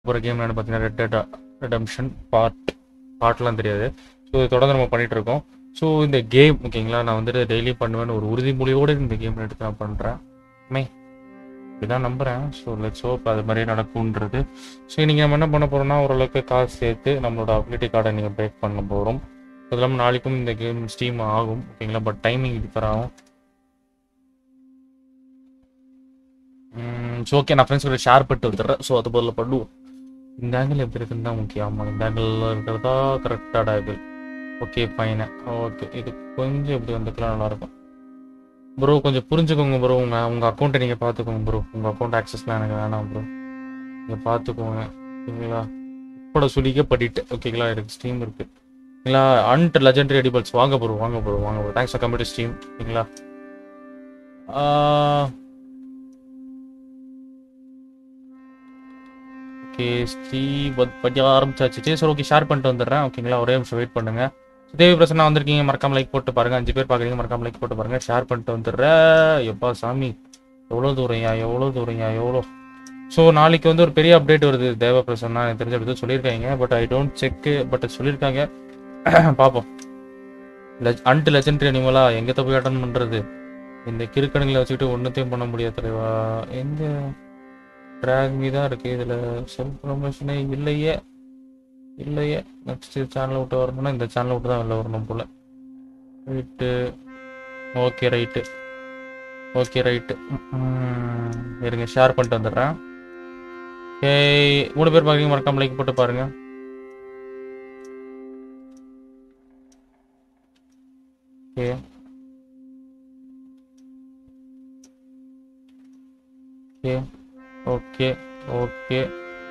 ஒரு கேம் என்னன்னு பார்த்தீங்கன்னா ரெட் டெட் ரெடம்ஷன் பார்ட் பார்ட்லாம் தெரியாது ஸோ இது தொடர்ந்து நம்ம பண்ணிட்டு இருக்கோம் ஸோ இந்த கேம் ஓகேங்களா நான் வந்துட்டு டெய்லி பண்ணுவேன்னு ஒரு உறுதிமொழியோடு இந்த கேம் எடுத்து நான் பண்ணுறேன் மே இப்படிதான் நம்புகிறேன் ஸோ லெட்ஸ் ஹோப் அது மாதிரியே நடக்கும்ன்றது ஸோ நீங்கள் நம்ம என்ன பண்ண போகிறோம்னா ஓரளவுக்கு காசு சேர்த்து நம்மளோட அபிலிட்டி கார்டை நீங்கள் பிரேக் பண்ண போகிறோம் அது இல்லாமல் நாளைக்கும் இந்த கேம் ஸ்டீம் ஆகும் ஓகேங்களா பட் டைமிங் டிஃபர் ஆகும் ஸோ ஓகே நான் ஃப்ரெண்ட்ஸ் கூட ஷேர் பண்ணிட்டு வந்துடுறேன் ஸோ அது பதில் பண்ணுவோம் இந்த ஆங்கிள் எப்படி இருக்குன்னு தான் முக்கியம் ஆமாம் இந்த ஆங்கிளில் இருக்கிறதா கரெக்டான ஆங்கிள் ஓகே ஃபைனு ஓகே இது கொஞ்சம் இப்படி வந்துக்கலாம் நல்லாயிருக்கும் ப்ரோ கொஞ்சம் புரிஞ்சுக்கோங்க ப்ரோ உங்கள் உங்கள் அக்கௌண்ட்டை நீங்கள் பார்த்துக்கோங்க ப்ரோ உங்கள் அக்கௌண்ட் ஆக்சஸ்லாம் எனக்கு வேணாம் ப்ரோ நீங்கள் பார்த்துக்கோங்க ஓகேங்களா இப்போட சுலிக்க படிட்டு ஓகேங்களா எனக்கு ஸ்டீம் இருக்குது ஓகேங்களா அண்ட் லெஜெண்டரி அடிபல்ஸ் வாங்க ப்ரோ வாங்க ப்ரோ வாங்க bro thanks for computer Steam ஓகேங்களா ஓகே ஸ்ரீ பத்தி ஆரம்பிச்சாச்சு சரி சார் ஓகே ஷேர் பண்ணிட்டு வந்துடுறேன் ஓகேங்களா ஒரே நிமிஷம் வெயிட் பண்ணுங்க தேவி பிரசன்னா வந்திருக்கீங்க மறக்காம லைக் போட்டு பாருங்க அஞ்சு பேர் பார்க்குறீங்க மறக்காம லைக் போட்டு பாருங்க ஷேர் பண்ணிட்டு வந்துடுறேன் எப்பா சாமி எவ்வளோ தூரம்யா எவ்வளோ தூரம்யா எவ்வளோ ஸோ நாளைக்கு வந்து ஒரு பெரிய அப்டேட் வருது தேவ பிரசன்னா எனக்கு தெரிஞ்ச அப்படி சொல்லியிருக்காங்க but I don't check but சொல்லியிருக்காங்க பார்ப்போம் லெஜ் அண்ட் லெஜெண்டரி அனிமலா எங்கே போய் அட்டன் பண்ணுறது இந்த கிறுக்கணுங்களை வச்சுக்கிட்டு ஒன்றுத்தையும் பண்ண முடியாது தலைவா எங்க ட்ராக் மீ தான் இருக்கு இதில் செல்ஃப் ப்ரொமோஷனே இல்லையே இல்லையே நெக்ஸ்ட் சேனலை விட்டு வரணும்னா இந்த சேனலை விட்டு தான் வெளில வரணும் போல right okay right okay right இருங்க ஷேர் பண்ணிட்டு வந்துடுறேன் ஏய் மூணு பேர் பார்க்குறீங்க மறக்காம லைக் போட்டு பாருங்க okay okay okay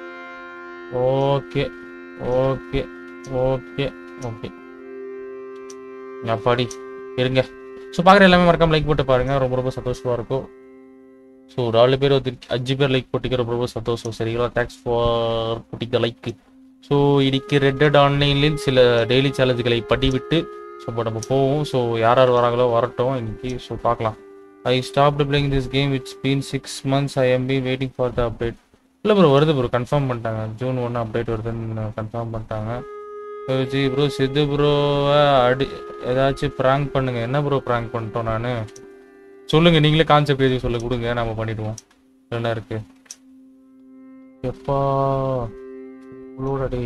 okay okay okay okay okay அப்பாடி இருங்க ஸோ பார்க்குற எல்லாமே மறக்காம லைக் போட்டு பாருங்க ரொம்ப ரொம்ப சந்தோஷமா இருக்கும் ஸோ ஒரு நாலு பேர் வந்து அஞ்சு பேர் லைக் போட்டிக்க ரொம்ப ரொம்ப சந்தோஷம் சரிங்களா தேங்க்ஸ் ஃபார் போட்டிக்க லைக் ஸோ இன்னைக்கு ரெட் டெட் ஆன்லைனில் சில டெய்லி சேலஞ்சுகளை படிவிட்டு ஸோ இப்போ நம்ம போவோம் ஸோ யார் யார் வராங்களோ வரட்டும் இன்னைக்கு ஸோ பார்க்கலாம் I stopped playing this game it's been six months I am be waiting for the update இல்லை ப்ரோ வருது ப்ரோ கன்ஃபார்ம் பண்ணிட்டாங்க ஜூன் ஒன்று அப்டேட் வருதுன்னு கன்ஃபார்ம் பண்ணிட்டாங்க ஜி ப்ரோ சித்து ப்ரோவை அடி ஏதாச்சும் ப்ராங்க் பண்ணுங்க என்ன ப்ரோ ப்ராங்க் பண்ணிட்டோம் நான் சொல்லுங்க நீங்களே கான்செப்ட் எழுதி சொல்ல கொடுங்க நம்ம பண்ணிடுவோம் என்ன இருக்கு எப்பா உங்களோட டே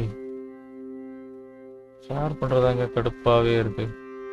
ஷேர் பண்றதாங்க கடுப்பாவே இருக்கு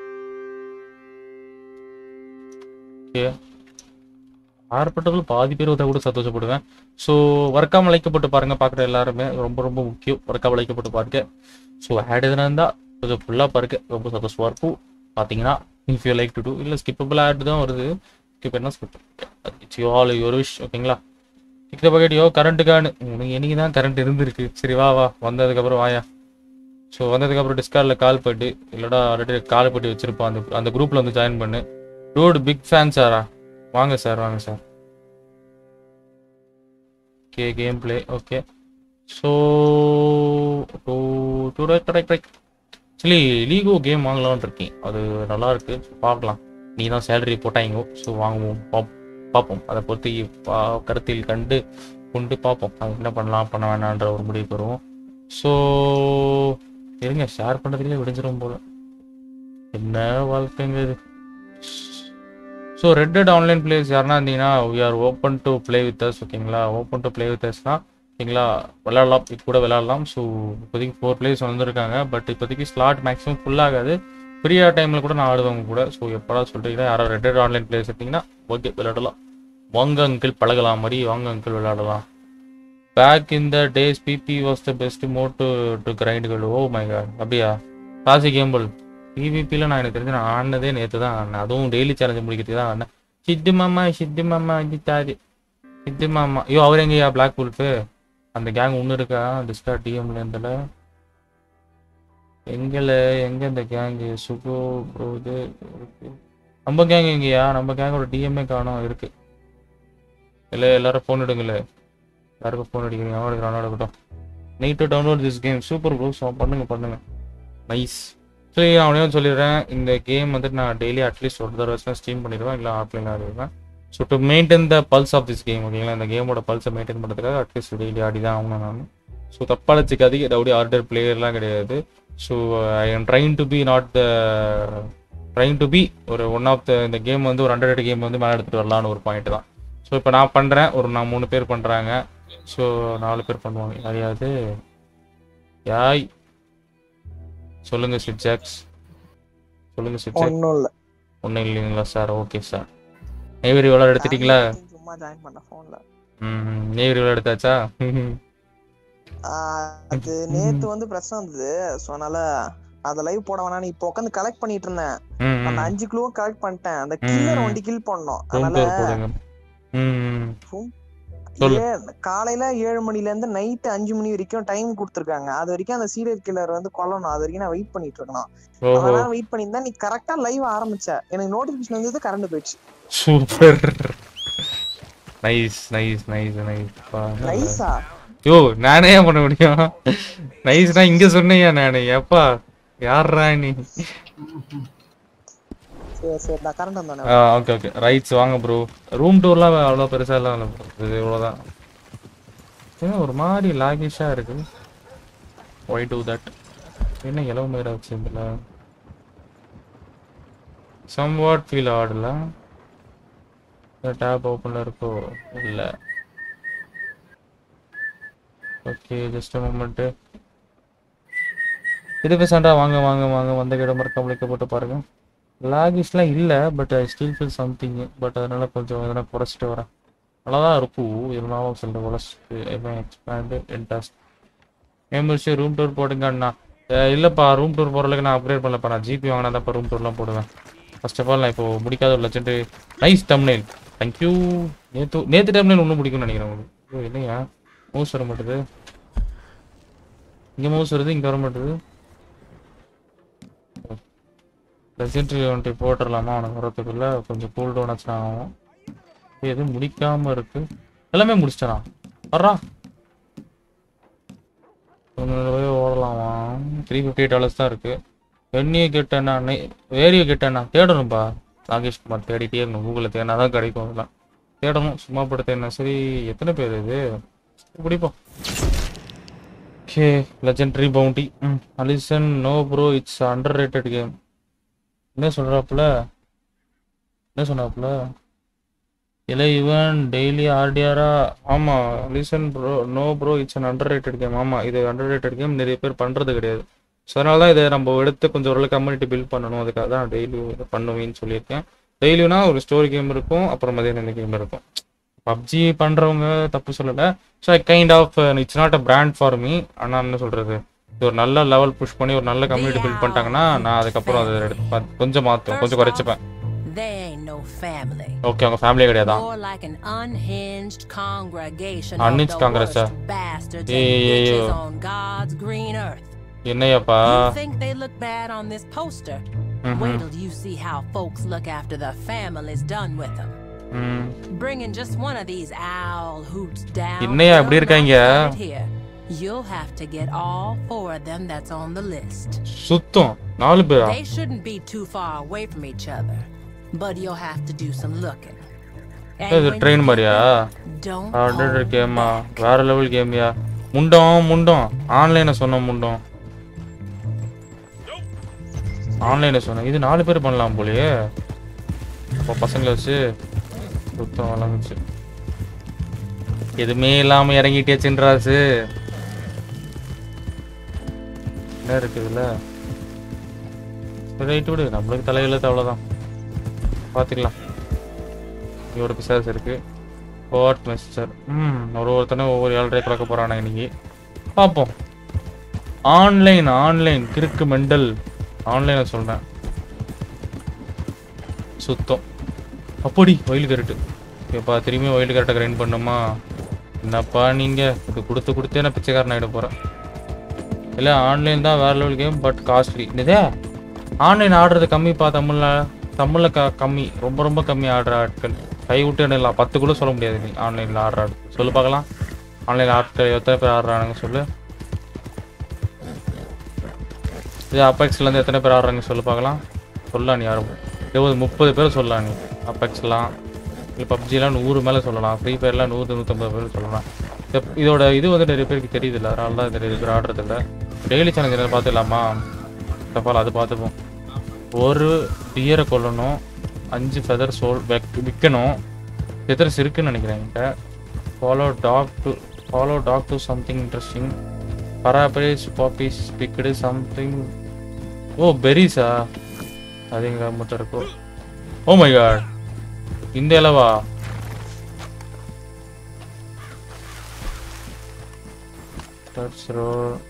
ஓகே ஆர்ப்பட்டதில் பாதி பேர் வந்தால் கூட சந்தோஷப்படுவேன் ஸோ வர்க்காம லைக்கப்பட்டு பாருங்க பார்க்குற எல்லாருமே ரொம்ப ரொம்ப முக்கியம் வர்க்காம லைக்கப்பட்டு பாருங்க ஸோ ஆட் எதுனா இருந்தால் கொஞ்சம் ஃபுல்லாக பாருங்க ரொம்ப சந்தோஷமாக இருக்கும் பார்த்தீங்கன்னா if you like to do இல்லை ஸ்கிப்பபிள் ஆட் தான் வருது ஸ்கிப் என்ன skip it's you all your wish ஓகேங்களா இந்த பக்கெட் யோ கரண்ட்டுக்கானு உனக்கு என்னைக்கு தான் கரண்ட் இருந்திருக்கு சரி வா வா வந்ததுக்கப்புறம் வாயா ஸோ வந்ததுக்கப்புறம் டிஸ்கார்டில் கால் பண்ணி இல்லைடா ஆல்ரெடி கால் பண்ணி வச்சிருப்பான் அந்த அந்த குரூப்பில் வந்து ஜாயின் பண்ணு டூட் பிக் ஃபேன் சாரா வாங்க சார் வாங்க sir okay game play okay so do do right right right actually Lego game வாங்கலாம்னு இருக்கேன் அது நல்லா இருக்கு பார்க்கலாம் நீ தான் சேலரி போட்டாங்க ஸோ வாங்குவோம் பாப் பார்ப்போம் அதை பொறுத்து பா- கருத்தில் கண்டு கொண்டு பார்ப்போம் அது என்ன பண்ணலாம் பண்ண வேணான்ற ஒரு முடிவுக்கு வருவோம் ஸோ இருங்க ஷேர் பண்ணுறதுலேயே விடிஞ்சிரும் போல என்ன வாழ்க்கைங்க இது so Red Dead online players யாருன்னா இருந்தீங்கன்னா we are open to play with us ஓகேங்களா ஓப்பன் டு ப்ளே வித் அஸ்னா ஓகேங்களா விளாட்லாம் இப்போ கூட விளாட்லாம் ஸோ இப்போதைக்கு ஃபோர் பிளேயர்ஸ் வந்திருக்காங்க பட் இப்போதைக்கு ஸ்லாட் மேக்ஸிமம் ஃபுல் ஆகாது ஃப்ரீயாக டைமில் கூட நான் ஆடுவாங்க கூட ஸோ எப்படா சொல்லிட்டீங்கன்னா யாராவது ரெட் டெட் ஆன்லைன் பிளேயர்ஸ் இருந்தீங்கன்னா ஓகே விளையாடலாம் வாங்க அங்கிள் பழகலாம் மாதிரி வாங்க அங்கிள் விளையாடலாம் back in the days PB was the best mode to to கிரைண்டுகள் ஓ மை காட் அப்படியா காசி கேம்பிள் பிவிபியில் நான் எனக்கு தெரிஞ்சு நான் ஆடினதே நேற்று தான் ஆடினேன் அதுவும் டெய்லி சேலஞ்சு முடிக்கிறதுக்கு தான் ஆடினேன் சித்து மாமா சித்து மாமா அஜித்தாரு சித்து மாமா ஐயோ அவர் எங்கேயா பிளாக் உல்ஃபு அந்த கேங் ஒன்று இருக்கா டிஸ்கா டிஎம்ல இருந்தல எங்கல எங்க இந்த கேங்கு சுகோ ப்ரோ இது இருக்கு. நம்ம கேங் எங்கேயா நம்ம கேங்கோட டிஎம்ஏ காணும் இருக்கு இல்லை எல்லாரும் ஃபோன் எடுங்களே யாருக்கும் ஃபோன் அடிக்கிறீங்க அவன் எடுக்கிறான் எடுக்கட்டும் night to download this game super bro so பண்ணுங்க பண்ணுங்க நைஸ் சரி நான் உடனே சொல்லிடுறேன் இந்த கேம் வந்துட்டு நான் டெய்லி அட்லீஸ்ட் ஒரு தடவை ஸ்ட்ரீம் பண்ணிடுவேன் இல்லை ஆஃப்லைன் ஆடிடுவேன் so to maintain the pulse of this game ஓகேங்களா இந்த கேமோட பல்ஸை மெயின்டைன் பண்ணுறதுக்காக அட்லீஸ்ட் டெய்லி ஆடி தான் ஆகணும் நான் ஸோ தப்பாக வச்சுக்காதீங்க ரவுடி ஆர்டர் பிளேயர்லாம் கிடையாது so I am trying to be not the trying to be ஒரு ஒன் ஆஃப் த இந்த கேம் வந்து ஒரு ஹண்ட்ரட் கேம் வந்து மேலே எடுத்துகிட்டு வரலான்னு ஒரு பாயிண்ட் தான் ஸோ இப்போ நான் பண்ணுறேன் ஒரு நான் மூணு பேர் பண்ணுறாங்க ஸோ நாலு பேர் பண்ணுவாங்க யாரையாவது யாய் சொல்லுங்க ஸ்விட் ஜாக்ஸ் சொல்லுங்க ஸ்விட் ஜாக்ஸ் ஒன்றும் இல்லை ஒன்றும் இல்லைங்களா சார் ஓகே சார் நெய்வேரி விளாட எடுத்துட்டீங்களா சும்மா ஜாயின் பண்ண ஃபோன்ல ம் நெய்வேரி விளாட எடுத்தாச்சா அது நேத்து வந்து பிரச்சனை வந்தது ஸோ அதனால அத லைவ் போட வேணாம்னு இப்போ உட்காந்து கலெக்ட் பண்ணிட்டு இருந்தேன் ம் அந்த அஞ்சு கிலோவும் கலெக்ட் பண்ணிட்டேன் அந்த கில்லர் ம். வண்டி கில் பண்ணோம் ரூம் அதனால டூர் போடுங்க ம் சொல்லு. ஏ- காலையில ஏழு மணில இருந்து நைட் அஞ்சு மணி வரைக்கும் டைம் கொடுத்துருக்காங்க அது வரைக்கும் அந்த சீரியல் கில்லர் வந்து கொல்லணும் அது வரைக்கும் நான் வெயிட் பண்ணிட்டு இருக்கணும் ஓஹோ அதனால வெயிட் பண்ணியிருந்தா நீ கரெக்டா லைவ் ஆரம்பிச்ச எனக்கு நோட்டிபிகேஷன் வந்தது கரண்ட் போயிடுச்சு super nice nice nice nice நைஸா யோ நானே ஏன் பண்ண முடியும் நைஸ்னா இங்க சொன்னையா நானு எப்பா யார்ரா நீ சரி சரி நான் கரண்ட் வந்தோன்னே ஓகே ஓகே ரைட்ஸ் வாங்க ப்ரோ ரூம் டூர்லாம் அவ்வளோ பெருசா எல்லாம் இல்லை bro. இது இவ்வளோதான் ஏன் ஒரு மாதிரி லாகிஷா இருக்கு ஒய் டூ தட் என்ன எலவு மேடா வச்சு இதுல சம் வாட் ஃபீல் ஆடல டேப் ஓப்பன்ல இருக்கோ இல்ல ஓகே ஜஸ்ட் மூமெண்ட் இது பேசாண்டா வாங்க வாங்க வாங்க வந்த கிட்ட மறக்காம click போட்டு பாருங்க லாகிஷ்லாம் இல்லை but I still feel something but அதனால கொஞ்சம் எதனா குறைச்சிட்டு வரேன் நல்லா தான் இருக்கும் இருந்தாலும் சில குறைச்சிட்டு expand interest membership room tour போடுங்க அண்ணா அஹ் இல்லைப்பா ரூம் டூர் போகிறதுக்கு நான் அப்கிரேட் பண்ணலப்பா நான் ஜிபி வாங்கினா தான் ரூம் டூர்லாம் போடுவேன் ஃபர்ஸ்ட் ஆஃப் ஆல் நான் இப்போ முடிக்காத ஒரு லட்சம் நைஸ் தம்னேல் தேங்க்யூ நேற்று நேற்று டம்னேல் ஒன்றும் பிடிக்கும்னு நினைக்கிறேன் உங்களுக்கு ஐயோ, என்னையா மவுஸ் வர மாட்டுது இங்கே மவுஸ் வருது இங்கே வர மாட்டுது லெஜெண்டரி வந்துட்டு போட்டுடலாமா அவனுக்கு வரதுக்குள்ள கொஞ்சம் கூல் டவுன் ஆச்சுனா ஆகும் எதுவும் முடிக்காம இருக்கு எல்லாமே முடிச்சிட்டானா வர்றா போய் ஓடலாமா த்ரீ ஃபிஃப்டி எயிட் டாலர்ஸ் தான் இருக்கு வெண்ணியை கேட்டேன்னா வேரியை கேட்டேன்னா தேடணும்ப்பா நாகேஷ் குமார் தேடிட்டே இருக்கணும் கூகுளில் தேடினா தான் கிடைக்கும் அதெல்லாம் தேடணும் சும்மா படுத்த என்ன சரி எத்தனை பேர் இது பிடிப்போம் ஓகே லெஜெண்டரி பவுண்டி ம் அலிசன் no bro it's underrated game என்ன சொல்றாப்புல என்ன சொன்னாப்புல இல்லை இவன் டெய்லி ஆர்டிஆரா ஆமா listen bro no bro it's an underrated game ஆமா இது அண்டர் ரேட்டட் கேம் நிறைய பேர் பண்றது கிடையாது ஸோ அதனால தான் இதை நம்ம எடுத்து கொஞ்சம் ஓரளவு கம்யூனிட்டி பில்ட் பண்ணணும் அதுக்காக தான் டெய்லி பண்ணுவேன்னு சொல்லியிருக்கேன் டெய்லினா ஒரு ஸ்டோரி கேம் இருக்கும் அப்புறம் மதியம் இந்த கேம் இருக்கும் பப்ஜி பண்றவங்க தப்பு சொல்லலை so I kind of it's not a brand for me ஆனால் என்ன சொல்றது இது ஒரு நல்ல லெவல் புஷ் பண்ணி ஒரு நல்ல கம்யூனிட்டி பில்ட் பண்ணிட்டாங்கன்னா நான் அதுக்கப்புறம் அதை எடுத்து பா- கொஞ்சம் மாற்றுவேன் கொஞ்சம் குறைச்சிப்பேன் They ain't no family. Okay அவங்க ஃபேமிலியே கிடையாதா More like an unhinged congregation Unhinged of the Congress, worst ah. bastards Yeah, and yeah, yeah, bitches yeah. on God's green earth. என்னையாப்பா You think they look bad on this poster? Mhm. Wait till you see how folks look after the family's done with them. ம் Bringing just one of these owl hoots down. என்னையா இப்படி will not இருக்காங்க? cut it here. You'll have to get all four of them that's on the list. சுத்தம் நாலு பேரா They shouldn't be too far away from each other, but you'll have to do some looking. And இது when you train get மாதிரியா there, don't order hold கேமா back. வேற level கேமியா முண்டம் முண்டம் ஆன்லைனை சொன்ன முண்டம் ஆன்லைனை சொன்னேன் இது நாலு பேர் பண்ணலாம் போலயே இப்போ பசங்களை வச்சு சுத்தம் வளர்ந்துச்சு எதுவுமே இல்லாம இறங்கிட்டே சின்ராசு என்ன இருக்குதுல்ல ரைட்டு விடு நம்மளுக்கு தலையெழுத்து அவ்வளோதான் பார்த்துக்கலாம் இங்க ஒரு பிசாஸ் இருக்கு கோட் மிஸ்டர் ம் ஒரு ஒருத்தனும் ஒவ்வொரு ஏழரை கலக்க போறானுங்க இன்னைக்கு பார்ப்போம் ஆன்லைன் ஆன்லைன் கிறுக்கு மெண்டல் ஆன்லைனை சொல்றேன் சுத்தம் அப்படி ஒயில் கரெக்டு எப்பா திரும்பி ஒயில் கரெக்டாக கிரைண்ட் பண்ணுமா என்னப்பா நீங்க இது கொடுத்து கொடுத்தே நான் பிச்சைக்காரன் ஆகிட போறேன் இல்லை ஆன்லைன் தான் வேற லெவல் கேம் பட் காஸ்ட்லி இதே ஆன்லைன் ஆடுறது கம்மிப்பா தமிழ்ல தமிழ்ல க கம்மி ரொம்ப ரொம்ப கம்மி ஆடுற ஆட்கள் கை விட்டு எண்ணலாம் பத்து கூட சொல்ல முடியாது நீ ஆன்லைனில் ஆடுற ஆள் சொல்லு பார்க்கலாம் ஆன்லைனில் ஆட்கள் எத்தனை பேர் ஆடுறானுங்க சொல்லு இது அபெக்ஸ்லேருந்து எத்தனை பேர் ஆடுறாங்க சொல்லு பார்க்கலாம் சொல்லலாம் நீ யாரும் இருபது முப்பது பேர் சொல்லலாம் நீ அபெக்ஸ்லாம் இல்லை பப்ஜிலாம் நூறு மேலே சொல்லலாம் ஃப்ரீ ஃபயர்லாம் நூறு நூற்றம்பது பேர் சொல்லலாம் இந்த- இதோட இது வந்து நிறைய பேருக்கு தெரியுது இல்லை அதனால தான் நிறைய பேர் ஆடுறது இல்லை டெய்லி சேலஞ்ச் பார்த்துக்கலாமா தப்பால் அது பார்த்துப்போம் ஒரு டியரை கொல்லணும் அஞ்சு ஃபெதர் சோல் விற்கணும் ஃபெதர்ஸ் இருக்குன்னு நினைக்கிறேன் என்கிட்ட follow talk to follow talk to something interesting பராபரேஸ் பாப்பீஸ் பிக்கடு சம்திங் ஓ பெரிஸா அது எங்க மட்டும் இருக்கும் ஓ மை காட் இந்த இலவா That's road.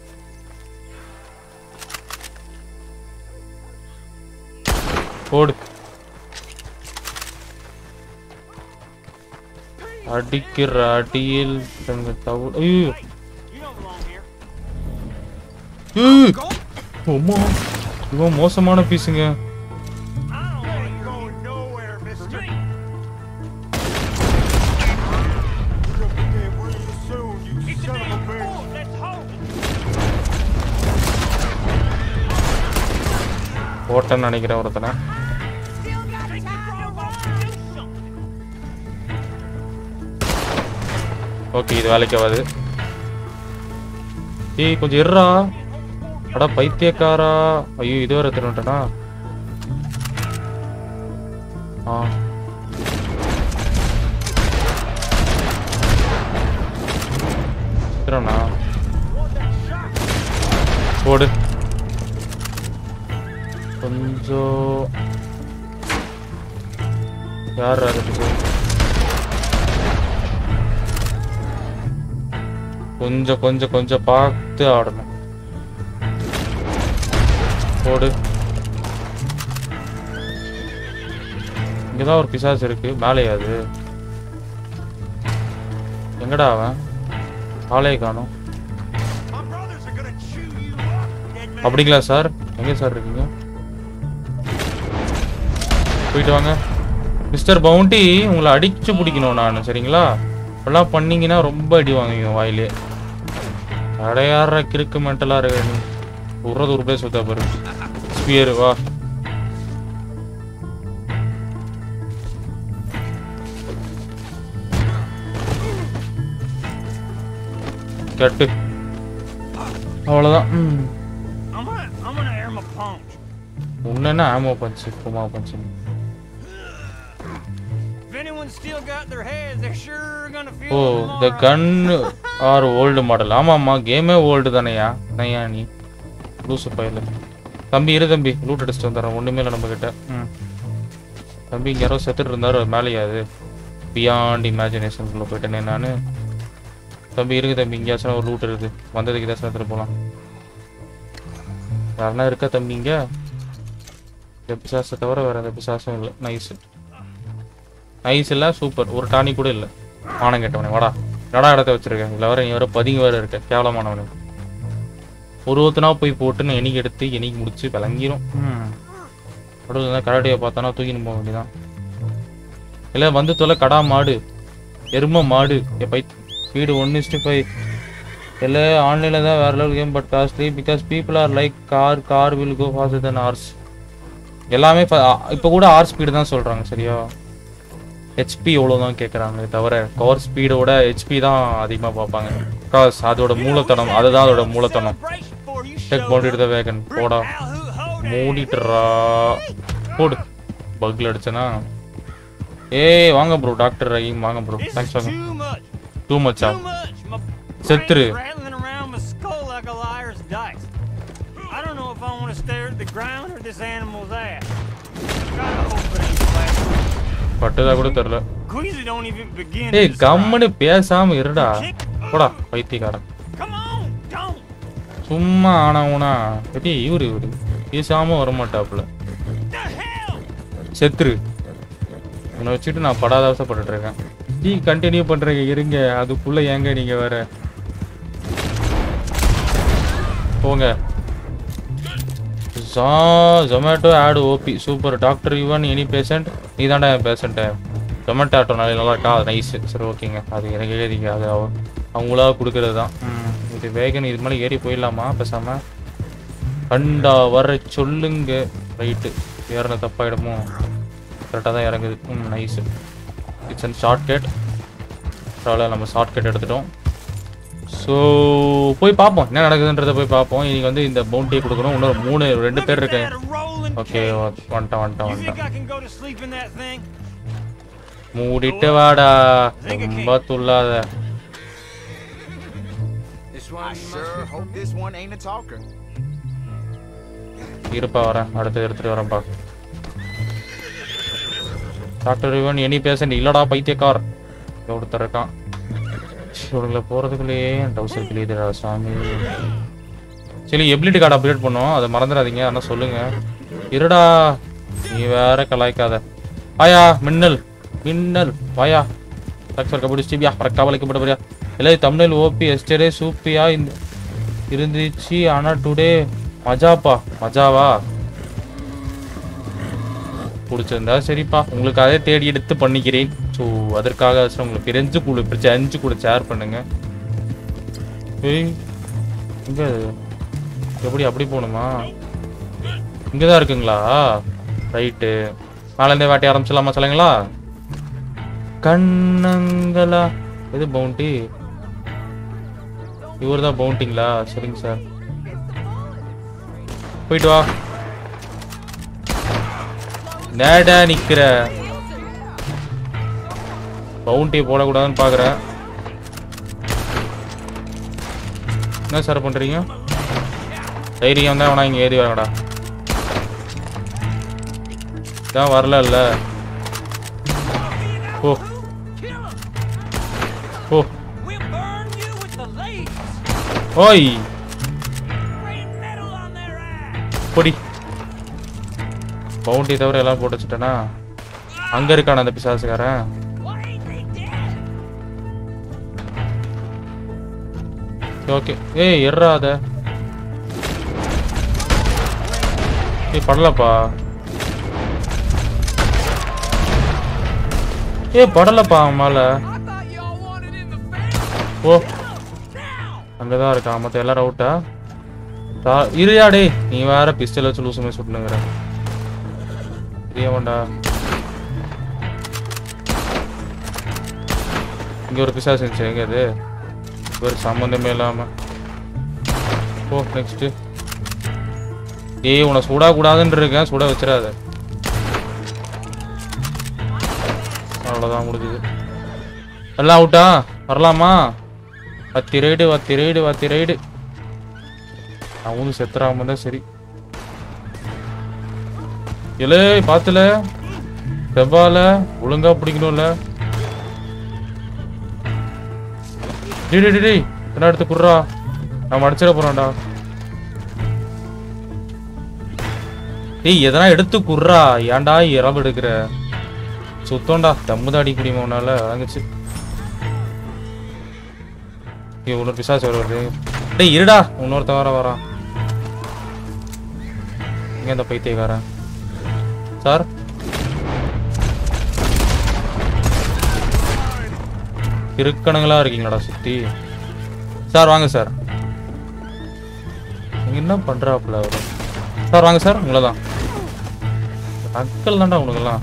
போடு அடிக்கிற அடியில் தங்க தவு ஐயோ ஏய், அம்மா இவன் மோசமான பீஸுங்க ஓட்டன்னு நினைக்கிறேன் ஒருத்தனை ஓகே இது வேலைக்கு ஆகாது ஏய் கொஞ்சம் இருடா அடா பைத்தியக்காரா ஐயோ இது வேற திரும்பிட்டனா ஆ திரும்பண்ணா போடு கொஞ்சம் யார் அது கொஞ்சம் கொஞ்சம் கொஞ்சம் பார்த்து ஆடணும் போடு இங்கதான் ஒரு பிசாசு இருக்கு மேலேயா அது எங்கடா அவன் ஆளையே காணும் அப்படிங்களா சார் எங்க சார் இருக்கீங்க போயிட்டு வாங்க மிஸ்டர் பவுண்டி உங்களை அடிச்சு பிடிக்கணும் நான் சரிங்களா இப்பெல்லாம் பண்ணீங்கன்னா ரொம்ப அடி வாங்குவீங்க வாயிலே அடையாற கிறுக்கு மென்டலா இருக்க நீ உருறது ஒரு பேர் சுத்தா பாரு ஸ்பியர் வா கட்டு அவ்வளோதான் ம் I'm gonna, I'm gonna air my punch. உன்ன என்ன ஆமோ பஞ்சு குமா பஞ்சு If anyone's still got their heads, they're sure gonna feel oh them the tomorrow. Gun or old model ஆமாம்மா கேமே ஓல்டு தானேயா நையா நீ லூசு பையில தம்பி இரு தம்பி லூட் அடிச்சுட்டு வந்துடுறேன் ஒன்றுமே இல்லை நம்ம கிட்ட ம் தம்பி இங்கே யாரோ செத்துட்டு இருந்தாரு மேலேயா அது பியாண்ட் இமேஜினேஷனுக்குள்ளே போயிட்டேனே நான் தம்பி இருக்கு தம்பி இங்கேயாச்சும் ஒரு லூட் இருக்குது வந்ததுக்கு ஏதாச்சும் எடுத்துகிட்டு போகலாம் யாருன்னா இருக்கா தம்பி இங்கே இந்த பிசாசை தவிர வேறு எந்த பிசாசும் இல்லை நைஸு நைஸ் இல்லை சூப்பர் ஒரு டானி கூட இல்லை மானம் கேட்டவனே வாடா நடா இடத்த வச்சிருக்கேன் இதில் வர நீ வர பதுங்கி வேற இருக்க கேவலமானவனே ஒரு ஒருத்தனா போய் போட்டுன்னு எண்ணிக்கை எடுத்து எண்ணிக்கை முடிச்சு விளங்கிரும் நடுவில் தான் கராட்டியை பார்த்தானா தூக்கின்னு போக வேண்டியதான் இல்லை வந்து தொலை கடா மாடு எரும மாடு by speed one is to five இல்லை ஆன்லைனில் தான் வேற level game but costly because people are like car car will go faster then ஆர்ஸ் எல்லாமே இப்போ கூட ஆர் ஸ்பீடு தான் சொல்கிறாங்க சரியா ஹெச்பி எவ்வளோ தான் கேட்குறாங்க தவிர கவர் ஸ்பீடோட ஹெச்பி தான் அதிகமாக பார்ப்பாங்க பிகாஸ் அதோட மூலத்தனம் அதுதான் அதோட மூலத்தனம் Celebration before you deck show boundary the wagon போடா Al who hold மூடிட்டுறா போடு பக்ல அடிச்சனா ஏய் வாங்க ப்ரோ டாக்டர் ரஹீம் வாங்க ப்ரோ This is தேங்க்ஸ் வாங்க too much. டூ மச்சா Too much. My செத்துரு. brain's rattling around my skull like a liar's dice. I don't know if I want to stare at the ground or this animal's ass. Gotta hope it ain't flat. பட்டதா கூட தெரில Queasy don't even begin to ஏய் describe. கம்முன்னு பேசாம இருடா போடா பைத்தியக்காரன் Come on, don't. சும்மா ஆனவுனா பெரிய இவரு இவரு பேசாம வரமாட்டாப்புல The hell? செத்துரு உன்னை வச்சுட்டு நான் படாத அவசப்பட்டுட்டு இருக்கேன் டீ கண்டினியூ பண்றீங்க இருங்க அதுக்குள்ள ஏங்க நீங்க வேற போங்க ஜொமேட்டோ ஆடு OP super doctor Yuvan any patient நீ தாண்டா என் பேஷண்ட்டு ஜொமேட்டோ ஆட்டோ நாளை நல்லா இருக்கா அது நைஸ் சரி ஓகேங்க அது எனக்கு எழுதிங்க அது அவ- அவங்களா கொடுக்கறது தான் ம், இது வேகன் இது மேலே ஏறி போயிடலாமா பேசாம கண்டா வர சொல்லுங்க ரைட்டு ஏறின தப்பாயிடுமோ கரெக்டாக தான் இறங்குது ம் nice it's and shortcut பரவாயில்ல நம்ம ஷார்ட் கட் எடுத்துட்டோம் ஸோ போய் பார்ப்போம் என்ன நடக்குதுன்றதை போய் பார்ப்போம் இன்னைக்கு வந்து இந்த பவுண்டியை கொடுக்கணும் இன்னொரு மூணு ரெண்டு பேர் Look at இருக்காங்க that rolling ஓகே cage. வந்துட்டேன் வந்துட்டேன் You think வந்துட்டேன் I can go to sleep in that thing? மூடிட்டு வாடா ரொம்ப துள்ளாத I sure hope this one ain't a talker. இருப்பா வரேன் அடுத்து எடுத்துட்டு வரேன்ப்பா டாக்டர் இவன் எனி பேசண்ட் இல்லடா பைத்தியக்கார் இங்க ஒருத்தர் இருக்கான் இவங்களை போறதுக்குள்ளேயே என் டவுசர் கிளியுதுடா சாமி சரி எபிலிட்டி கார்டு அப்டேட் பண்ணோம் அதை மறந்துடாதீங்க ஆனால் சொல்லுங்க இருடா நீ வேற கலாய்க்காத வாயா மின்னல் மின்னல் வாயா டாக்டர் கபடி ஸ்டீபியா பறக்காவலைக்கப்பட்ட பரியா இல்லை தமிழ் ஓபி எஸ்டே சூப்பியா இந்த இருந்துச்சு ஆனா டுடே மஜாப்பா மஜாவா பிடிச்சிருந்தா சரிப்பா உங்களுக்கு அதே தேடி எடுத்து பண்ணிக்கிறேன் ஸோ அதற்காக சரி, உங்களுக்கு ரெஞ்சு கூட பிடிச்ச அஞ்சு கூட ஷேர் பண்ணுங்க ஏய் இங்க எப்படி அப்படி போகணுமா இங்கே தான் இருக்குங்களா ரைட்டு நாலேருந்தே வாட்டி ஆரம்பிச்சிடலாமா சொல்லுங்களா கண்ணங்களா எது பவுண்டி இவர் தான் பவுண்டிங்களா சரிங்க சார் போயிட்டு வா நேடா நிக்கிற பவுண்டி போடக்கூடாதுன்னு பாக்குறேன் என்ன சார் பண்றீங்க தைரியம் தான் வேணா இங்க ஏறி வரடா தான் வரல இல்ல oh oh We'll burn you with the ladies. ஓய் Rain metal on their ass. பொடி பவுண்டி தவிர எல்லாம் போட்டு வச்சுட்டேனா அங்க இருக்கான அந்த பிசாசுக்காரன் Why ain't they dead? Okay ஏய் எறாத ஏய் படலப்பா ஏய் படலப்பா அவன் மேல ஓ அங்கதான் இருக்கான் மத்த எல்லாரும் அவுட்டா தா- இருயா டேய் நீ வேற பிஸ்டல் வச்சு லூசுமே சுட்டுனுங்கிற தெரியவண்டா இங்க ஒரு பிசாசு இருந்துச்சு எங்க அது ஒரு சம்மந்தமே இல்லாம ஓ நெக்ஸ்ட் ஏய் உன்னை சுடா கூடாதுன்னு இருக்கேன் சுட வச்சிடாத அவ்வளோதான் முடிஞ்சுது எல்லாம் அவுட்டா வரலாமா வத்தி ரைடு வத்தி ரைடு வத்தி ரைடு அவனும் செத்துறாம தான் சரி இலே பாத்துல செவ்வால ஒழுங்கா பிடிக்கணும்ல டேய் டேய், டேய் டேய் என்ன எடுத்து குடுறா நான் அடிச்சிட போறேன்டா டேய் எதனா எடுத்து குடுறா ஏன்டா இரவு எடுக்கிற சுத்தம்டா தம்முதான் அடிக்க முடியுமா உன்னால வாங்கிச்சு இன்னொரு பிசாசு வருவது டேய் இருடா இன்னொருத்த வர வரான் இங்க இந்த பைத்தியக்காரன் சார் இருக்கணுங்களா இருக்கீங்களாடா சுத்தி சார் வாங்க சார் நீங்க என்ன பண்றாப்புல அவரு சார் வாங்க சார் உங்களை தான் அக்கல் தான்டா உனக்கெல்லாம்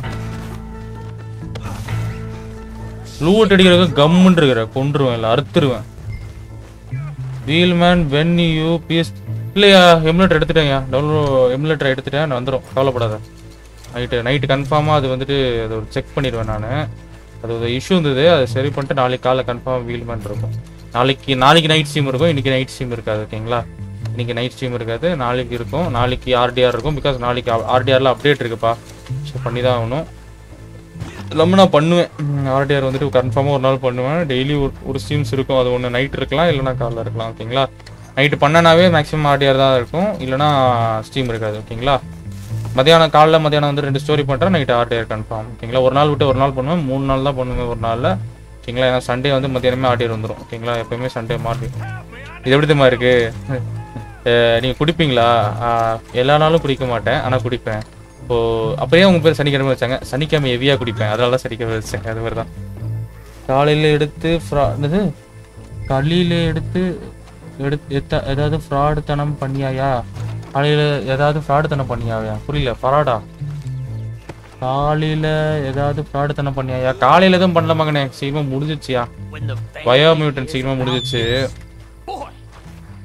லூட் அடிக்கிறதுக்கு கம்முன்னு இருக்கிற கொன்றுவேன் இல்லை அறுத்துருவேன் we'll man when you piece இல்லையா எமுலேட்டர் எடுத்துட்டேங்க டவுன்லோட் எமுலேட்டர் எடுத்துட்டேன் நான் வந்துடும் கவலைப்படாத நைட்டு நைட்டு கன்ஃபார்மாக அது வந்துட்டு அது ஒரு செக் பண்ணிடுவேன் நான் அது ஒரு இஷ்யூ இருந்தது அதை சரி பண்ணிட்டு நாளைக்கு காலைல கன்ஃபார்ம் வீல் மேன் இருக்கும் நாளைக்கு நாளைக்கு நைட் ஸ்ட்ரீம் இருக்கும் இன்னைக்கு நைட் ஸ்ட்ரீம் இருக்காது ஓகேங்களா இன்னைக்கு நைட் ஸ்ட்ரீம் இருக்காது நாளைக்கு இருக்கும் நாளைக்கு ஆர்டிஆர் இருக்கும் பிகாஸ் நாளைக்கு ஆர்டிஆரில் அப்டேட் இருக்குப்பா ஸோ பண்ணி தான் ஆகணும் எல்லாமே நான் பண்ணுவேன் ஆர்டிஆர் வந்துட்டு கன்ஃபார்மாக ஒரு நாள் பண்ணுவேன் டெய்லி ஒரு ஒரு ஸ்ட்ரீம்ஸ் இருக்கும் அது ஒன்று நைட் இருக்கலாம் இல்லைனா காலைல இருக்கலாம் ஓகேங்களா நைட்டு பண்ணனாவே மேக்ஸிமம் ஆர்டிஆர் தான் இருக்கும் இல்லைனா ஸ்ட்ரீம் இருக்காது ஓகேங்களா மதியானம் காலைல மதியானம் வந்து ரெண்டு ஸ்டோரி பண்ணுறேன் நைட் ஆர்டிஆர் கன்ஃபார்ம் ஓகேங்களா ஒரு நாள் விட்டு ஒரு நாள் பண்ணுவேன் மூணு நாள் தான் பண்ணுவேன் ஒரு நாளில் ஓகேங்களா ஏன்னா சண்டே வந்து மத்தியானமே ஆர்டிஆர் வந்துடும் ஓகேங்களா எப்பயுமே சண்டே மார்னிங் இது எப்படி தெரியுமா இருக்கு அஹ் நீங்க குடிப்பீங்களா ஆஹ் எல்லா நாளும் குடிக்க மாட்டேன் ஆனா குடிப்பேன் இப்போ அப்பயே உங்க பேர் சனிக்கிழமை வச்சாங்க சனிக்கிழமை ஹெவியா குடிப்பேன் அதனால தான் சனிக்கிழமை வச்சேன் அது மாதிரி தான் காலையில எடுத்து fra- என்னது காலையில எடுத்து எடுத்து எத்த ஏதாவது ஃப்ராடு தனம் பண்ணியாயா காலையில ஏதாவது ஃப்ராடு தனம் பண்ணியாயா புரியல ஃப்ராடா காலையில ஏதாவது ஃப்ராடு தனம் பண்ணியாயா காலையில எதுவும் பண்ணல மகனே சீக்கிரமா முடிஞ்சிச்சியா When the பயோ மியூட்டன் சீக்கிரமா முடிஞ்சிச்சு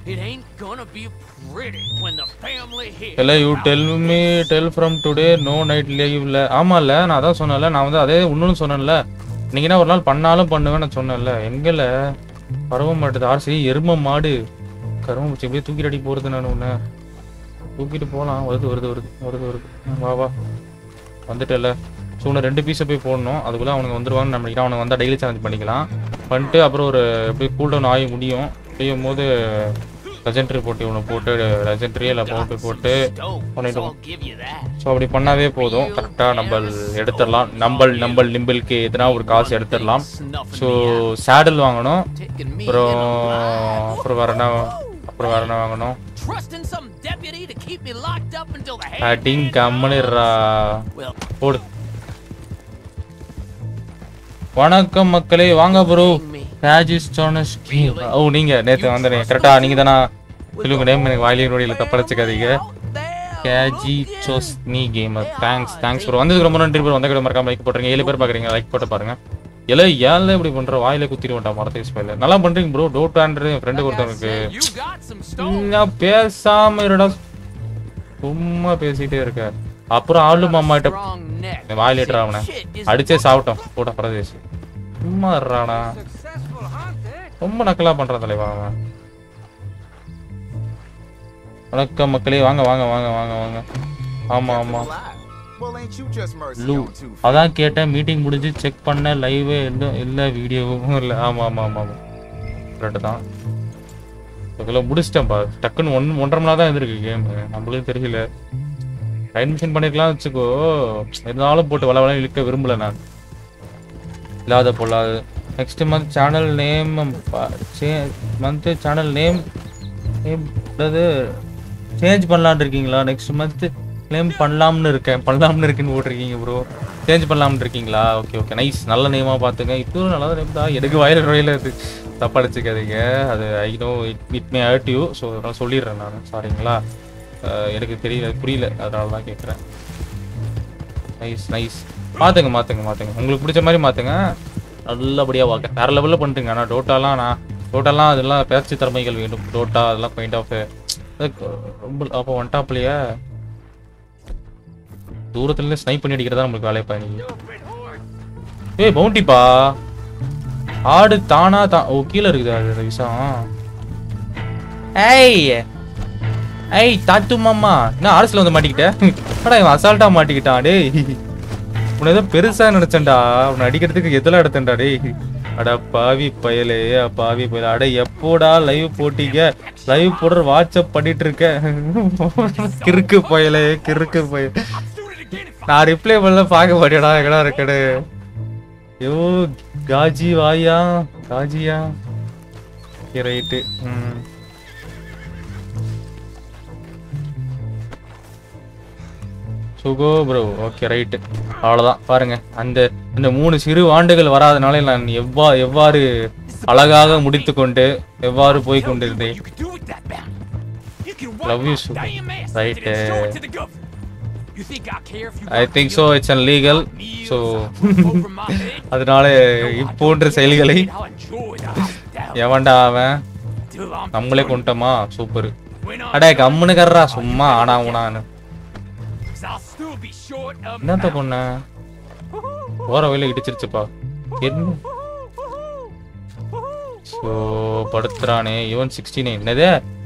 It ain't gonna be pretty when the family here. இல்லை you tell me tell from today no night லீவ்ல ஆமாம்ல நான் அதான் சொன்னேன்ல நான் வந்து அதே இன்னொன்று சொன்னேன்ல நீங்க என்ன ஒரு நாள் பண்ணாலும் பண்ணுவேன் நான் சொன்னேன்ல எங்கல பரவ மாட்டுது ஆர்சி எரும மாடு கரும பிடிச்சி எப்படியே தூக்கிட்டு அடி போறது நான் உன்னை தூக்கிட்டு போகலாம் வருது வருது வருது வருது வருது ம், வா வா வந்துட்டல ஸோ இன்னும் ரெண்டு பீஸை போய் போடணும் அதுக்குள்ளே அவனுக்கு வந்துருவான்னு நம்ம நினைக்கிறேன் அவனுக்கு வந்தால் டெய்லி சேலஞ்ச் பண்ணிக்கலாம் பண்ணிட்டு அப்புறம் ஒரு எப்படி கூல் டவுன் ஆகி முடியும் செய்யும் போது லெஜெண்டரி போட்டு ஒன்று போட்டு லெஜெண்டரி இல்லை போட்டு போட்டு Dope. பண்ணிட்டோம் I'll give you that. So அப்படி பண்ணாவே போதும் கரெக்டாக நம்ம எடுத்துடலாம் நம்பல் நம்பல் நிம்பிளுக்கு எதுனா ஒரு காசு எடுத்துடலாம் ஸோ சேடல் வாங்கணும் Taking me அப்புறம் in a அப்புறம் வேற என்ன அப்புறம் வேற என்ன வாங்கணும் Trusting some deputy to keep me locked up until the hay. அடிங் கம்மனிடுறா Well, போடு வணக்கம் மக்களே வாங்க ப்ரோ ராஜேஷ் சோனஸ் ஓ நீங்க நேத்து வந்தீங்க கரெக்டா நீங்க தானா சொல்லுங்க நேம் எனக்கு வாயிலே நோடியில் தப்படைச்சுக்காதீங்க கேஜி சோஸ் நீ கேமர் தேங்க்ஸ் தேங்க்ஸ் ப்ரோ வந்ததுக்கு ரொம்ப நன்றி ப்ரோ வந்த கூட மறக்காம லைக் போட்டுருங்க ஏழு பேர் பாக்குறீங்க லைக் போட்டு பாருங்க எல்லாம் ஏன்ல இப்படி பண்ற வாயில குத்திட்டு வேண்டாம் மரத்தை ஸ்பைல நல்லா பண்றீங்க ப்ரோ டோட் ஆண்ட்ரு என் ஃப்ரெண்டு ஒருத்தவனுக்கு you got some stone. நான் பேசாம இருடா சும்மா பேசிட்டே இருக்க அப்புறம் ஆளு மாமா கிட்ட Strong neck. வாயில இட்டுறா அவனை அடிச்சே சாப்பிட்டோம் போட்ட பிரதேஷ் சும்மா இருறானா Successful hunt, eh? ரொம்ப நக்கலா பண்றான் தலைவா அவன் வணக்கம் மக்களே வாங்க வாங்க வாங்க வாங்க வாங்க ஆமா ஆமா Well, ain't you just mercy Lu on two feet? அதான் கேட்டேன் மீட்டிங் முடிஞ்சு செக் பண்ண லைவே இன்னும் இல்லை வீடியோவும் இல்லை ஆமா ஆமா ஆமா ஆமா கரெக்டு தான் அதுக்குள்ள முடிச்சிட்டேன்ப்பா டக்குன்னு ஒன் ஒன்றரை மணி நேரம் தான் இருந்திருக்கு கேம் நம்மளுக்கு தெரியல டைம் மிஷின் பண்ணிருக்கலாம் வச்சுக்கோ இருந்தாலும் போட்டு வள வள இழுக்க விரும்பல நான் இல்லாத பொல்லாது next month channel name month channel name name change பண்ணலான்னு இருக்கீங்களா நெக்ஸ்ட் மந்த் நேம் பண்ணலாம்னு இருக்கேன் பண்ணலாம்னு இருக்குன்னு போட்டிருக்கீங்க ப்ரோ சேஞ்ச் பண்ணலாம்னு இருக்கீங்களா ஓகே ஓகே நைஸ் நல்ல நேமா பார்த்துங்க இப்போ நல்ல நேம் தான் எனக்கு வயல் வயல இது தப்பா அடிச்சுக்காதீங்க அது I know it it may hurt you so நான் சொல்லிடுறேன் நான் சாரிங்களா அஹ் எனக்கு தெரியல புரியல அதனால தான் கேட்குறேன் நைஸ் நைஸ் மாற்றுங்க மாற்றுங்க மாற்றுங்க உங்களுக்கு பிடிச்ச மாதிரி மாற்றுங்க நல்லபடியாக வாங்க வேறு லெவலில் பண்ணிட்டுங்க ஆனால் டோட்டாலாம் நான் டோட்டாலாம் அதெல்லாம் பேச்சு திறமைகள் வேண்டும் டோட்டா அதெல்லாம் பாயிண்ட் ஆஃப் ரொம்ப அப்போ ஒன் டாப்லையே தூரத்துல ஸ்னைப் பண்ணி அடிக்கிறதா நம்மளுக்கு வேலையை பண்ணி ஏய் பவுண்டிப்பா ஆடு தானா தா ஓ கீழே இருக்குது அது விஷயம் ஏய் ஏய் தாத்து மாமா என்ன ஆர்எஸ்ல வந்து மாட்டிக்கிட்ட அடா இவன் அசால்ட்டா மாட்டிக்கிட்டான் டேய் உன்னை ஏதோ பெருசா நினைச்சேன்டா உன்னை அடிக்கிறதுக்கு எதெல்லாம் எடுத்தேன்டா டேய் அட பாவி பயலே பாவி பயல அட எப்போடா லைவ் போட்டீங்க லைவ் போடுற வாட்ஸ்அப் பண்ணிட்டு இருக்க கிறுக்கு பயலே கிறுக்கு பயல் நான் ரிப்ளை பண்ணல பார்க்க மாட்டேடா எங்கடா இருக்கடு ஐயோ காஜி வாயா காஜியா ரைட்டு ம் சுகோ ப்ரோ ஓகே ரைட்டு அவ்வளோதான் பாருங்க அந்த அந்த மூணு சிறு ஆண்டுகள் வராதனால நான் எவ்வா எவ்வாறு அழகாக முடித்து கொண்டு எவ்வாறு போய் கொண்டிருந்தேன் You can do with that bounty. You can Love you, walk Sugar. out damn ass Right, and show it uh, to the governor. You think I care if you I work think me so up, it's legal meals so over my head? அதனால இப்போன்ற செயல்களை I'll enjoy the hospitality எவன்டா அவன் till I'm நம்மளே கொண்டோமா super when I'm அடே கம்முன்னு கர்றா சும்மா ஆனா உனான்னு 'cause I'll still be short of என்னத்த mouth. பொண்ண போற வழியில இடிச்சிருச்சுப்பா என்ன ஸோ படுத்துறானே இவன் சிக்ஸ்டி நைன் என்னது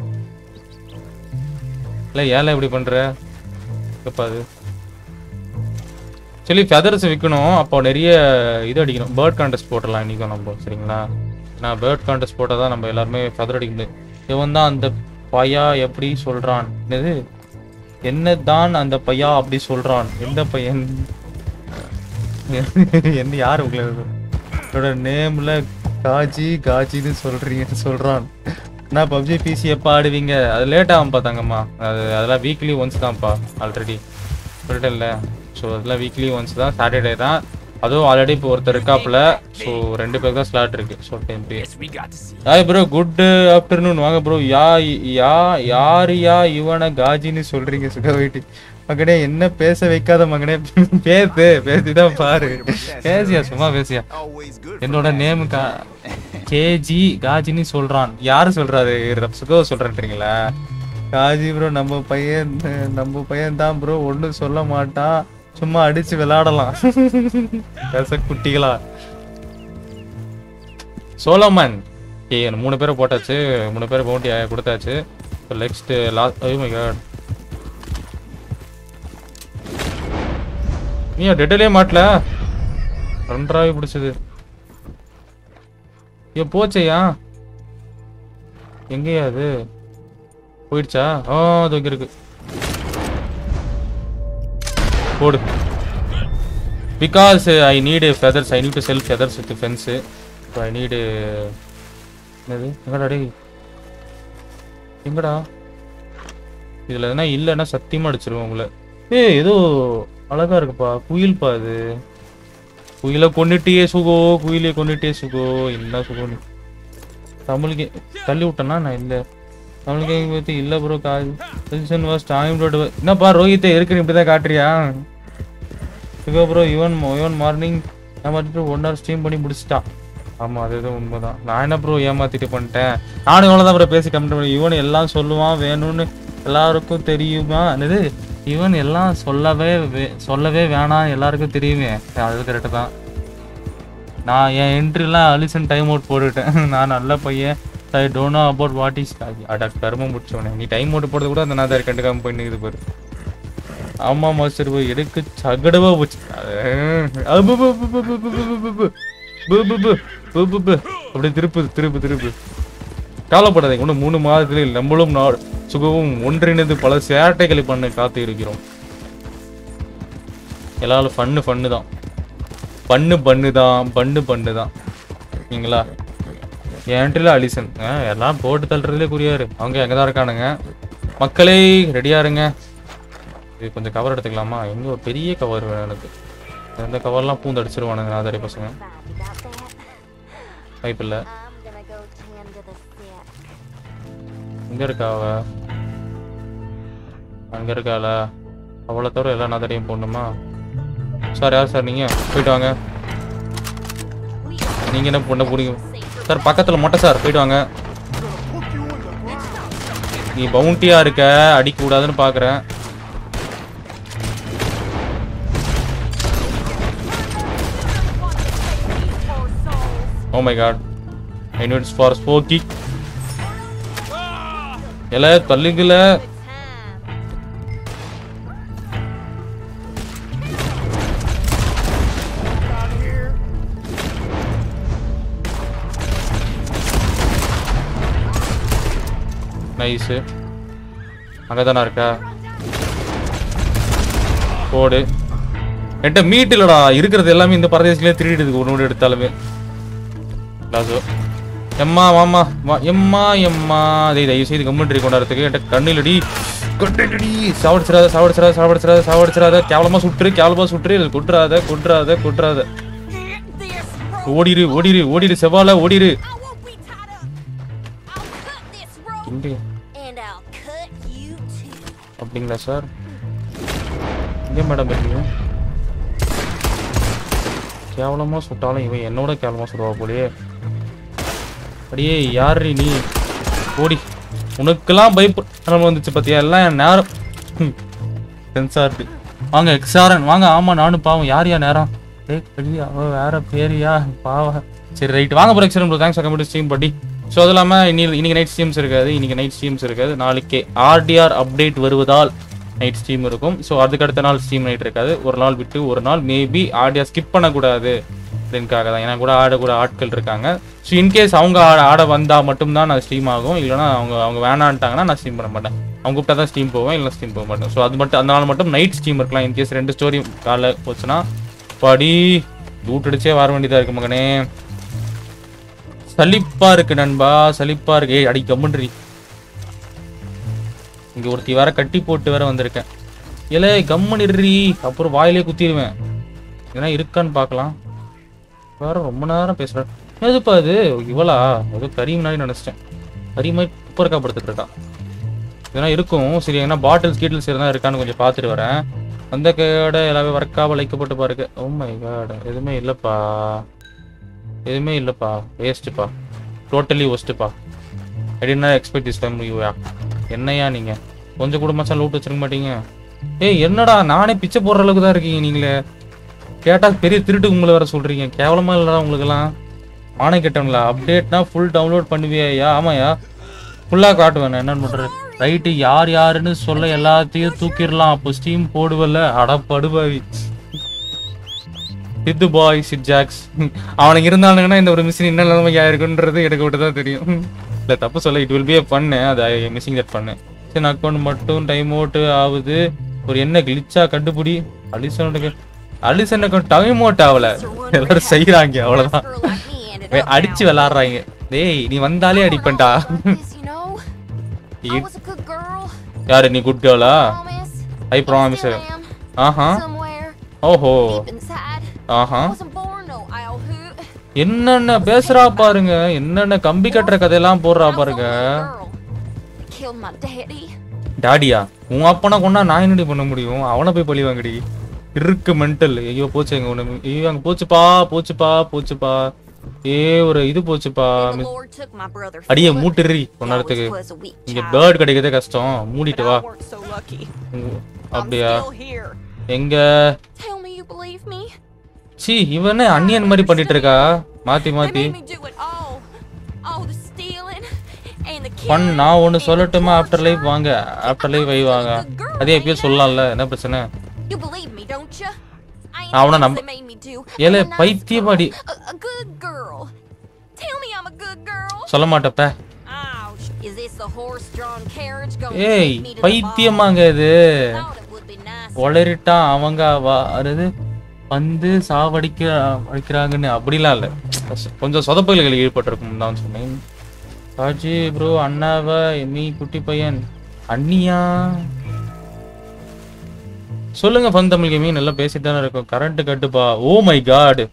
இல்லை ஏல இப்படி பண்ற எப்பா அது சொல்லி ஃபெதர்ஸ் விற்கணும் அப்போ நிறைய இது அடிக்கணும் பேர்ட் கான்டெஸ்ட் போட்டுடலாம் இன்னைக்கும் நம்ம சரிங்களா நான் பேர்ட் கான்டெஸ்ட் போட்டால் தான் நம்ம எல்லாருமே ஃபெதர் அடிக்க முடியும் இவன் தான் அந்த பையா எப்படி சொல்றான் என்னது என்னதான் அந்த பையா அப்படி சொல்றான் எந்த பையன் என்ன யார் உங்களோட நேம்ல காஜி காஜின்னு சொல்றீங்க சொல்றான் நான் பப்ஜி பிசி எப்போ ஆடுவீங்க அது லேட் ஆகும் பார்த்தாங்கம்மா அது அதெல்லாம் வீக்லி ஒன்ஸ் தான்ப்பா ஆல்ரெடி சொல்லிட்டேன்ல ஸோ அதெல்லாம் வீக்லி ஒன்ஸ் தான் சாட்டர்டே தான் அதுவும் ஆல்ரெடி இப்போ ஒருத்தர் இருக்காப்புல ஸோ ரெண்டு பேருக்கு தான் ஸ்லாட் இருக்கு ஸோ டென் பே Guess we got to see. Hi bro good afternoon வாங்க ப்ரோ யா யா யார் யா இவனை காஜின்னு சொல்றீங்க சுகவைட்டி மகனே என்ன பேச வைக்காத மகனே பேசு பேசிதான் பாரு பேசியா சும்மா பேசியா Always good. என்னோட நேம் கா கேஜி காஜின்னு சொல்றான் யாரு சொல்றாரு சுகோ சொல்றேன்றீங்களா காஜி ப்ரோ நம்ம பையன் நம்ம பையன் தான் ப்ரோ ஒண்ணும் சொல்ல மாட்டான் சும்மா அடிச்சு விளையாடலாம் பேச குட்டிகளா சோலோமன் ஏ மூணு பேரை போட்டாச்சு மூணு பேரை பவுண்டி கொடுத்தாச்சு நெக்ஸ்ட் லாஸ்ட் ஐயோ மை காட் நீ டெட்டலே மாட்டல ரெண்டாவே பிடிச்சது ஐயோ போச்சையா எங்கேயா அது போயிடுச்சா ஆ அது இங்க இருக்கு போடு because I need feathers I need to sell feathers with fence so I need என்னது எங்கடா டேய் எங்கடா இதில் எதனா இல்லைன்னா சத்தியமாக அடிச்சிருவோம் உங்களை ஏய் ஏதோ அழகா இருக்குப்பா குயில்ப்பா அது குயிலை கொண்டுட்டியே சுகோ குயிலே கொண்டுட்டியே சுகோ என்ன சுகோ நீ தமிழுக்கு தள்ளி விட்டேன்னா நான் இல்லை தமிழுக்கு பற்றி இல்லை bro call position was time road என்னப்பா ரோஹித்தை இருக்கு இப்படி தான் காட்டுறியா சுகோ ப்ரோ ஈவன் ஈவன் மார்னிங் ஏமாத்திட்டு ஒன் ஹவர் ஸ்ட்ரீம் பண்ணி முடிச்சிட்டான் ஆமாம் அது எதுவும் உண்மைதான் நான் என்ன ப்ரோ ஏமாத்திட்டு பண்ணிட்டேன் நானும் இவ்வளோ தான் ப்ரோ பேசி கம்ப்ளீட் பண்ணி இவன் எல்லாம் சொல்லுவான் வேணும்னு எல்லாருக்கும் தெரியுமா என்னது இவன் எல்லாம் சொல்லவே வே- சொல்லவே வேணாம் எல்லாருக்கும் தெரியுமே அது கரெக்டு தான் நான் என் என்ட்ரிலாம் அலிசன் டைம் அவுட் போட்டுட்டேன் நான் நல்ல பையன் I don't know about what is அட கருமம் முடிச்சவனே நீ டைம் அவுட் போடுறது கூட அந்த நான் கண்டுக்காம போய் இது பாரு ஆமா மாஸ்டர் போய் எடுக்கு சகடவா போச்சு அது பு பு பு பு பு பு பு பு பு. பு பு பு பு பு பு. அப்படியே திருப்பு திருப்பு திருப்பு கவலைப்படாதீங்க இன்னும் மூணு மாதத்தில் நம்மளும் நாடு சுகவும் ஒன்றிணைந்து பல சேட்டைகளை பண்ண காத்து இருக்கிறோம் எல்லாரும் ஃபன்னு ஃபன்னு தான் பண்ணு பண்ணு தான் பண்ணு பண்ணு தான் சரிங்களா என்ட்ரில அலிசன் ஆ, எல்லாம் போட்டு தள்ளுறதுலே குறியாரு அவங்க எங்கே தான் இருக்கானுங்க மக்களே ரெடியா இருங்க இது கொஞ்சம் கவர் எடுத்துக்கலாமா எங்க ஒரு பெரிய கவர் வேணும் எனக்கு இந்த கவர்லாம் பூந்து அடிச்சிருவானுங்க நாதாரி பசங்க வாய்ப்பு இல்லை I'm gonna go tend to the sick. எங்க இருக்கா அவ அங்க இருக்காள அவளை தவிர எல்லா நாதாரியும் போடணுமா சார் யார் சார் நீங்க போயிட்டு வாங்க நீங்க என்ன பண்ண போறீங்க சார் பக்கத்துல மொட்டை சார் போயிட்டு வாங்க நீ பவுண்டியா இருக்க அடிக்க கூடாதுன்னு பாக்குறேன் oh my god I needs for spooky எல தள்ளுங்கல நைஸு அங்கே தானே இருக்கா போடு என்கிட்ட மீட் இல்லடா இருக்கிறது எல்லாமே இந்த பரதேசிலே திருடிடுது ஒன்று ஒன்று எடுத்தாலுமே லாசோ எம்மா வாமா வா எம்மா எம்மா அதை தயவு செய்து கம்மெண்ட்ரி கொண்டாடுறதுக்கு என்கிட்ட கண்ணிலடி கண்ணிலடி சாவடிச்சிடாத சாவடிச்சிடாத சாவடிச்சிடாத சாவடிச்சிடாத கேவலமா சுட்டுரு கேவலமா சுட்டுரு இது கொட்டுறாத கொட்டுறாத கொட்டுறாத This rope. ஓடிரு ஓடிரு ஓடிரு செவ்வால ஓடிரு I won't be tied up. I'll cut this rope இங்க and I'll cut you too. அப்படிங்களா சார் எங்க மேடம் இருக்கீங்க கேவலமா சுட்டாலும் இவன் என்னோட கேவலமா சுடுவா போலயே அடியே யாரு நீ ஓடி உனக்கெல்லாம் பயப்பட வந்துச்சு பாத்தியா எல்லாம் என் நேரம் சென்சார்டு வாங்க எக்ஸாரன் வாங்க ஆமா நானும் பாவம் யார் யா நேரம் ஏய் கடி அவ வேற பேரியா பாவ சரி ரைட் வாங்க ப்ரோ எக்ஸாரன் ப்ரோ தேங்க்ஸ் கம்ப்யூட்டர் ஸ்ட்ரீம் படி ஸோ அது இல்லாமல் இன்னி இன்னைக்கு நைட் ஸ்ட்ரீம்ஸ் இருக்காது இன்னைக்கு நைட் ஸ்ட்ரீம்ஸ் இருக்காது நாளைக்கு ஆர்டிஆர் அப்டேட் வருவதால் நைட் ஸ்ட்ரீம் இருக்கும் ஸோ அதுக்கு அடுத்த நாள் ஸ்ட்ரீம் நைட் இருக்காது ஒரு நாள் விட்டு ஒரு நாள் மேபி ஆடியா ஸ்கிப் பண்ணக்கூடாது அப்படின்னுக்காக தான் ஏன்னா கூட ஆடக்கூட ஆட்கள் இருக்காங்க ஸோ இன்கேஸ் அவங்க ஆட ஆட வந்தால் மட்டும்தான் நான் ஸ்ட்ரீம் ஆகும் இல்லைனா அவங்க அவங்க வேணான்ட்டாங்கன்னா நான் ஸ்ட்ரீம் பண்ண மாட்டேன் அவங்க கூப்பிட்டா தான் ஸ்ட்ரீம் போவேன் இல்லை ஸ்ட்ரீம் போக மாட்டேன் ஸோ அது மட்டும் அந்த நாள் மட்டும் நைட் ஸ்ட்ரீம் இருக்கலாம் இன்கேஸ் ரெண்டு ஸ்டோரி காலைல போச்சுன்னா படி லூட் அடிச்சே வர வேண்டியதாக இருக்கு மகனே சலிப்பா இருக்கு நண்பா சலிப்பா இருக்கு ஏய் அடி கம்முன்றி இங்க ஒருத்தி வேற கட்டி போட்டு வேற வந்திருக்கேன் இலே கம்முனிடுறி அப்புறம் வாயிலே குத்திடுவேன் ஏன்னா இருக்கான்னு பார்க்கலாம் வேற ரொம்ப நேரம் பேசுகிறேன் எதுப்பா இது இவளா ஏதோ கறி முன்னாடி நினச்சிட்டேன் கறி மாதிரி குப்பரக்கா படுத்துட்டு இருக்கா இதெல்லாம் இருக்கும் சரி ஏன்னா பாட்டில்ஸ் கீட்டில்ஸ் இருந்தால் இருக்கான்னு கொஞ்சம் பார்த்துட்டு வரேன் அந்த கடை எல்லாமே ஒர்க்காக லைக்கப்பட்டு பாருங்க ஓ மை காட் எதுவுமே இல்லைப்பா எதுவுமே இல்லைப்பா வேஸ்ட்டுப்பா டோட்டலி ஒஸ்ட்டுப்பா எப்படின்னா எக்ஸ்பெக்ட் திஸ் டைம் யூயா என்னையா நீங்கள் கொஞ்சம் கூட மச்சான் லூட் வச்சிருக்க மாட்டீங்க ஏய் என்னடா நானே பிச்சை போடுற அளவுக்கு தான் இருக்கீங்க நீங்களே கேட்டால் பெரிய திருட்டு உங்களை வர சொல்கிறீங்க கேவலமாக இல்லைடா உங்களுக்கெல்லாம் ஆணை கேட்டவங்களா அப்டேட்னா ஃபுல் டவுன்லோட் பண்ணுவியா ஆமாயா ஃபுல்லாக காட்டுவேன் நான் என்னன்னு பண்ணுறது ரைட்டு யார் யாருன்னு சொல்ல எல்லாத்தையும் தூக்கிடலாம் அப்போ ஸ்டீம் போடுவல்ல அட படுபாவி சித்து பாய் சிட் ஜாக்ஸ் அவனுக்கு இருந்தானுங்கன்னா இந்த ஒரு மிஷின் என்ன நிலைமைக்கு ஆயிருக்குன்றது எனக்கு மட்டும் தான் தெரியும் இல்லை தப்பு சொல்ல இட் வில் பி பண்ணு அது மிஸ்ஸிங் தட் பண்ணு சரி அக்கௌண்ட் மட்டும் டைம் அவுட் ஆகுது ஒரு என்ன கிளிச்சா கண்டுபிடி அலிசனுக்கு அலிசனுக்கு டைம் அவுட் ஆகல எல்லாரும் செய்யறாங்க அவ்வளவுதான் Girl like me ended வே- up அடிச்சு down. விளாடுறாங்க டேய் நீ வந்தாலே அடிப்பேன்டா This, you know, I was a good girl. யாரு நீ குட் கேர்ளா Promise. I I promise still am. ஆஹா Somewhere ஓஹோ deep inside. ஆஹா I wasn't born no owl hoot. என்னென்ன பேசுறா பாருங்க என்னென்ன கம்பி கட்டுற கதையெல்லாம் போடுறா I was a பாருங்க little girl. Killed my daddy. டாடியா உன் அப்பனா கொண்டா நான் என்னடி பண்ண முடியும் அவனை போய் பழி வாங்கடி இருக்கு மென்டல் ஐயோ போச்சு எங்க ஒண்ணு ஐயோ அங்க போச்சுப்பா போச்சுப்பா போச்சுப்பா ஏ ஒரு இது போச்சுப்பா And the Lord took my brother. அடியே Philip. மூட்டுறி I கொஞ்ச was, நேரத்துக்கு was a weak இங்க child. பேர்ட் கிடைக்கிறதே கஷ்டம் But மூடிட்டு I வா weren't so lucky. Um, I'm அப்படியா still here. எங்க Tell me you believe me. சி இவனே அன்னியன் மாதிரி பண்ணிட்டு இருக்கா மாத்தி They மாத்தி made me do it all. All the stealing and the பண் killing நான் ஒன்னு and the சொல்லட்டுமா ஆஃப்டர் லைஃப் torture. வாங்க ஆஃப்டர் லைஃப் வை வாங்க I'm a good girl, அதே எப்பயும் ain't I? சொல்லலாம்ல என்ன பிரச்சனை You believe me, don't you? I ain't அவன the நம்ப- things they made me do. ஏலே, I'm a nice பைத்தியமாடி. girl. A, a good girl. Tell me I'm a good girl. சொல்ல மாட்டப்ப Ouch. Is this the horse-drawn carriage going ஏய் to take me to the பைத்தியமாங்க ball? இது Thought it would be nice. ஒளரிட்டான் அவங்க வருது வந்து சாவடிக்க அடிக்கிறாங்கன்னு அப்படிலாம் இல்லை கொஞ்சம் சொதப்பல்கள் ஈடுபட்டிருக்கும் தான் சொன்னேன் காஜி ப்ரோ அண்ணாவ நீ குட்டி பையன் அண்ணியா சொல்லுங்க ஃபன் தமிழ் கேமிங் நல்லா பேசிட்டு தானே இருக்கும் கரண்ட் கட்டுப்பா ஓ மை காட்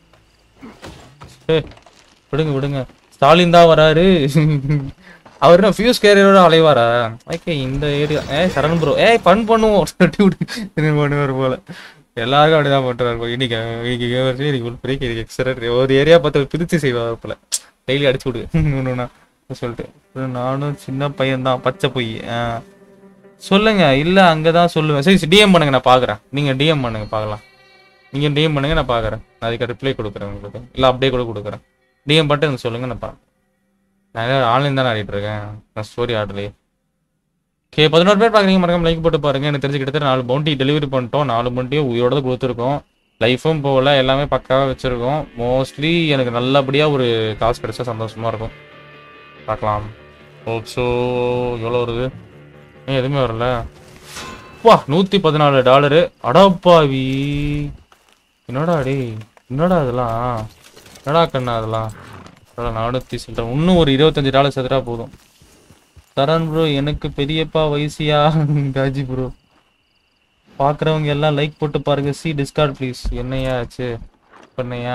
விடுங்க விடுங்க ஸ்டாலின் தான் வராரு அவர் என்ன ஃபியூஸ் கேரியரோட அலைவாரா ஓகே இந்த ஏரியா ஏ சரண் ப்ரோ ஏய் ஃபன் பண்ணுவோம் இது பண்ணுவார் போல எல்லாருக்கும் அப்படிதான் பண்றாரு போல. இன்னைக்கு இன்னைக்கு வருஷம் இன்னைக்கு ஒரு பெரிய கேரி எக்ஸ்ட்ரா ஒரு ஏரியா பார்த்து பிரிச்சு செய்வார் போல டெய்லி அடிச்சு விடு ஒன்றுனா சொல்லிட்டு அப்புறம் நானும் சின்ன பையன் தான் பச்சை பொய் ஆ. சொல்லுங்க இல்ல அங்கதான் சொல்லுவேன் சரி டிஎம் பண்ணுங்க நான் பாக்குறேன் நீங்க டிஎம் பண்ணுங்க பார்க்கலாம் நீங்க டிஎம் பண்ணுங்க நான் பாக்குறேன் நான் அதுக்கு ரிப்ளை கொடுக்குறேன் உங்களுக்கு இல்ல அப்படியே கூட கொடுக்குறேன் டிஎம் பண்ணிட்டு எனக்கு சொல்லுங்க நான் பாக்குறேன் நான் ஆன்லைன் தான் ஆடிட்டு இருக்கேன் நான் ஸ்டோரி ஆடலையே ஓகே பதினோரு பேர் பார்க்குறீங்க மறக்காம லைக் போட்டு பாருங்க எனக்கு தெரிஞ்சு கிட்டத்தட்ட நாலு பவுண்டி டெலிவரி பண்ணிட்டோம் நாலு பவுண்டியும் உயிரோட தான் கொடுத்துருக்கோம் லைஃபும் போகல எல்லாமே பக்காவாக வச்சுருக்கோம் மோஸ்ட்லி எனக்கு நல்லபடியாக ஒரு காசு கிடைச்சா சந்தோஷமாக இருக்கும் பார்க்கலாம் ஸோ எவ்வளோ வருது ஏன் எதுவுமே வரல வா நூற்றி பதினாலு டாலரு அடப்பாவி என்னடா டேய் என்னடா அதெல்லாம் என்னடா கண்ணா அதெல்லாம் அதெல்லாம் நானூற்றி சில்லற இன்னும் ஒரு இருபத்தஞ்சு டாலர் சேர்த்துட்டா போதும் தரன் ப்ரோ எனக்கு பெரியப்பா வயசியா காஜி ப்ரோ பார்க்குறவங்க எல்லாம் லைக் போட்டு பாருங்க சி டிஸ்கார்ட் ப்ளீஸ் என்னையா ஆச்சு பண்ணையா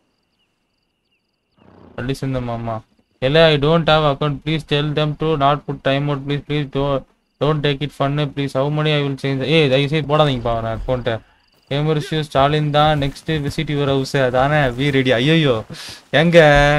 அள்ளி சிந்த மாமா இல்லை I don't have account please tell them to not put time out please please do don't take it fun please how money I will change ஏய் தயவு செய்து போடாதீங்கப்பா நான் அக்கௌண்ட்டை எமர்ஷியூ ஸ்டாலின் தான் நெக்ஸ்ட் விசிட் யுவர் ஹவுஸ் அதானே வி ரெடி ஐயோ எங்க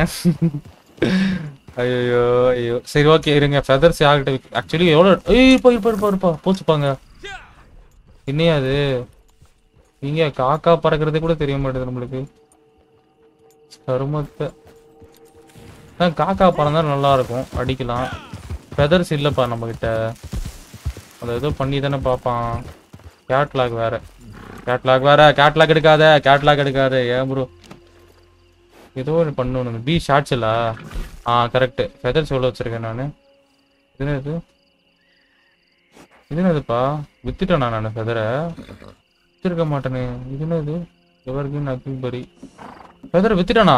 ஐயோ ஐயோ சரி ஓகே இருங்க ஃபெதர்ஸ் யார்கிட்ட ஆக்சுவலி எவ்வளோ ஏய் இருப்பா இருப்பா இருப்பா இருப்பா போச்சுப்பாங்க என்னையா அது நீங்க காக்கா பறக்கிறதே கூட தெரிய மாட்டேது நம்மளுக்கு கருமத்தை அதான் காக்கா பறந்தா நல்லா இருக்கும் அடிக்கலாம் ஃபெதர்ஸ் இல்லைப்பா நம்மக்கிட்ட அதை ஏதோ பண்ணி தானே பார்ப்பான் கேட்லாக் வேற கேட்லாக் வேற கேட்லாக் எடுக்காத கேட்லாக் எடுக்காத ஏன் ப்ரோ ஏதோ ஒன்று பண்ணணும் பி ஷார்ட்ஸ்லா ஆ கரெக்ட் ஃபெதர்ஸ் எவ்வளோ வச்சிருக்கேன் நான் இது என்னது இது என்னதுப்பா வித்துட்டேனா நான் ஃபெதரை வித்திருக்க மாட்டேனே இது என்னது எவர்கின் அக்கிபரி ஃபெதரை வித்துட்டானா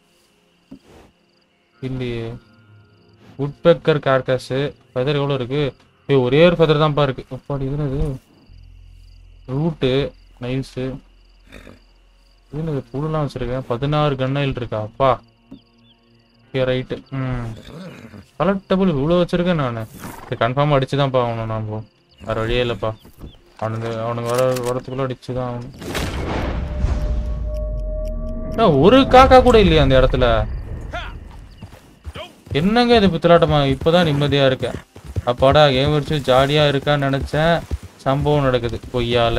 இல்லையே உட்பெக்கர் கார்காஸு ஃபெதர் எவ்வளோ இருக்கு ஏய் ஒரே ஒரு ஃபெதர் தான்ப்பா இருக்கு அப்பாடி இது என்னது ரூட்டு நைல்ஸு இது புழுலாம் வச்சிருக்கேன் பதினாறு கண்ணையில் இருக்கா அப்பா ஓகே ரைட்டு ம் கலெக்டபுள் இவ்வளோ வச்சிருக்கேன் நான் இது கன்ஃபார்மாக அடிச்சு தான் ஆகணும் நான் போ வேறு வழியே இல்லைப்பா அவனுக்கு அவனுக்கு வர வரத்துக்குள்ள அடிச்சு தான் ஆகணும் அண்ணா, ஒரு காக்கா கூட இல்லையா அந்த இடத்துல என்னங்க இது பித்தலாட்டமா இப்போதான் நிம்மதியா இருக்கேன் அப்பாடா கேம் வச்சு ஜாலியா இருக்கான்னு நினைச்சேன் சம்பவம் நடக்குது பொய்யால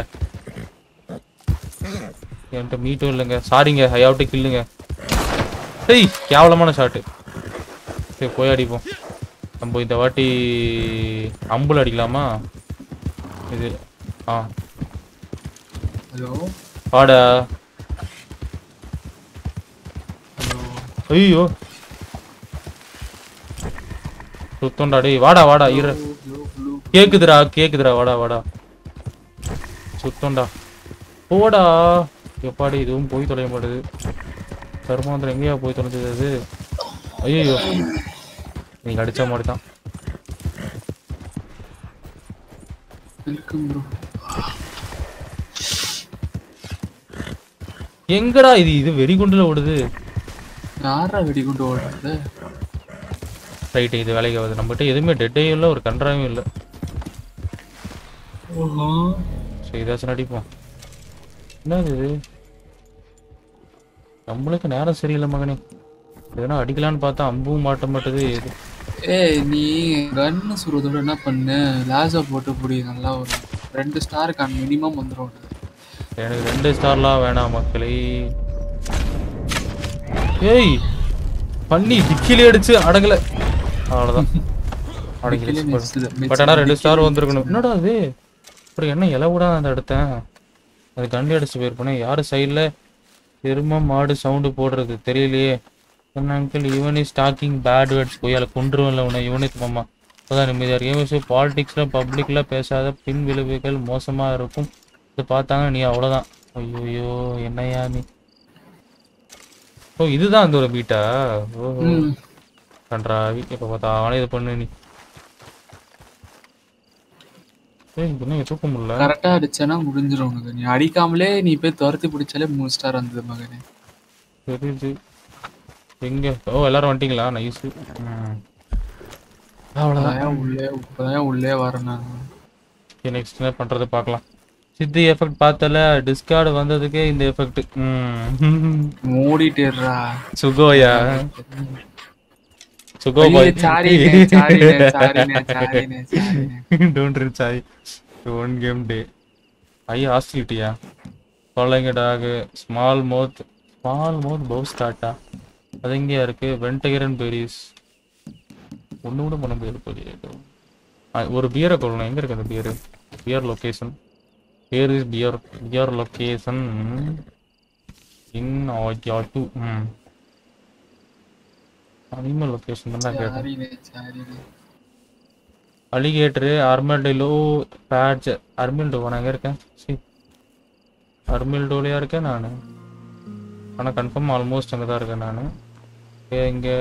என்கிட்ட மீட்டும் இல்லைங்க சாரிங்க ஐயாவிட்டு கில்லுங்க டேய் கேவலமான ஷாட்டு சரி போய் அடிப்போம் நம்ம இந்த வாட்டி அம்புல் அடிக்கலாமா இது ஆ ஹலோ வாடா ஐயோ சுத்தம்டா டேய் வாடா வாடா இரு கேக்குதுடா கேக்குதுடா வாடா வாடா சுத்தம்டா போடா எப்பாடி இதுவும் போய் தொலைய மாட்டுது கருமாந்திரம் எங்கேயா போய் தொலைஞ்சது அது ஐயோ நீங்க அடிச்ச மாதிரி தான் வெல்கம் ப்ரோ எங்கடா இது இது வெறிகுண்டுல ஓடுது யாரா வெடிகுண்டு ஓடுறது ரைட்டு இது வேலைக்கு ஆகுது நம்மகிட்ட எதுவுமே டெட்டே இல்லை ஒரு கன்றாவும் இல்லை ஓஹோ சரி ஏதாச்சும் நடிப்போம் என்னது இது நம்மளுக்கு நேரம் சரியில்லை மகனே எதனா அடிக்கலான்னு பார்த்தா அம்பும் மாட்ட மாட்டுது எது ஏய் நீ கன்னு சுடுறதோட என்ன பண்ணு லேசா போட்டு புடி நல்லா ஒரு ரெண்டு ஸ்டாருக்கு மினிமம் வந்துடும் எனக்கு ரெண்டு ஸ்டார்லாம் வேணாம் மக்களே ஏய் பண்ணி டிக்கிலே அடிச்சு அடங்கல அவ்வளோதான் அடங்கிடுச்சு பட் ஆனால் ரெண்டு ஸ்டார் வந்திருக்கணும் என்னடா அது அப்புறம் என்ன இலை கூட அந்த எடுத்தேன் அது கண்டி அடிச்சு போயிருப்பேனே யார் சைடில் எரும மாடு சவுண்டு போடுறது தெரியலையே என்ன uncle even is talking bad words கொய்யால கொண்டுருவன்ல உன்னை யூனிட் மாமா அப்போதான் நிம்மதியாக இருக்கு பாலிடிக்ஸில் பப்ளிக்கில் பேசாத பின் விளைவுகள் மோசமாக இருக்கும் இது பார்த்தாங்க நீ அவ்வளோதான் ஐயோ என்னையா நீ ஓ இதுதான் அந்த ஒரு பீட்டா ஓஹோ ம் கன்றாவி இப்போ பார்த்தா அவனே இது பண்ணு நீ ஏய் என்ன தூக்க முடியல கரெக்டா அடிச்சேன்னா முடிஞ்சிடும் உனக்கு நீ அடிக்காமலே நீ போய் துரத்தி பிடிச்சாலே மூணு ஸ்டார் வந்தது மகனே தெரியுது எங்க ஓ எல்லாரும் வந்துட்டீங்களா நைஸ் அவ்வளோதான் இப்பதான் உள்ளே இப்பதான் உள்ளே வரேன் நான் நெக்ஸ்ட் என்ன பண்றது பார்க்கலாம் சித்தி எஃபெக்ட் பார்த்தல டிஸ்கார்டு வந்ததுக்கே இந்த எஃபெக்ட் மூடிட்டேடுறா சுகோயா சுகோ பாய் சாரினே சாரினே சாரினே சாரினே சாரினே don't reach I one game day I ஹாஸ்டிலிட்டியா following talk small mouth small mouth பவு ஸ்டார்ட்டா அது எங்கேயா இருக்கு வெண்டகரன் பெரிஸ் ஒன்று கூட பண்ண முடியாது போலியே ஒரு பியரை கொள்ளணும் எங்க இருக்கு அந்த bear bear location bear is bear bear location in ஆக்கியா டூ ம் அனிமல் லொகேஷன் தான் கேட்டேன் சாரினே சாரினே அலிகேட்டரு அர்மெல்டோ பேட்ச் அர்மில்டோ நான் எங்கே இருக்கேன் சி அர்மில்டோலையா இருக்கேன் நான் ஆனால் கன்ஃபார்ம் ஆல்மோஸ்ட் அங்கே தான் இருக்கேன் நான் இங்கே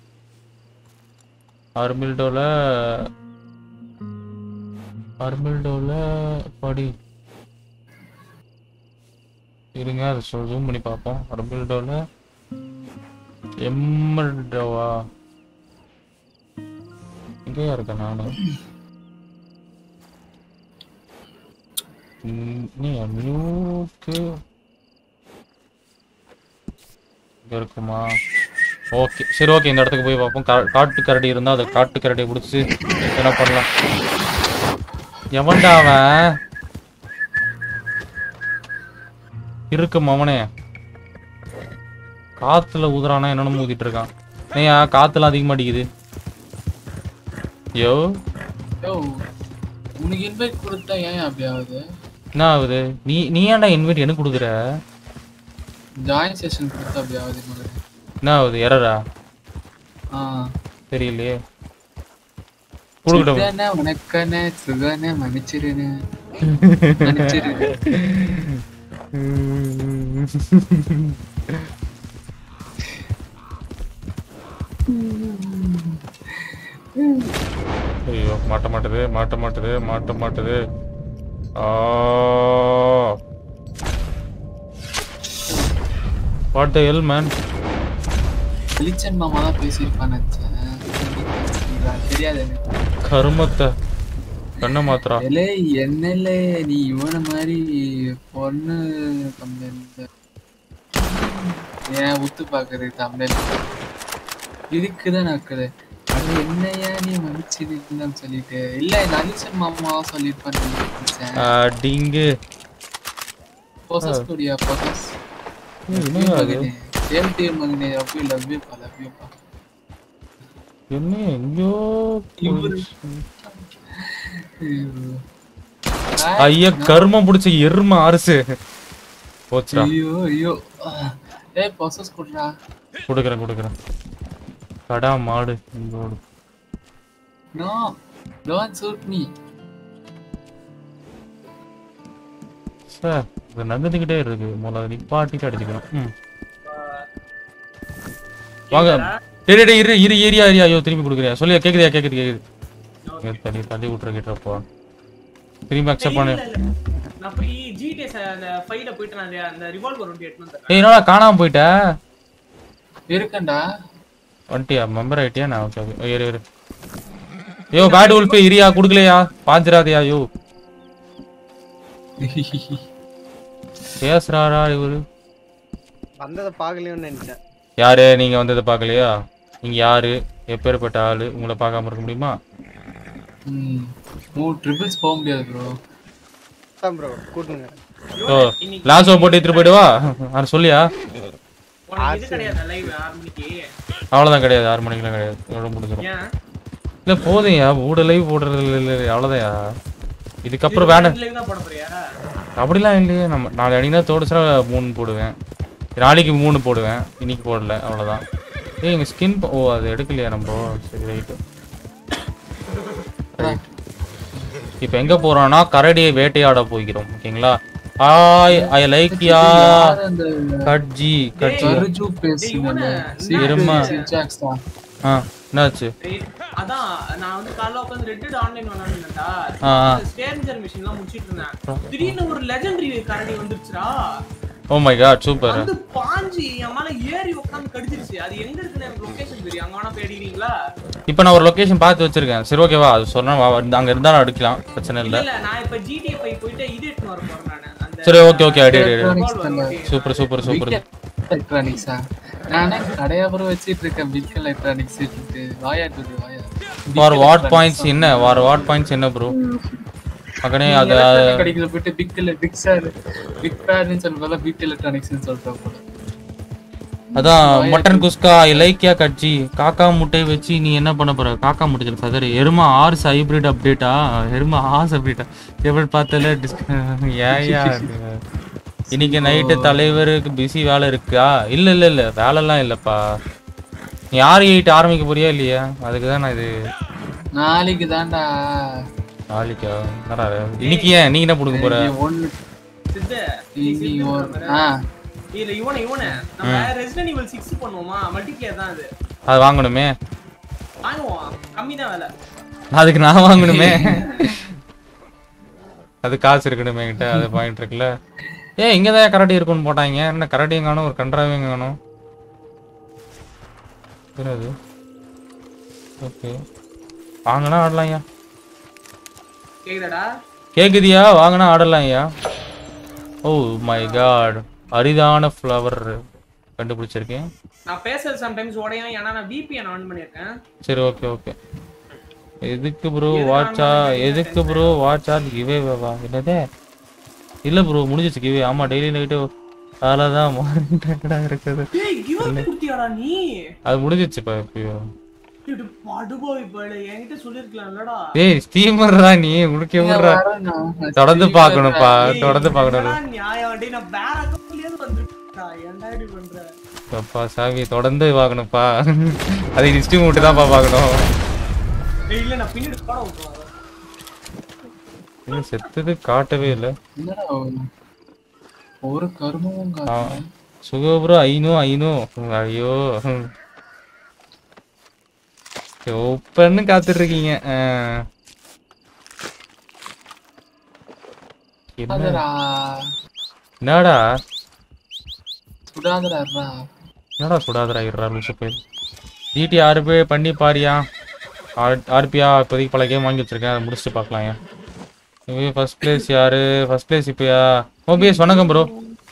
அர்மில்டோவில் அர்மில்டோவில் படி இருங்க அதை ஜூம் பண்ணி பார்ப்போம் அர்மில்டோவில் எம்மல்டோவா எங்கேயா இருக்கேன் நான் நீ மியூக்கு இங்க இருக்குமா ஓகே சரி ஓகே இந்த இடத்துக்கு போய் பார்ப்போம் கா- காட்டு கரடி இருந்தா அதை காட்டு கரடியை பிடிச்சி என்ன பண்ணலாம் எவன்டா அவன் இருக்கு மவனே காத்துல ஊதுறானா என்னன்னு ஊதிட்டு இருக்கான் ஏயா காத்துலாம் அதிகமா அடிக்குது யோ யோ உனக்கு இன்வைட் கொடுத்தா ஏன் அப்படி ஆகுது என்ன ஆகுது நீ நீ ஏன்டா இன்வைட் எனக்கு கொடுக்குற ஜாயின் செஷன் கொடுத்தா அப்படி ஆகுது மகனே என்ன ஆகுது எரரா ஆ தெரியலையே கொடுக்கட்டும் சுகனே உனக்கனே சுகனே மன்னிச்சிருனே மன்னிச்சிருனே ஐயோ மாட்ட மாட்டுது மாட்ட மாட்டுது மாட்ட மாட்டுது ஆ வாட் த ஹெல் மேன் வெளிச்சன் மாமா தான் பேசியிருப்பான்னு நினைச்சேன் தெரியாது எனக்கு கருமத்தை கண்ணை மாத்திரா எலே என்னல நீ இவன மாதிரி பொண்ணு கம்பெனி ஏன் உத்து பாக்குறது தமிழ் இதுக்குதான் நடக்குது அது என்னையா நீ மன்னிச்சிருந்தான்னு சொல்லிட்டு இல்ல நலிசன் மாமாவா சொல்லிருப்பான்னு நினைச்சேன் அடிங்கு பொசஸ் கூடியா பொசஸ் ஏய், என்னங்க அது? ஏல்டி மகனே லவ் லவ் யூ பா லவ் யூ பா என்ன எங்கேயோ இவரு. ஐயா கருமம் பிடிச்ச எரும அரசு போச்சுடா ஐயோ ஐயோ ஏய் பொசஸ் குடுறா கொடுக்குறேன் கொடுக்குறேன் கடா மாடு இங்கோடு no don't shoot me sir இது நகர்ந்துக்கிட்டே இருக்கு முதல்ல அதை நிப்பாட்டிட்டு அடிச்சுக்கணும் ம் வாங்க டேய் டேய், டேய் இரு இரு ஏரியா ஏரியா ஐயோ திரும்பி கொடுக்குறியா சொல்லியா கேக்குதியா கேக்குது கேக்குது இங்க தள்ளி தள்ளி விட்டுற கிட்டப்போ திரும்பி அக்செப்ட் பண்ணு இல்ல, இல்ல. நான் போய் ஜிடிஎஸ் அந்த ஃபைல போயிட்டு நான் அந்த- அந்த ரிவால்வர் ஒன்று எடுத்து வந்துடுறேன் ஏய் என்னடா காணாம போயிட்ட இருக்கேன்டா வந்துட்டியா மெம்பர் ஆயிட்டியா நான் ஓகே ஓகே இரு இரு ஐயோ பேட் உல்ஃபே இரியா குடுக்கலையா பாஞ்சிராதையா ஐயோ பேசுறாரா இவரு வந்ததை பார்க்கலையோன்னு நினைச்சேன் யாரு நீங்க வந்ததை பார்க்கலையா நீங்க யாரு எப்பேற்பட்ட ஆளு உங்களை பார்க்காம இருக்க முடியுமா ம் மூ ட்ரிபிள்ஸ் போக முடியாது ப்ரோ தான் ப்ரோ கூட்டுங்க ஓ லாசோ போட்டு எடுத்துட்டு போயிடுவா அது சொல்லியா உனக்கு இது கிடையாது லைவ் ஆறு மணிக்கு அவ்வளவுதான் கிடையாது ஆறு மணிக்கெல்லாம் கிடையாது எவ்வளோ முடிஞ்சிடும் ஏன் இல்ல போதும்யா ஊட லைவ் போடுறது இல்லை அவ்வளோதான்யா இதுக்கப்புறம் வேணாம் லைவ் தான் போட போறியா அப்படிலாம் இல்லையே நம்ம நாலு அணினா தோடுச்சுனா மூணு போடுவேன் நாளைக்கு மூணு போடுவேன் இன்னைக்கு போடல அவ்வளோதான் ஏய் எங்கள் ஸ்கின் ஓ அது எடுக்கலையா நம்ம சரி ரைட்டு ரைட் இப்போ எங்கே போகிறோம்னா கரடியை வேட்டையாட போகிறோம் ஓகேங்களா ஹாய் ஐ லைக் யா யார் அந்த கட்ஜி கட்ஜி கருஜு பேசுங்க இருமா. சிஜாக்ஸ் தான் ஆ என்னாச்சு Right. அதான் நான் வந்து காலைல உட்காந்து ரெட் ஆன்லைன் விளாண்டுட்டா ஆ, ஆ. ஸ்டேஞ்சர் மிஷின்லாம் முடிச்சிட்டு இருந்தேன் திடீர்னு ஒரு லெஜெண்டரி கரடி வந்துருச்சுடா ஓ மை காட் சூப்பர் வந்து பாஞ்சு என் மேல ஏறி உட்காந்து கடிச்சிருச்சு அது எங்க இருக்குன்னு எனக்கு லொகேஷன் தெரியும் அங்க வேணா போய் அடிக்கிறீங்களா இப்போ நான் ஒரு லொகேஷன் பார்த்து வச்சிருக்கேன் சரி ஓகேவா அது சொன்னா அங்கே இருந்தாலும் அடிக்கலாம் பிரச்சனை இல்ல இல்லை இல்ல நான் இப்ப ஜிடிஏ போய் போயிட்டு இது எடுத்துன்னு வர போறேன் நானு அந்த சரி ஓகே ஓகே அடி அடி அடி Electronics தானே. சூப்பர் சூப்பர் சூப்பர் எலக்ட்ரானிக்ஸா நானே கடையா ப்ரோ வச்சிட்டு இருக்கேன் பிக் எலக்ட்ரானிக்ஸ் வாயா துடி வாயா ஃபார் வாட் பாயிண்ட்ஸ் என்ன ஃபார் வாட் பாயிண்ட்ஸ் என்ன ப்ரோ மகனே அது கடைக்குள்ள போயிட்டு பிக் இல்ல பிக் சார் பிக் பேர்னு சொல்றதால பிக் எலக்ட்ரானிக்ஸ்னு சொல்றோம் போல அதான் மட்டன் குஸ்கா இலைக்கியா கட்சி காக்கா முட்டை வச்சு நீ என்ன பண்ண போற காக்கா முட்டை சதர் எருமா ஆர்ஸ் ஹைபிரிட் அப்டேட்டா எருமா ஆர்ஸ் அப்டேட்டா எப்படி பார்த்தால ஏயா இன்னைக்கு நைட்டு தலைவருக்கு பிஸி வேலை இருக்கா இல்ல இல்ல இல்ல வேலைலாம் இல்லப்பா நீ ஆறு எயிட் ஆரம்பிக்க போறியா இல்லையா அதுக்கு தான் நான் இது நாளைக்கு தான்டா நாளைக்கா என்னடா இது? இன்னைக்கு ஏன் நீ என்ன கொடுக்க போற ஒன்னு சித்த இன்னைக்கு ஒரு ஆ இல்ல இவனை இவனை நம்ம ரெசிடென்ட் ஈவல் 6 பண்ணுவோமா மல்டிப்ளேயர் தான் அது அது வாங்கணுமே வாங்குவோம் கம்மி தான் விலை அதுக்கு நான் வாங்கணுமே அது காசு இருக்கணுமே என்கிட்ட அது பாயிண்ட் இருக்குல்ல ஏ இங்க தான் கரடி இருக்குன்னு போட்டாங்க என்ன கரடியும் காணும் ஒரு கன்றாவையும் காணும் என்னது ஓகே வாங்கினா ஆடலாம்யா கேக்குதாடா கேக்குதியா வாங்கினா ஆடலாம்யா ஓ மை காட் அரிதான ஃப்ளவர் கண்டுபிடிச்சிருக்கேன் நான் பேசுறது சம்டைம்ஸ் உடையும் ஏன்னா நான் VPN ஆன் பண்ணிருக்கேன் சரி ஓகே ஓகே எதுக்கு ப்ரோ வாட்சா எதுக்கு ப்ரோ வாட்சா கிவே வா என்னதே இல்ல ப்ரோ முடிஞ்சிச்சு கிவே ஆமா டெய்லி நைட்டு அதான் மாறிட்டா இருக்குது டேய் கிவ் அப் குட்டியாடா நீ அது முடிஞ்சிச்சு இப்போ எப்பயோ இது படுபோய் படு என்கிட்ட சொல்லிருக்கலாம்லடா ஏய் ஸ்டீமர்ரா நீ உனக்கு எவ்வளோ தொடர்ந்து பார்க்கணும்ப்பா தொடர்ந்து பார்க்கணும் என்னடா நியாயம் டேய் நான் வேற அக்கவுண்ட்லயே வந்துட்டா ஏன்டா இப்படி பண்ற அப்பா சாமி தொடர்ந்து பார்க்கணும்ப்பா அது டிஸ்ட்ரிபியூட் மட்டும் தான்ப்பா பார்க்கணும் டேய் இல்ல நான் பின்னாடி போட விட்டுறேன் இன்னும் செத்தது காட்டவே இல்லை என்னடா ஒரு- ஒரு கருமமும் காட்டல. சுகபுரம் ஐநூ ஐநூ ஐயோ ஓப்பன்னு காத்துட்டு இருக்கீங்க ஆ. என்ன- அதுடா. என்னடா சுடாதரா என்னடா சுடாதரா இருறா லூசு போய் ஜிடி ஆர்பி பண்ணி பாரியா ஆர்பியா இப்போதைக்கு பல கேம் வாங்கி வச்சிருக்கேன் அதை முடிச்சுட்டு பார்க்கலாம் ஏன் இது ஃபர்ஸ்ட் பிளேஸ் யாரு ஃபர்ஸ்ட் பிளேஸ் இப்போயா ஓபிஎஸ் வணக்கம் ப்ரோ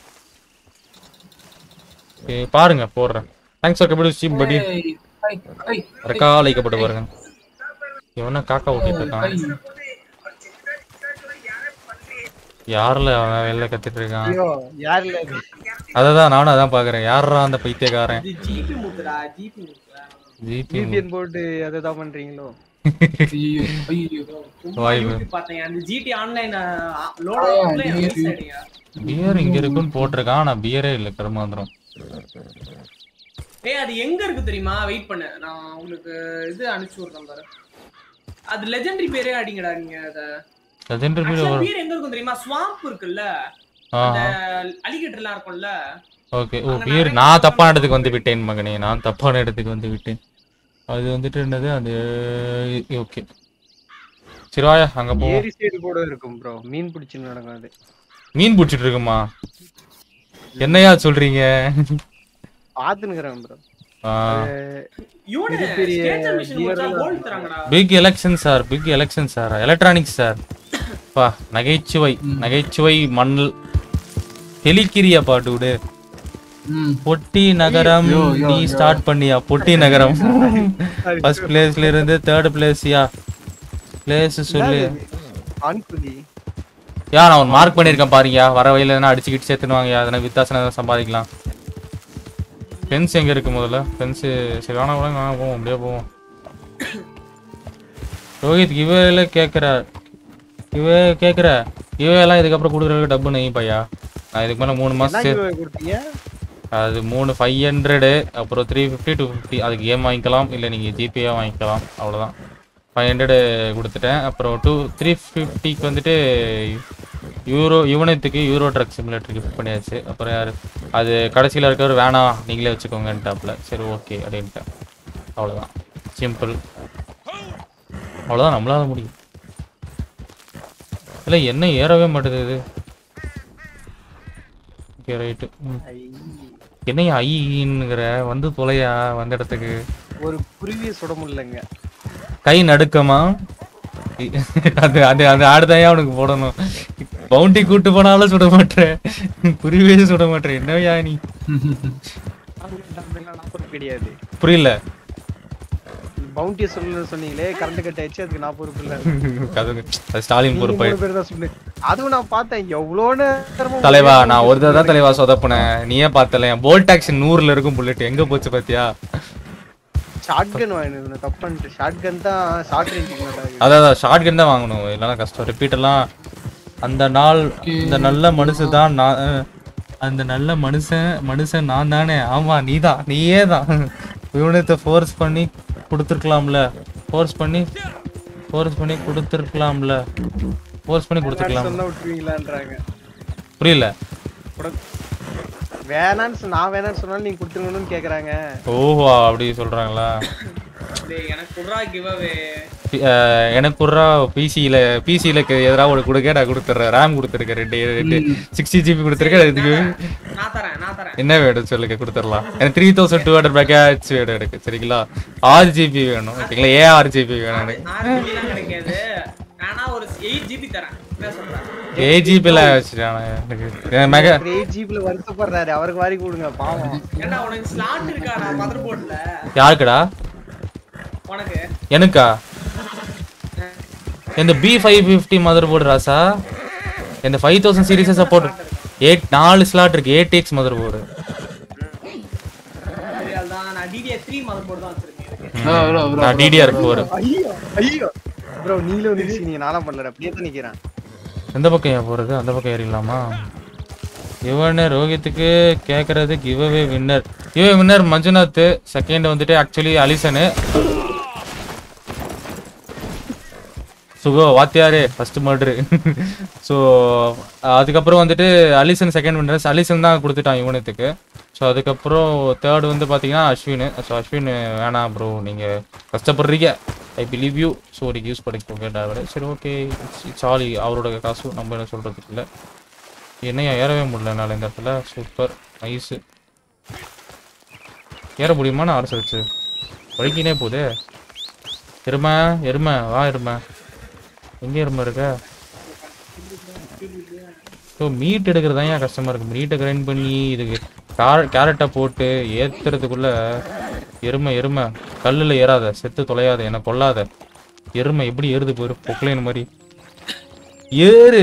பாருங்க போடுறேன் தேங்க்ஸ் ஃபார் கபிள் சீப் படி ரெக்கா லைக்கப்பட்டு பாருங்க இவன காக்கா ஓட்டிட்டு இருக்கான் யாரில் அவன் வெளில கத்திட்டு இருக்கான் ஐயோ யாருல இது அததான் நானும் அதான் பாக்குறேன் யாரா அந்த பைத்தியக்காரன் இது ஜிபி முத்துடா ஜிபி முத்துடா ஜிபி விபிஎன் போட்டு அதை தான் பண்றீங்களோ ஐயோ ஐயோ சும்மா வாய்வு. யூடியூப் பார்த்தேன் அந்த ஜிடி ஆன்லைன் லோட் ஆ, ஆகல இது- மிஸ் ஆயிடுங்க பியர் இங்க இருக்குன்னு போட்டிருக்கான் ஆனா பியரே இல்ல கருமாந்திரம் ஏய் அது எங்க இருக்கு தெரியுமா வெயிட் பண்ணு நான் உங்களுக்கு இது அனுப்பிச்சு விடுறேன் பாரு அது லெஜெண்டரி பேரே அடிங்கடா நீங்க அத லெஜெண்டரி Actually, ஒரு பேர் எங்க இருக்கும் தெரியுமா ஸ்வாம்ப் இருக்குல்ல ஆ அந்த அலிகேட்டர்லாம் இருக்கும்ல ஓகே ஓ பியர் நான் தப்பான இடத்துக்கு வந்து விட்டேன் மகனே நான் தப்பான இடத்துக்கு வந்து விட்டேன் அது வந்துட்டு என்னது அது ஓகே சரி வாயா அங்க போ ஏரி சைடு கூட இருக்கும் ப்ரோ மீன் பிடிச்சு நடக்காது மீன் பிடிச்சிட்டு இருக்குமா என்னையா சொல்றீங்க பாத்துனுக்குறேன் ப்ரோ ஆ இவனு மிகப்பெரிய ஸ்கேட்டர் மிஷின் முடிச்சா வீரர்கள் கோல்ட் தராங்கடா big election sir big election sir electronics sir பா நகைச்சுவை நகைச்சுவை மண்ணல் தெளிக்கிறிய பாட்டு விடு ம் பொட்டி நகரம் யோ, யோ, நீ யோ. ஸ்டார்ட் பண்ணியா பொட்டி நகரம் ஃபர்ஸ்ட் பிளேஸ்ல இருந்து தேர்ட் பிளேஸ்யா பிளேஸ் சொல்லு ஆண்குதி யா நான் ஒரு மார்க் பண்ணியிருக்கேன் பாருங்கயா வர வழியில எதனா அடிச்சுக்கிட்டு சேர்த்துனுவாங்க அதனா வித்தாசனம் எதனா சம்பாதிக்கலாம் ஃபென்ஸ் எங்க இருக்கு முதல்ல ஃபென்ஸ் சரி வேணா கூட வேணா போவோம் அப்படியே போவோம் ரோஹித் இவையில கேட்குற இவ கேட்குற இவையெல்லாம் இதுக்கப்புறம் கொடுக்குறதுக்கு டப்பு நெய் பையா நான் இதுக்கு மேலே மூணு என்ன மாதம் சே giveaway கொடுத்தீங்க அது மூணு ஃபைவ் ஹண்ட்ரடு அப்புறம் த்ரீ ஃபிஃப்டி டூ ஃபிஃப்டி அதுக்கு கேம் வாங்கிக்கலாம் இல்லை நீங்கள் ஜிபேயாக வாங்கிக்கலாம் அவ்வளோதான் ஃபைவ் ஹண்ட்ரடு கொடுத்துட்டேன் அப்புறம் டூ த்ரீ ஃபிஃப்டிக்கு வந்துட்டு யூரோ யுவனத்துக்கு யூரோ ட்ரக் சிமுலேட்டர் கிஃப்ட் பண்ணியாச்சு அப்புறம் யார் அது கடைசியில் இருக்கவர் வேணாம் நீங்களே வச்சுக்கோங்கன்ட்டாப்புல சரி ஓகே அப்படின்ட்டேன் அவ்வளோதான் சிம்பிள் அவ்வளோதான் நம்மளால முடியும் இல்லை என்ன ஏறவே மாட்டேது இது ஓகே ரைட்டு ம் என்னையா ஐயின்னுங்கிற வந்து தொலையா வந்த இடத்துக்கு ஒரு குருவியை சுட முடியலங்க கை நடுக்கமா இ- அது அது அது ஆடுதான் அவனுக்கு போடணும் பவுண்டி கூட்டு போனாலும் சுட மாட்டேன் குருவியே சுட மாட்டேன் என்னையா நீ நான் பொறுப்பு கிடையாது புரியல பவுண்டியை சொல்லு சொன்னீங்களே கரண்ட் கட் ஆயிடுச்சு அதுக்கு நான் பொறுப்பு இல்ல அது அது ஸ்டாலின் நீங்க பொறுப்பாய் மூணு பேர் தான் சொன்னீங்க அதுவும் நான் பார்த்தேன் எவ்வளவு நேரமா தலைவா நான் ஒரு தடவை தான் தலைவா சொதப்புனேன் நீயே பார்த்தல என் போல்ட் ஆக்ஷன் நூறுல இருக்கும் புல்லட் எங்க போச்சு பாத்தியா ஷார்ட் கன் வாங்கினது தப்பு பண்ணிட்டு ஷார்ட் கன் தான் ஷார்ட் ரேஞ்ச் மாட்டாங்க அதான் ஷார்ட் கன் தான் வாங்கணும் இல்லைன்னா கஷ்டம் ரிப்பீட் எல்லாம் அந்த நாள் இந்த நல்ல மனுஷன் தான் நான் அஹ், அந்த நல்ல மனுஷன் மனுஷன் நான் தானே ஆமா நீதான் நீயே தான் யூனித்தை ஃபோர்ஸ் பண்ணி கொடுத்துருக்கலாம்ல ஃபோர்ஸ் பண்ணி ஃபோர்ஸ் பண்ணி கொடுத்துருக்கலாம்ல ஃபோர்ஸ் பண்ணி கொடுத்துருக்கலாம் சொன்னா விட்டுருவீங்களான்றாங்க புரியல கூட- வேணான்னு சொ- நான் வேணான்னு சொன்னாலும் நீங்க கொடுத்துருங்கன்னு கேக்குறாங்க ஓஹோ அப்படி சொல்றாங்களா டேய் எனக்கு குட்ரா கிவ்அவே பி- அஹ், எனக்கு குடுறா பிசியில் பிசியில் எதிராக ஒரு கொடுக்க நான் கொடுத்துட்றேன் ரேம் கொடுத்துருக்கேன் ரெண்டு ரெண்டு சிக்ஸ்டி ஜிபி கொடுத்துருக்கேன் இதுக்கு நான் தரேன் நான் தரேன் என்ன வேணும் சொல்லுங்க கொடுத்துடலாம் எனக்கு three thousand two hundred package வேணும் எனக்கு சரிங்களா ஆறு ஜிபி வேணும் ஓகேங்களா ஏ ஆறு ஜிபி வேணும் எனக்கு ஆறு ஜிபிலாம் கிடைக்காது ஆனா ஒரு எயிட் ஜிபி தரேன் என்ன சொல்றேன் ஏ ஜிபியில் வச்சுட்டாங்க எனக்கு மெகா எயிட் ஜிபில வருத்தப்படுறாரு அவருக்கு வாரி கொடுங்க பாவம் ஏன்டா உனக்கு ஸ்லாட் இருக்கா நான் மதர் போர்ட்ல யாருக்குடா உனக்கு எனக்கா இந்த B five fifty motherboard ராசா இந்த ஃபைவ் தௌசண்ட் சீரீஸை சப்போர்ட் எயிட் நாலு ஸ்லாட் இருக்கு எயிட் எக்ஸ் மதர் போர்டு தான் நான் டிடிஆர் த்ரீ மதர் போர்டு தான் வச்சிருக்கேன் நான் டிடிஆர் ஃபோர் ஐயோ ஐயோ ப்ரோ நீங்களும் வந்துருச்சு நீங்க நானா பண்ணல அப்படியே தான் நிக்கிறேன் எந்த பக்கம் ஏன் போறது அந்த பக்கம் ஏறிடலாமா இவனு ரோஹித்துக்கு கேட்கறது giveaway winner giveaway winner Manjunath second வந்துட்டு ஆக்சுவலி அலிசனு சுகோ வாத்தியாரு ஃபர்ஸ்ட் மர்டரு ஸோ அதுக்கப்புறம் வந்துட்டு அலிசன் செகண்ட் வின்னர் அலிசன் தான் கொடுத்துட்டான் இவனத்துக்கு ஸோ அதுக்கப்புறம் தேர்ட் வந்து பார்த்தீங்கன்னா அஸ்வின் ஸோ அஸ்வின் வேணாம் ப்ரோ நீங்கள் கஷ்டப்படுறீங்க ஐ பிலீவ் யூ ஸோ ஒரு யூஸ் பண்ணிக்கோங்க டிரைவர் சரி ஓகே சாலி அவரோட காசு நம்ம என்ன சொல்கிறதுக்கு இல்லை என்னையா ஏறவே முடியல என்னால் இந்த இடத்துல சூப்பர் நைஸு ஏற முடியுமா ஆர்ஸ் வச்சு வலிக்கினே போகுதே எருமை எருமை வா எருமை எங்க எருமை இருக்க ஸோ மீட் எடுக்கிறது தான் ஏன் கஷ்டமா இருக்கு மீட்டை கிரைண்ட் பண்ணி இதுக்கு கேரட்டை போட்டு ஏத்துறதுக்குள்ள எருமை எருமை கல்லுல ஏறாத செத்து தொலையாத என்னை கொல்லாத எருமை எப்படி ஏறுது போயிரு பொக்லைன் மாதிரி ஏறு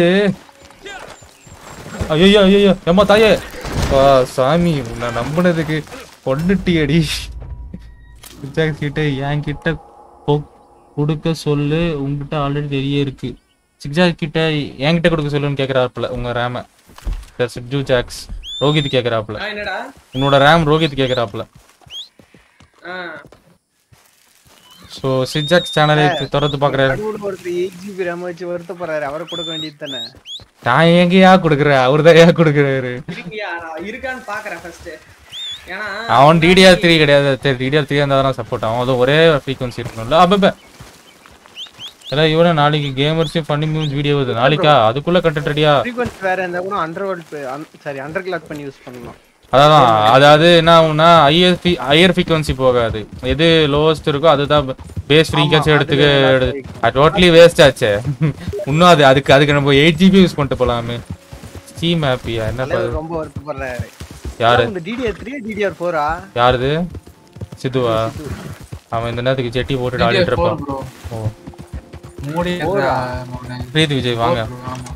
ஐயோ ஐயோ ஏம்மா தாயே பா சாமி உன்னை நம்பினதுக்கு கொண்டுட்டியடி விஜய் கிட்ட என் கிட்ட கொ- கொடுக்க சொல்லு உங்ககிட்ட ஆல்ரெடி தெரிய இருக்கு சிக்ஜாக் கிட்ட என்கிட்ட கொடுக்க சொல்லுன்னு கேக்குறாப்புல உங்க ரேம சிக்ஜு ஜாக்ஸ் ரோஹித் கேக்குறாப்புல ஆ, என்னடா உன்னோட ரேம் ரோஹித் கேக்குறாப்புல ஆ ஸோ சிக்ஜாக் சேனலை திறந்து பாக்குறாரு நடுவுல ஒருத்தர் எயிட் ஜிபி ரேம் வச்சு வருத்தப்படுறாரு அவரை கொடுக்க வேண்டியது தானே நான் எங்கேயா கொடுக்குறேன் அவர் தான் ஏன் கொடுக்குறாரு இருக்கியா நான் இருக்கான்னு பாக்குறேன் ஃபர்ஸ்ட் ஏன்னா அவன் டிடிஆர் த்ரீ கிடையாது சரி டிடிஆர் த்ரீ இருந்தால் தான் சப்போர்ட் ஆகும் அதுவும் ஒரே ஃப்ரீக்வன்சி இருக்கணும்ல அப்பப்ப எல்லாம் இவன நாளைக்கு கேமர்ஸையும் ஃபன்னி மூவ்ஸ் வீடியோ வருது நாளைக்கா அதுக்குள்ள கண்டென்ட் ரெடியா ஃப்ரீக்வன்சி வேற இருந்தா கூட underworld sorry underclock பண்ணி யூஸ் பண்ணலாம் அதான் அதாவது என்ன ஆகும்னா ஹையர் ஹையர் ஃப்ரீக்வன்சி போகாது எது லோவஸ்ட் இருக்கோ அதுதான் பேஸ் ஃப்ரீக்வன்சி எடுத்துக்க டோட்டலி வேஸ்ட் ஆச்சே இன்னும் அது அதுக்கு அதுக்கு நம்ம எயிட் ஜிபி யூஸ் பண்ணிட்டு போலாமே ஸ்டீம் ஹாப்பியா என்ன தலைவர் ரொம்ப வருத்தப்படுறாரு யாரு இந்த டிடிஆர் த்ரீ டிடிஆர் ஃபோரா யாருது சித்துவா அவன் இந்த நேரத்துக்கு செட்டி போட்டுட்டு ஆடிட்டு இருப்பான் ப்ரோ ஓ மூடி பிரீத் விஜய் வாங்க ஆமா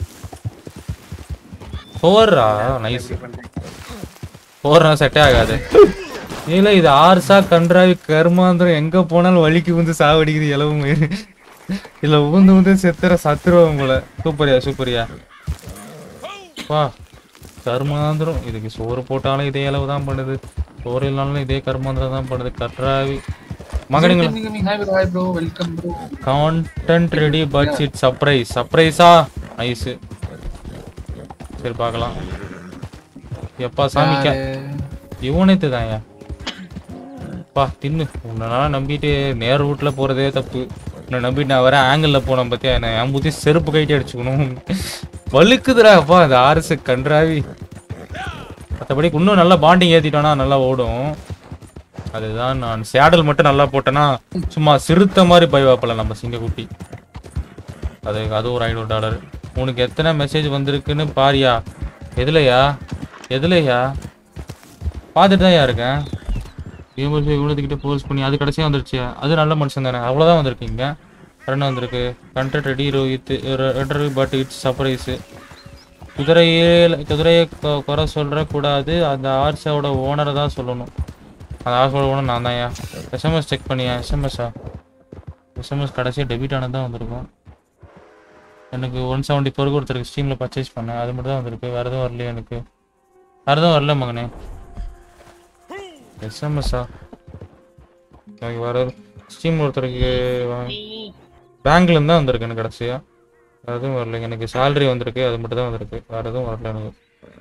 ஃபோர்ரா நைஸ் ஃபோர்னா செட்டே ஆகாது இல்ல இது ஆர்சா கன்றாவி கருமாந்திரம் எங்க போனாலும் வலிக்கு வந்து சாவடிக்குது இலவு மயிறு இல்ல ஊந்து ஊந்து செத்துற சத்துருவாங்க போல சூப்பரியா சூப்பரியா வா கருமாந்திரம் இதுக்கு சோறு போட்டாலும் இதே அளவு தான் பண்ணுது சோறு இல்லைனாலும் இதே கருமாந்திரம் தான் பண்ணுது கன்றாவி மகனுங்களா hi bro hi bro welcome bro content ready but it surprise சர்ப்ரைஸா நைஸ் சரி பார்க்கலாம் எப்பா சாமிக்க இவனேத்து தான்யா பா தின்னு உன்னால நம்பிட்டு நேர் ரூட்ல போறதே தப்பு உன்னை நம்பிட்டு நான் வர ஆங்கிள் போனேன் பத்தியா என்ன என் புத்தி செருப்பு கைட்டி அடிச்சுக்கணும் வழுக்குதுடா அப்பா அந்த ஆர்எஸ் கன்றாவி மற்றபடி இன்னும் நல்லா பாண்டிங் ஏத்திட்டோம்னா நல்லா ஓடும் அதுதான் நான் சேடல் மட்டும் நல்லா போட்டேன்னா சும்மா சிறுத்த மாதிரி பயவாப்பல நம்ம சிங்கக்குட்டி அது அது ஒரு ஐநூறு டாலர் உனக்கு எத்தனை மெசேஜ் வந்திருக்குன்னு பாரியா எதுலையா எதுலையா பார்த்துட்டு தான் இருக்கேன் இவங்க இவ்வளோத்துக்கிட்ட போஸ்ட் பண்ணி அது கடைசியாக வந்துருச்சு அது நல்ல மனுஷன் தானே அவ்வளோதான் வந்திருக்கீங்க ரெண்டு வந்திருக்கு content ready Rohit render but it's surprise குதிரையே குதிரையை கொ- குறை சொல்ற கூடாது அந்த ஆர்ஸோட ஓனரை தான் சொல்லணும் அந்த ஆர்ஸோட ஓனர் நான் தான் எஸ்எம்எஸ் செக் பண்ணியா எஸ்எம்எஸ்ஸா எஸ்எம்எஸ் கடைசியாக டெபிட் ஆனது தான் வந்திருக்கும் எனக்கு ஒன் செவன்ட்டி ஃபோருக்கு ஒருத்தருக்கு ஸ்டீமில் பர்ச்சேஸ் பண்ணேன் அது மட்டும் தான் வந்திருக்கு வேறு எதுவும் வரலையே எனக்கு வேறு எதுவும் வரல மகனே எஸ்எம்எஸ்ஸா எனக்கு வேறு ஸ்டீம் ஒருத்தருக்கு பேங்க்லேருந்து தான் வந்திருக்கு எனக்கு கடைசியாக வேறு எதுவும் வரல எனக்கு சேலரி வந்திருக்கு அது மட்டும் தான் வந்திருக்கு வேறு எதுவும் வரல எனக்கு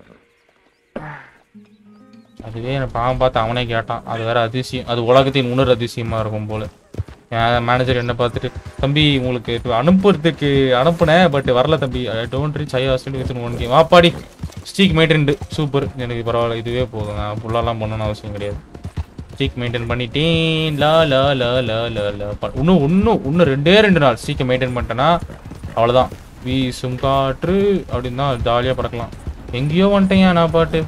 அதுவே எனக்கு பாவம் பார்த்து அவனே கேட்டான் அது வேற அதிசயம் அது உலகத்தின் உணர் அதிசயமா இருக்கும் போல என் மேனேஜர் என்ன பார்த்துட்டு தம்பி உங்களுக்கு இப்ப அனுப்புறதுக்கு அனுப்புனேன் பட் வரல தம்பி don't reach I hostel with one game வாப்பாடி ஸ்டீக் மெயின்டைன் சூப்பர் எனக்கு பரவாயில்ல இதுவே போதும் நான் ஃபுல்லாலாம் பண்ணணும்னு அவசியம் கிடையாது ஸ்டீக் மெயின்டைன் பண்ணிட்டேன் லா லா லா லா லா லா ப- இன்னும் இன்னும் இன்னும் ரெண்டே ரெண்டு நாள் ஸ்டீக்கை மெயின்டைன் பண்ணிட்டேன்னா அவ்வளோதான் வீசும் காற்று அப்படின்னு தான் ஜாலியாக பறக்கலாம் எங்கேயோ வந்துட்டேன் நான் பாட்டு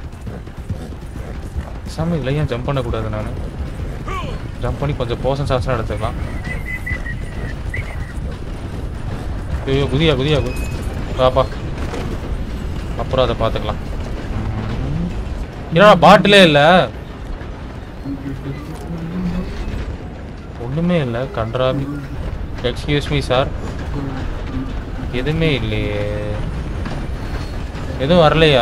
சாமி இதில் ஏன் ஜம்ப் பண்ணக்கூடாது நான் ஜம்ப் பண்ணி கொஞ்சம் போசன் சாசனம் எடுத்துக்கலாம் ஐயோ குதியா குதியா கு- வாப்பா அப்புறம் அதை பார்த்துக்கலாம் என்னடா பாட்டிலே இல்லை ஒன்றுமே இல்லை கன்றாபி எக்ஸ்கியூஸ் மீ சார் எதுவுமே இல்லையே எதுவும் வரலையா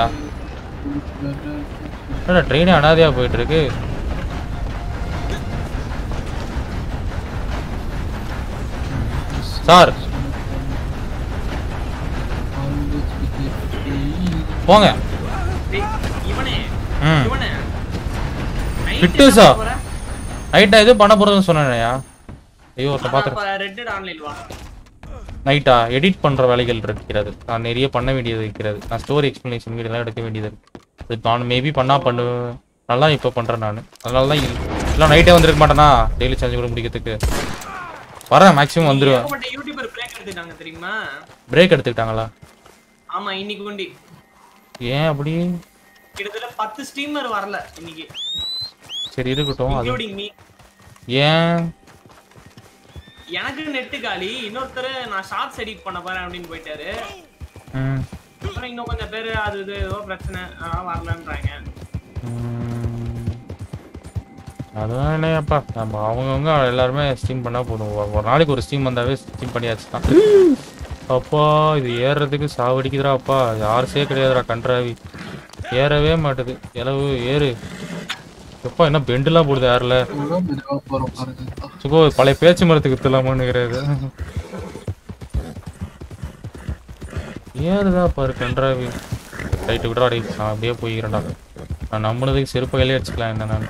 என்னடா ட்ரெயினே அனாதையா போயிட்டு இருக்கு சார் போங்க டேய், இவனே ம் இவனே ஃபிட்டஸா நைட்டா இது பண்ண போறதுன்னு சொன்னேன்யா ஐயோ ஒருத்த பாத்துறேன் ரெட்டட் ஆன்லைன் வா நைட்டா எடிட் பண்ற வேலைகள் இருக்கிறது நான் நிறைய பண்ண வேண்டியது இருக்கிறது நான் ஸ்டோரி எக்ஸ்பிளனேஷன் வீடியோலாம் எடுக்க வேண்டியது இருக்கு அது நான் மேபி பண்ணா பண்ணு நல்லா இப்போ பண்ணுறேன் நான் அதனால தான் இல்லை நைட்டே வந்திருக்க மாட்டேனா டெய்லி சேலஞ்சு கூட முடிக்கிறதுக்கு வரேன் மேக்ஸிமம் வந்துடுவேன் ஏகப்பட்ட யூடியூபர் பிரேக் எடுத்துட்டாங்க தெரியுமா பிரேக் எடுத்துக்கிட்டாங்களா ஆமா இன்னைக்கு கொண்டி ஏன் அப்படி கிட்டத்தட்ட பத்து ஸ்ட்ரீமர் வரல இன்னைக்கு சரி இருக்கட்டும் அது இன்க்ளூடிங் மீ ஏன் எனக்கு நெட்டு காலி இன்னொருத்தர் நான் ஷார்ட்ஸ் எடிட் பண்ண போறேன் அப்படின்னு போயிட்டாரு ம் அப்புறம் இன்னும் கொஞ்சம் பேர் அது இது ஏதோ பிரச்சனை அதெல்லாம் வரலன்றாங்க ம். அதெல்லாம் இல்லையாப்பா நம்ம அவங்கவுங்க எல்லாருமே ஸ்டீம் பண்ணால் போதும் ஒரு- ஒரு நாளைக்கு ஒரு ஸ்டீம் வந்தாவே ஸ்டீம் பண்ணியாச்சு தான் அப்பா இது ஏறுறதுக்கு சாவடிக்குதுடா அப்பா யாருசே கிடையாதுடா கன்றாவி ஏறவே மாட்டுது இளவு ஏறு எப்பா என்ன பெண்டுலாம் போடுது ஏர்ல எவ்வளோ மெதுவா போறோம் பாருங்க சுகோ பழைய பேச்சு மரத்துக்கு வித்துலாமான்னு கிடையாது ஏறுதா பாரு கன்றாவி ரைட்டு விட்றா டேய் நான் அப்படியே போய்க்கிறேன்டா நான் நம்பினதுக்கு செருப்பு கையிலே அடிச்சுக்கலாம் என்ன நான்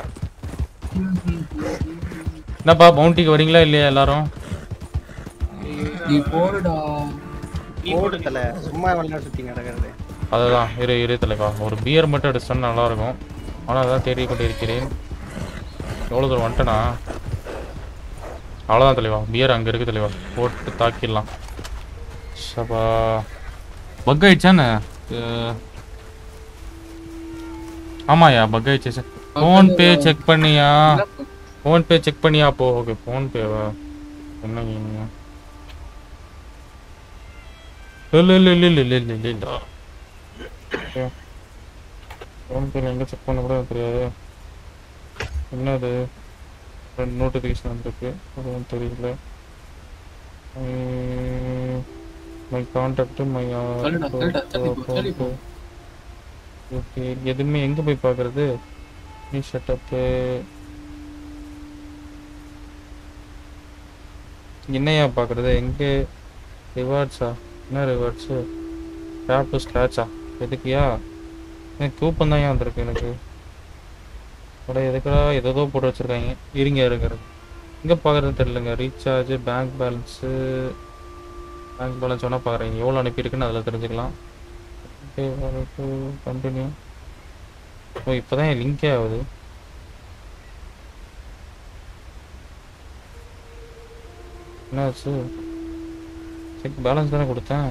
என்னப்பா பவுண்டிக்கு வரீங்களா இல்லையா எல்லாரும் நீ போடுடா போடு தல சும்மா வெள்ளை சுத்தி கிடக்குறது அதுதான் இரு இரு தலைவா ஒரு பியர் மட்டும் அடிச்சிட்டா நல்லா இருக்கும் ஆனால் அதான் தேடி கொண்டு இருக்கிறேன் எவ்வளோ தூரம் வந்துட்டேனா அவ்வளோதான் தலைவா பியர் அங்கே இருக்கு தலைவா போட்டு தாக்கிடலாம் சபா பக் ஆயிடுச்சானே அஹ், ஆமாயா பக் ஆயிடுச்சு சார் ஃபோன் பே செக் பண்ணியா ஃபோன் பே செக் பண்ணியா அப்போ ஓகே ஃபோன் பேவா என்ன நீங்க இல்லை இல்லை இல்லை இல்லை இல்லை இல்லை இல்லை ஃபோன் பேல எங்கே செக் பண்ண கூட எனக்கு தெரியாது என்னது ரெண்டு நோட்டிஃபிகேஷன் வந்திருக்கு அதுவும் தெரியல மை கான்டாக்ட் மை சொல்லுடா, சொல்லுடா, தள்ளி போ, தள்ளி போ. ஓகே எதுவுமே எங்கே போய் பார்க்கறது நீ செட்டப்பு என்னையா பார்க்கறது எங்கே ரிவார்ட்ஸா என்ன ரிவார்ட்ஸு டேப் டு ஸ்க்ராட்சா எதுக்குயா எனக்கு கூப்பன் தான் ஏன் வந்திருக்கு எனக்கு அட எதுக்குடா ஏதோ போட்டு வச்சிருக்காங்க இருங்க இருக்கிறது எங்கே பார்க்குறது தெரியலங்க recharge bank balance bank balance வேணால் பார்க்குறீங்க எவ்வளோ அனுப்பியிருக்குன்னு அதில் தெரிஞ்சுக்கலாம் ஓகே கண்டினியூ ஓ இப்போ தான் என் லிங்கே ஆகுது என்னாச்சு செக் பேலன்ஸ் தானே கொடுத்தேன்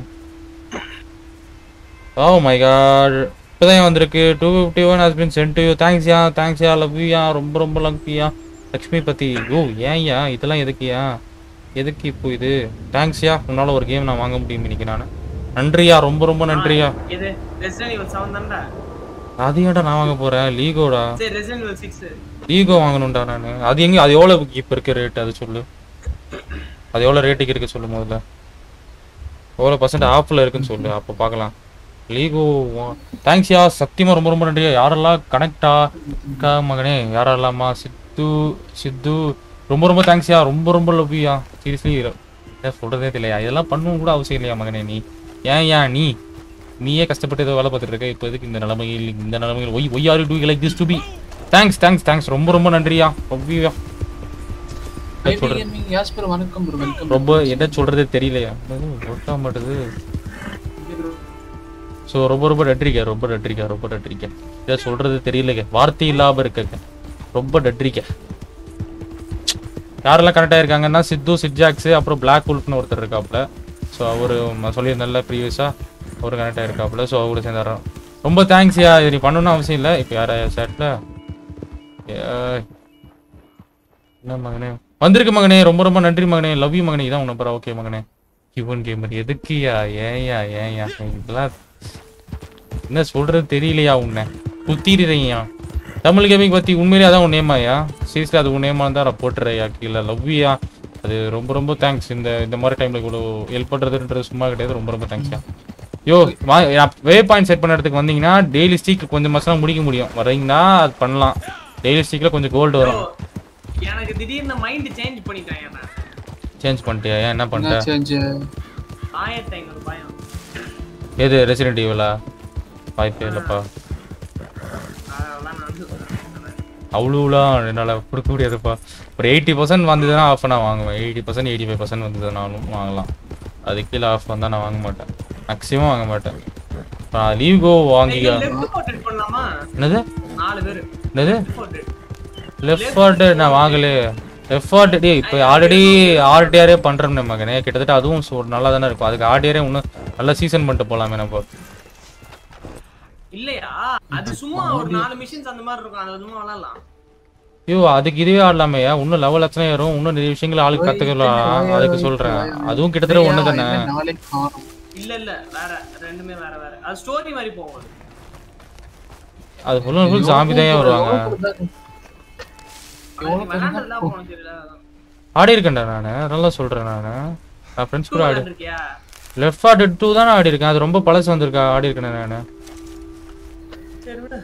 ஓ மை காட் இப்போதான் வந்திருக்கு two fifty one has been sent you thanks யா தேங்க்ஸ் யா லவ் யா ரொம்ப ரொம்ப லவ்யா லக்ஷ்மி பத்தி ஓ ஏன்யா இதெல்லாம் எதுக்குயா எதுக்கு இப்போ இது தேங்க்ஸ் யா உன்னால ஒரு கேம் நான் வாங்க முடியும் இன்னைக்கு நான் நன்றியா ரொம்ப ரொம்ப நன்றியா இது ரெசிடென்ட் ஈவல் 7 தான்டா அது ஏன்டா நான் வாங்க போறேன் லீகோடா சரி ரெசிடென்ட் ஈவல் 6 லீகோ வாங்கணும்டா நான் அது எங்க அது எவ்வளோ இப்போ இருக்க ரேட் அது சொல்லு அது எவ்வளோ ரேட்டுக்கு இருக்கு சொல்லு முதல்ல எவ்வளோ பர்சன்ட் ஆஃபில் இருக்குன்னு சொல்லு அப்போ பார்க்கலாம் லீகோ தேங்க்ஸ்யா சத்தியமாக ரொம்ப ரொம்ப நன்றியா யாரெல்லாம் கனெக்டா அக்கா மகனே யாரெல்லாமா சித்து சித்து ரொம்ப ரொம்ப தேங்க்ஸ்யா ரொம்ப ரொம்ப லவ்யா சீரியஸ்லி சொல்கிறதே தெரியலையா இதெல்லாம் பண்ணவும் கூட அவசியம் இல்லையா மகனே நீ ஏன் ஏன் நீ நீயே கஷ்டப்பட்டு ஏதோ வேலை பார்த்துட்டு இருக்க இப்போ எதுக்கு இந்த நிலைமையில் இந்த நிலைமையில் why why are you do like this to be thanks thanks thanks ரொம்ப ரொம்ப நன்றியா லவ்யா என்ன சொல்றது கேமிங் யாஸ்பர் வணக்கம் ப்ரோ வெல்கம் ரொம்ப என்ன சொல்றதே தெரியலையா ஒட்டா மாட்டுது ஸோ ரொம்ப ரொம்ப நன்றிங்க ரொம்ப நன்றிங்க ரொம்ப நன்றிங்க இதை சொல்றது தெரியலங்க வார்த்தை இல்லாம இருக்குங்க ரொம்ப நன்றிங்க யாரெல்லாம் கனெக்ட் ஆயிருக்காங்கன்னா சித்து சிட்ஜாக்ஸ் அப்புறம் பிளாக் உல்ஃப்னு ஒருத்தர் இருக்காப்புல ஸோ அவரு ம- சொல்லியிருந்தேன்ல ப்ரீவியஸாக அவர் கனெக்ட் ஆயிருக்காப்புல ஸோ அவரு சேர்ந்தாரோம் ரொம்ப தேங்க்ஸ்யா இது நீ பண்ணணும்னு அவசியம் இல்லை இப்போ யாரா சேட்டில் என்ன மகனே வந்திருக்கு மகனே ரொம்ப ரொம்ப நன்றி மகனே லவ் யூ மகனே இதான் உன்ன ஓகே மகனே ஹியூமன் கேமர் எதுக்குயா ஏன்யா ஏன்யா இதெல்லாம் என்ன சொல்றது தெரியலையா உன்னை குத்திடுறீங்க தமிழ் கேமிங் பத்தி உண்மையிலே அதான் உன் நேமாயா சீரியஸ்லி அது உன் நேமா தான் போட்டுறையா கீழே லவ்வியா அது ரொம்ப ரொம்ப தேங்க்ஸ் இந்த இந்த மாதிரி டைம்ல இவ்வளோ ஹெல்ப் பண்றதுன்றது சும்மா கிடையாது ரொம்ப ரொம்ப தேங்க்ஸ்யா யோ வே பாயிண்ட் செட் பண்ண இடத்துக்கு வந்தீங்கன்னா டெய்லி ஸ்டீக் கொஞ்சம் மாசம் முடிக்க முடியும் வரீங்கன்னா அது பண்ணலாம் டெய்லி ஸ்டீக்ல கொஞ்சம் கோல்டு வரும் எனக்கு திடீர்னு மைண்ட் சேஞ்ச் பண்ணிட்டேன் நான் சேஞ்ச் பண்ணிட்டியா ஏன் என்ன பண்ணிட்ட சேஞ்ச் ஆயிரத்தி ஐநூறு பயம் எது ரெசிடென்ட் ஈவலா வாய்ப்பே இல்லைப்பா அதெல்லாம் நான் வந்து அவ்வளோலாம் என்னால் கொடுக்க முடியாதுப்பா ஒரு எயிட்டி பர்சன்ட் வந்ததுன்னா ஆஃப் நான் வாங்குவேன் eighty percent eighty five percent வந்ததுனாலும் வாங்கலாம் அது கீழே ஆஃப் வந்தால் நான் வாங்க மாட்டேன் மேக்ஸிமம் வாங்க மாட்டேன் நான் லீவ் கோ வாங்கி லெஃப்ட் போர்ட்ரேட் பண்ணலாமா என்னது நாலு பேர் என்னது லெஃப்ட் ஃபார்ட் நான் வாங்கலே லெஃப்ட் ஃபார்ட் டே இப்போ ஆல்ரெடி ஆர்டிஆரே பண்றோம்னே மகனே கிட்டத்தட்ட அதுவும் சு- நல்லா தானே இருக்கும் அதுக்கு ஆர்டிஆரே இன்னும் நல்லா சீசன் பண்ணிட்டு போலாமே நம்ம இல்லையா அது சும்மா ஒரு நாலு மிஷின்ஸ் அந்த மாதிரி இருக்கும் அது சும்மா விளாடலாம் ஐயோ அதுக்கு இதுவே ஆடலாமே இன்னும் லெவல் எத்தனை ஏறும் இன்னும் நிறைய விஷயங்கள் ஆளுக்கு கத்துக்கலாம் அதுக்கு சொல்றேன் அதுவும் கிட்டத்தட்ட ஒண்ணு தானே நாளைக்கு காணும் இல்ல இல்ல வேற ரெண்டுமே வேற வேற அது ஸ்டோரி மாதிரி போகும் அது. அது ஃபுல் அண்ட் ஃபுல் ஜாம்பி தான் வருவாங்க அது நீ விளையாண்டதுலாம் அப்போ உனக்கு தெரியல அதான். ஆடி இருக்கேன்டா நான் நல்லா சொல்றேன் நான் நான் ஃப்ரெண்ட்ஸ் Two கூட ஆடி விளையாண்டிருக்கியா? லெஃப்ட் ஃபார்ட் டூ தானே ஆடி இருக்கேன் அது ரொம்ப பழசு வந்திருக்கா ஆடி இருக்கேன் நான் சரி விடு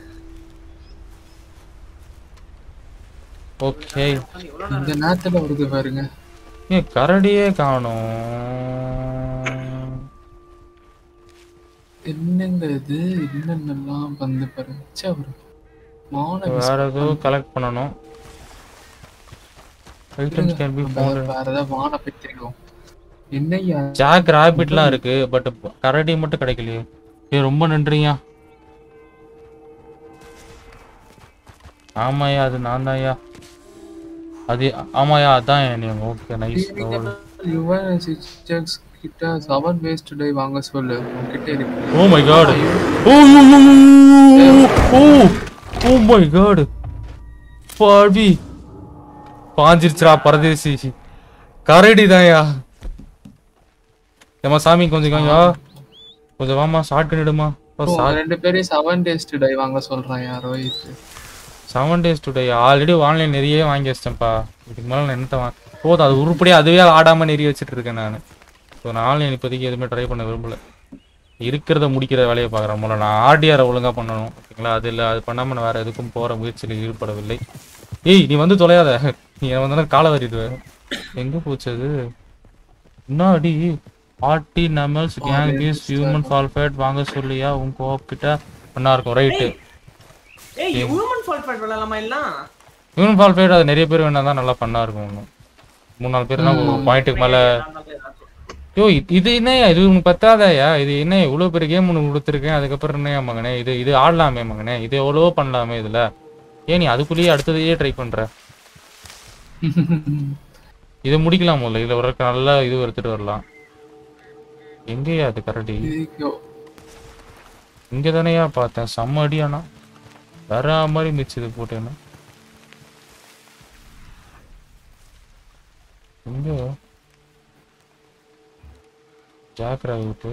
ஓகே இந்த நேரத்துல வருது பாருங்க ஏன் கரடியே காணோம் என்னங்க இது என்னென்னலாம் வந்து பாருங்க ச்சே, ஒரு மான வேற ஏதோ கலெக்ட் பண்ணணும் ஐட்டம்ஸ் கேன் பி ஃபவுண்ட் வேற ஏதாவது வான பத்திரிக்கோம் என்னய்யா ஜாக் ராபிட்லாம் இருக்கு பட் கரடி மட்டும் கிடைக்கலையே ஏ ரொம்ப நன்றியா ஆமாயா அது நான் தான்யா அது ஆமாயா அதான் என் ஓகே நைஸ் யுவன் சிக்ஸ் கிட்ட செவன் வேஸ்ட் டே வாங்க சொல்லு உன்கிட்ட இருக்கு oh my god oh oh oh my god பாவி பாஞ்சிருச்சுடா பரதேசி கரடி தான்யா ஏமா சாமி கொஞ்சம் கொஞ்சம் கொஞ்சம் வாமா ஷார்ட் கண்ணிடுமா ஓ, ரெண்டு பேரையும் செவன் டேஸ் டே வாங்க சொல்றான் யாரோ இது seven days today already online நிறைய வாங்கி வச்சிட்டேன்ப்பா இதுக்கு மேலே நான் என்னத்த வாங்க போதும் அது உருப்படியாக அதுவே ஆடாம நிறைய வச்சுட்டு இருக்கேன் நான் ஸோ நான் ஆன்லைன் இப்போதைக்கு எதுவுமே ட்ரை பண்ண விரும்பல இருக்கிறத முடிக்கிற வேலையை பார்க்குறேன் முதல்ல நான் ஆர்டிஆரை ஒழுங்கா பண்ணணும் ஓகேங்களா அது இல்லை அது பண்ணாமல் நான் வேற எதுக்கும் போகிற முயற்சியில் ஈடுபடவில்லை ஏய் நீ வந்து தொலையாத நீ வந்து காலை வரிடுவேன் எங்கே போச்சு அது முன்னாடி ஆர்டி நமல்ஸ் கேங் பீஸ் ஹியூமன் சால்ஃபேட் வாங்க சொல்லியா உன் கோப் கிட்ட ஒன்றா இருக்கும் ரைட்டு ஏய் ஹியூமன் ஃபால்ட் ஃபைட் விளையாடலாமா எல்லாம் ஹியூமன் சால்ஃபேட் அது நிறைய பேர் வேணா தான் நல்லா பண்ணா இருக்கும் இன்னும் மூணு நாலு பேர் தான் ஒரு பாயிண்ட்டுக்கு மேலே யோ இது- இது என்னய்யா இது உனக்கு பத்தாதயா இது என்ன இவ்வளோ பெரிய கேம் ஒன்று கொடுத்துருக்கேன் அதுக்கப்புறம் என்னய்யா மகனே இது இது ஆடலாமே மகனே இது எவ்வளவோ பண்ணலாமே இதில் ஏன் நீ அதுக்குள்ளேயே அடுத்ததையே ட்ரை பண்ற இதை முடிக்கலாம் முதல்ல இதில் ஒரு நல்ல இது எடுத்துட்டு வரலாம் எங்கேயா அது கரடி ஐயோ. இங்கே தானேயா பார்த்தேன் செம்ம அடியானா வேற மாதிரி மிச்சு இது போட்டேன்னா எங்க ஜாக் ராவுட்டு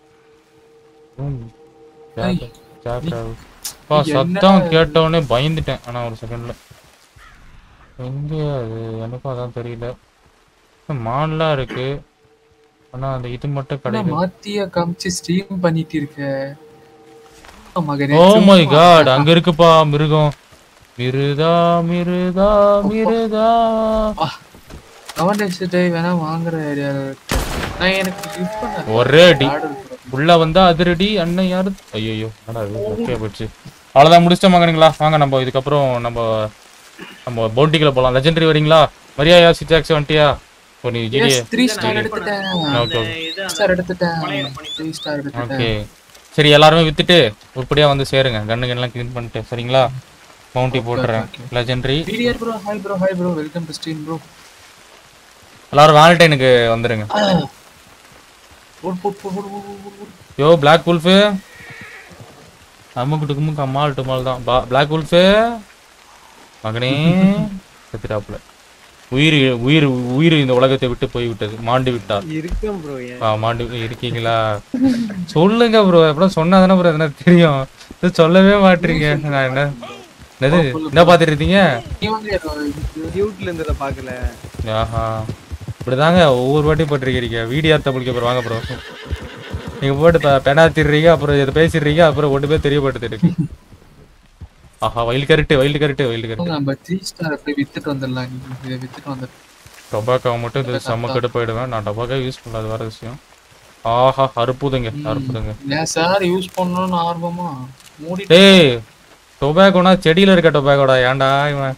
ஜாக் ஜாக் ராவு பா என்ன சத்தம் இது? கேட்டவுடனே பயந்துட்டேன் ஆனா ஒரு செகண்ட்ல எங்க அது எனக்கும் அதான் தெரியல மான்லாம் இருக்கு ஆனா அந்த இது மட்டும் ஆனா கிடைக்கும் மாத்தியா காமிச்சு ஸ்ட்ரீம் பண்ணிட்டு இருக்க ஆ, மகனே ஓ மை சும்மா. காட் அங்க இருக்குப்பா மிருகம் மிருதா மிருதா மிருதா செவன் டேஸ் டே வேணா வாங்குற ஏரியா நான் எனக்கு கிஃப்ட் பண்ண ஒரே அடி உள்ள வந்தா அதிரடி அண்ணன் யாரு ஐயோ என்னடா இது ஓகே போச்சு அவ்வளவுதான் முடிச்சிட்ட மகனுங்களா வாங்க நம்ம இதுக்கப்புறம் நம்ம நம்ம பவுண்டிக்குள்ள போலாம் லெஜெண்டரி வரீங்களா மரியாயா சிட்டாக்ஸ் வந்துட்டியா ஓ நீ ஜிடிஏ த்ரீ ஸ்டார் எடுத்துட்டேன் ஓகே த்ரீ ஸ்டார் எடுத்துட்டேன் த்ரீ ஸ்டார் ஓகே எடுத்துட்டேன் சரி எல்லாருமே வித்துட்டு உருப்படியா வந்து சேருங்க கண்ணு கண்ணெல்லாம் க்ளீன் பண்ணிட்டு சரிங்களா மவுண்டி போட்டுறேன் legendary DDR bro hi bro hi bro welcome to stream bro எல்லாரும் வேலண்டைனுக்கு வந்துருங்க boat boat boat boat boat boat boat. Yo black wolf அம்முக்கு டுக்குமுக்கு அம்மாள் டுமால் தான் பா பிளாக் உல்ஃபு மகனே செத்துட்டாப்புல உயிர் உயிர் உயிர் இந்த உலகத்தை விட்டு போய் விட்டது மாண்டு விட்டார் இருக்கேன் ப்ரோ ஆ மாண்டு இருக்கீங்களா சொல்லுங்க ப்ரோ அப்புறம் சொன்னா தானே ப்ரோ எதனா தெரியும் இது சொல்லவே மாட்டீங்க நான் என்ன என்னது என்ன பார்த்துட்டு இருக்கீங்க நீ வந்து டியூட்ல இருந்தத பாக்கல ஆஹா இப்படிதாங்க ஒவ்வொரு வாட்டி போட்டிருக்கீங்க வீடியோ தமிழுக்கு அப்புறம் வாங்க ப்ரோ நீங்க போட்டு ப- பெனா திடுறீங்க அப்புறம் இதை பேசிடுறீங்க அப்புறம் ஒன்று பேர் தெரியப்படுத்து இருக்கு ஆஹா வயல் கரெக்ட் வயல் கரெக்ட் வயல் கரெக்ட் நம்ம த்ரீ ஸ்டார் போய் வித்துட்டு வந்துடலாம் நீ இதை வித்துட்டு வந்துடு டொபாக்கோ மட்டும் இது செம்ம கெட்டு போயிடுவேன் நான் டொபாக்கோ யூஸ் பண்ணல அது வேற விஷயம் ஆஹா அற்புதங்க அற்புதங்க ஏன் சார் யூஸ் பண்ணணும்னு ஆர்வமா மூடி டேய் டொபாக்கோனா செடியில இருக்க டொபாக்கோடா ஏன்டா இவன்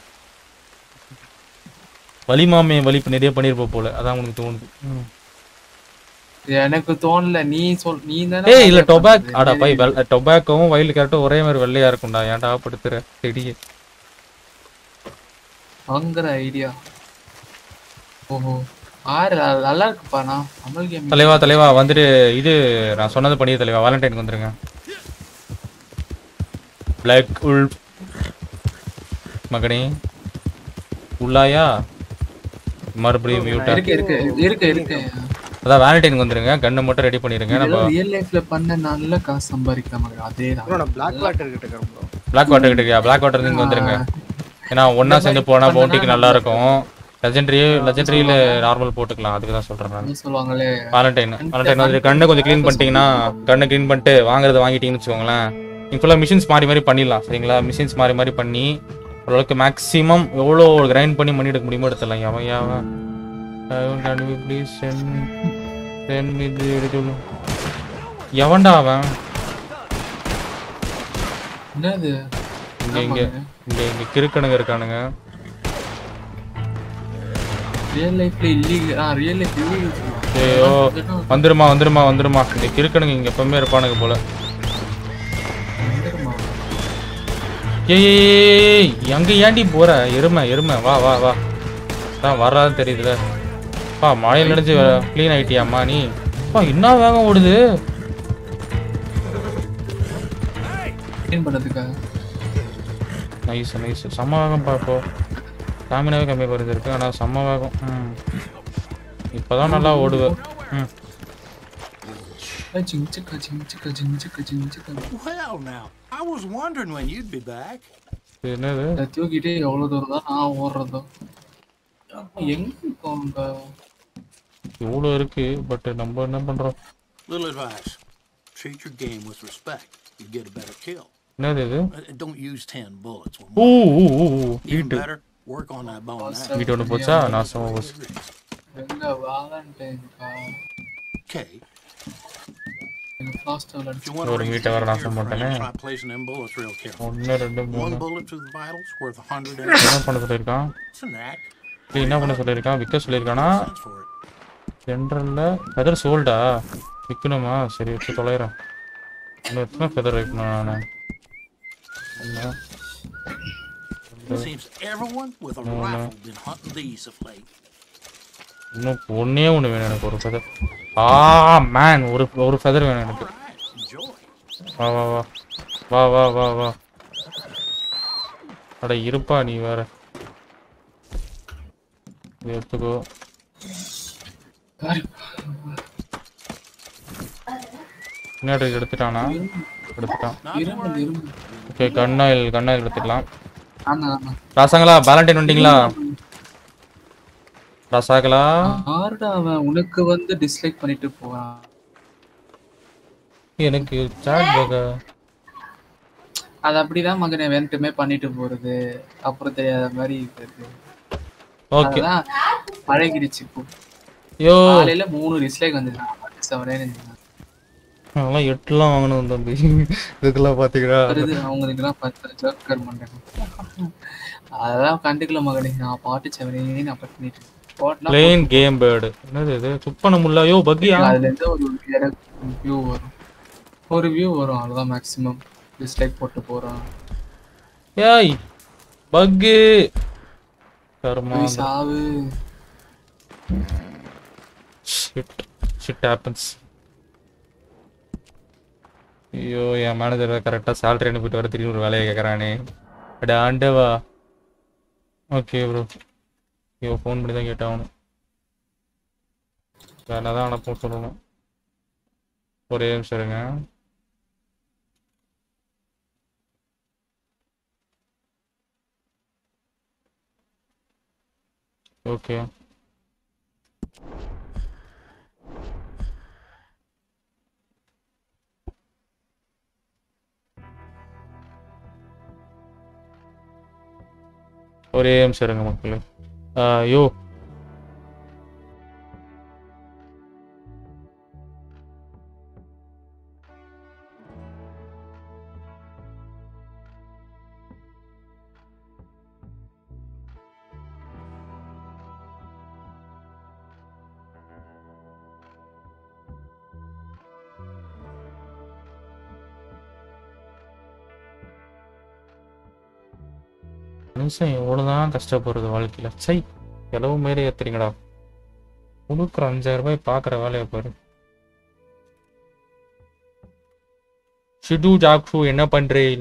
வலிமாமே வலிப்பு நிறைய பண்ணிருப்ப போல அதான் உனக்கு தோணுது ம். எனக்கு தோணல நீ சொல் நீ தானே ஏய் இல்ல டொபாக் அடா பை டொபாக்கோவும் வயல் கரெக்டும் ஒரே மாதிரி வெள்ளையா இருக்கும்டா ஏன்டா படுத்துற செடியே வாங்குற ஐடியா ஓஹோ ஆறு அது நல்லா இருக்குப்பா நான் அமல் கேம் தலைவா தலைவா வந்துட்டு இது நான் சொன்னது பண்ணிய தலைவா வேலண்டைனுக்கு வந்துருங்க பிளாக் உள் மகனே உள்ளாயா மறுபடியும் மியூட்டா இருக்கு இருக்கு இருக்கு இருக்கு அதான் வேலண்டைனுக்கு வந்துருங்க கண்ணை மட்டும் ரெடி பண்ணிருங்க நம்ம ரியல் லைஃப்ல பண்ண நல்ல காசு சம்பாதிக்கலாம் மகன் அதே ப்ரோ நான் பிளாக் வாட்டர் கிட்ட இருக்கேன் ப்ரோ பிளாக் வாட்டர் கிட்டயா பிளாக் வாட்டர் இங்க வந்துருங்க ஏன்னா ஒண்ணா சேர்ந்து போனா பவுண்டிக்கு நல்லா இருக்கும் லெஜெண்டரி லெஜெண்டரியில நார்மல் போட்டுக்கலாம் அதுக்கு தான் சொல்றேன் நான் சொல்லுவாங்களே வேலண்டைன் வேலண்டைன் வந்து கண்ணை கொஞ்சம் க்ளீன் பண்ணிட்டீங்கன்னா கண்ணை க்ளீன் பண்ணிட்டு வாங்குறத வாங்கிட்டீங்கன்னு வச்சுக்கோங்களேன் நீங்க ஃபுல்லாக மிஷின்ஸ் மாறி மாறி பண்ணிடலாம் சரிங்களா மிஷின்ஸ் மாறி மாறி பண்ணி ஓரளவுக்கு மேக்ஸிமம் எவ்வளோ கிரைண்ட் பண்ணி பண்ணி எடுக்க முடியுமோ எடுத்துடலாம் எவன் எவன் ப்ளீஸ் சென்ட் சென்ட் மீ சொல்லு எவன்டா அவன் என்னது இங்க இங்க இங்க இங்க கிறுக்கணுங்க இருக்கானுங்க ரியல் லைஃப்ல இல்லீகல் ஆ ரியல் லைஃப் இல்லீகல் ஐயோ வந்துருமா வந்துருமா வந்துருமா இங்க கிறுக்கணுங்க இங்க எப்பவுமே இருப்பானுங்க போல ஏய் ஏய், ஏய், ஏய், எங்க ஏண்டி போற எருமை எருமை வா வா வா தான் வராதுன்னு தெரியுதுல பா மழையில் நினைச்சு க்ளீன் ஆயிட்டியாம்மா நீ பா என்ன வேகம் ஓடுது க்ளீன் பண்ணதுக்காக நைஸ் நைஸ் செம்ம வேகம் பா இப்போ ஸ்டாமினாவே கம்மி குறைஞ்சிருக்கு ஆனால் செம்ம வேகம் ம் இப்போதான் நல்லா ஓடுவேன் ம் ஜிங் சிக்கா ஜிங் சிக்கா ஜிங் சிக்கா ஜிங் சிக்கா Well, now, I was wondering when you'd be back. இது என்னது இதை தூக்கிட்டு எவ்வளவு தூரம் தான் நான் ஓடுறதோ அப்ப எங்க போங்க இவ்வளோ இருக்கு பட் நம்ம என்ன பண்றோம் Little advice treat your game with respect. You get a better kill. என்னது இது Uh, Don't use 10 bullets. When who one- who who who Even வீட்டு better, work on that bone now. வீட்டு ஒன்று போச்சா நாசமா போச்சு எங்க வேலண்டைன்கா Okay. எங்க ஃபாஸ்ட் If you விளையாடு want to ஒரு raise மீட்டை the வேற odds of நாசம் your பண்ணிட்டேனே friends, try placing them bullets real careful. ஒன்று ரெண்டு One மூணு bullet through the vitals worth a hundred என்ன பண்ண சொல்லியிருக்கான் It's an act. இது என்ன பண்ண சொல்லியிருக்கான் விற்க சொல்லியிருக்கானா ஜென்ரலில் ஃபெதர் சோல்டா விற்கணுமா சரி வச்சு தொலைகிறேன் இன்னும் எத்தனை ஃபெதர் வைக்கணும் நான் என்ன It seems everyone with a No, no. rifle been hunting these of late. இன்னும் ஒன்றே ஒன்று வேணும் எனக்கு ஒரு ஃபெதர் ஆ மேன் ஒரு ஒரு ஃபெதர் வேணும் எனக்கு வா வா வா வா வா வா வா அட இருப்பா நீ வேற இது எடுத்துக்கோ பின்னாடி எடுத்துட்டானா எடுத்துட்டான் இரும்பு இரும்பு ஓகே கண்ணாயில் கண்ணாயில் எடுத்துக்கலாம் ஆமா ஆமா ராசாங்களா வேலண்டைன் வந்துட்டீங்களா ராசாங்களா ஆறுடா அவன் உனக்கு வந்து டிஸ்லைக் பண்ணிட்டு போறான் எனக்கு சாட் பக அது அப்படிதான் மகனை வேண்டுமே பண்ணிட்டு போறது அப்புறம் தெரியாத மாதிரி இருக்குது ஓகே அதான் பழகிடுச்சு இப்போ யோ காலையில மூணு டிஸ்லைக் வந்துருக்கான் செவனே அதெல்லாம் எட்டுலாம் வாங்கணும் தம்பி இதுக்கெல்லாம் பார்த்தீங்களா வருது அவங்களுக்குலாம் பத்து ஜோக்கர் மண்டகம் அதெல்லாம் கண்டுக்கல மகனே நான் பாட்டு செவனே நான் பண்ணிட்டு இருக்கேன். போட்டுனா பிளேன் கேம் பேர்டு என்னது இது சுப்பன முல்லா யோ பக்கியா அதுல இருந்து ஒரு வியூ வரும் ஒரு வியூ வரும் அவ்வளவுதான் மேக்ஸிமம் டிஸ்லைக் போட்டு போறான் ஏய் பக்கு கர்மா போய் சாவு ஷிட் ஷிட் ஹேப்பன்ஸ் ஐயோ என் மேனேஜர் கரெக்டாக சேலரி அனுப்பிட்டு வர திரும்பி ஒரு வேலையை கேட்குறானே அட ஆண்டவா ஓகே ப்ரோ ஐயோ ஃபோன் பண்ணி தான் கேட்டாகணும் வேலை தான் அனுப்ப சொல்லணும் ஒரே நிமிஷம் இருங்க ஓகே ஒரே நிமிஷம் இருங்க மக்களே ஐயோ மனுஷன் எவ்வளவுதான் கஷ்டப்படுறது வாழ்க்கையில சை செலவு மேலே ஏத்துறீங்கடா கொடுக்குற அஞ்சாயிரம் ரூபாய் பாக்குற வேலையை பாரு ஷிடு ஜாக்ஷு என்ன பண்றேன்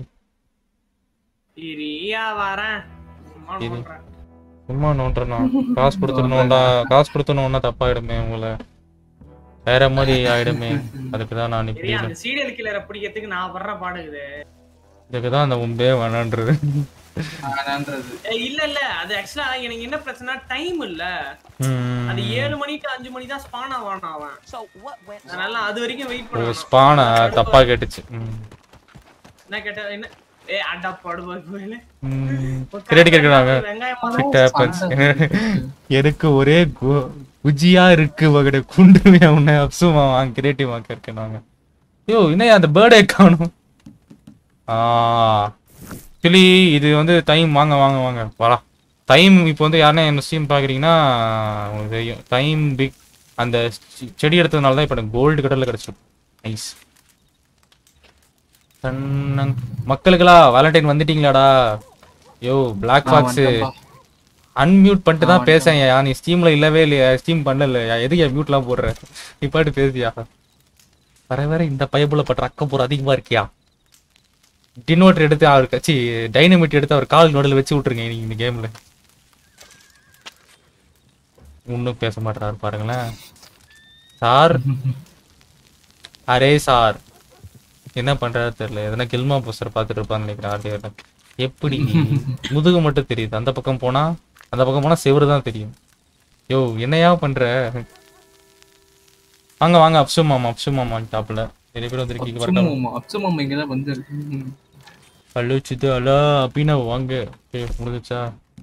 இரியா வரேன் சும்மா இரு. பண்றேன். சும்மா நோண்டுறனா காசு கொடுத்துடணும்டா காசு கொடுத்துடணும்னா தப்பாயிடுமே உங்களை வேற மாதிரி ஆயிடுமே அதுக்கு தான் நான் இப்படி இரியா, அந்த சீரியல் கில்லரை பிடிக்கிறதுக்கு நான் வர்ற பாடுகுது இதுக்கு தான் அந்த உம்பே வேணான்றது வேணான்றது ஏய், இல்ல இல்ல அது ஆக்சுவலா எனக்கு என்ன பிரச்சனை டைம் இல்ல ம். அது ஏழு மணி டு அஞ்சு மணி தான் ஸ்பான் ஆவான் அவன் அதனால அது வரைக்கும் வெயிட் ஓ பண்ணணும் ஸ்பானா தப்பா கேட்டுச்சு ம். என்ன கேட்ட என்ன ஏ அடா படுவா கோயிலு கிரேட் கேட்குறாங்க வெங்காயம் இட் ஹேப்பன்ஸ் எனக்கு ஒரே கு- குஜியா இருக்கு வகட குண்டுமே உன்னை அப்சுமா வாங்க கிரியேட்டிவ் வாங்க இருக்கேன் ஐயோ என்ன அந்த பேர்டே காணும் ஆ ஆக்சுவலி இது வந்து டைம் வாங்க வாங்க வாங்க வாடா டைம் இப்போ வந்து யாருன்னா என்ன ஸ்ட்ரீம் பார்க்குறீங்கன்னா உங்களுக்கு தெரியும் டைம் பிக் அந்த செ- செடி எடுத்ததுனால தான் இப்போ எனக்கு கோல்டு கடலில் கிடச்சிடும் நைஸ் தன்னங் மக்களுங்களா வேலண்டைன் வந்துட்டீங்களாடா யோ பிளாக் ஆ, ஃபாக்ஸ் வந்துட்டேன்ப்பா. அன்மியூட் பண்ணிட்டு தான் ஆ, பேசையா நீ ஸ்டீம்ல இல்லவே இல்லையா ஸ்டீம் பண்ணலையா எதுக்கு மியூட்லாம் போடுற நீ பாட்டு பேசியா வர வர இந்த பயபுல பட்ட அக்கம் போற அதிகமா இருக்கியா டினோட்டர் எடுத்து அவர் கட்சி டைனமிட் எடுத்து அவர் கால் நடுவில் வச்சு விட்டுருங்க நீங்க இந்த கேம்ல ஒன்றும் பேச மாட்டாரு பாருங்களேன் சார் அரே சார் என்ன பண்றாரு தெரியல எதனா கில்மா போஸ்டர் பார்த்துட்டு இருப்பான்னு நினைக்கிறேன் ஆர்டிஆர்ல எப்படி முதுகு மட்டும் தெரியுது அந்த பக்கம் போனா அந்த பக்கம் போனா செவுரு தான் தெரியும் யோ என்னையா பண்ற வாங்க வாங்க அப்சு மாமா அப்சு மாமா டாப்ல நிறைய பேர் வந்திருக்கீங்க வரட்டும் அப்சுமாமா அப்சுமாமா இங்கதான் வந்து ஹலோ சித்து ஹலோ அப்படின்னா வாங்க ஏய், முடிஞ்சுச்சா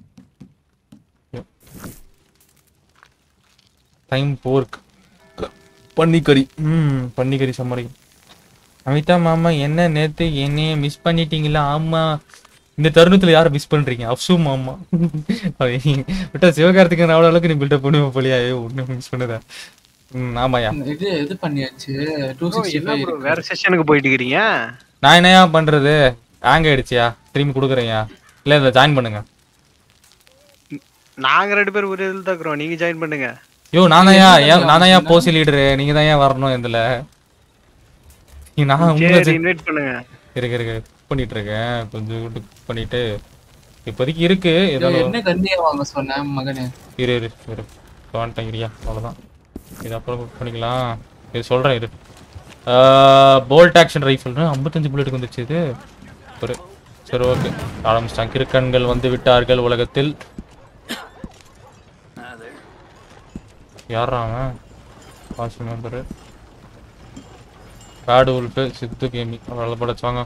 டைம் போர்க் பன்னிக்கறி ம் பன்னிக்கறி சம்மரி அமிதா மாமா என்ன நேத்து என்னைய மிஸ் பண்ணிட்டீங்களா ஆமா இந்த தருணத்துல யாரை மிஸ் பண்றீங்க அப்சு மாமா விட்டா சிவகார்த்திகேயன் அவ்வளோ அளவுக்கு நீ பில்டப் பண்ணுவோம் போலியா ஏ ஒண்ணு மிஸ் பண்ணுதா ம் ஆமாயா இது இது பண்ணியாச்சு டூ Bro, சிக்ஸ்டி என்ன bro, ஃபைவ் வேற செஷனுக்கு போயிட்டு இருக்கிறீங்க நான் என்னையா பண்றது ஹேங் ஆயிடுச்சியா திரும்பி கொடுக்குறேன்யா இல்ல இதை ஜாயின் பண்ணுங்க நாங்க ரெண்டு பேரும் ஒரு இதில் தான் இருக்கிறோம் நீங்க ஜாயின் பண்ணுங்க யோ நானாயா என்ன ஏன் நானாயா option? போசி லீடரு நீங்க தான் ஏன் வரணும் இதுல நீ நான் உங்களை சரி இன்வைட் பண்ணுங்க இருக்கு இருக்கு cook பண்ணிட்டு இருக்கேன் கொஞ்சம் குக் பண்ணிட்டு இப்போதைக்கு இருக்கு ஏதோ என்ன கண்ணியா வாங்க சொன்னேன் மகனே இரு இரு இரு வந்துட்டேங்கிறியா அவ்வளோதான் இது அப்புறம் குக் பண்ணிக்கலாம் இது சொல்கிறேன் இரு போல்ட் ஆக்ஷன் ரைஃபிள்னு ஐம்பத்தஞ்சு புல்லெட்டுக்கு வந்துச்சு இது ஒரு சரி ஓகே ஆரம்பிச்சிட்டான் கிறுக்கன்கள் வந்து விட்டார்கள் உலகத்தில் யாரா அவன் வாட்ச் மெம்பரு காடு உள்பு சித்து கேமிங் அவ்வளோ படைச்சாங்க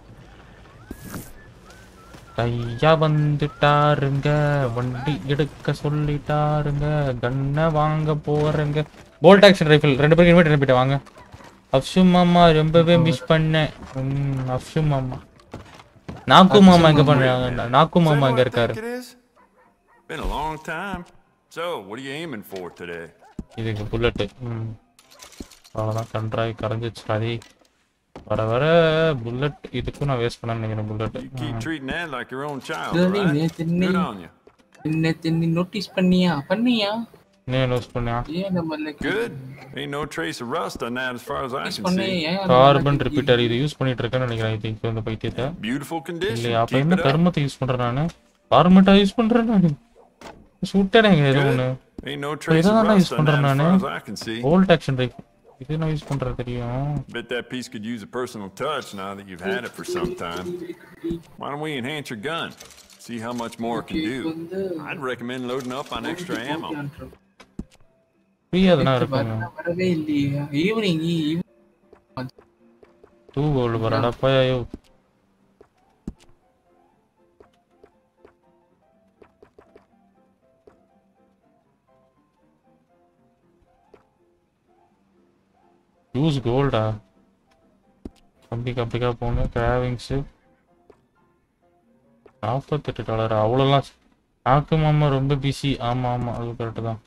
ஐயா வந்துட்டாருங்க வண்டி எடுக்க சொல்லிட்டாருங்க கண்ணை வாங்க போறேங்க போல்ட் ஆக்ஷன் ரைஃபிள் ரெண்டு பேருக்கு இன்வைட் அனுப்பிட்டேன் வாங்க அப்சு மாமா ரொம்பவே மிஸ் பண்ணேன் ம், அப்சு மாமா நாக்கு மாமா எங்க பண்றாங்க நாக்கு மாமா எங்க இருக்காரு Think it is? Been a long time. So, what are you aiming for today? இதுக்கு புல்லட்டு ம் அவ்வளோதான் கன்றாய் கரைஞ்சிச்சு அதே வர வர புல்லட் இதுக்கும் நான் வேஸ்ட் பண்ண நினைக்கிறேன் bullet Keep treating that like your own child, சரி, right? நேத்து நீ Good on you. நேத்து நீ நோட்டீஸ் பண்ணியா பண்ணியா நீ யூஸ் பண்ணியா ஏன் நம்ம Good. Ain't no trace of rust on that as far as I can பண்ணேன் see. ஏன் கார்பன் ரிப்பீட்டர் இது யூஸ் பண்ணிட்டு இருக்கேன்னு நினைக்கிறேன் ஐ திங்க் இந்த பைத்தியத்தை Beautiful condition. இல்லையா அப்ப Keep என்ன it up. கருமத்தை யூஸ் பண்றேன் நானு கார்மெண்டா யூஸ் பண்றேன் நானு சுட்டேனேங்க ஏதோ Good. ஒண்ணு Ain't no இப்ப trace இதை of தான் rust யூஸ் on பண்றேன் that as நானு far as I can see. Old action rifle இது நான் யூஸ் பண்றது தெரியும் Bet that piece could use a personal touch now that you've had it for some time. Why don't we enhance your gun? See how much more it can do. I'd recommend loading up on extra ammo. ஃப்ரீயா தானே இருப்பாங்க வரவே இல்லையா evening to gold பரடா பையோ use கோல்டா கம்பி கம்பிக்கா போகணும் கிராவிங்ஸு நாற்பத்தெட்டு டாலர் அவ்வளோலாம் நாக்கு மாமா ரொம்ப பிஸி ஆமாம் ஆமாம் அது கரெக்டு தான்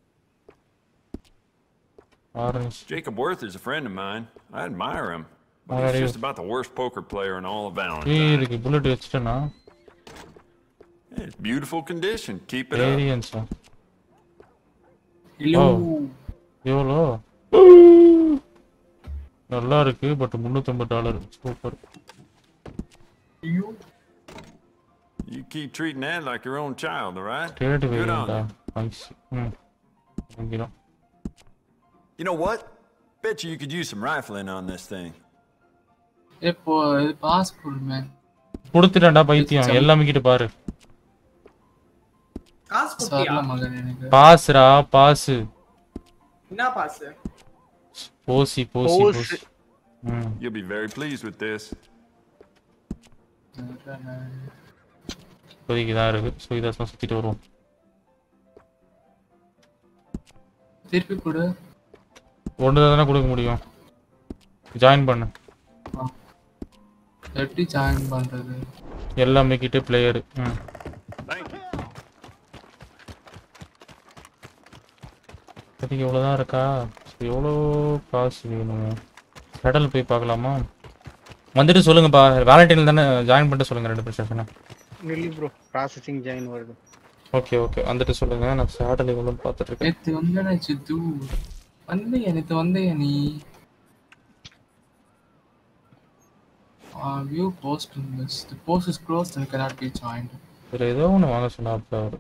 orange Jacob Worth is a friend of mine. I admire him. But Alrighty. he's just about the worst poker player in all of ஏய் Valentine. இதுக்கு புல்லட் வச்சுட்டேன்னா It's beautiful condition. Keep it up. வேரியன்ஸா Hello. எவ்வளோ நல்லா இருக்கு but முந்நூற்றம்பது dollar super You keep treating that like your own child, all right? Third Good on வேரியண்டா you. ஐஸ் ம் வாங்கிடும் You know what? Bet you you could use some rifling on this thing. இப்போ இது பாஸ்போர்ட் மேன் கொடுத்துட்டேன்டா பைத்தியம் எல்லாமே கிட்ட பாரு காசு சரல கொடுத்தியா மகன் எனக்கு பாசுடா பாசு என்ன பாசு போசி போசி போஸ். போசி ம் You'll be very pleased with this. இப்போதைக்கு தான் இருக்கு ஸோ இதை தான் சுற்றிட்டு வருவோம் திருப்பி கொடு ஒன்று தானே கொடுக்க முடியும் ஜாயின் பண்ணு எப்படி ஜாயின் பண்றது எல்லாமே கிட்ட பிளேயரு ம் Thank you. இப்போதைக்கு இவ்வளோதான் இருக்கா சரி, எவ்வளோ காசு வேணும் கடல் போய் பார்க்கலாமா வந்துட்டு சொல்லுங்கப்பா வேலண்டைனில் தானே ஜாயின் பண்ணிட்டு சொல்லுங்க ரெண்டு பேரும் செஷனை நெல்லி ப்ரோ ப்ராசஸிங் ஜாயின் வருது ஓகே ஓகே வந்துட்டு சொல்லுங்க நான் சேடல் எவ்வளோன்னு பார்த்துட்டு இருக்கேன் நேத்து வந்தன சித்து வந்தையா நேத்து வந்தையா நீ view post miss the post is closed and cannot be joined இதில் ஏதோ ஒன்று வாங்க சொன்னாப்ல அவர்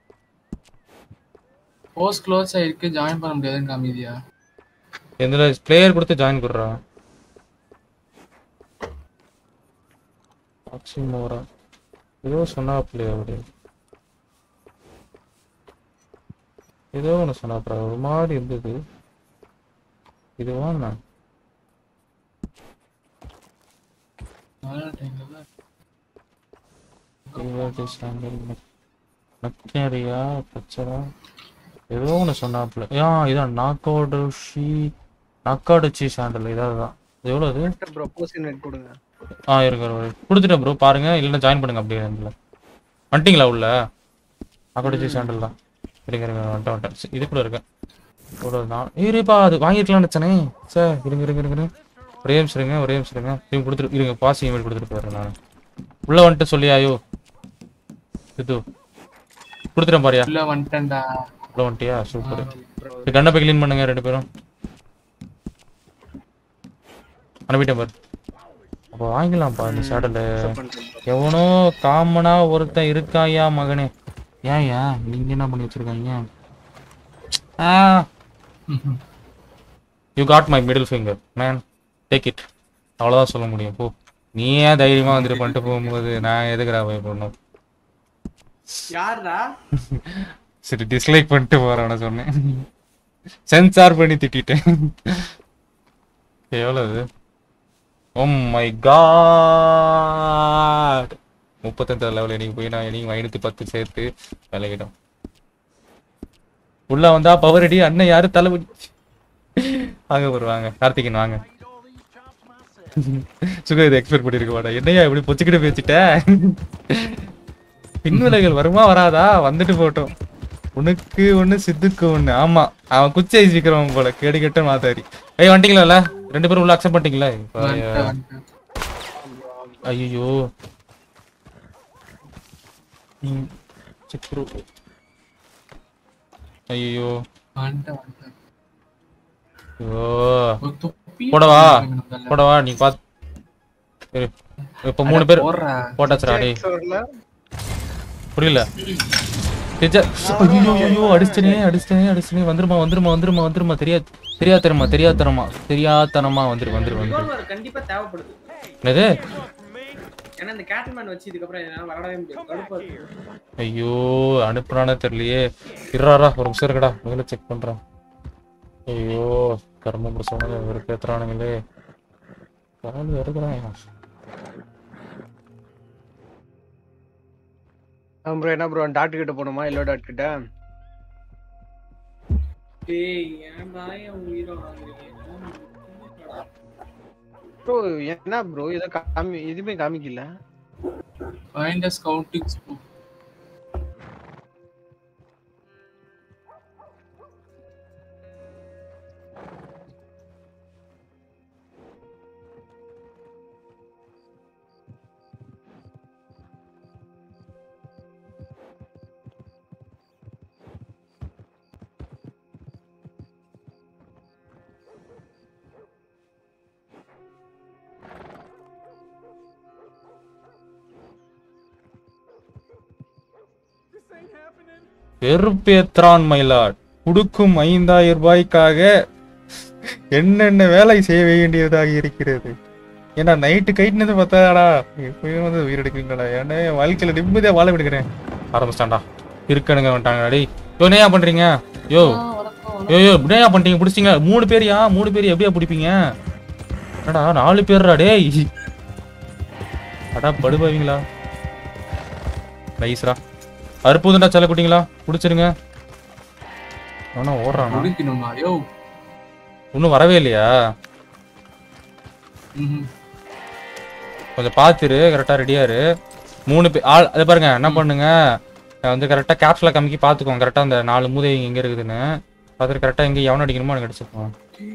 போஸ்ட் க்ளோஸ் ஆயிருக்கு ஜாயின் பண்ண முடியாதுன்னு காமிதியா எந்த பிளேயர் கொடுத்து ஜாயின் கொடுறா ஆக்சிமோரா ஏதோ சொன்னாப்லையே அவரு ஏதோ ஒன்று சொன்னாப்ல ஒரு மாதிரி இருந்தது இதுவா நான் நல்ல டைம்ல நக்கரியா பச்சரா ஏதோ ஒன்று சொன்னாப்ல ஆ இதான் நாக்கோடு ஷீ நாக்காடு சீ சாண்டல் இதாவது தான் இது எவ்வளோ அது ப்ரோ போஸ்ட் நெட் கொடுங்க ஆ இருக்கு இருக்கு. கொடுத்துட்டேன் ப்ரோ பாருங்க இல்லைன்னா ஜாயின் பண்ணுங்க அப்படியே இதில் வந்துட்டீங்களா உள்ள நாக்காடு சீ சாண்டல் தான் இருங்க இருங்க வந்துட்டேன் வந்துட்டேன் சரி, இது கூட இருக்கேன் ஒரு நான் இருப்பா அது வாங்கிருக்கலாம்னு நினச்சனே சார் இருங்க இருங்க இருங்க இருங்க ஒரே நிமிஷம் இருங்க ஒரே நிமிஷம் இருங்க இவங்க கொடுத்துட்டு இருங்க பாஸ் இமெயில் கொடுத்துட்டு போயிடுறேன் நான் உள்ள வந்துட்டு சொல்லியாயோ இது கொடுத்துட்டேன் பாரியா உள்ள வந்துட்டேன்டா உள்ள வந்துட்டியா சூப்பர் கண்ணை போய் க்ளீன் பண்ணுங்க ரெண்டு பேரும் அனுப்பிட்டேன் பாரு அப்போ வாங்கிக்கலாம்ப்பா இந்த சேடல் எவனோ காமனா ஒருத்தன் இருக்காயா மகனே ஏன் ஏன் நீங்க என்ன பண்ணி வச்சிருக்காங்க ஆ you got my middle finger man take it அவ்வளோதான் சொல்ல முடியும் போ நீ ஏன் தைரியமா வந்துட்டு பண்ணிட்டு போகும்போது நான் எதுக்குடா போய் பண்ணும் யாருடா சரி டிஸ்லைக் பண்ணிட்டு போறேன் சொன்னேன் சென்சார் பண்ணி திட்டிட்டேன் எவ்வளவு ஓ மை காட் முப்பத்தஞ்சாவது லெவல் எனக்கு போய் நான் எனக்கு ஐநூத்தி பத்து சேர்த்து விலகிடும் உள்ள வந்தா பவர் அடி அண்ணன் யாரு தலைவலி வாங்க ஒரு வாங்க கார்த்திகன் வாங்க சுக இதை எக்ஸ்பெக்ட் பண்ணிருக்க மாட்டா என்னையா இப்படி பொச்சுக்கிட்டு பேசிட்ட பின்விளைகள் வருமா வராதா வந்துட்டு போட்டோம் உனக்கு ஒண்ணு சித்துக்கு ஒண்ணு ஆமா அவன் குச்சி ஐஸ் விக்கிறவன் போல கேடு கெட்ட மாத்தாரி ஐய் வந்துட்டீங்களா ரெண்டு பேரும் உள்ள அக்செப்ட் பண்ணிட்டீங்களா வந்துட்டேன், வந்துட்டேன். ஐயோ சிக்ரு ஐயோ வந்துட்டேன், வந்துட்டேன். ஐயோ ஒரு தொப்பி போடவா வாங்கிக்கணும் முதல்ல. போடவா நீ பாத்து இரு. இப்ப மூணு அட பேர் போடுறா. போட்டாச்சுடா டேய் வரல புரியல திஜா ஐயோ ஐயோ அடிச்சிட்டனே அடிச்சிட்டனே அடிச்சிட்டனே வந்துருமா வந்துருமா வந்துருமா வந்துருமா தெரியா தெரியாதனமா தெரியாதனமா தெரியாதனமா வந்துரு வந்துரு வந்துரு ரிவால்வர் கண்டிப்பா தேவைப்படுது என்னது ஏன்னா இந்த கேட்டல்மேன் வச்சு இதுக்கப்புறம் என்னால விளையாடவே முடியாது கடுப்பா இருக்கு ஐயோ அனுப்புறானே தெரியலையே இருறாரா ஒரு நிமிஷம் இருக்கடா முதல்ல செக் பண்றேன் ஐயோ கர்ம முடிச்சவங்க இவருக்கு ஏத்துறானுங்களே கால் எடுக்கிறான் ப்ரோ என்ன ப்ரோ டாக்டர் கிட்ட போகணுமா எல்லோ டாக்டர் கிட்ட டேய் ஏன்டா என் உயிரை வாங்குறீங்க ப்ரோ என்ன ப்ரோ இதை காமி எதுவுமே காமிக்கல Find a scouting spook. வெறுப்பேத்ரான் மயிலாட் கொடுக்கும் ஐந்தாயிரம் ரூபாய்க்காக என்னென்ன வேலை செய்ய வேண்டியதாக இருக்கிறது ஏன்னா நைட்டு கைட்டினது பார்த்தாடா இப்பயும் வந்து உயிர் எடுக்கிறீங்களா ஏன்னா என் வாழ்க்கையில நிம்மதியா வாழ விடுக்கிறேன் ஆரம்பிச்சிட்டான்டா இருக்கணுங்க வந்துட்டாங்க டேய் யோ என்னையா பண்றீங்க யோ யோ யோ என்னையா பண்றீங்க பிடிச்சிங்க மூணு பேரியா மூணு பேர் எப்படியா பிடிப்பீங்க என்னடா நாலு பேர்ரா டேய் அடா படுபாவீங்களா நைஸ்ரா அற்புதம்டா செல்ல குட்டிங்களா பிடிச்சிருங்க ஆனா ஓடுறானா முடிக்கணுமா யோ இன்னும் வரவே இல்லையா ம்ஹும். கொஞ்சம் பார்த்துரு கரெக்டாக ரெடியாரு மூணு பேர் ஆள் அதை பாருங்க என்ன பண்ணுங்க அஹ் வந்து கரெக்டாக கேப்ஸ்ல கம்மிக்கி பார்த்துக்கோங்க கரெக்டாக அந்த நாலு மூதை எங்கே இருக்குதுன்னு பார்த்துட்டு கரெக்டாக எங்கே எவன் அடிக்கணுமோ எனக்கு அடிச்சுக்கோங்க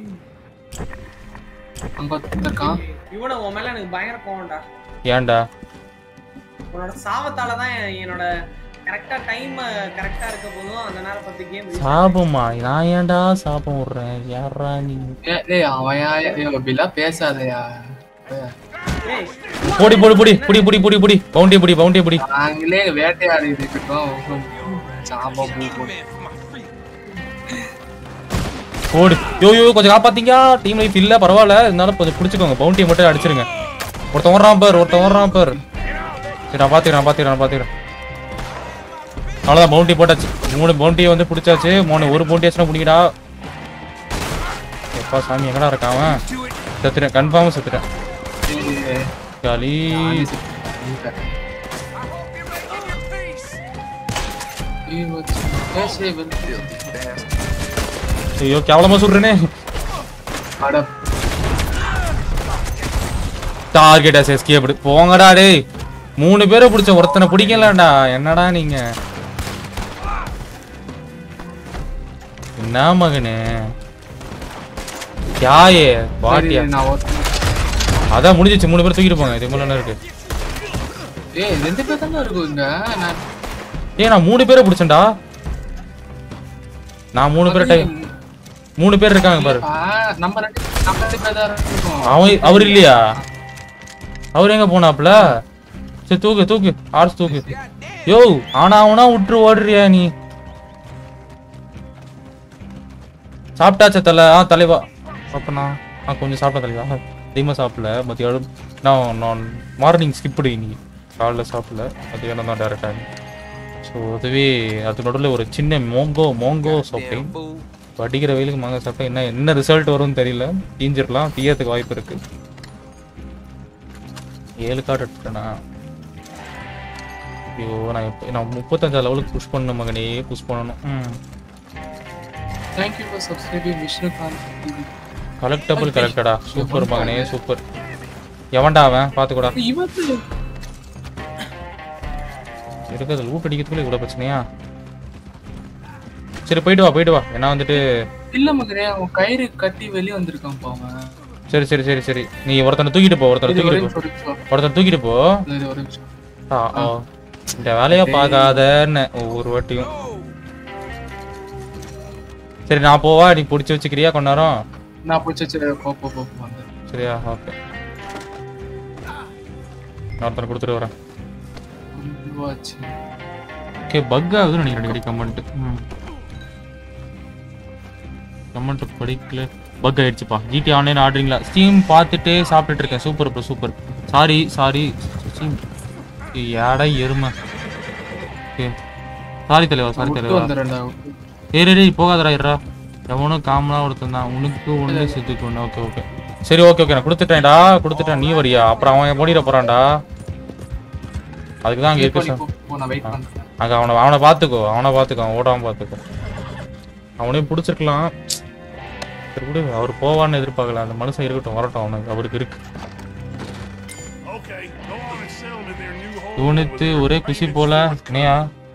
அங்க ஒருத்தன் இருக்கான் இவனை உன் மேல எனக்கு பயங்கர கோவம்டா ஏன்டா உன்னோட சாபத்தால தான் என்னோட கரெக்டா டைம் கரெக்டா இருக்க போதும் அந்த நேரம் பத்து கேம் சாபமா நான் ஏன்டா சாபம் விடுறேன் யாரா நீ ஏய், டேய் அவன் யா ஏய் அப்படிலாம் பேசாதயா போடி போடி போடி புடி புடி புடி புடி பவுண்டி புடி பவுண்டி புடி நாங்களே வேட்டையாடி இருக்கட்டும் சாபம் பூ போட்டு போடு யோ யோ கொஞ்சம் காப்பாத்தீங்க டீம் லைஃப் இல்ல பரவாயில்ல இருந்தாலும் கொஞ்சம் பிடிச்சிக்கோங்க பவுண்டியை மட்டும் அடிச்சிருங்க ஒருத்தன் ஓடுறான் பார் ஒருத்தன் ஓடுறான் பார் சரி நான் பாத்துக்கிறேன் நான் பாத்துக்கிறேன் நான் பாத்துக்கிறேன் அவ்வளவுதான் பவுண்டி போட்டாச்சு மூணு பவுண்டியை வந்து பிடிச்சாச்சு மூணு ஒரு பவுண்டி ஆச்சுன்னா பிடிக்கடா எப்பா சாமி எங்கடா இருக்கான் அவன் செத்துட்டேன் கன்ஃபார்மா செத்துட்டேன் ஜாலி ஐயோ கேவலமா சொல்றேனே டார்கெட் அஸ் எஸ்கேப் போங்கடா டேய் மூணு பேரை பிடிச்ச ஒருத்தனை பிடிக்கலடா என்னடா நீங்க என்ன மகனே யாயே பாட்டியா நான் ஒருத்தன் அதான் முடிஞ்சிச்சு மூணு பேர் தூக்கிட்டு போங்க இது மேல என்ன இருக்கு ஏய் ரெண்டு பேர் தானே இருக்கும் இங்க நான் ஏய் நான் மூணு பேரை பிடிச்சேன்டா நான் மூணு பேரை டை மூணு பேர் இருக்காங்க பாரு ஆ, நம்ம ரெண்டு நம்ம ரெண்டு பேர் தான் இருக்கோம் அவன் அவர் இல்லையா அவர் எங்க போனாப்ல சரி தூக்கு தூக்கு ஆர்ஸ் தூக்கு யோ ஆனா அவனா விட்டுரு ஓடுறியா நீ சாப்பிட்டாச்சா தலை ஆ தலைவா அப்பனா ஆ கொஞ்சம் சாப்பிட்ட தலைவா அதிகமாக சாப்பிடல மத்தியானம் நான் நான் மார்னிங் ஸ்கிப் பண்ணி இன்னைக்கு காலைல சாப்பிடல மத்தியானம் தான் டேரெக்டாக ஸோ அதுவே அது நடுவில் ஒரு சின்ன மோங்கோ மோங்கோ சாப்பிட்டேன் இப்போ அடிக்கிற வெயிலுக்கு மாங்காய் சாப்பிட்டா என்ன என்ன ரிசல்ட் வரும்னு தெரியல தீஞ்சிடலாம் தீயறதுக்கு வாய்ப்பு இருக்கு ஏழு கார்டு எடுத்துட்டேனா ஐயோ நான் எப்போ நான் முப்பத்தஞ்சா லெவலுக்கு புஷ் பண்ணணும் மகனே புஷ் பண்ணணும் ம் thank you for subscribing Vishnukanth TV collectible கலெக்டடா சூப்பர் மகனே சூப்பர் எவன்டா அவன் பார்த்துக்கூடா இவத்து இருக்கிறது லூட் அடிக்கிறதுக்குள்ள இவ்வளோ பிரச்சனையா சரி போயிட்டு வா போயிட்டு வா ஏன்னா வந்துட்டு இல்ல மகனே அவன் கயிறு கட்டி வெளிய வந்திருக்கான் அவன் சரி சரி சரி சரி நீ ஒருத்தனை தூக்கிட்டு போ ஒருத்தனை இது ஒரே தூக்கிட்டு போ நிமிஷம், ஒரு நிமிஷம். ஒருத்தனை தூக்கிட்டு போ இது ஒரு நிமிஷம். ஆ, ஆ. இந்த வேலையை பார்க்காதன்னு ஒவ்வொரு வாட்டியும் சரி நான் போவா நீ பிடிச்சி வச்சுக்கிறியா கொஞ்ச நேரம் நான் பிடிச்சி வச்சு போ போ போ வந்து சரியா ஓகே நான் ஒருத்தனை கொடுத்துட்டு வரேன் இதுவாச்சு ஓகே பக் ஆகுதுன்னு நினைக்கிறேன் அடிக்கடி கமெண்ட் கமெண்ட் படிக்கல பக் ஆயிடுச்சுப்பா ஜிடி ஆன்லைன் ஆர்டரிங்களா ஸ்டீம் பார்த்துட்டு சாப்பிட்டுட்டு இருக்கேன் super bro super sorry sorry Steam ஏடா எருமை ஓகே சாரி தலைவா சாரி விட்டு தலைவா வந்துடுறேன்டா ஏறி ஏறி போகாதடா இருடா எவனும் காமனா ஒருத்தன் தான் உனக்கு ஒண்ணு செத்துக்கு ஒண்ணு ஓகே ஓகே சரி ஓகே ஓகே நான் கொடுத்துட்டேன்டா கொடுத்துட்டேன் நீ வரியா அப்புறம் அவன் ஓடிட போறான்டா அதுக்கு தான் அங்க இப்போ இருக்கு நீ சார் போ, போ, நான் வெயிட் பண்றேன் அங்க அவனை அவனை பார்த்துக்கோ அவனை பார்த்துக்கோ அவன் ஓடாம பார்த்துக்கோ அவனையும் பிடிச்சிருக்கலாம் சரி விடு அவர் போவான்னு எதிர்பார்க்கல அந்த மனுஷன் இருக்கட்டும் வரட்டும் அவனுக்கு அவருக்கு இருக்கு Okay, go on and settle to their new home. இவனுக்கு ஒரே குஷி போல நேயா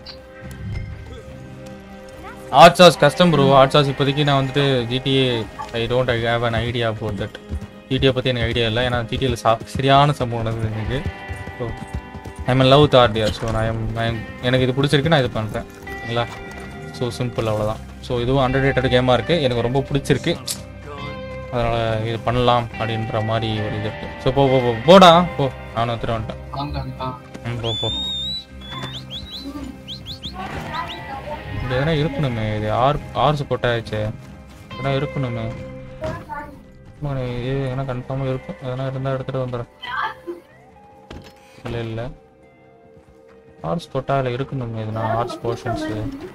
ஆர்ட் சாஸ் கஷ்டம் ப்ரோ ஆர்ட் சாஸ் இப்போதைக்கு நான் வந்துட்டு GTA I don't I have an idea about that GTA பற்றி எனக்கு ஐடியா இல்லை ஏன்னா ஜிடிஏல சா சரியான சம்பவம் நடந்தது எனக்கு ஸோ ஐம் லவ் வித் ஆர்டியா ஸோ நான் am- I am- எனக்கு இது பிடிச்சிருக்கு நான் இது பண்ணுறேன் சரிங்களா ஸோ சிம்பிள் அவ்வளோதான் ஸோ இதுவும் அண்டர்டேட்டட் கேமாக இருக்குது எனக்கு ரொம்ப பிடிச்சிருக்கு அதனால் இது பண்ணலாம் அப்படின்ற மாதிரி ஒரு இது இருக்குது ஸோ போ போ போ போடா போ நானும் எடுத்துட்டு வந்துட்டேன் வாங்க ஆ. ம் போ போ இங்க எதனா இருக்கணுமே இது ஆர் ஆர்ஸ் கொட்டாச்சு எதனா இருக்கணுமே ஆமா, இது எதனா கன்ஃபார்மாக இருக்கும் எதனா இருந்தால் எடுத்துகிட்டு வந்துடுறேன் இல்லை இல்லை ஆர்ட்ஸ் கொட்டாவில் இருக்கணுமே எதுனா ஆர்ட்ஸ் போர்ஷன்ஸு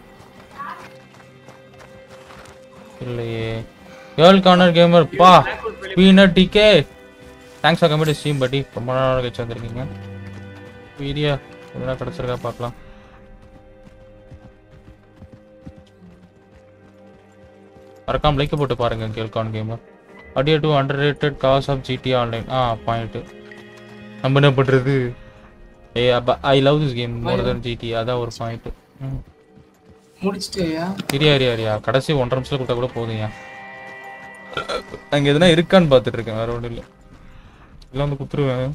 இல்லையே கேர்ள் கார்னர் கேமர் பா peanut DK thanks for committee stream buddy ரொம்ப நாள் கழிச்சு வந்திருக்கீங்க வீடியோ எதனா கிடச்சிருக்கா பார்க்கலாம் மறக்காம லைக் போட்டு பாருங்க கேல்கான் கேமர் அடியா too underrated cause of GT online ஆ பாயிண்ட் நம்ம என்ன பண்றது ஏ I love this game more than GT அதான் ஒரு பாயிண்ட் முடிச்சிட்டியா இரியா இரியா இரியா கடைசி ஒன்றரை நிமிஷத்துல கொடுத்தா கூட போதுங்க அங்க எதுனா இருக்கான்னு பார்த்துட்டு இருக்கேன் வேற ஒன்றும் இல்லை இல்லை வந்து குத்துருவேன்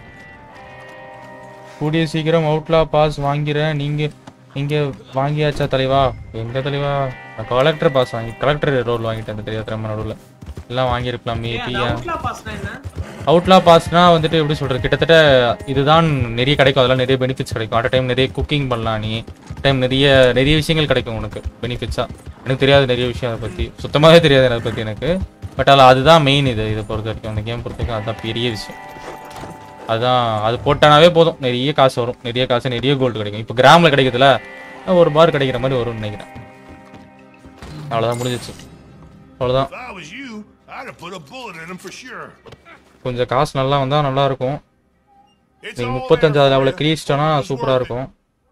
கூடிய சீக்கிரம் அவுட்லா பாஸ் வாங்கிறேன் நீங்க நீங்க வாங்கியாச்சா தலைவா எங்க தலைவா நான் கலெக்டர் பாஸ் வாங்கி கலெக்டர் ரோல் வாங்கிட்டேன் அந்த தெரியாத திறமை நடுவில் எல்லாம் வாங்கியிருக்கலாம் மேபி அவுட்லா பாஸ்னா என்ன அவுட்லா பாஸ்னா வந்துட்டு எப்படி சொல்றது கிட்டத்தட்ட இதுதான் நிறைய கிடைக்கும் அதெல்லாம் நிறைய பெனிஃபிட்ஸ் கிடைக்கும் அட் டைம் நிறைய குக்கிங் பண்ணலாம் நீ டைம் நிறைய நிறைய விஷயங்கள் கிடைக்கும் உனக்கு பெனிஃபிட்ஸா எனக்கு தெரியாது நிறைய விஷயம் அதை பத்தி சுத்தமாவே தெரியாது அதை பத்தி எனக்கு பட் அதில் அதுதான் மெயின் இது இதை பொறுத்த வரைக்கும் அந்த கேம் பொறுத்த வரைக்கும் அதுதான் பெரிய விஷயம் அதான் அது போட்டானாவே போதும் நிறைய காசு வரும் நிறைய காசு நிறைய கோல்டு கிடைக்கும் இப்போ கிராமில் கிடைக்கிறதுல ஒரு பார் கிடைக்கிற மாதிரி வரும்னு நினைக்கிறேன் அவ்வளோதான் முடிஞ்சிச்சு அவ்வளோதான் If I was you, I'd have put a bullet in him for sure. கொஞ்சம் காசு நல்லா வந்தால் நல்லா இருக்கும் நீங்கள் முப்பத்தஞ்சாவது லெவலில் கிரீச்சிட்டோன்னா சூப்பராக இருக்கும்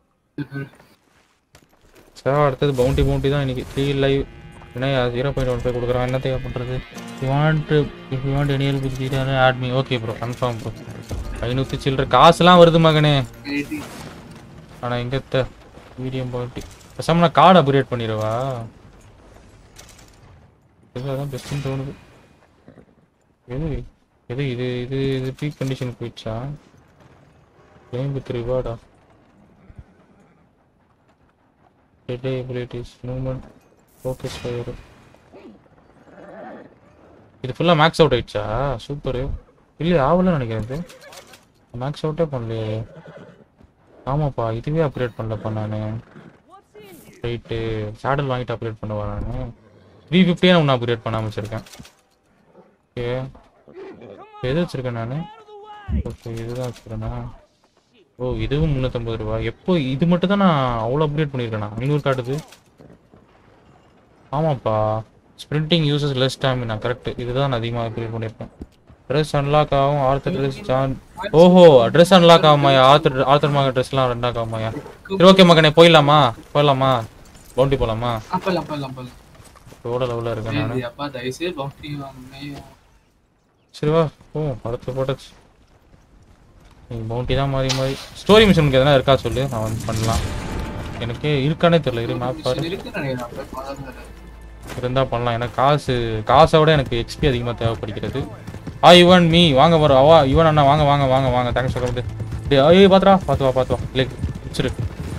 சார் அடுத்தது பவுண்டி பவுண்டி தான் இன்னைக்கு த்ரீ லைவ் என்ன ஜீரோ பாயிண்ட் ஒன் ஃபைவ் கொடுக்குறான் என்ன தேவை பண்ணுறது you want if you want any help with add me okay bro confirm bro ஐநூற்றி சில்லற காசுலாம் வருது மகனே ஆனால் எங்கத்த மீடியம் பாயிண்டி பேசாம நான் கார்டு அப்கிரேட் பண்ணிடுவா இதுதான் பெஸ்ட்டுன்னு தோணுது எது எது இது இது இது பீக் கண்டிஷன் போயிடுச்சா கேம் வித் ரிவார்டா dead abilities movement focus fire இது ஃபுல்லாக மேக்ஸ் அவுட் ஆயிடுச்சா சூப்பரு இல்லையே ஆகலன்னு நினைக்கிறேன் இது மேக்ஸ் அவுட்டே பண்ணலையே ஆமாப்பா இதுவே அப்கிரேட் பண்ணலப்பா நான் ரைட்டு சேடல் வாங்கிட்டு அப்கிரேட் பண்ணுவா நான் த்ரீ ஃபிஃப்டியே நான் ஒன்று அப்கிரேட் பண்ணாமல் வச்சுருக்கேன் ஓகே எது வச்சுருக்கேன் நான் ஓகே இதுதான் வச்சுருக்கேனா ஓ இதுவும் முந்நூற்றம்பது ரூபா எப்போ இது மட்டும் தான் நான் அவ்வளோ அப்கிரேட் பண்ணியிருக்கேனா ஐநூறு காட்டுது ஆமாப்பா ஸ்ப்ரிண்டிங் யூசஸ் லெஸ் டைம் நான் கரெக்ட் இதுதான் நான் அதிகமாக அப்கிரேட் பண்ணியிருக்கேன் ட்ரெஸ் அன்லாக் ஆகும் ஆர்த்தர் ட்ரெஸ் ஜான் ஓஹோ ட்ரெஸ் அன்லாக் ஆகுமாயா ஆர்த்தர் ஆர்த்தர் மக ட்ரெஸ்லாம் ரெண்டாக் ஆகுமாயா சரி ஓகே மகனே போயிடலாமா போயிடலாமா பவுண்டி போகலாமா அப்பலாம் அப்பலாம் அப்பலாம் எவ்வளோ லெவலில் இருக்கேன் நான் அப்பா தயவுசெய்து பவுண்டி வாங்க சரி வா ஓ அடுத்து போட்டாச்சு நீ பவுண்டி தான் மாறி மாறி ஸ்டோரி மிஷனுக்கு எதனா இருக்கா சொல்லு நான் வந்து பண்ணலாம் எனக்கு இருக்கானே தெரியல இரு மேப் பாரு இருக்கு நினைக்கிறேன் அப்ப பரவாயில்ல. இருந்தா பண்ணலாம் எனக்கு காசு காசை விட எனக்கு எக்ஸ்பி அதிகமாக தேவைப்படுகிறது ஆ யுவன் மீ வாங்க வரும் அவா யுவன் அண்ணா வாங்க வாங்க வாங்க வாங்க தேங்க்ஸ் சொல்லிட்டு டே ஐயோ பாத்துடா பார்த்து வா பார்த்து வா இல்லை வச்சிரு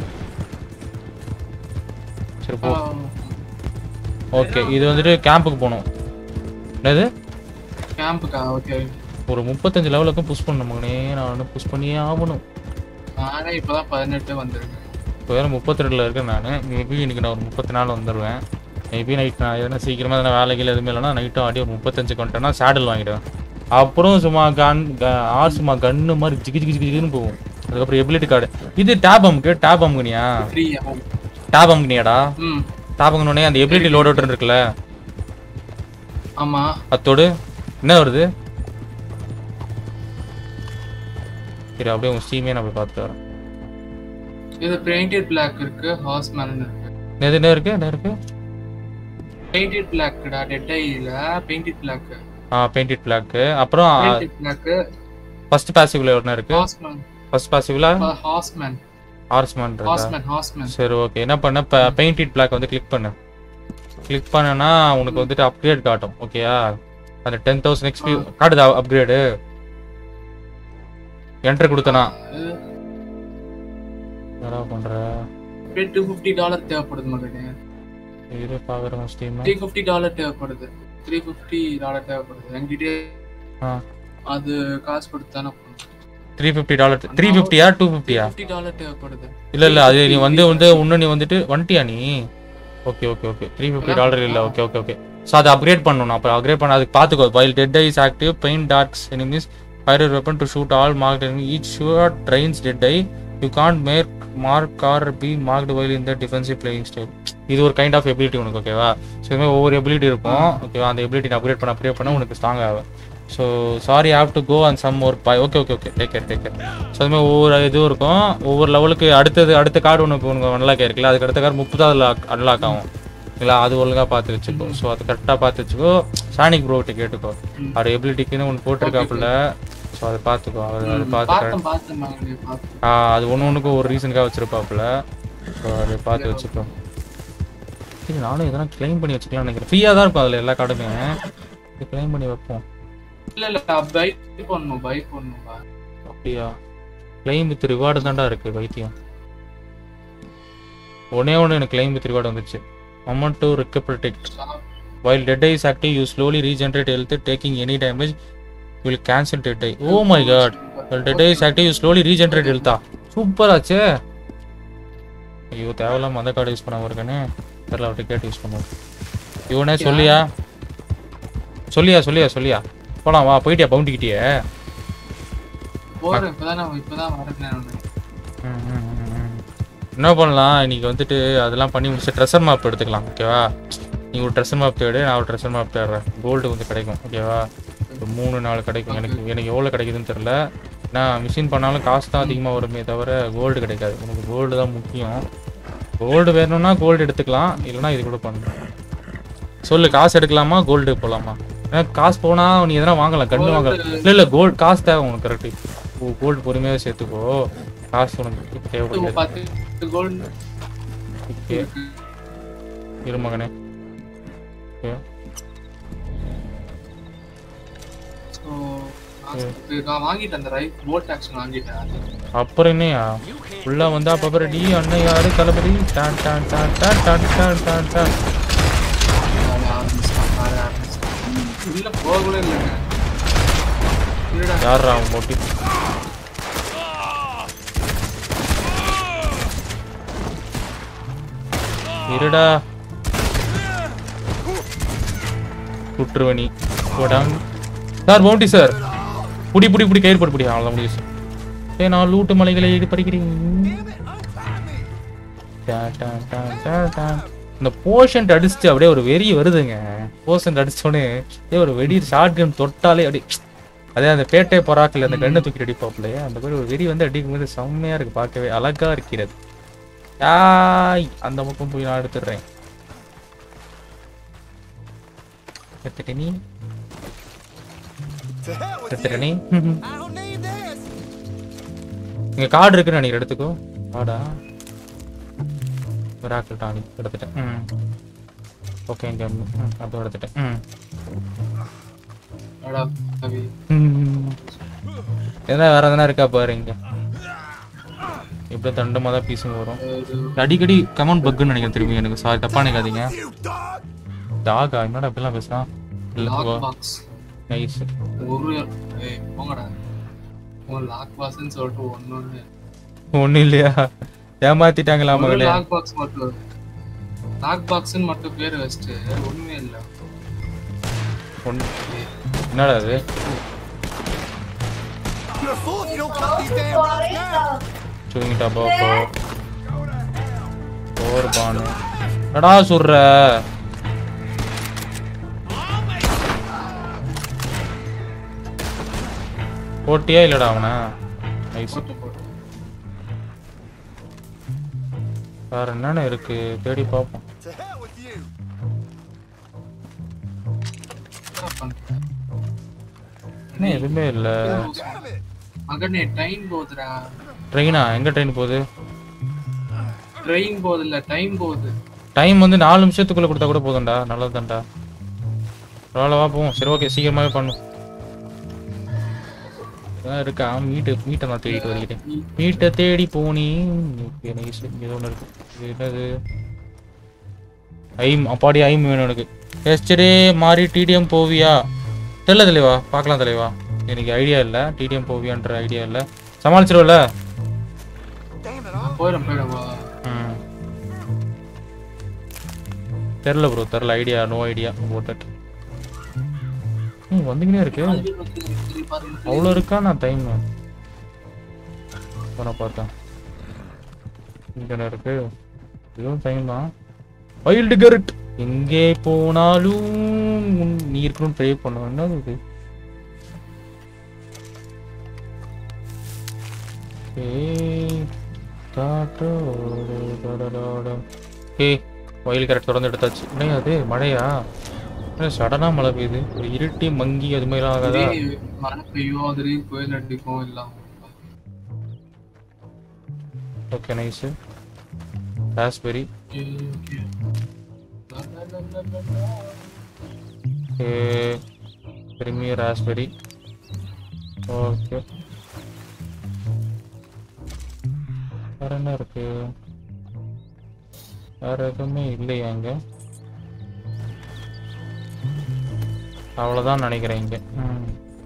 சரி போ ஓகே இது வந்துட்டு கேம்புக்கு போகணும் என்னது கேம்புக்கா ஓகே ஒரு முப்பத்தஞ்சு லெவலுக்கும் புஷ் பண்ணணும் மகனே நான் வந்து புஷ் பண்ணியே ஆகணும் நானே இப்பதான் பதினெட்டு வந்திருக்கேன் இப்போ வேறு முப்பத்தி ரெண்டில் இருக்கேன் நான் மேபி இன்னைக்கு நான் ஒரு முப்பத்தி நாலு வந்துடுவேன் மேபி நைட் நான் எதனா சீக்கிரமாக எதனா வேலைகள் எதுவுமே இல்லைனா நைட்டும் ஆடி ஒரு முப்பத்தஞ்சு கொண்டேன்னா சேடல் வாங்கிடுவேன் அப்புறம் சும்மா கன் ஆர் சும்மா கன்னு மாதிரி ஜிகி ஜிகி ஜிகின்னு போகும் அதுக்கப்புறம் எபிலிட்டி கார்டு இது டேப் அமுக்கு டேப் அமுக்குனியா ஃப்ரீ டேப் அமுக்குனியாடா ம் டேப் அமுக்குனோடனே அந்த எபிலிட்டி லோட் அவுட் இருக்குல்ல ஆமா அத்தோடு என்ன வருது சரி அப்படியே உன் ஸ்டீமே நான் போய் பார்த்து வரேன் இது பெயிண்டட் பிளாக் இருக்கு ஹார்ஸ்மேன் இருக்கு எது என்ன இருக்கு என்ன இருக்கு பெயிண்டட் பிளாக்டா டெட் ஐல பெயிண்டட் பிளாக் ஆ பெயிண்டட் பிளாக்கு அப்புறம் பெயிண்டட் பிளாக் ஃபர்ஸ்ட் பாசிவ்ல என்ன இருக்கு ஹார்ஸ்மேன் ஃபர்ஸ்ட் பாசிவ்ல ஹார்ஸ்மேன் ஹார்ஸ்மேன் ஹார்ஸ்மேன் ஹார்ஸ்மேன் சரி ஓகே என்ன பண்ண பெயிண்டட் பிளாக் வந்து கிளிக் பண்ணு கிளிக் பண்ணனா உனக்கு வந்துட்டு அப்கிரேட் காட்டும் ஓகேயா அந்த டென் தௌசண்ட் எக்ஸ்பி காட்டுதா அப்கிரேடு என்ட்ரு கொடுத்தனா என்னடா பண்ற டூ ஃபிஃப்டி டாலர் தேவைப்படுது மகனே இரு பாக்குறேன் ஸ்டீம் த்ரீ ஃபிஃப்டி டாலர் தேவைப்படுது த்ரீ ஃபிஃப்டி டாலர் தேவைப்படுது என்கிட்ட ஆ அது காசு கொடுத்து தானே த்ரீ ஃபிஃப்டி டாலர் த்ரீ ஃபிஃப்டியா டூ ஃபிஃப்டியா ஃபிஃப்டி டாலர் தேவைப்படுது இல்ல இல்ல அது நீ வந்து வந்து இன்னும் நீ வந்துட்டு வந்துட்டியா நீ okay okay okay three fifty dollar இல்ல ஓகே ஓகே ஓகே ஸோ அதை அப்கிரேட் பண்ணணும் அப்புறம் அப்கிரேட் பண்ண அதுக்கு பார்த்துக்கோ while dead eyes active paint targets enemies fire weapon to shoot all mark each shoot drains dead eye you can't make mark or be marked while இந்த defensive playing style இது ஒரு kind of ability உனக்கு ஓகேவா so இதுமாதிரி ஒவ்வொரு ability இருக்கும் ஓகேவா அந்த எபிலிட்டி அப்கிரேட் பண்ண அப்கிரேட் பண்ண உனக்கு ஸ்ட்ராங் ஆகும் so sorry have to go and some ஒரு bye okay okay okay take care take care so அதுமாதிரி ஒவ்வொரு இதுவும் இருக்கும் ஒவ்வொரு லெவலுக்கு அடுத்தது அடுத்த கார்டு உனக்கு உனக்கு அன்லாக் ஆயிருக்குல்ல அதுக்கு அடுத்த கார்டு முப்பதாவது அன்லாக் ஆகும் இல்லை அது ஒழுங்காக பார்த்து வச்சுக்கோ ஸோ அது கரெக்டாக பார்த்து வச்சுக்கோ சானிக் ப்ரோகிட்ட கேட்டுக்கோ அவர் எபிலிட்டிக்குன்னு ஒன்று போட்டிருக்காப்புல ஸோ அதை பார்த்துக்கோ அது அது பார்த்து பார்த்தேன் பார்த்தேன் மகனே பார்த்தேன் ஆ, அது ஒன்று ஒன்றுக்கும் ஒரு ரீசனுக்காக வச்சிருப்பாப்புல ஸோ அதை பார்த்து வச்சுக்கோ சரி நானும் எதனா க்ளைம் பண்ணி வச்சுக்கலாம்னு நினைக்கிறேன் ஃப்ரீயாக தான் இருக்கும் அதில் எல்லா கார்டுமே இது க்ளைம் பண்ணி வைப்போம் இல்ல இல்ல பைக் பண்ணணும் பைக் பண்ணணும் பா. அப்படியா கிளைம் வித் ரிவார்டு தான்டா இருக்கு வைத்தியம் ஒன்னே ஒன்று எனக்கு கிளைம் வித் ரிவார்டு வந்துச்சு அமௌண்ட் டு ரிக்க protect while dead eyes active you slowly regenerate health taking any damage will cancel dead eye oh my god while dead eyes active you slowly regenerate ஹெல்த்தா super ஆச்சே ஐயோ தேவையில்லாம அந்த card use பண்ணாம இருக்கேனே தெரியல அவர்கிட்ட கேட்டு யூஸ் பண்ணுவோம் இவனே சொல்லியா சொல்லியா சொல்லியா சொல்லியா போலாம் வா போயிட்டியா பவுண்டிக்கிட்டியே போறேன் இப்பதான் நான் இப்பதான் வரேன் நானு. ம், ம், ம், ம். என்ன பண்ணலாம் இன்னைக்கு வந்துட்டு அதெல்லாம் பண்ணி முடிச்சு ட்ரெஸ்ஸர் மேப் எடுத்துக்கலாம் ஓகேவா நீ ஒரு ட்ரெஸ்ஸர் மேப் தேடு நான் ஒரு ட்ரெஸ்ஸர் மேப் தேடுறேன் கோல்டு வந்து கிடைக்கும் ஓகேவா ஒரு மூணு நாலு கிடைக்கும் எனக்கு எனக்கு எவ்வளோ கிடைக்குதுன்னு தெரில நான் மிஷின் பண்ணாலும் காசு தான் அதிகமாக வருமே தவிர கோல்டு கிடைக்காது உனக்கு கோல்டு தான் முக்கியம் கோல்டு வேணும்னா கோல்டு எடுத்துக்கலாம் இல்லைன்னா இது கூட பண்ணுறேன் சொல்லு காசு எடுக்கலாமா கோல்டு போகலாமா ஏன்னா காசு போனா நீ எதனா வாங்கலாம் கண்ணு வாங்கலாம் இல்லை இல்லை கோல்டு காசு தேவை உனக்கு கரெக்டு கோல்டு பொறுமையாக சேர்த்துக்கோ காசு உனக்கு இப்போ தேவைப்படுது பத்து கோல்டு ஓகே இரு மகனே ஓகே ஸோ நான் வாங்கிட்டேன் அந்த ரைட் போட் ஆக்ஷன் வாங்கிட்டேன் அப்புறம் என்னையா ஃபுல்லாக வந்து அப்போ டி அண்ணன் யாரு தளபதி டான் டான் டான் டான் டான் டான் டான் டான் ஆட ஆரம்பிச்சிட்டேன், ஆட ஆரம்பிச்சிட்டேன். உள்ள போக கூட இல்லைங்க இருடா. யாரா அவன் மோட்டி இருடா குற்றுவணி போடாங்க சார் பவுண்டி சார் புடி புடி புடி கயிறு போட்டு புடி அவ்வளோ முடியும் சார் ஏ நான் லூட்டு மலைகளை இது படிக்கிறீங்க டான், டான், டான், டான், டான். இந்த போஷன்ட் அடிச்சுட்டு அப்படியே ஒரு வெறி வருதுங்க போஷன்ட் அடிச்சோடனே அப்படியே ஒரு வெடி ஷார்ட் கன் தொட்டாலே அப்படி அதே அந்த பேட்டை பொறாக்கில் அந்த கண்ணை தூக்கி அடிப்பாப்புலையே அந்த மாதிரி ஒரு வெறி வந்து அடிக்கும் போது செம்மையா இருக்கு பார்க்கவே அழகா இருக்கிறது ஆய் அந்த பக்கம் போய் நான் எடுத்துடுறேன் எடுத்துட்ட நீ எடுத்துட்ட நீ இங்க கார்டு இருக்குன்னு நினைக்கிறேன் எடுத்துக்கோ கார்டா மிராக்கிள் டானிக் எடுத்துட்டேன் ம் ஓகே இங்கே ம் அப்போ எடுத்துட்டேன் ம் அடா, கவி. ம். எதனா வேற எதனா இருக்கா பாரு இங்க இப்படி தண்டமா தான் பீஸுங்க வரும் அடிக்கடி கமெண்ட் பக்குன்னு நினைக்கிறேன் திரும்பி எனக்கு சாரி தப்பா நினைக்காதீங்க டாகா என்னடா இப்படிலாம் பேசுறான் Lock இல்ல box. நைஸ் ஒரு ஏய், போங்கடா உன் லாக் பாக்ஸ்னு சொல்லிட்டு ஒண்ணு ஒண்ணு ஒண்ணும் இல்லையா ஏமாத்திட்டாங்களா ஒரு மகளே லாக் பாக்ஸ் மட்டும் லாக் பாக்ஸ்னு மட்டும் பேர் வச்சுட்டு ஒண்ணுமே இல்ல ஒண்ணு என்னடா அது You're a fool if you don't cut these damn rocks now. Chewing tobacco or பானு என்னடா சொல்ற போட்டியா இல்லடா அவன நைஸ் வேற என்னென்ன இருக்கு தேடி பார்ப்போம் To hell with you. என்ன எதுவுமே இல்ல மகனே டைம் போகுதுடா ட்ரெயினா எங்க ட்ரெயின் போகுது ட்ரெயின் போகுது இல்ல டைம் போகுது டைம் வந்து நாலு நிமிஷத்துக்குள்ள கொடுத்தா கூட போதும்டா நல்லதுதான்டா பரவாயில்ல வா போவோம் சரி ஓகே சீக்கிரமாவே பண்ணும் இதான் இருக்கா மீட்டு மீட்டை நான் தேடிட்டு வருகிறேன் மீட்டை தேடி போனேன் ஓகே நைஸ் இது ஒன்று இருக்கு இது என்னது ஐம் அப்பாடி ஐம் வேணும் எனக்கு எஸ்டே மாறி டிடிஎம் போவியா தெரியல தலைவா பார்க்கலாம் தலைவா எனக்கு ஐடியா இல்லை டிடிஎம் போவியான்ற ஐடியா இல்லை சமாளிச்சிருவல போயிடும் போயிடும் வா. ம் தெரில ப்ரோ தெரில idea no idea about that ம் வந்துக்கினே இருக்கு அவ்வளோ இருக்கா நான் டைம் போன பார்த்தேன் இங்கே இருக்கு இதுவும் டைம் தான் வைல்டு கருட் எங்கே போனாலும் உன் நீ இருக்கணும்னு ட்ரை பண்ணுவேன் என்னது இது ஏய், காற்றோடு தொடரோடு. ஏய் வயல் கரெக்ட் தொடர்ந்து எடுத்தாச்சு இல்லையா அது மழையா சடனா மழை பெய்யுது ஒரு இருட்டி மங்கி அது மாதிரிலாம் ஆகாதா திடீர்னு மழை பெய்யும் திடீர்னு புயல் அடிக்கும் எல்லாம் okay nice raspberry okay, okay. லா, லா, லா, லா, லா, லா. திரும்பி ராஸ்பெரி ஓகே வேற என்ன இருக்கு வேற எதுவுமே இல்லையா இங்க அவ்வளோதான் நினைக்கிறேன் இங்க ம்.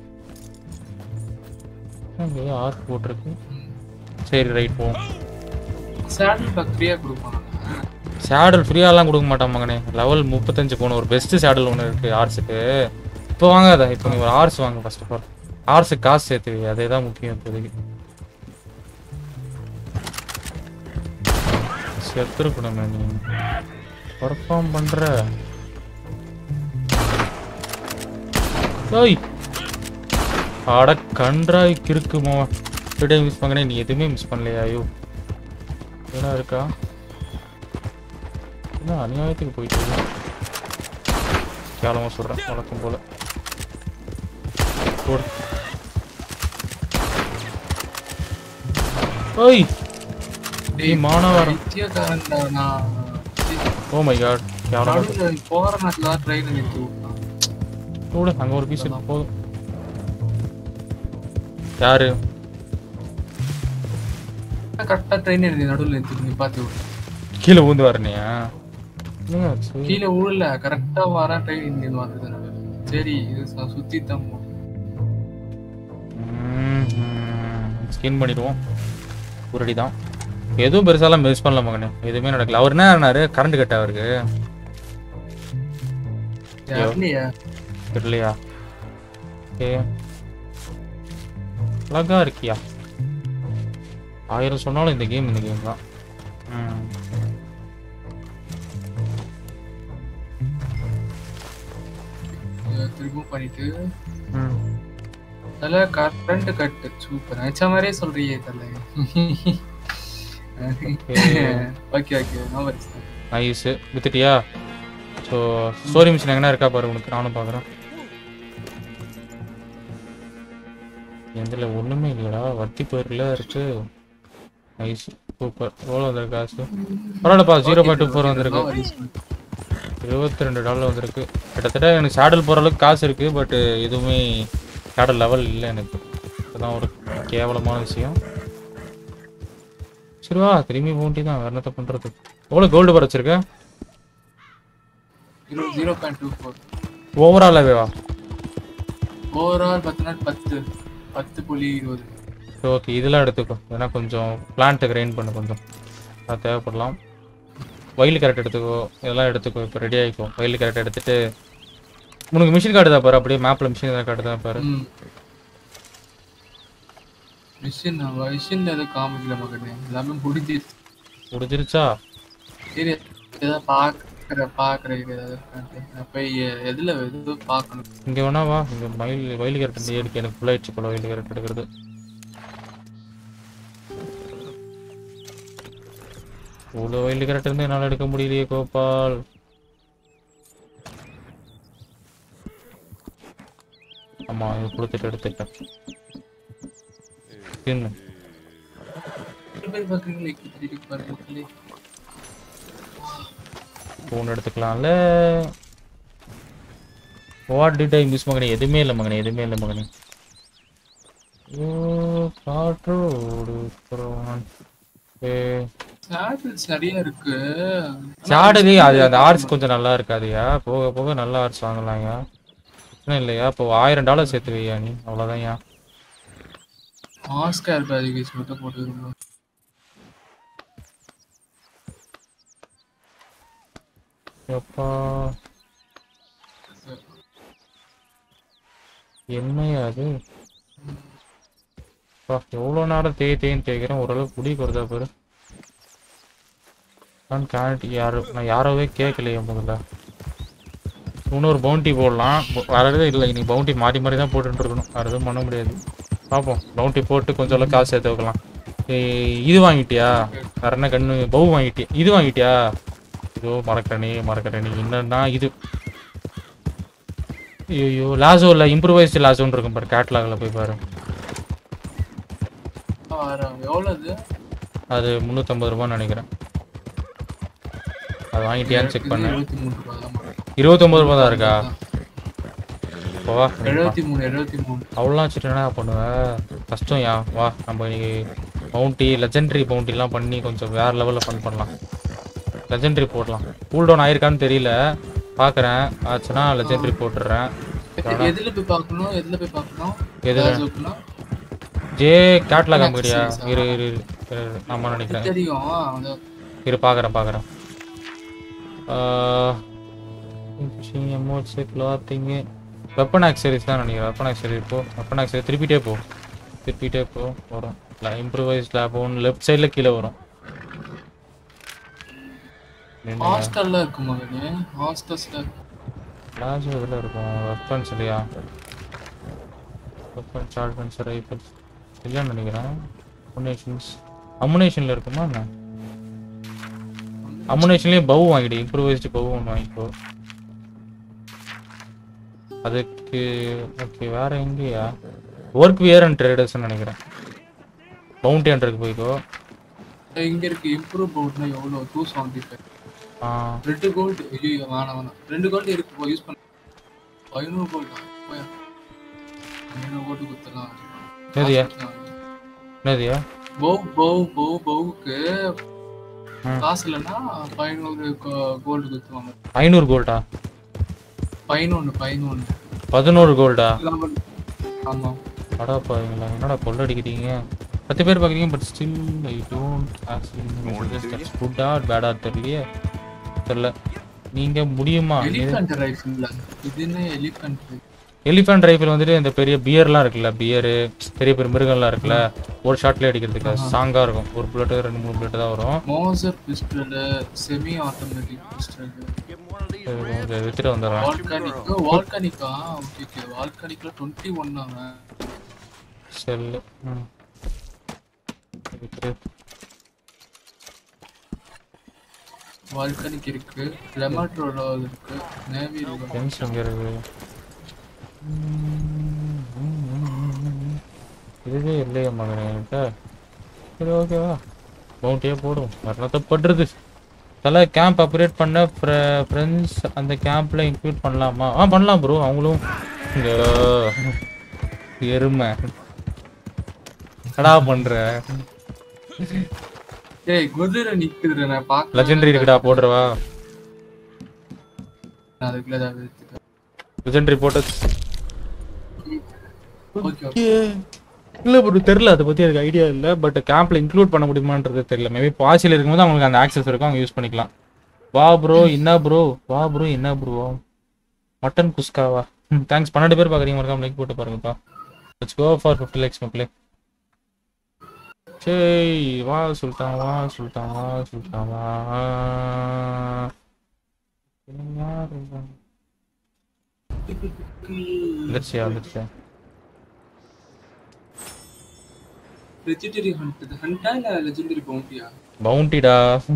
இங்க ஆர்க் போட்டிருக்கு சரி ரைட் போவோம் சேடல் பேக் ஃப்ரீயா கொடுப்பாங்க சேடல் ஃப்ரீயாலாம் கொடுக்க மாட்டான் மகனே லெவல் முப்பத்தஞ்சு போகணும் ஒரு பெஸ்ட் சேடல் ஒன்று இருக்கு ஆர்ஸுக்கு இப்போ வாங்காத இப்போ நீ ஒரு ஆர்ஸ் வாங்க ஃபர்ஸ்ட் ஆஃப் ஆல் ஆர்ஸுக்கு காசு சேர்த்து வை அதே தான் முக்கியம் இப்போதைக்கு செத்துருக்கணுமே நீ பர்ஃபார்ம் பண்ற ஓய் அட கன்றாய் கிறுக்குமோ டுடே மிஸ் பண்ணனே நீ எதுவுமே மிஸ் பண்ணலையா ஐயோ என்ன இருக்கா என்ன அநியாயத்துக்கு போயிட்டு இருக்கு. கேவலமா சொல்றேன் வழக்கம் போல போடு ஓய் டேய் மானவரம் பைத்தியக்காரன்டா நான் ஓ மை காட் கேவலமா நடுவுல போற நேரத்துல தான் ட்ரெயின் நிறுத்தி விட்டான். போடு அங்க ஒரு பீஸ் இருக்கு போதும் யாரு கரெக்டா ட்ரெயின் நிறுத்தி நடுவுல நிறுத்தி நிப்பாத்தி விட்டான். கீழே ஊந்து வரணியா என்னாச்சு? கீழே ஊழல கரெக்டா வர ட்ரெயின் இங்க வருது நடுவுல. சரி இது சு- சுத்தி தான் போ. ஸ்கின் பண்ணிடுவோம் ஒரு தான் எதுவும் பெருசாலாம் மிஸ் பண்ணல மகனே எதுவுமே நடக்கல அவர் என்ன ஆனாரு கரண்ட் கட் அவருக்கு தெரியலையா? தெரியலையா ஓகே அழகா இருக்கியா ஆயிரம் சொன்னாலும் இந்த கேம் இந்த கேம் தான் ம். இதை திரும்ப பண்ணிட்டு ம். தல கரண்ட் கட்டு சூப்பர் நினைச்ச மாதிரியே சொல்றியே தல okay okay no worries nice வித்துட்டியா ஸோ ஸ்டோரி மிஷின் எங்கன்னா இருக்கா பாரு உனக்கு நானும் பார்க்குறேன் எந்தில் ஒன்றுமே இல்லையடா வட்டி போயிருல இருக்கு நைஸ் சூப்பர் எவ்வளோ வந்திருக்கு காசு பரவாயில்லப்பா ஜீரோ பாயிண்ட் டூ ஃபோர் வந்திருக்கு இருபத்தி ரெண்டு டாலர் வந்திருக்கு கிட்டத்தட்ட எனக்கு சேடல் போகிற அளவுக்கு காசு இருக்கு பட் எதுவுமே சேடல் லெவல் இல்லை எனக்கு அதுதான் ஒரு கேவலமான விஷயம் சரி வா திரும்பி போண்டி தான் வேற என்னத்த பண்றது எவ்வளோ கோல்டு பார் வச்சிருக்க ஜீரோ பாயிண்ட் டூ ஃபோர் ஓவராலாவே வா ஓவரால் பத்து நாள் பத்து பத்து புள்ளி இருபது ஓகே இதெல்லாம் எடுத்துக்கோ ஏன்னா கொஞ்சம் பிளான்ட்டு கிரைண்ட் பண்ணு கொஞ்சம் அது தேவைப்படலாம் வயல் கரெக்ட் எடுத்துக்கோ இதெல்லாம் எடுத்துக்கோ இப்போ ரெடி ஆகிக்கோ வயல் கரெக்ட் எடுத்துட்டு உனக்கு மிஷின் கார்டு தான் பாரு அப்படியே மேப்பில் மிஷின் கார்டு தான் பாரு ம். மிஷின் மிஷின் எதுவும் காமிக்கல மகனே எல்லாமே முடிஞ்சிருச்சு முடிஞ்சிருச்சா சரி ஏதாவது பாக்குற பாக்குற ஏதாவது இருக்கான்ட்டு. நான் போய் எதுல எது பார்க்கணும் இங்கே வேணா வா இங்கே மயில் வயல் கரெக்ட் எடுக்க எனக்கு ஃபுல் ஆயிடுச்சு போல வயல் கரெக்ட் எடுக்கிறது இவ்வளோ வயல் கரெக்ட் இருந்து என்னால் எடுக்க முடியலையே கோபால் ஆமா இது கொடுத்துட்டு எடுத்துட்டேன் என்ன போய் பாக்குறீங்களே இப்படி பாக்குறீங்களே ஃபோன் எடுத்துக்கலாம்ல வாட் டிட் ஐ மிஸ் மகனே எதுவுமே இல்லை மகனே எதுவுமே இல்லை மகனே ஓ காற்றோடு புறவான். ஏ சாட்டில்ஸ் நிறைய இருக்கு சாடுது அது அந்த ஆர்ட்ஸ் கொஞ்சம் நல்லா இருக்காதுயா போக போக நல்ல ஆர்ட்ஸ் வாங்கலாம்யா பிரச்சனை இல்லையா இப்போ ஆயிரம் டாலர் சேர்த்து வையா நீ அவ்வளோதான்யா ஆஸ்கார் பேரிகேஸ் மட்டும் போட்டுக்கிறோம் எப்பா என்னையா அது அப்பா, எவ்வளவு நேரம் தேய் தேய்ன்னு தேய்க்கிறேன் ஓரளவுக்கு முடி வருதா பாரு நான் கேரட் யாரு நான் யாரவே கேட்கலையே முதல்ல இன்னொரு பவுண்டி போடலாம் ப- வேற எதுவும் இல்லை நீ பவுண்டி மாறி மாறி தான் போட்டுட்டு இருக்கணும் வேற எதுவும் பண்ண முடியாது பார்ப்போம் பவுண்டி போட்டு கொஞ்சம் அளவு காசு சேர்த்து வைக்கலாம் ஏய், இது வாங்கிட்டியா வேற என்ன கண்ணு பவு வாங்கிட்டியா இது வாங்கிட்டியா இதோ மறக்கணி மறக்கணி என்னன்னா இது ஐயோ லாசோ இல்லை இம்ப்ரூவைஸ்டு லாசோன்னு இருக்கும் பாரு கேட்லாகில் போய் பாரு எவ்வளவு அது அது முந்நூற்றம்பது ரூபான்னு நினைக்கிறேன் அது வாங்கிட்டியான்னு செக் பண்ணேன் இருபத்தி மூணு ரூபாய் தான் மாட்டேன். இருபத்தொம்பது ரூபா தான் இருக்கா இப்போ வா எழுபத்தி மூணு எழுபத்தி மூணு அவ்வளோலாம் வச்சுட்டு என்ன பண்ணுவேன் கஷ்டம் யா வா நம்ம இன்னைக்கு பவுண்டி லெஜெண்டரி பவுண்டிலாம் பண்ணி கொஞ்சம் வேற லெவலில் ஃபன் பண்ணலாம் லெஜெண்டரி போடலாம் கூல் டவுன் ஆயிருக்கான்னு தெரியல பார்க்குறேன் ஆச்சுன்னா லெஜெண்டரி போட்டுடுறேன் எது- எதுல போய் பார்க்கணும் எதுல போய் பார்க்கணும் எதுல? லாசோக்குனா? ஜே கேட்லாக் Accessories அம்படியா ஆ? இரு இரு இரு, இரு ஆமாம் நினைக்கிறேன் தெரியும் அந்த இரு பார்க்குறேன் பார்க்குறேன் எமோட்ஸு கிளாத்திங்கு வெப்பன் ஆக்சரிஸ் தான் நினைக்கிறேன் வெப்பன் ஆக்சரி போ வெப்பன் ஆக்சரி திருப்பிட்டே போ திருப்பிட்டே போ வரும் இல்லை இம்ப்ரூவைஸ் லேப் ஒன்று லெஃப்ட் சைடில் கீழே வரும் என்ன ஹாஸ்டல்ல இருக்கு மகனே ஹாஸ்டல்ஸ்ல கிளாஸ் இதில் இருக்கும் வெப்பன்ஸ் இல்லையா வெப்பன் ஷார்ட்கன்ஸ் ரைஃபிள்ஸ் இல்லைன்னு நினைக்கிறேன் அமுனேஷன்ஸ் அமுனேஷனில் இருக்குமா என்ன அமுனேஷன்லேயே பவு வாங்கிடு இம்ப்ரூவைஸ்டு பவு ஒன்று வாங்கிக்கோ அதுக்கு ஓகே வேற எங்கேயா ஒர்க் வியர் அண்ட் ட்ரேடர்ஸ்னு நினைக்கிறேன் பவுண்டி ஹண்ட்ரடுக்கு போய்க்கோ இங்க இருக்கு இம்ப்ரூவ் பவுட்னா எவ்வளவு டூ செவன்டி ஃபைவ் ஆ ரெண்டு கோல்டு ஐயோ வேணாம் வேணாம் ரெண்டு கோல்டு இருக்கு போ யூஸ் பண்ண ஐநூறு கோல்டு போய் ஐநூறு கோல்டு குத்தலாம் என்னதுயா என்னதுயா பவு பவு பவு பவுக்கு ம். காசு இல்லைன்னா பதினோரு கோல்டு குத்துவாங்க ஐநூறு கோல்டா பதினொன்று பதினொன்று பதினோரு கோல்டா ஆமா அடா பாருங்களா என்னடா கொள்ளடிக்கிறீங்க பத்து பேர் பார்க்குறீங்க பட் ஸ்டில் ஐ டோன்ட் குட்டா பேடா தெரியலையே தெரியல நீங்க முடியுமா எலிஃபண்ட் ரைஃபிள் இது என்ன எலிஃபண்ட் எலிஃபண்ட் ரைஃபிள் வந்துட்டு இந்த பெரிய பியர்லாம் இருக்குல்ல பியரு பெரிய பெரிய மிருகம்லாம் இருக்குல்ல ஒரு ஷாட்ல அடிக்கிறதுக்கு ஸ்ட்ராங்கா இருக்கும் ஒரு புல்லட் ரெண்டு மூணு புல்லட் தான் வரும் Mauser pistol semi automatic pistol இது கொஞ்சம் வித்துட்டு வந்துடுறேன் வால்கானிக் வால்கானிக்கா ஓகே ஓகே வால்கானிக்ல 21 ஒன்னாங்க செல்லு ம் வித்துரு. வால்கானிக் இருக்கு லெமாட்ரோல இருக்கு நேவி இருக்கு பென்ஸ் எங்க இருக்கு இதுவே இல்லையே மகனே என்கிட்ட சரி ஓகேவா மவுண்டியே போடும் மரணத்தை படுறது தலை கேம்ப் அப்கிரேட் பண்ண ஃப்ரெண்ட்ஸ் அந்த கேம்ப்ல இன்க்ளூட் பண்ணலாமா ஆ பண்ணலாம் ப்ரோ அவங்களும் இங்க எருமை என்னடா பண்ற ஏய் குதிரை நிக்குதுடா நான் பாக்க லெஜெண்டரி இருக்குடா போடுறவா நான் அதுக்குள்ள தான் எடுத்துட்டேன் லெஜெண்டரி போட்டு ஓகே இல்ல ப்ரோ தெரியல அதை பத்தி எனக்கு ஐடியா இல்ல பட் கேம்ப்ல இன்க்ளூட் பண்ண முடியுமான்றது தெரியல மேபி பாசியில் இருக்கும்போது அவங்களுக்கு அந்த ஆக்சஸ் இருக்கும் அவங்க யூஸ் பண்ணிக்கலாம் வா ப்ரோ என்ன ப்ரோ வா ப்ரோ என்ன ப்ரோ மட்டன் குஸ்காவா தேங்க்ஸ் பன்னெண்டு பேர் பாக்குறீங்க மறக்காம லைக் போட்டு பாருங்கப்பா let's go for fifty likes மக்களே சரி வா சுல்தான் வா சுல்தான் வா சுல்தான் வா யார் இவன்? வந்துருச்சியா வந்துருச்சியா லெஜெண்டரி ஹண்ட் இது ஹண்டா இல்ல லெஜெண்டரி பவுண்டியா பவுண்டிடா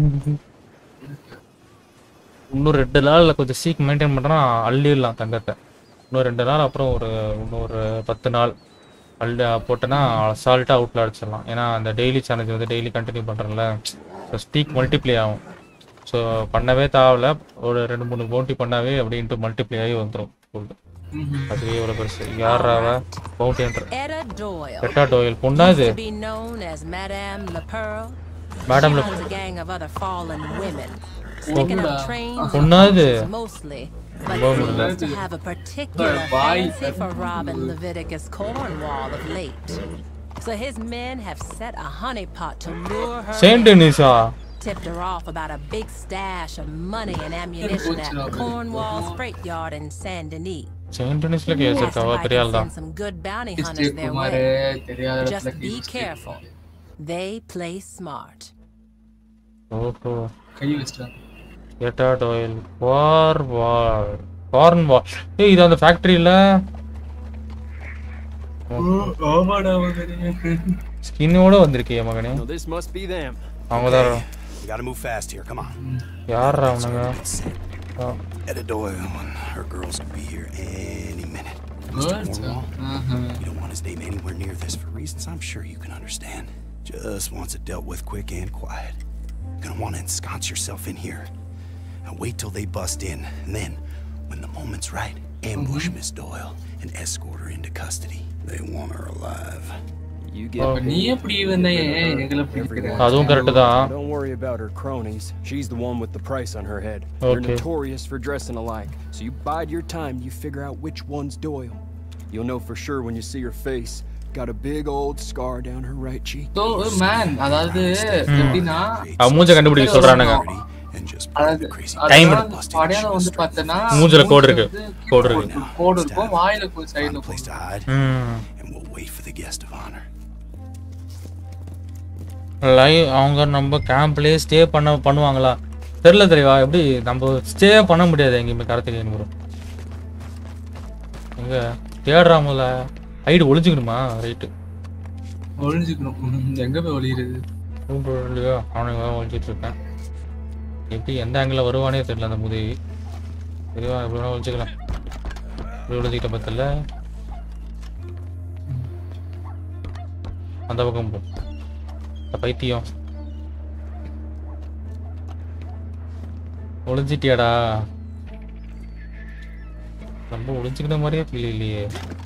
இன்னும் ரெண்டு நாள் கொஞ்சம் சீக் மெயின்டைன் பண்ணுறா அள்ளிடலாம் தங்கத்தை இன்னும் ரெண்டு நாள் அப்புறம் ஒரு இன்னொரு பத்து நாள் அள்ளி போட்டேன்னா அசால்ட்டாக அவுட்டில் அடிச்சிடலாம் ஏன்னா அந்த டெய்லி சேலஞ்ச் வந்து டெய்லி கண்டினியூ பண்ணுறேன்ல ஸோ ஸ்டீக் மல்டிப்ளை ஆகும் ஸோ பண்ணவே தேவையில்ல ஒரு ரெண்டு மூணு பவுண்டி பண்ணாவே அப்படின்ட்டு மல்டிப்ளை ஆகி வந்துடும் அதுவே எவ்வளோ பெருசு யார் அவ பவுண்டின்ற Etta Doyle. Etta Doyle. பொண்ணா இது? Used to be known as Madame Le Pearl. Madame she Le- owns a gang of other fallen women. Sticking பொண்ணா? up trains பொண்ணா இது? mostly. But ரொம்ப seems நல்லது. to have a particular Bye. fancy for robbing Leviticus Cornwall of late. So his men have set a honeypot to lure her. Saint in. Denisா? Tipped her off about a big stash of money and ammunition at Cornwall's freight yard in Saint Denis. Saint டெனிஸ்ல கேஸ் இருக்கா அவ பெரிய ஆள் தான் Send some good bounty Mr. hunters their Kumar, way. தெரியாத Just இடத்துல be கை வச்சிட்டு careful. They play smart. ஓஹோ கை வச்சிட்டாங்க எட்டாட் ஆயில் வார் வார் கார்ன் வார் ஏய் இது அந்த ஃபேக்டரியில ஆமாடா மகனே ஸ்கின்னோட வந்திருக்கே மகனே No, this must be them. அவங்க தான் We gotta move fast here. Come on. யாரா அவனுங்க ஆ. Etta Doyle and her girls could be here any minute. Mr. Girls, Cornwall, uh-huh. you don't want his name anywhere near this for reasons I'm sure you can understand. Just wants it dealt with quick and quiet. You're gonna want to ensconce yourself in here. And wait till they bust in. And then, when the moment's right, ambush Miss Doyle and escort her into custody. They want her alive. You அப்ப நீ எப்படி வந்த ஏன் எங்களை பிடிக்கிற அதுவும் correct தான் Don't worry about her cronies. She's the one with the price on her head. They're Okay. notorious for dressing alike. So you bide your time, you figure out which one's Doyle. You'll know for sure when you see her face. Got a big old scar down her right cheek. So, man, அதாவது எப்படின்னா அவன் மூஞ்ச கண்டுபிடிக்க சொல்றானுங்க அதாவது Time அதாவது படையால வந்து பார்த்தனா மூஞ்சில கோடு இருக்கு கோடு இருக்கு கோடு இருக்கும் வாயில சைடுல Place to hide. ம் And we'll wait for the guest of honor. Live அவங்க நம்ம கேம்ப்லயே ஸ்டே பண்ண பண்ணுவாங்களா தெரியல தெரியவா எப்படி நம்ம ஸ்டே பண்ண முடியாது எங்கேயுமே கார்த்திகேயன் ப்ரோ எங்க தேடுறாமல ஹைடு ஒளிஞ்சுக்கணுமா ரைட்டு ஒளிஞ்சுக்கணும் எங்க போய் ஒளியுறது இல்லையா அவனுங்க ஒழிச்சிட்டு இருக்கேன் எப்படி எந்த ஆங்கிள் வருவானே தெரியல அந்த முதி தெரியவா எப்படி வேணா ஒழிச்சுக்கலாம் இப்படி ஒழிச்சிக்கிட்ட பத்தல அந்த பக்கம் போ இந்த பைத்தியம் ஒளிஞ்சிட்டியாடா ரொம்ப ஒளிஞ்சுக்கிட்ட மாதிரியே ஃபீல் இல்லையே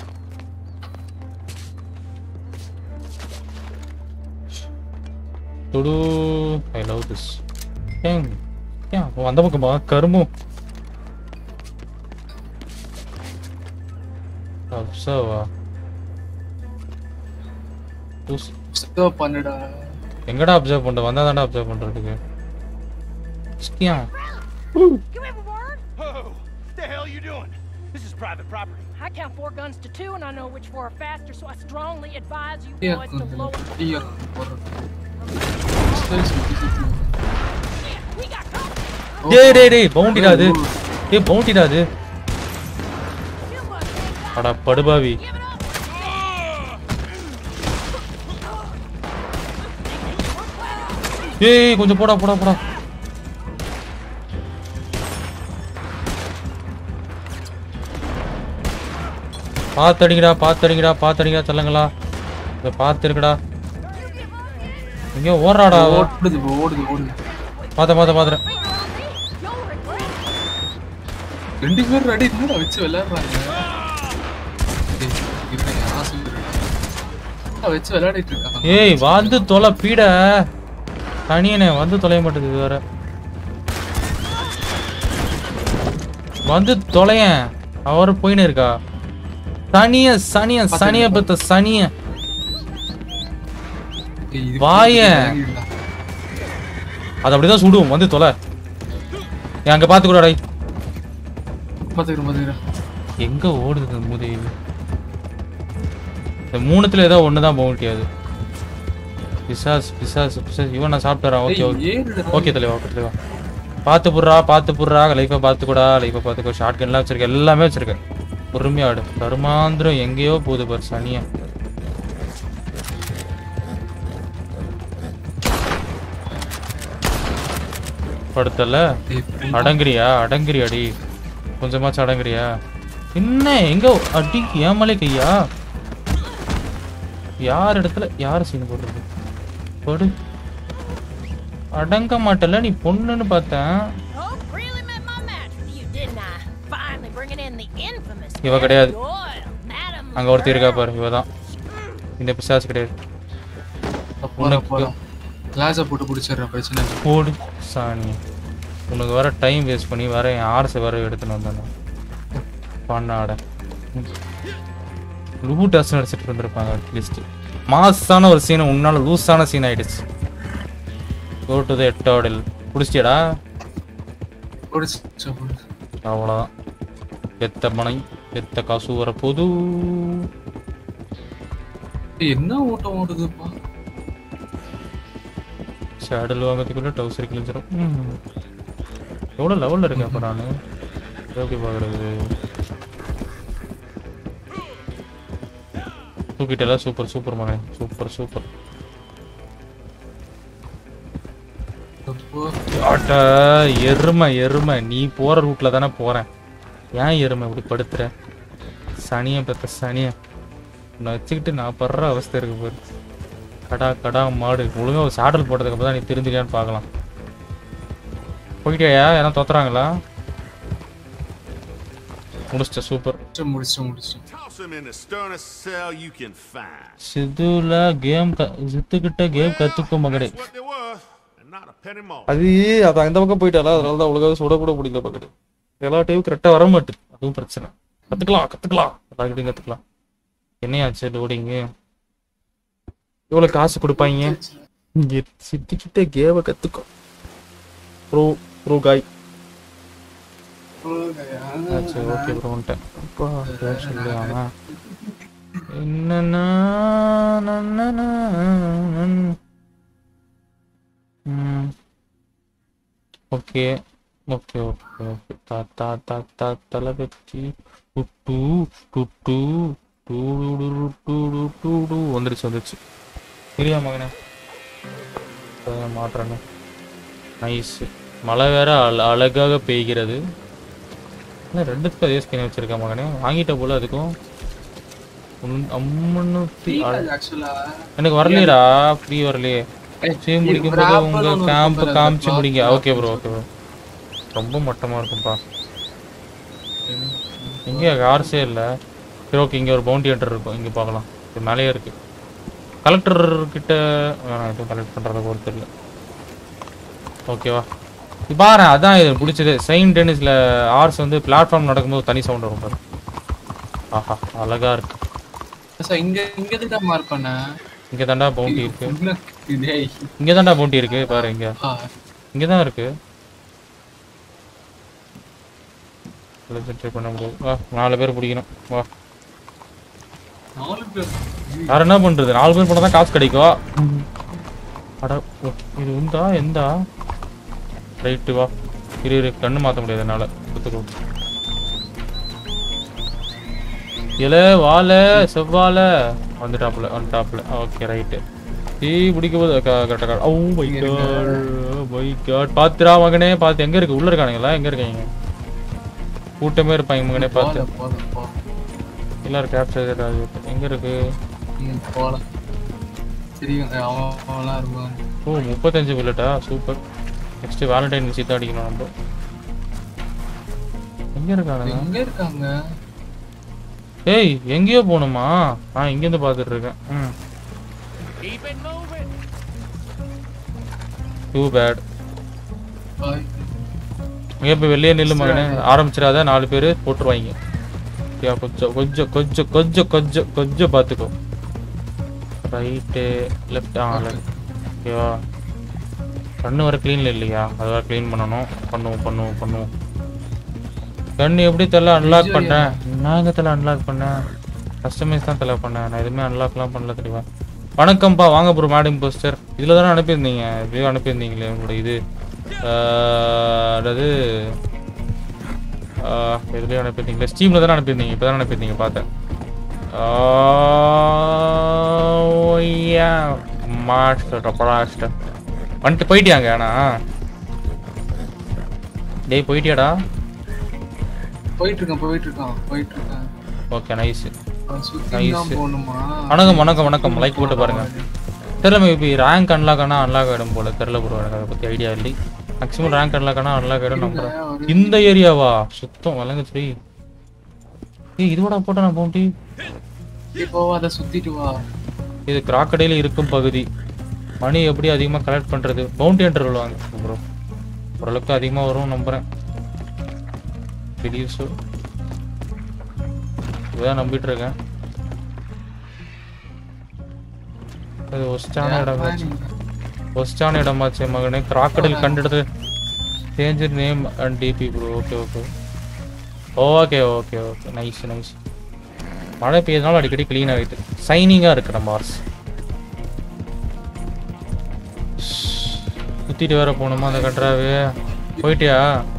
துடு ஐ லவ் திஸ் ஏன் ஏன் ஓ, அந்த பக்கமா கருமும் அப்சர்வா ஸ்டாப் பண்ணுடா எங்கடா அப்சர்வ் பண்ற வந்தா தான்டா அப்சர்வ் பண்றதுக்கு ஸ்கியா What the hell you doing? This is private property. I count four guns to two, and I know which four are faster, so I strongly advise you ஐயா boys to lower. ஐயா போறோம் சரி சுத்தி சுத்தி டேய் டேய் டேய் பவுண்டிடா அது டேய் பவுண்டிடா அது அட படுபாவி ஏய் கொஞ்சம் போடா போடா போடா பாத்தடிங்கடா பாத்தடிங்கடா பாத்தடிங்கடா சொல்லுங்களா இதை பார்த்து இருக்குடா எங்கேயோ ஓடுறாடா அவ. ஓடுது ஓடுது ஓடுது பாத்த பாத்த பாத்துறேன் ரெண்டு பேரும் ரெடி என்னடா வச்சு விளையாடுறாங்க டேய், இவனை யாரா சொல்லுறா? என்னடா வச்சு விளையாடிட்டு இருக்காங்க ஏய் வந்து தொலை பீட தனியனே வந்து தொலைய மாட்டேது இது வேற வந்து தொலையன் அவர் போயின்னு இருக்கா சனிய சனிய சனிய பத்த சனிய வாய அது அப்படிதான் சுடும் வந்து தொலை ஏன் அங்க பாத்துக்கூடா டேய் பாத்துக்கிறேன் பாத்துக்கிறேன் எங்க ஓடுது இந்த மூதை இந்த மூணுத்துல ஏதோ ஒண்ணுதான் போக முடியாது பிசாஸ் பிசாஸ் பிசாஸ் இவன் நான் சாப்பிட்டுறேன் ஓகே ஏய், ஓகே ஏறுடா. ஓகே தலைவா ஓகே தலைவா பார்த்து புடுறா பார்த்து புடுறா லைஃபை பார்த்துக்கூடா லைஃபை பார்த்துக்கோ ஷார்ட் கன்லாம் வச்சிருக்கேன் எல்லாமே வச்சிருக்கேன் பொறுமையா ஆடு கருமாந்திரம் எங்கேயோ போகுது பாரு சனியா படுத்தல அடங்குறியா அடங்குறியாடி கொஞ்சமாச்சும் அடங்குறியா என்ன எங்க அடி ஏமாலே கையா யார் இடத்துல யார் சீன் போடுறது படு அடங்க மாட்டல நீ பொண்ணுன்னு பார்த்தேன் Oh, really met my match with you, didn't I? Finally bringing in the infamous. இவ கிடையாது Doyle, Madam அங்க ஒருத்தி இருக்கா பாரு இவதான் இந்த பிசாசு கிடையாது போறேன் போறேன் கிளாஸை போட்டு பிடிச்சிடுறேன் பிரச்சனை இல்லை போடு சாணி உனக்கு வர டைம் வேஸ்ட் பண்ணி வர என் ஆர்ஸ் வர எடுத்துன்னு வந்தானே பண்ணாட லூ டஸ் நடிச்சிட்டு இருந்திருப்பாங்க அட்லீஸ்ட் மாசான ஒரு சீன் உன்னால லூஸான சீன் ஆயிடுச்சு கோ டு த எட்டோடல் பிடிச்சிட்டியாடா பிடிச்சிச்சு பிடிச்சி அவ்வளோதான் எத்த மனை எத்த காசு வர போது என்ன ஓட்டம் ஓடுதுப்பா சேடல் வாங்கிறதுக்குள்ள டவுசர் கிழிஞ்சிடும் ம். எவ்வளோ லெவலில் இருக்கேன் அப்போ நான் எப்படி பார்க்குறது தூக்கிட்டல சூப்பர் சூப்பர் மகன் சூப்பர் சூப்பர் ஆட்ட எருமை எருமை நீ போற ரூட்ல தானே போறேன் ஏன் எருமை இப்படி படுத்துற சனிய பெத்த சனிய உன்னை வச்சுக்கிட்டு நான் படுற அவஸ்தை இருக்கு பாரு கடா கடா மாடு ஒழுங்கா ஒரு சாடல் போட்டதுக்கு அப்புறம் தான் நீ தெரிஞ்சுக்கியான்னு பார்க்கலாம் போயிட்டியா யாரும் தோத்துறாங்களா முடிச்சிட்ட சூப்பர் முடிச்சு முடிச்சு Toss him in the sternest cell you can find. சிதுல கேம் சித்துக்கிட்ட கேம் கத்துக்கும் மகனே What they were, and not a penny more. அது அது அந்த பக்கம் போயிட்டால அதனால தான் ஒழுங்காக சுட கூட பிடிக்கல பக்கத்து எல்லா டைமும் கரெக்டாக வர மாட்டுது அதுவும் பிரச்சனை கத்துக்கலாம் கத்துக்கலாம் எல்லாருக்கிட்டையும் கத்துக்கலாம் என்னையாச்சு லோடிங்கு எவ்வளோ காசு கொடுப்பாங்க இங்கே சித்திக்கிட்ட கேவை கத்துக்கோ ப்ரோ ப்ரோ காய் சரி ஓகே ப்ரோ வந்துட்டேன் அப்பா பேர் சொல்லு ஆனா என்னன்னா நன்னனா, நன். ம் ஓகே ஓகே ஓகே ஓகே தா தா தா தா தலை வச்சு டு டு டு டு டு டு டு டு டு டு வந்துருச்சு வந்துருச்சு சரியா மகனே மாட்டுறேன்னு நைஸ் மழை வேற அழ அழகாக பெய்கிறது என்ன ரெண்டுத்துக்கும் அதே ஸ்கின் வச்சிருக்கேன் மகனே வாங்கிட்ட போல அதுக்கும் முன்னூத்தி ஆக்சுவலா எனக்கு வரலையடா ஃப்ரீ வரலையே சரி முடிக்கும் போது உங்க கேம்ப் காமிச்சு முடிங்க ஓகே ப்ரோ ஓகே ப்ரோ ரொம்ப மட்டமா இருக்கும்பா எங்க கார்ஸே இல்ல சரி ஓகே இங்க ஒரு பவுண்டி ஹண்டர் இருக்கும் இங்க பார்க்கலாம் இது மேலேயே இருக்கு கலெக்டர் கிட்ட வேணாம் எதுவும் கலெக்ட் பண்றத பொறுத்து இல்லை ஓகேவா இது பாரு அதான் இது பிடிச்சது செயின்ட் டென்னிஸ்ல ஆர்ஸ் வந்து பிளாட்ஃபார்ம் நடக்கும்போது தனி சவுண்ட் வரும் பாரு ஆஹா அழகா இருக்கு சார் இங்க இங்க தான் மார்க் பண்ண இங்க தாண்டா பவுண்டி இருக்கு டேய் இங்க தாண்டா பவுண்டி இருக்கு பாரு இங்க இங்க தான் இருக்கு ட்ரை பண்ண முடியாது வா நாலு பேர் பிடிக்கணும் வா நாலு பேர் வேற என்ன பண்றது நாலு பேர் போனா தான் காசு கிடைக்கும் அட ஓ, இது உண்டா எந்தா ரைட்டு வா இரு இரு கண்ணு மாத்த முடியாது என்னால குத்துக்கோ இல வாழை செவ்வாழை வந்துட்டாப்புல வந்துட்டாப்புல ஓகே ரைட்டு டீ பிடிக்க போது கரெக்டாக oh my god my god பாத்துடா மகனே பார்த்து எங்க இருக்கு உள்ள இருக்கானுங்களா எங்க இருக்காங்க கூட்டமே இருப்பாங்க மகனே பார்த்து போதும் போதும் எல்லாரும் கேப்சர் எங்க இருக்கு ம், போலாம் தெரியும் அவன் அவன்லாம் இருப்பான் ஓ முப்பத்தஞ்சு புல்லட்டா சூப்பர் நெக்ஸ்ட் வேலண்டைன் மிஸ் தான் அடிக்கணும் நம்ம எங்க இருக்கானுங்க எங்க இருக்காங்க ஏய் எங்கேயோ போகணுமா நான் இங்கேருந்து பார்த்துட்டு இருக்கேன் ம் Keep it moving. Too bad boy. இங்கே போய் வெளியே நில்லு மகனே ஆரம்பிச்சிடாத நாலு பேர் போட்டுருவாங்க யா கொஞ்சம் கொஞ்சம் கொஞ்சம் கொஞ்சம் கொஞ்சம் கொஞ்சம் பார்த்துக்கோ ரைட்டு லெஃப்ட் ஆ லெஃப்ட் ஓகேவா கண்ணு வர க்ளீனில் இல்லையா அதை வர க்ளீன் பண்ணணும் பண்ணுவோம் பண்ணுவோம் பண்ணுவோம் கண்ணு எப்படி தெரியல அன்லாக் பண்ணேன் நான் எங்க தெரியல அன்லாக் பண்ணேன் கஸ்டமைஸ் தான் தெரியல பண்ணேன் நான் எதுவுமே அன்லாக்லாம் பண்ணல தெரியுமா வணக்கம்ப்பா வாங்க ப்ரோ மேடம் போஸ்டர் இதில் தானே அனுப்பியிருந்தீங்க இதுலேயும் அனுப்பியிருந்தீங்களே உங்களோட இது ஆஹ், அதாவது எதுலேயும் அனுப்பியிருந்தீங்களே ஸ்டீமில் தானே அனுப்பியிருந்தீங்க இப்போ தானே அனுப்பியிருந்தீங்க பார்த்தேன் மாஸ்டர் மாஸ்டர் வந்துட்டு போயிட்டியாங்க ஆனா டேய் போயிட்டியாடா போயிட்டு இருக்கான் போயிட்டு இருக்கான் போயிட்டு இருக்கான் ஓகே நைஸ் அவன் சுத்தி நைஸ் தான் போகணுமா வணக்கம் வணக்கம் வணக்கம் லைக் போட்டு பாருங்க தெரியல மேபி ரேங்க் அன்லாக் ஆனால் அன்லாக் ஆகிடும் போல தெரியல ப்ரோ எனக்கு அதை பற்றி ஐடியா இல்லை மேக்ஸிமம் ரேங்க் அன்லாக் ஆனால் அன்லாக் ஆகிடும் நம்புறேன் இந்த ஏரியாவா சுத்தம் வழங்க சரி ஏய் இதுவடா போட்டா நான் போண்டி இப்போ அதை சுத்திட்டு வா இது கிராக்கடையில் இருக்கும் பகுதி மணி எப்படி அதிகமாக கலெக்ட் பண்ணுறது பவுண்டி ஹண்டர் விழுவாங்க ப்ரோ ஓரளவுக்கு அதிகமாக வரும் நம்புகிறேன் பிலீவ் ஸோ இதுதான் நம்பிட்டு இருக்கேன் அது ஒஸ்டான இடமாச்சு ஒஸ்டான இடமாச்சு மகனே கிராக்கடில் கண்டெடுத்து changer name and DP bro okay okay okay okay okay nice nice மழை பெய்யறதுனால அடிக்கடி க்ளீன் ஆகிட்டு சைனிங்காக இருக்கு நம்ம ஆர்ஸ் சுற்றிட்டு வேற போகணுமா அந்த கட்டுறாவே போயிட்டியா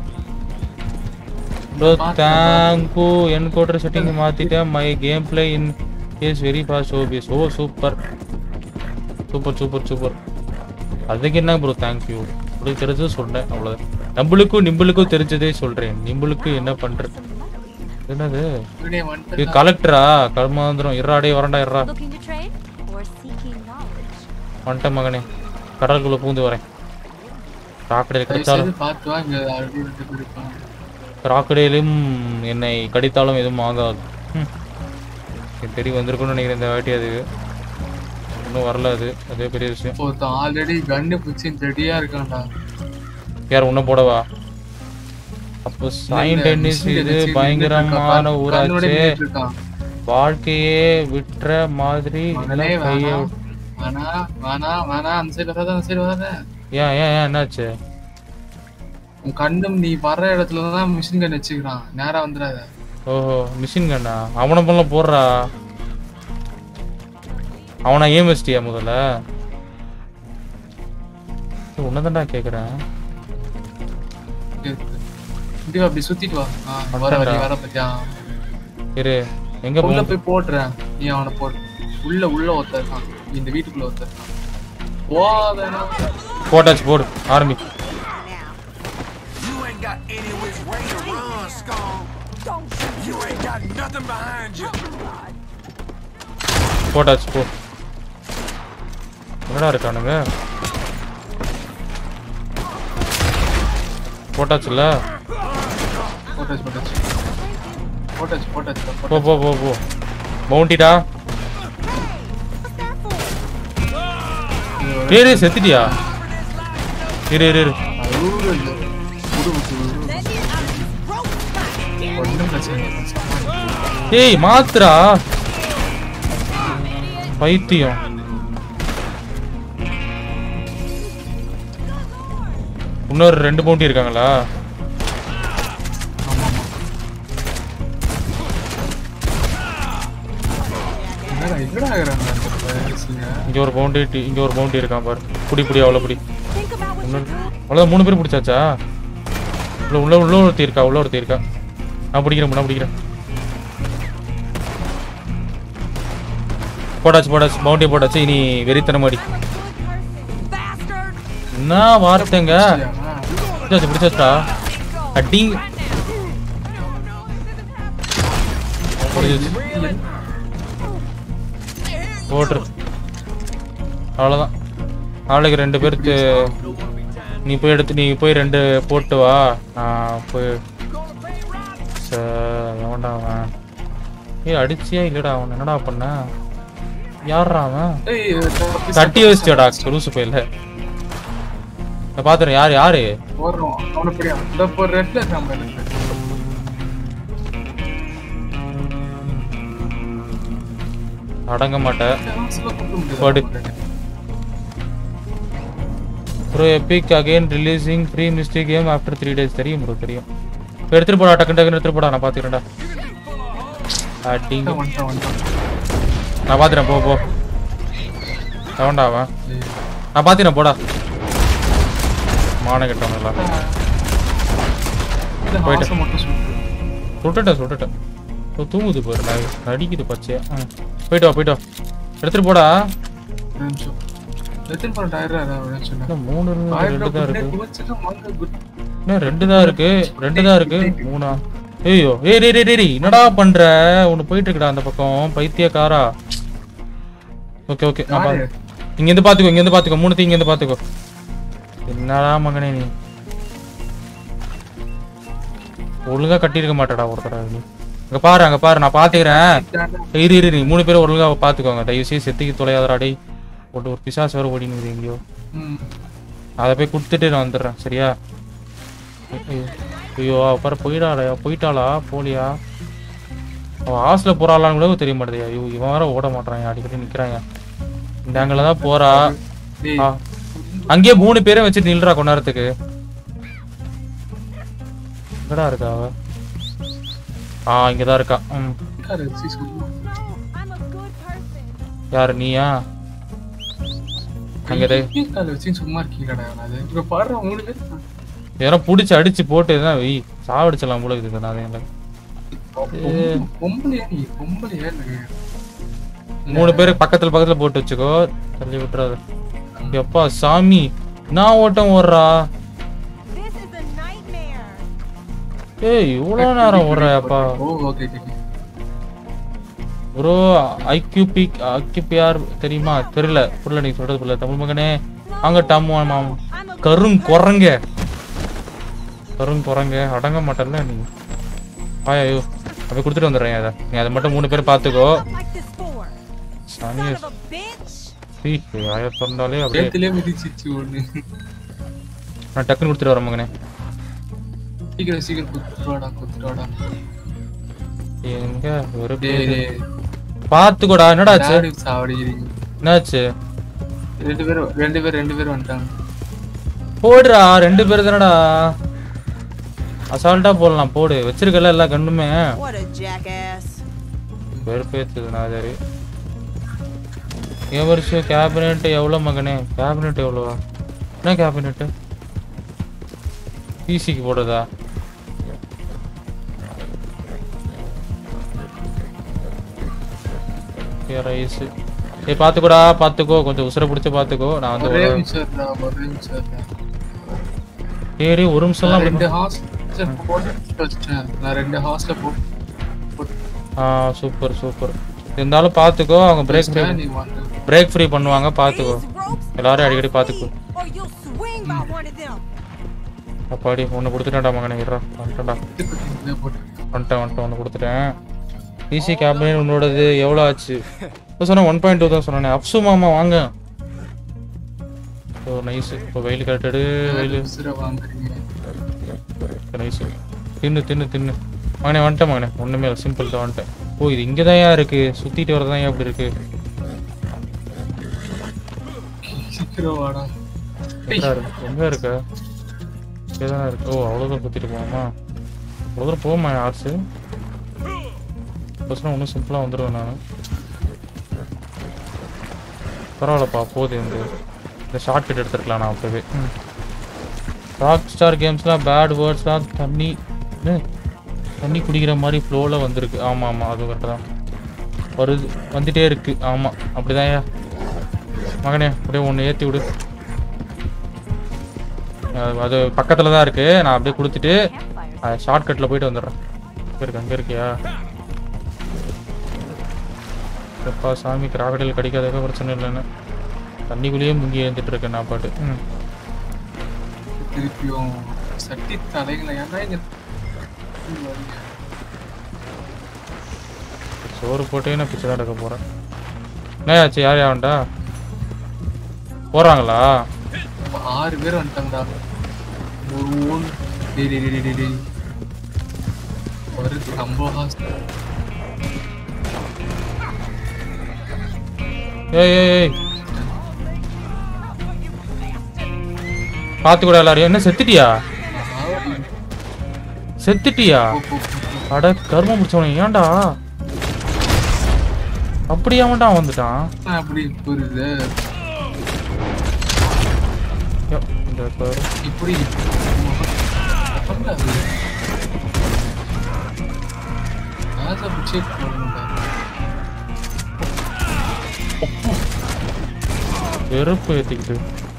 ப்ரோ தேங்க்யூ என் கோட்டர் செட்டிங் மாற்றிட்டேன் my game play in is very fast OPS oh super super super super அதுக்கு என்ன ப்ரோ தேங்க்யூ உங்களுக்கு தெரிஞ்சது சொன்னேன் அவ்வளோதான் நம்மளுக்கும் நிம்பளுக்கும் தெரிஞ்சதே சொல்கிறேன் நிம்பளுக்கு என்ன பண்ணுறது என்னது இவனே வந்துட்டு இது கலெக்டரா கர்மாந்திரம் இறாடே வரண்டா இறா Looking to trade or seeking knowledge? வந்துட்டேன் மகனே கடலுக்குள்ள பூந்து வரேன் ராக்கடையில் தயவு கிடைச்சாலும் செய்து பார்த்து வா இங்க அடி விட்டு குடிப்பாங்க ராக்கடையிலும் என்னை கடித்தாலும் எதுவும் ஆகாது ம். எனக்கு தெரிய வந்திருக்கும்னு நினைக்கிறேன் இந்த வாட்டி அது இன்னும் வரல அது அதே பெரிய விஷயம் ஒருத்தன் ஆல்ரெடி கன்னு பிடிச்சி ரெடியா இருக்கான்டா யார் உன்ன போடவா அப்போ சைன் இல்ல, டென்னிஸ் machine இது வச்சு பயங்கரமான நின்னுட்டு இருக்கான். கண்ணோட ஊராச்சே நின்னுட்டு இருக்கான். வாழ்க்கையே விட்டுற மாதிரி மகனே எல்லாம் கையை வேணாம் வேணா வேணா வேணா அந்த சைடு வராத அந்த சைடு வராத ஏன் ஏன் ஏன் என்னாச்சு உன் கண்ணும் நீ வர்ற இடத்துல தான் மிஷின் கன் வச்சுக்கிறான் நேரா வந்துடாத ஓஹோ மிஷின் கண்ணா அவனை பண்ணல போடுறா அவனா ஏன் வச்சிட்டியா முதல்ல உன்னதான்டா கேக்குறேன் இப்படி வா, அப்படி சுத்திட்டு வா ஆ, வர வழி வர பத்தியா இரு எங்க உள்ள போகணும் போய் போட்டுறேன் நீ அவனை போட்டு உள்ள உள்ள ஒருத்தன் இருக்கான் இந்த வீட்டுக்குள்ள ஒருத்தன் இருக்கான் போதனா போட்டாச்சு போடு ஆரம்பி You ain't got any which way to run, Scum. You ain't got nothing behind you. போட்டாச்சு போ என்னடா இருக்கானுங்க போட்டாச்சுல்ல போட்டாச்சு போட்டாச்சு போட்டாச்சு போட்டாச்சு போ போ போ போ மவுண்டிடா டேய் டேய், செத்துட்டியா இரு இரு இரு ஒன்றும் பிரச்சனை இல்லை டேய் மாத்துடா பைத்தியம் இன்னொரு ரெண்டு பவுண்டி இருக்காங்களா என்னடா என்னடா ஆகுறாங்க அந்த வயசுல இங்க ஒரு பவுண்டி இங்க ஒரு பவுண்டி இருக்கான் பாரு புடி புடி அவ்வளோ புடி இன்னொரு- அவ்வளவுதான் மூணு பேர் பிடிச்சாச்சா உள்ள உள்ள உள்ள ஒருத்தி இருக்கா உள்ள ஒருத்தி இருக்கா நான் பிடிக்கிறேன் நான் பிடிக்கிறேன் போட்டாச்சு போட்டாச்சு பவுண்டி போட்டாச்சு இனி வெறித்தனம் அடி என்ன வார்த்தைங்க பிடிச்சாச்சு பிடிச்சாச்சா அடி முடிஞ்சிச்சு. போட்டுரு அவ்வளோதான் நாளைக்கு ரெண்டு பேருக்கு நீ போய் எடுத்து நீ போய் ரெண்டு போட்டு வா நான் போய் ச- எவன்டா அவன் ஏய் அடிச்சியா இல்லடா அவன் என்னடா பண்ண யார்ரா அவன் ஏய், தப்பி தட்டி வச்சிட்டடா லூசு போயில நான் பாத்துறேன் யாரு யாரு போடுறோம் அவனை பிடியா இந்த இப்போ ரெட்ல இருக்கான் பாரு அடங்க மாட்டேன் சில கூப்பிட படு முடியாது bro epic again releasing free mistake game after three days தெரியும் ப்ரோ தெரியும் இப்ப எடுத்துட்டு போடா டக்கு டக்குன்னு எடுத்துட்டு போடா நான் பாத்துக்கிறேன்டா அடிங்க வந்துட்டான் வந்துட்டான் நான் பாத்துறேன் போ போ எவன்டா அவன் நான் பாத்துறேன் போடா மான கெட்டவங்களா இந்த போயிட்டு. ஹாசம் மட்டும் சுட்டு சுட்டுட்டேன் சுட்டுட்டேன் இப்போ தூங்குது பாரு நான் நடிக்குது பச்சையா ஆ. போயிட்டு வா போயிட்டு வா எடுத்துட்டு போடா ஒரு நிமிஷம் எத்தனை பண்ண டயர் அப்படின்னு சொன்னேன் இன்னும் மூணு இருக்கு, ரெண்டு தான் இருக்கு குளிச்சுட்டு வந்து குட் இன்னும் ரெண்டு தான் இருக்கு ரெண்டு தான் இருக்கு மூணா ஐயோ ஏய் டேய் டேய், டேய் டேய் என்னடா பண்ற ஒன்னு போயிட்டு இருக்குடா அந்த பக்கம் பைத்தியக்காரா ஓகே ஓகே நான் யாரு? பாத்து இங்க இருந்து பாத்துக்கோ இங்க இருந்து பாத்துக்கோ மூணு இங்க இருந்து பாத்துக்கோ என்னடா மகனே நீ ஒழுங்கா கட்டியிருக்க மாட்டடா ஒருத்தடா நீ அங்க பாரு அங்க பாரு நான் பாத்துக்கிறேன் இரு இரு நீ மூணு பேரும் ஒழுங்கா பாத்துக்கோங்க தயவு செய்து செத்துக்கு தொலையாதடா டேய் ஒரு ஒரு பிசாசு வேற ஓடினுது எங்கேயோ ம் அதை போய் கொடுத்துட்டு நான் வந்துடுறேன் சரியா ஐயோ, ஐயோ அவ பாரு போயிடாளா போயிட்டாளா போலியா அவ ஹாஸ்டல் போறாளான்னு கூட தெரிய மாட்டேது ஐயோ இவன் வேற ஓட மாட்டான் அடிக்கடி நிக்கிறாங்க இந்த அங்கே தான் போறா டேய். ஆ. அங்கேயே மூணு பேரும் வச்சு நில்றா கொஞ்ச நேரத்துக்கு எங்கடா இருக்கா அவ ஆ இங்கதான் இருக்கா ம் உட்காரு, வச்சு சும்மா. யாரு நீயா அங்கதே கையை காலை வச்சு சும்மா இருக்கீங்கடா அது இப்ப பாடுற மூணு பேர் யாரும் புடிச்சு அடிச்சு போட்டு தான் வை சாவடிச்சலாம் போல இருக்குது நான் அதை பொம்பளை- பொம்பளையா நீ பொம்பளையா நீ? மூணு பேரு பக்கத்துல பக்கத்துல போட்டு வச்சுக்கோ தள்ளி விட்டுறாது எப்பா சாமி நான் ஓட்டம் ஓடுறா ஏய் இவ்வளோ நேரம் ஓடுறாப்பா oh okay okay bro IQB IQBR தெரியுமா தெரியல புரியல நீங்க சொல்றது புரியல தமிழ் மகனே அங்க டம்மு மாம் கருங் குரங்க கருங் குரங்க அடங்க மாட்டல்ல நீ ஆயோ அப்படியே கொடுத்துட்டு வந்துடுறேன் அதை நீ அதை மட்டும் மூணு பேர் பார்த்துக்கோ சனிய சீ ஆய திறந்தாலே அப்படியே சேத்துலயே மிதிச்சிச்சு ஒண்ணு நான் டக்குன்னு கொடுத்துட்டு வரேன் மகனே சீக்கிரம் சீக்கிரம் குத்துட்டு வாடா குத்துட்டு வாடா எங்க ஒரு டேய், டேய். பாத்துக்கோடா என்னடா ஆச்சு யாரு சாவடிக்கிறீங்க என்னாச்சு ரெண்டு பேரும் ரெண்டு பேர் ரெண்டு பேர் வந்துட்டாங்க போடுறா ரெண்டு பேர் தானடா அசால்ட்டா போடலாம் போடு வச்சிருக்கல எல்லா கண்ணுமே What a jackass. வெறுப்பேத்துது நாதாரி என் வருஷம் கேபினெட் எவ்வளோ மகனே கேபினெட் எவ்வளோவா என்ன கேபினெட் பிசிக்கு போடுறதா ரைஸ் ஏய் பார்த்துக்கோடா பார்த்துக்கோ கொஞ்சம் உசுர பிடிச்சி பார்த்துக்கோ நான் வந்து ஒரே ஒரு- நிமிஷம் இருடா, ஒரே நிமிஷம் இருடா. ஏறி ஒரு நிமிஷம்லாம் நான் ரெண்டு அப்படி- ஹாஸ்டல் போட்டு வச்சிட்டேன் நான் ரெண்டு ஹாஸ்டல் போட்டு ஆ சூப்பர் சூப்பர் இருந்தாலும் பார்த்துக்கோ அவங்க பிரேக் ஃப்ரீ நீ வந்து பிரேக் ஃப்ரீ பண்ணுவாங்க பார்த்துக்கோ எல்லாரும் அடிக்கடி பார்த்துக்கோ Or you'll swing by one of them. அப்பாடி ஒன்று கொடுத்துட்டேன்டா மகனே இருடா வந்துட்டேன்டா இதை போட்டு வந்துட்டேன் வந்துட்டேன் ஒன்று கொடுத்துட்டேன் பிசி கேபினட் உன்னோடது எவ்வளோ ஆச்சு இப்போ சொன்னேன் ஒன் பாயிண்ட் டூ தான் சொன்னேன் அப்சு மாமா வாங்க ஓ நைஸ் இப்போ வெயில் கரெக்டடு வெயில் உசுரை வாங்குறீங்க நைஸ் தின்னு தின்னு தின்னு மகனே வந்துட்டேன் மகனே ஒன்றுமே இல்லை சிம்பிள் தான் வந்துட்டேன் ஓ இது இங்கே தான் ஏன் இருக்கு சுற்றிட்டு வரதான் ஏன் அப்படி இருக்கு சீக்கிரம் வாடா எங்கடா இருக்கு? எங்க இருக்க இங்கே தான் இருக்கு ஓ அவ்வளோ தூரம் சுற்றிட்டு போகாமா அவ்வளோ தூரம் போகுமா ஆர்ட்ஸு பஸ்னா ஒன்றும் சிம்பிளாக வந்துடுவேன் நான் பரவாயில்லப்பா போகுது இந்த இந்த ஷார்ட் கட் எடுத்துருக்கலாம் நான் அப்போவே ராக் ஸ்டார் கேம்ஸ்லாம் பேட் வேர்ட்ஸ்லாம் தண்ணி என்ன? தண்ணி குடிக்கிற மாதிரி ஃப்ளோவில் வந்திருக்கு ஆமாம் ஆமாம் அது கரெக்டு தான் வருது வந்துட்டே இருக்கு ஆமாம் அப்படிதான்யா மகனே அப்படியே ஒன்று ஏற்றி விடு அது- அது பக்கத்தில் தான் இருக்கு நான் அப்படியே கொடுத்துட்டு ஷார்ட் கட்டில் போயிட்டு வந்துடுறேன் இங்க இருக்கு அங்கே இருக்கியா எப்பா சாமி கிராக்கடையில் கடிக்காத பிரச்சனை இல்லைன்னு தண்ணிக்குள்ளேயே முங்கி எழுந்துட்டு இருக்கேன் நான் பாட்டு ம் திருப்பியும் சட்டி தலைகளை ஏன்னா இங்க வரீங்க? சோறு போட்டே நான் பிச்சை நடக்க போகிறேன் என்ன ஆச்சு யார் யாவன்டா போகிறாங்களா ஆறு பேர் வந்துட்டாங்கடா ஒரு ஊன் டேய் டேய் டேய் டேய் டேய் ஒரு கம்போ ஹாஸ்டல் ஏய் ஏய் ஏய் பார்த்து கூட எல்லாரையும் என்ன செத்துட்டியா செத்துட்டியா அட கர்மம் முடிச்சவன ஏன்டா அப்படி அவன்டா வந்துட்டான் அப்படி புரியுது யோ, இந்த பாரு. இப்படி பண்ணாது ஆசை பிடிச்சி போடணும்டா வெறுப்பு ஏத்திக்கிட்டு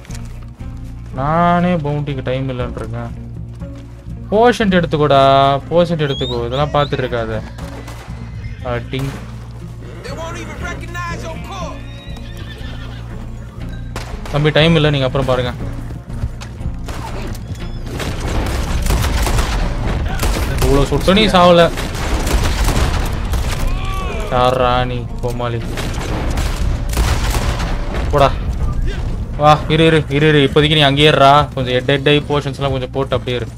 நானே பவுண்டிக்கு டைம் இல்லைன்னு இருக்கேன் போஷன்ட் எடுத்துக்கோடா போஷன்ட் எடுத்துக்கோ இதெல்லாம் பார்த்துட்டு இருக்காத டிங் தம்பி டைம் இல்லை நீங்க அப்புறம் பாருங்க இவ்வளோ சுட்ட நீ சாவல யாரா நீ கோமாளி போடா வா இரு இரு இரு இரு இப்போதைக்கு நீ அங்கேயே இருடா கொஞ்சம் ஹெட் ஹெட் ஐ போர்ஷன்ஸ்லாம் கொஞ்சம் போட்டு அப்படியே இரு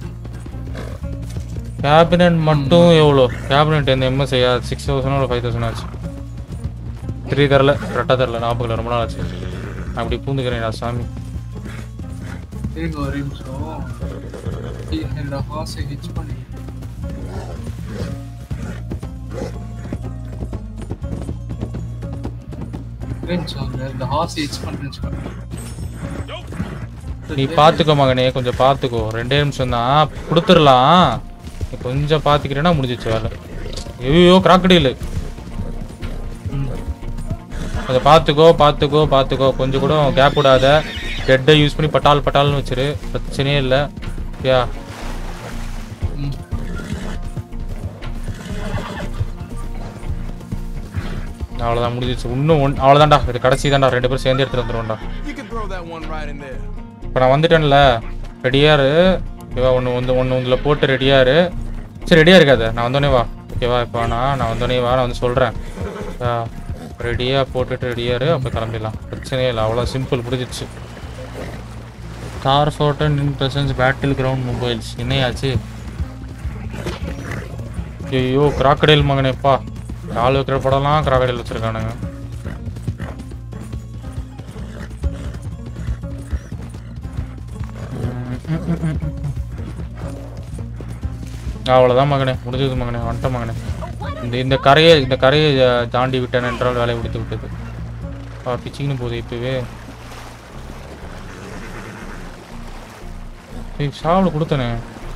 கேபினட் மட்டும் எவ்வளோ கேபினட் எந்த எம்எஸ் ஐயா சிக்ஸ் தௌசண்ட் ஒரு ஃபைவ் தௌசண்ட் ஆச்சு தெரிய தெரில கரெக்டாக தெரில ஞாபகம் இல்லை ரொம்ப நாள் ஆச்சு நான் அப்படி பூந்துக்கிறேன் நான் சாமி இருங்க ஒரு நிமிஷம் ஏய், என்னோட ஹார்ஸை ஹிச் பண்ணி ஒரே நிமிஷம் இருங்க, இந்த ஹார்ஸை ஹிச் பண்ணுறேன்னு வச்சுக்கோங்க நீ பார்த்துக்கோ மகனே கொஞ்சம் பார்த்துக்கோ ரெண்டே நிமிஷம் தான் கொடுத்துடலாம் நீ கொஞ்சம் பார்த்துக்கிட்டேன்னா முடிஞ்சிச்சு வேலை ஐயோ கிராக்கடியில் அதை பார்த்துக்கோ பார்த்துக்கோ பார்த்துக்கோ கொஞ்சம் கூட கேப் விடாத ஹெட்டை யூஸ் பண்ணி பட்டால் பட்டால்னு வச்சிரு பிரச்சனையே இல்லை யா அவ்வளோதான் முடிஞ்சிச்சு இன்னும் ஒன் அவ்வளோதான்டா இது கடைசி தான்டா ரெண்டு பேரும் சேர்ந்து எடுத்துட்டு வந்துடுவோம்டா You can throw that one right in there. இப்போ நான் வந்துட்டேன்ல ரெடியாரு ஓகேவா ஒன்று வந்து ஒன்று இதில் போட்டு ரெடியாரு சரி ரெடியாக இருக்காத நான் வந்தோடனே வா ஓகேவா இப்போ நான் நான் வந்தோடனே வா நான் வந்து சொல்கிறேன் ரெடியாக போட்டுட்டு ரெடியாரு அப்போ கிளம்பிடலாம் பிரச்சனையே இல்லை அவ்வளோ சிம்பிள் முடிஞ்சிச்சு கார் ஃபோட்டன் இன் பிரசன்ஸ் பேட்டில் கிரவுண்ட் மொபைல்ஸ் என்னையாச்சு ஐயோ கிராக்கடைல் மகனேப்பா ஆள் வைக்கிற படம்லாம் கிராக்கடைல் வச்சுருக்கானுங்க அவ்வளோதான் மகனே முடிஞ்சது மகனே வந்துட்டேன் மகனே இந்த இந்த கரையை இந்த கரையை அஹ், தாண்டி விட்டேன் என்றால் வேலையை முடித்து விட்டது ஆ பிச்சிங்னு போகுது இப்போவே ஏய் சாவல கொடுத்தனே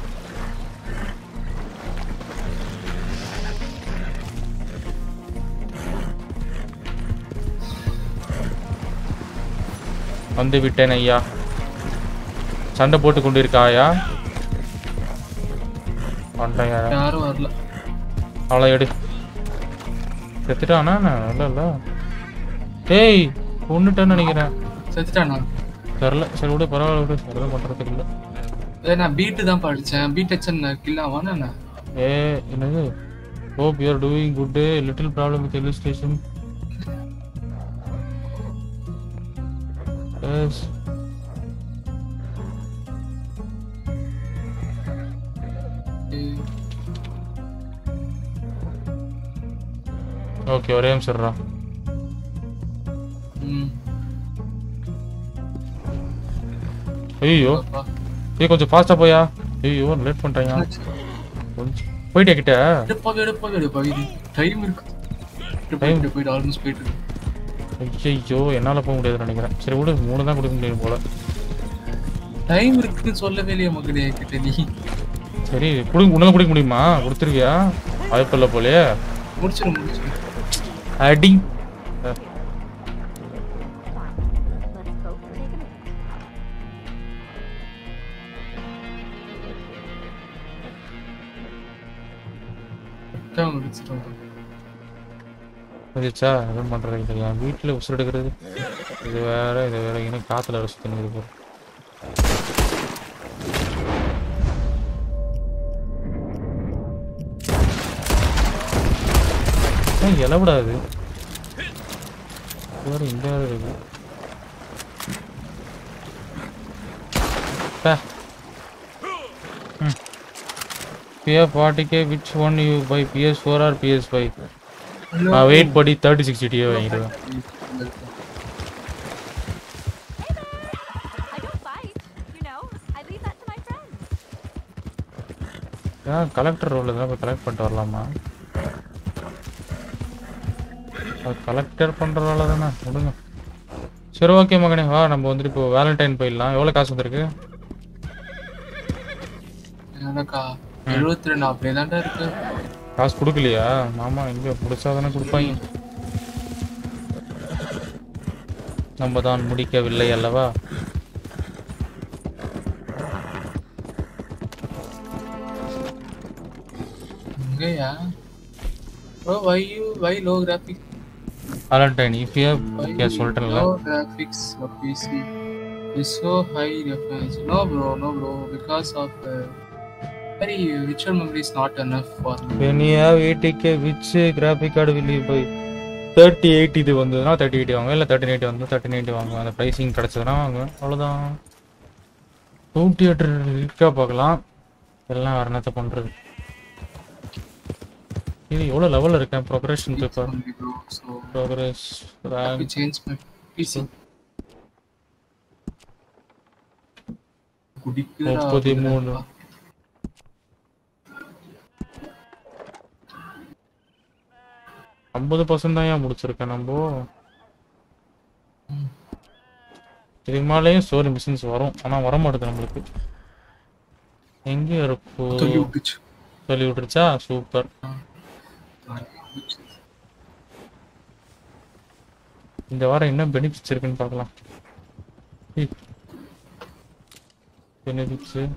வந்து விட்டேன் ஐயா சண்டை போட்டு கொண்டிருக்காயா வந்துட்டேன் ஐயா. யாரும் வரல அவ்வளோ எடு செத்துட்டானா இல்லை இல்லை டேய் கொண்டுட்டேன்னு நினைக்கிறேன் செத்துட்டானா தெரில சரி விடு பரவாயில்ல விடு எதுவும் பண்ணுறதுக்கு இல்லை ஏய், நான் பீட்டு தான் படிச்சேன் பீட் ஹெச்என் கில்லாவான என்ன ஏ என்னது hope you are doing good little problem with illustration yes okay ஒரே நிமிஷம் இருடா. ம் ஐயோ ஏய் கொஞ்சம் ஃபாஸ்டா போயா ஐயோ லேட் பண்ணிட்டாங்க கொஞ்சம் போயிட்டியா கிட்ட எடுப்பாவே எடுப்பாவே எடுப்பா இது டைம் இருக்கு Time? போயிட்டு போயிட்டு ஆல்மோஸ்ட் போயிட்டு இருக்கு ஐயோ என்னால போக முடியாதுன்னு நினைக்கிறேன் சரி விடு மூணு தான் கொடுக்க முடியும் போல டைம் இருக்குன்னு சொல்லவே இல்லையா மகனே கிட்ட நீ சரி குடி உன்னால குடிக்க முடியுமா கொடுத்துருவியா வாய்ப்பில்லை போலயே முடிச்சிரு முடிச்சிரு அடி கரெக்டா முடிச்சிட்டு வந்துச்சா எதுவும் பண்றது இல்லை என் வீட்டில் உசுறு எடுக்கிறது இது வேற இது வேற இன்னும் காத்துல வர சுற்றி நிற்குது ஏன் இலவிடாது இது வேற இந்த வேற இருக்கு பே. ம். பிஎஃப் ஃபார்ட்டிக்கே which one you buy PS four or PS five நான் வெயிட் படி தேர்ட்டி சிக்ஸ்டி டியோ வாங்கிடுவேன் ஏன் கலெக்டர் ரோல் தான் போய் கலெக்ட் பண்ணிட்டு வரலாமா அது கலெக்டர் பண்ணுற வேலை தானே விடுங்க சரி ஓகே மகனே வா நம்ம வந்துட்டு இப்போ வேலண்டைன் போயிடலாம் எவ்வளோ காசு வந்திருக்கு எனக்கா எழுபத்தி ரெண்டு அப்படியே தான்டா இருக்கு காசு கொடுக்கலையா மாமா எங்க முடிச்சா தானே கொடுப்பாங்க நம்ம தான் முடிக்கவில்லை அல்லவா எங்கயா bro why you why low graphic Valentine இப்பயே ஓகே சொல்லிட்டேன்ல low graphics for PC is so high defense no bro no bro because of uh, very virtual memory is not enough for me when you have 80k which graphic card will you buy thirty eight இது வந்ததுன்னா thirty eight வாங்குவேன் இல்லை thirty ninety வந்து thirty ninety வாங்குவேன் அந்த pricing கிடச்சதுன்னா வாங்குவேன் அவ்வளோதான் home theatre இருக்கா பார்க்கலாம் எல்லாம் வேறு என்னத்த பண்ணுறது இது எவ்வளோ லெவலில் இருக்கேன் progression paper So, progress let me change my PC. குடிக்கிறா முப்பத்தி மூணு ஐம்பது பர்சன்ட் தான் ஏன் முடிச்சிருக்கேன் நம்ம இதுக்கு மேலேயும் ஸ்டோரி மிஷின்ஸ் வரும் ஆனால் வர மாட்டேது நம்மளுக்கு எங்கே இருக்கும் சொல்லி விட்டுச்சு. சொல்லி விட்டுருச்சா சூப்பர் இந்த வாரம் என்ன பெனிஃபிட்ஸ் இருக்குன்னு பார்க்கலாம் பெனிஃபிட்ஸு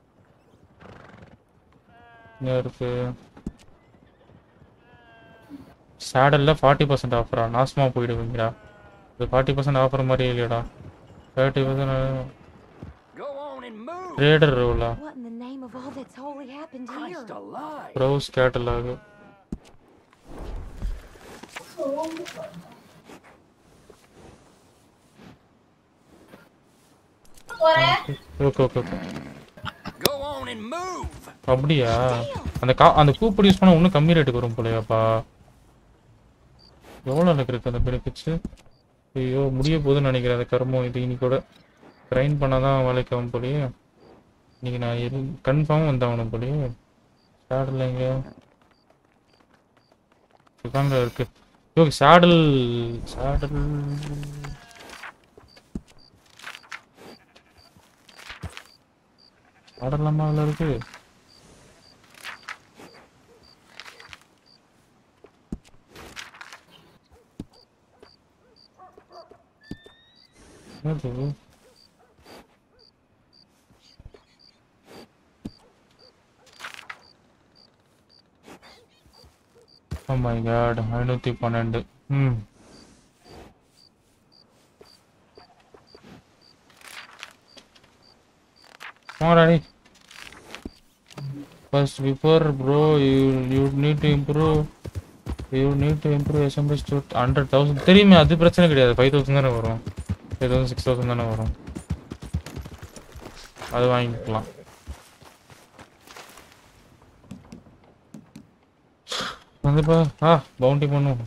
இங்கே இருக்கு சேடலில் ஃபார்ட்டி பர்சன்ட் ஆஃபரா நாசமாக போயிடுவீங்கடா இது ஃபார்ட்டி பர்சன்ட் ஆஃபர் மாதிரி இல்லையாடா தேர்ட்டி பர்சன்ட் ட்ரேடர் ரோலா What in the name of all that's holy happened here? Browse catalogue okay okay okay Go on and move. அப்படியா அந்த கா அந்த கூப்படி யூஸ் பண்ணால் இன்னும் கம்மி ரேட்டுக்கு வரும் போலையாப்பா எவ்வளோ எனக்கு இருக்கு அந்த பெனிஃபிட்ஸு ஐயோ முடிய போகுதுன்னு நினைக்கிறேன் அந்த கர்மம் இது இன்னைக்கூட ட்ரைன் பண்ணால் தான் வேலைக்கு ஆகும் போலயே இன்னைக்கு நான் எது கன்ஃபார்ம் வந்தாகணும் போலயே சேடல் எங்க இதாங்க இருக்கு ஐயோ சேடல் சேடல் சேடல்லாமா அதில் இருக்கு என்னது ஓ மை காட் ஐநூற்றி பன்னெண்டு ம் போராடி first before bro you you need to improve you need to improve SMBS to hundred thousand தெரியுமே அது பிரச்சனை கிடையாது ஃபைவ் தௌசண்ட் தானே வரும் ஃபைவ் தௌசண்ட் சிக்ஸ் தௌசண்ட் தானே வரும் அது வாங்கிக்கலாம் வந்துப்பா ஆ பவுண்டி பண்ணும்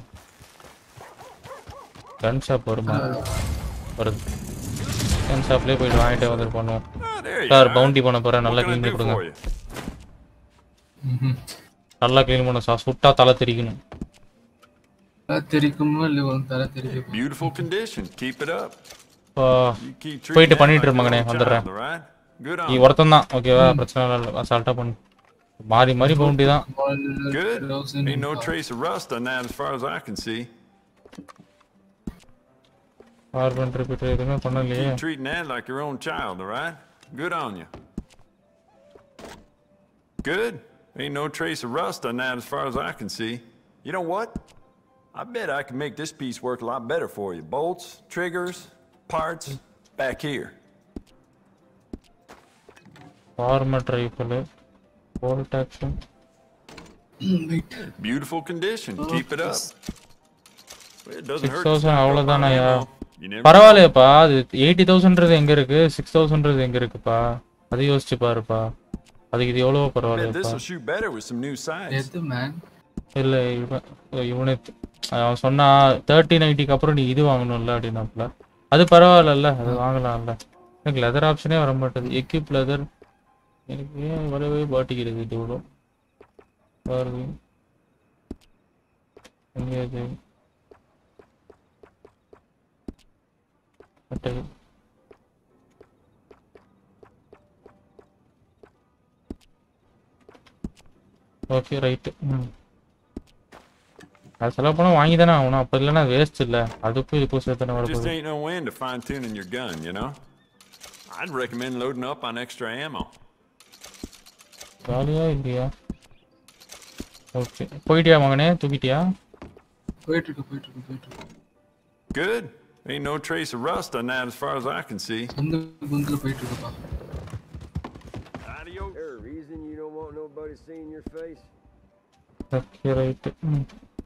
கன் ஷாப் வருமா வருது கன் ஷாப்லேயே போயிட்டு வாங்கிட்டு வந்துட்டு பண்ணுவோம் சார் பவுண்டி பண்ண போகிறேன் நல்லா க்ளீன் பண்ணி கொடுங்க நல்லா க்ளீன் பண்ண சார் சுட்டா தலை தெரிக்கணும் தலை தெரிக்குமோ இல்லையோ உன் தலை தெரிக்கும் Beautiful condition. Keep it up. Ah, You keep treating போயிட்டு that பண்ணிட்டு like இரு your மகனே own வந்துடுறேன் child, all right? Good on நீ you. ஒருத்தன் தான் ஓகேவா பிரச்சனை இல்லை அசால்ட்டாக பண்ணு மாறி மாறி பவுண்டி தான் Good. Ain't no trace of rust on that as far as I can see. Carbine repeater எதுவுமே பண்ணலையே Keep treating that like your own child, all right? Good on you. Good. Ain't no trace of rust on that as far as I can see. You know what? I bet I can make this piece work a lot better for you. Bolts, triggers, parts, back here. Varmint rifle bolt action Beautiful condition. Keep it up. It doesn't six hurt. to thousand stock up on அவ்வளோதானாயா ammo. You never பரவாயில்லையப்பா அது eighty தௌசண்ட்றது எங்க இருக்கு six தௌசண்ட்றது எங்க இருக்குப்பா அது யோசிச்சு பாருப்பா அதுக்கு இது எவ்வளவோ bet this பரவாயில்லையப்பா will shoot better with some new sights. எது மேன் இல்ல இவன் இவனே அவன் சொன்னா தேர்ட்டி நைன்ட்டிக்கு அப்புறம் நீ இது வாங்கணும்ல அப்படின்னாப்புல அது பரவாயில்லல்ல அது வாங்கலாம்ல எனக்கு லெதர் ஆப்ஷனே வர மாட்டேது எக்யூப் லெதர் எனக்கு ஏன் வரவே பாட்டிக்கிறது இது இவ்வளோ பாருங்க எங்கேயாது அட்டை ஓகே ரைட்டு ம் அது செலவு பண்ண வாங்கி தானே ஆகணும் அப்போ இல்லைன்னா வேஸ்ட் இல்லை அதுக்கும் இதுக்கும் சேர்த்து தானே Just வரப்போகுது ain't no end to fine tuning your gun, you know? I'd recommend loading up on extra ammo. ஜாலியா இல்லையா ஓகே போயிட்டியா மகனே தூக்கிட்டியா போயிட்டு இருக்கு போயிட்டு இருக்கு போயிட்டு இருக்கு Good. Ain't no trace of rust on that as far as I can see. வந்து குந்துல போயிட்டு இருக்குப்பா There a reason you don't want nobody seeing your face? Okay right ம்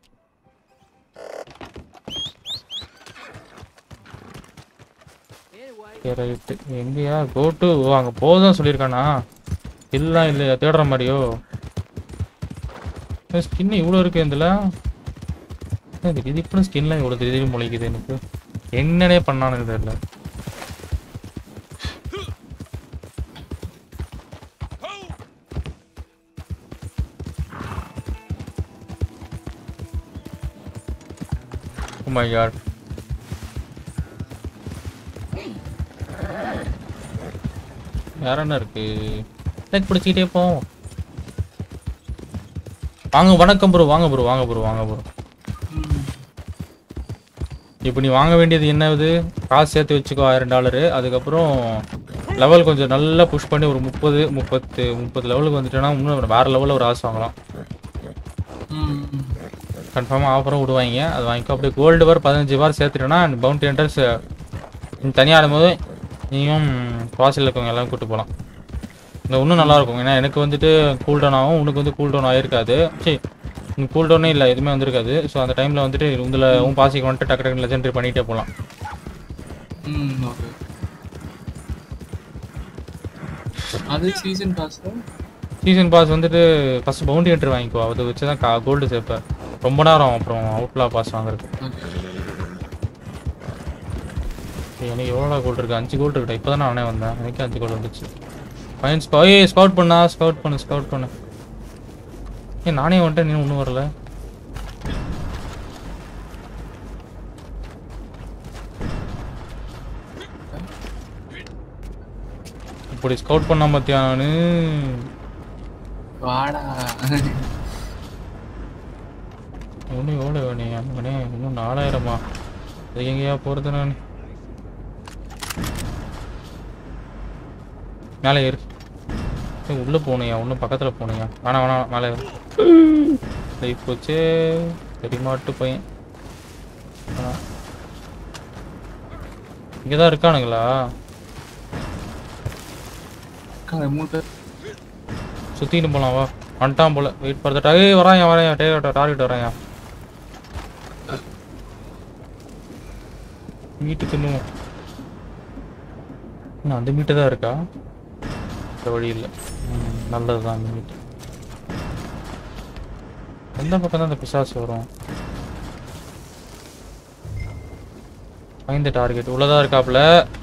ஓகே ரைட்டு எங்கேயா கோ டு ஓ அங்கே போதும் சொல்லியிருக்கானா இல்லைலாம் இல்லையா தேடுற மாதிரியோ ஸ்கின் இவ்வளோ இருக்கு இதில் இது இப்போ ஸ்கின்லாம் இவ்வளோ திடீர்னு முளைக்குது எனக்கு என்னனே பண்ணான்னு தெரியல Oh my god. வேற என்ன இருக்கு டெக் பிடிச்சிக்கிட்டே போவோம் வாங்க வணக்கம் ப்ரோ வாங்க ப்ரோ வாங்க ப்ரோ வாங்க ப்ரோ இப்போ நீ வாங்க வேண்டியது என்னது காசு சேர்த்து வச்சுக்கோ ஆயிரம் டாலரு அதுக்கப்புறம் லெவல் கொஞ்சம் நல்லா புஷ் பண்ணி ஒரு முப்பது முப்பத்து முப்பது லெவலுக்கு வந்துட்டேன்னா இன்னும் வேற லெவலில் ஒரு ஆசை வாங்கலாம் கன்ஃபார்மாக ஆஃபரும் விடுவாங்க அது வாங்கிக்கோ அப்படியே கோல்டு வார் பதினஞ்சு வார் சேர்த்துட்டேன்னா பவுண்டி ஹண்டர்ஸ் நீ தனியாக ஆடும்போது நீயும் வாசலில் இருக்கவங்க எல்லாம் கூட்டு போகலாம் இந்த இன்னும் நல்லா இருக்கும் ஏன்னா எனக்கு வந்துட்டு கூல் டவுன் ஆகும் உனக்கு வந்து கூல் டவுன் ஆயிருக்காது சரி உனக்கு கூல் டவுனே இல்லை எதுவுமே வந்திருக்காது ஸோ அந்த டைமில் வந்துட்டு உங்களை உன் பாசிக்கு வந்துட்டு டக்கு டக்கு லெஜெண்டரி பண்ணிகிட்டே போகலாம் ம் ஓகே அது சீசன் பாஸ் சீசன் பாஸ் வந்துட்டு ஃபர்ஸ்ட் பவுண்டி என்ட்ரி வாங்கிக்கோ அதை வச்சு தான் கா கோல்டு சேர்ப்பேன் ரொம்ப நேரம் ஆகும் அப்புறம் அவுட்லா பாஸ் வாங்குறதுக்கு எனக்கு எவ்வளோ கோல்டு இருக்கு அஞ்சு கோல்டு இருக்கா இப்போ தான் நானே வந்தேன் எனக்கு அஞ்சு கோல்டு வந்துச்சு ஃபைன் ஸ்கா ஏய் ஸ்கவுட் பண்ணா ஸ்கவுட் பண்ணு ஸ்கவுட் பண்ணு ஏன் நானே வந்துட்டேன் நீ ஒன்றும் வரல இப்படி ஸ்கவுட் பண்ண மத்தியானு வாடா இன்னும் எவ்வளோ வேணும் அவனே இன்னும் நாலாயிரமா அதுக்கு எங்கேயா போகிறது நான் மேலே ஏறு ஏய், உள்ள போனியா இன்னும் பக்கத்துல போனியா வேணாம் வேணாம் மேலே ஏறு லைஃப் போச்சே தெரியுமாட்டு பையன் வேணாம். இங்கதான் இருக்கானுங்களா இருக்காங்க மூணு பேர் சுத்திட்டு போலாம் வா வந்துட்டான் போல வெயிட் பண்ணுறா ஏய் வராயா வராயா டேரக்ட் டார்கெட் வராயா மீட்டுக்கு இன்னும் இன்னும் அந்த மீட்டு தான் இருக்கா இந்த வழி இல்லை நல்லது தான் அந்த மீட்டு எந்த பக்கம் தான் அந்த பிசாசு வரும் ஐந்து டார்கெட் உள்ளதா இருக்காப்புல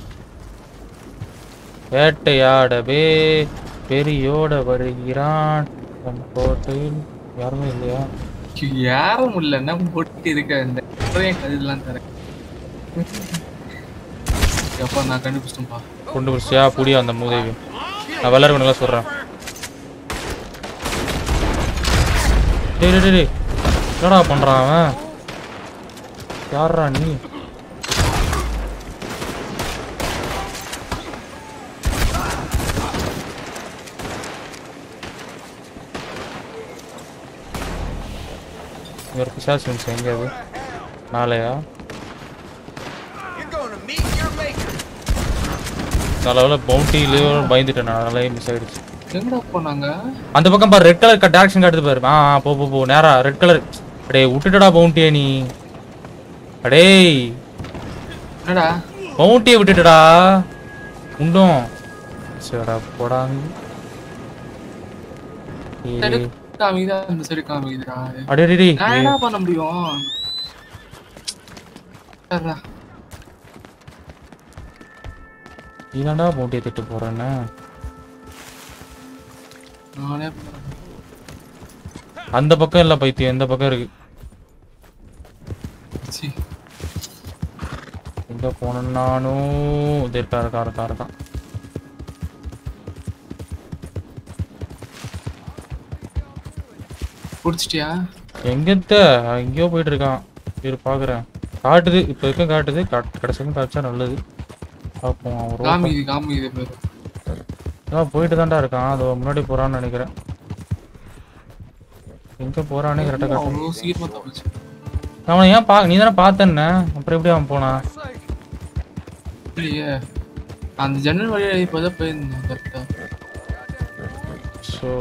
வேட்டையாடவே பெரியோட வருகிறான் தன் கோட்டையில் யாருமே இல்லையா யாரும் இல்ல என்ன போட்டு இருக்க இந்த இதெல்லாம் தரேன் எப்பா நான் கண்டுபிடிச்சிட்டேன்ப்பா கொண்டு பிடிச்சியா புடியா அந்த மூதேவி நான் விளாட நல்லா சொல்றேன் டேய் டேய், டேய் டேய். என்னடா பண்றான் அவன் யாரா நீ இங்க ஒரு பிசாசு இருந்துச்சு எங்க அது நாளையா நல்ல பவுண்டிலேயே பயந்துட்டேன் நான் அதனாலே மிஸ் ஆயிடுச்சு எங்கடா போனாங்க அந்த பக்கம் பாரு ரெட் கலர் டேரக்ஷன் காட்டுது பாரு ஆ ஆ, போ போ போ நேரா ரெட் கலர் அடே விட்டுட்டடா பவுண்டியே நீ அடேய் என்னடா பவுண்டியை விட்டுட்டடா உண்டும் சரிடா போடாங்க சரி, காமிக்குதா அந்த சைடு காமிக்குதுடா அடே, டேய், டேய். நான் என்ன பண்ண முடியும் சரிடா. நீதான்டா பவுண்டியை திட்டு போறேன்னு நானே அந்த பக்கம் இல்ல பைத்தியம் இந்த பக்கம் இருக்கு சி. எங்க போனேன் நானும் இது இருக்கா இருக்கா இருக்கா இருக்கான் புடிச்சிட்டியா எங்கத்த எங்கேயோ போயிட்டு இருக்கான் இரு பாக்குறேன் காட்டுது இப்போ இருக்க காட்டுது காட்- கடைசிக்கும் காய்ச்சா நல்லது பார்ப்போம் அவன் road காமிக்குது காமிக்குது பேரு அதான் போயிட்டு தான்டா இருக்கான் அது முன்னாடி போறான்னு நினைக்கிறேன் எங்க போறானே கரெக்டா காட்டு அவ்வளோ சீக்கிரமா தப்பிச்சு அவனை ஏன் பா நீ தானே பார்த்தேன்ன அப்புறம் எப்படி அவன் போனான் இல்லையே அந்த ஜன்னல் வழியா இப்போதான் போயிருந்தோம் கரெக்டா ஸோ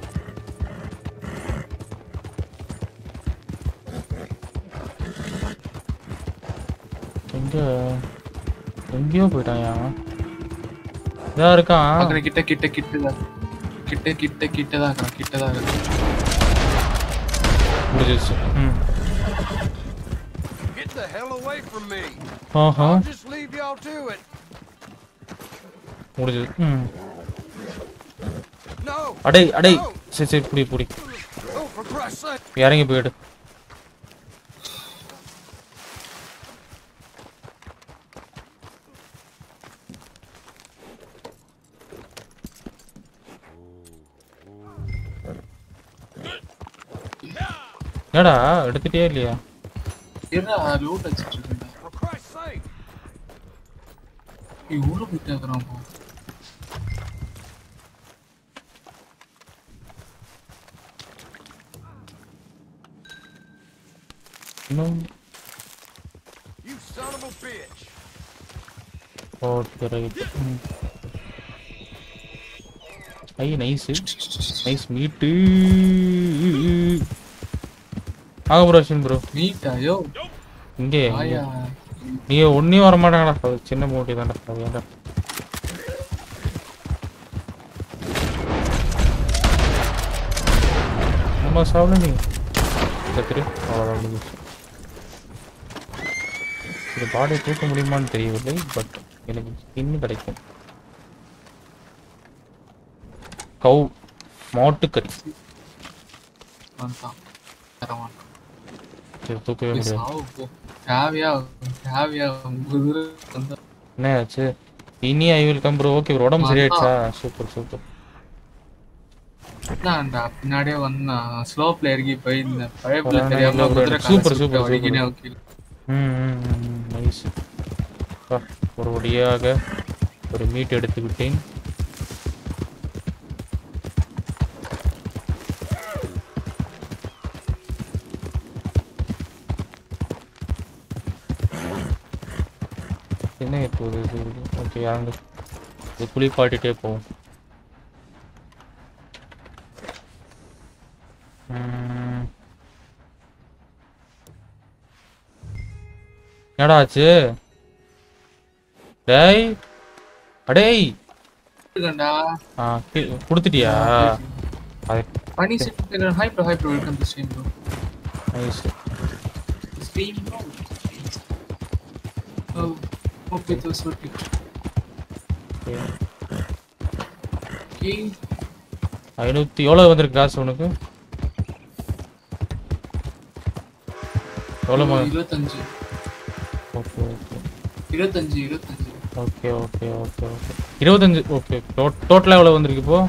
எங்க எங்கேயோ போயிட்டான் அவன் இதான் இருக்கான் பக்கத்துல கிட்ட கிட்ட கிட்ட தான் கிட்ட கிட்ட கிட்ட தான் இருக்கான் கிட்ட தான் இருக்கான் முடிஞ்சிருச்சு ம் Get the hell away from me. Aha I'll just leave y'all to it. முடிஞ்சது ம் No. அடே அடே No. சரி சரி புடி புடி Oh, for Christ's sake. இறங்கி போயிடு என்னடா எடுத்துட்டே இல்லையா இருடா லூட் வச்சிட்டு இருக்கேன்டா For Christ's sake. ஏய் ஊரு போயிட்டு இருக்கிறான் போ இன்னும் You son of a bitch. Okay right ஐ நைஸ் நைஸ் மீட்டு ஆக ப்ரோ அஸ்வின் ப்ரோ மீட்டா யோ இங்கே ஆயா நீ ஒன்னையும் வர மாட்டாங்கடா அது சின்ன மூட்டி தான்டா அது ஏன்டா நம்ம சாப்பிட நீ சத்துரு அவ்வளோதான் முடிஞ்சிச்சு இது பாடியை தூக்க முடியுமான்னு தெரியவில்லை பட் எனக்கு ஸ்கின் கிடைக்கும் கவு மாட்டுக்கறி வந்தான் தர மாட்டான் சரி தூக்கவே போய் முடியாது சாவு போ தேவையா தேவையா குதிரை வந்தா என்ன ஆச்சு இனி I will come bro okay உடம்பு சரியாயிடுச்சா சூப்பர் சூப்பர் நான்டா பின்னாடியே வந்தான் ஸ்லோ பிளேயருக்கு போயிருந்தேன் பழைய பிள்ளை அதான் தெரியாம இல்ல bro, குதிரை எனக்கு super, super, super. வடிக்கினே ஓகே ம் நைஸ் ஒரு வழியாக ஒரு மீட் எடுத்து விட்டேன் என்ன இப்போது இது ஓகே இறங்கு இது குளிப்பாட்டிட்டே போவோம் ம். என்னடா ஆச்சு டேய் அடேய் இருக்கேன்டா ஆ கி- கொடுத்துட்டியா அது பனி செட் hi bro hi bro welcome to stream bro nice stream bro oh hope it was worth it okay ஐநூற்றி எவ்வளோ வந்திருக்கு காசு உனக்கு எவ்வளோ இருபத்தஞ்சு ஓகே ஓகே இருபத்தஞ்சு இருபத்தஞ்சு ஓகே ஓகே ஓகே ஓகே இருபத்தஞ்சு ஓகே டோட்டலாக எவ்வளோ வந்திருக்கு இப்போ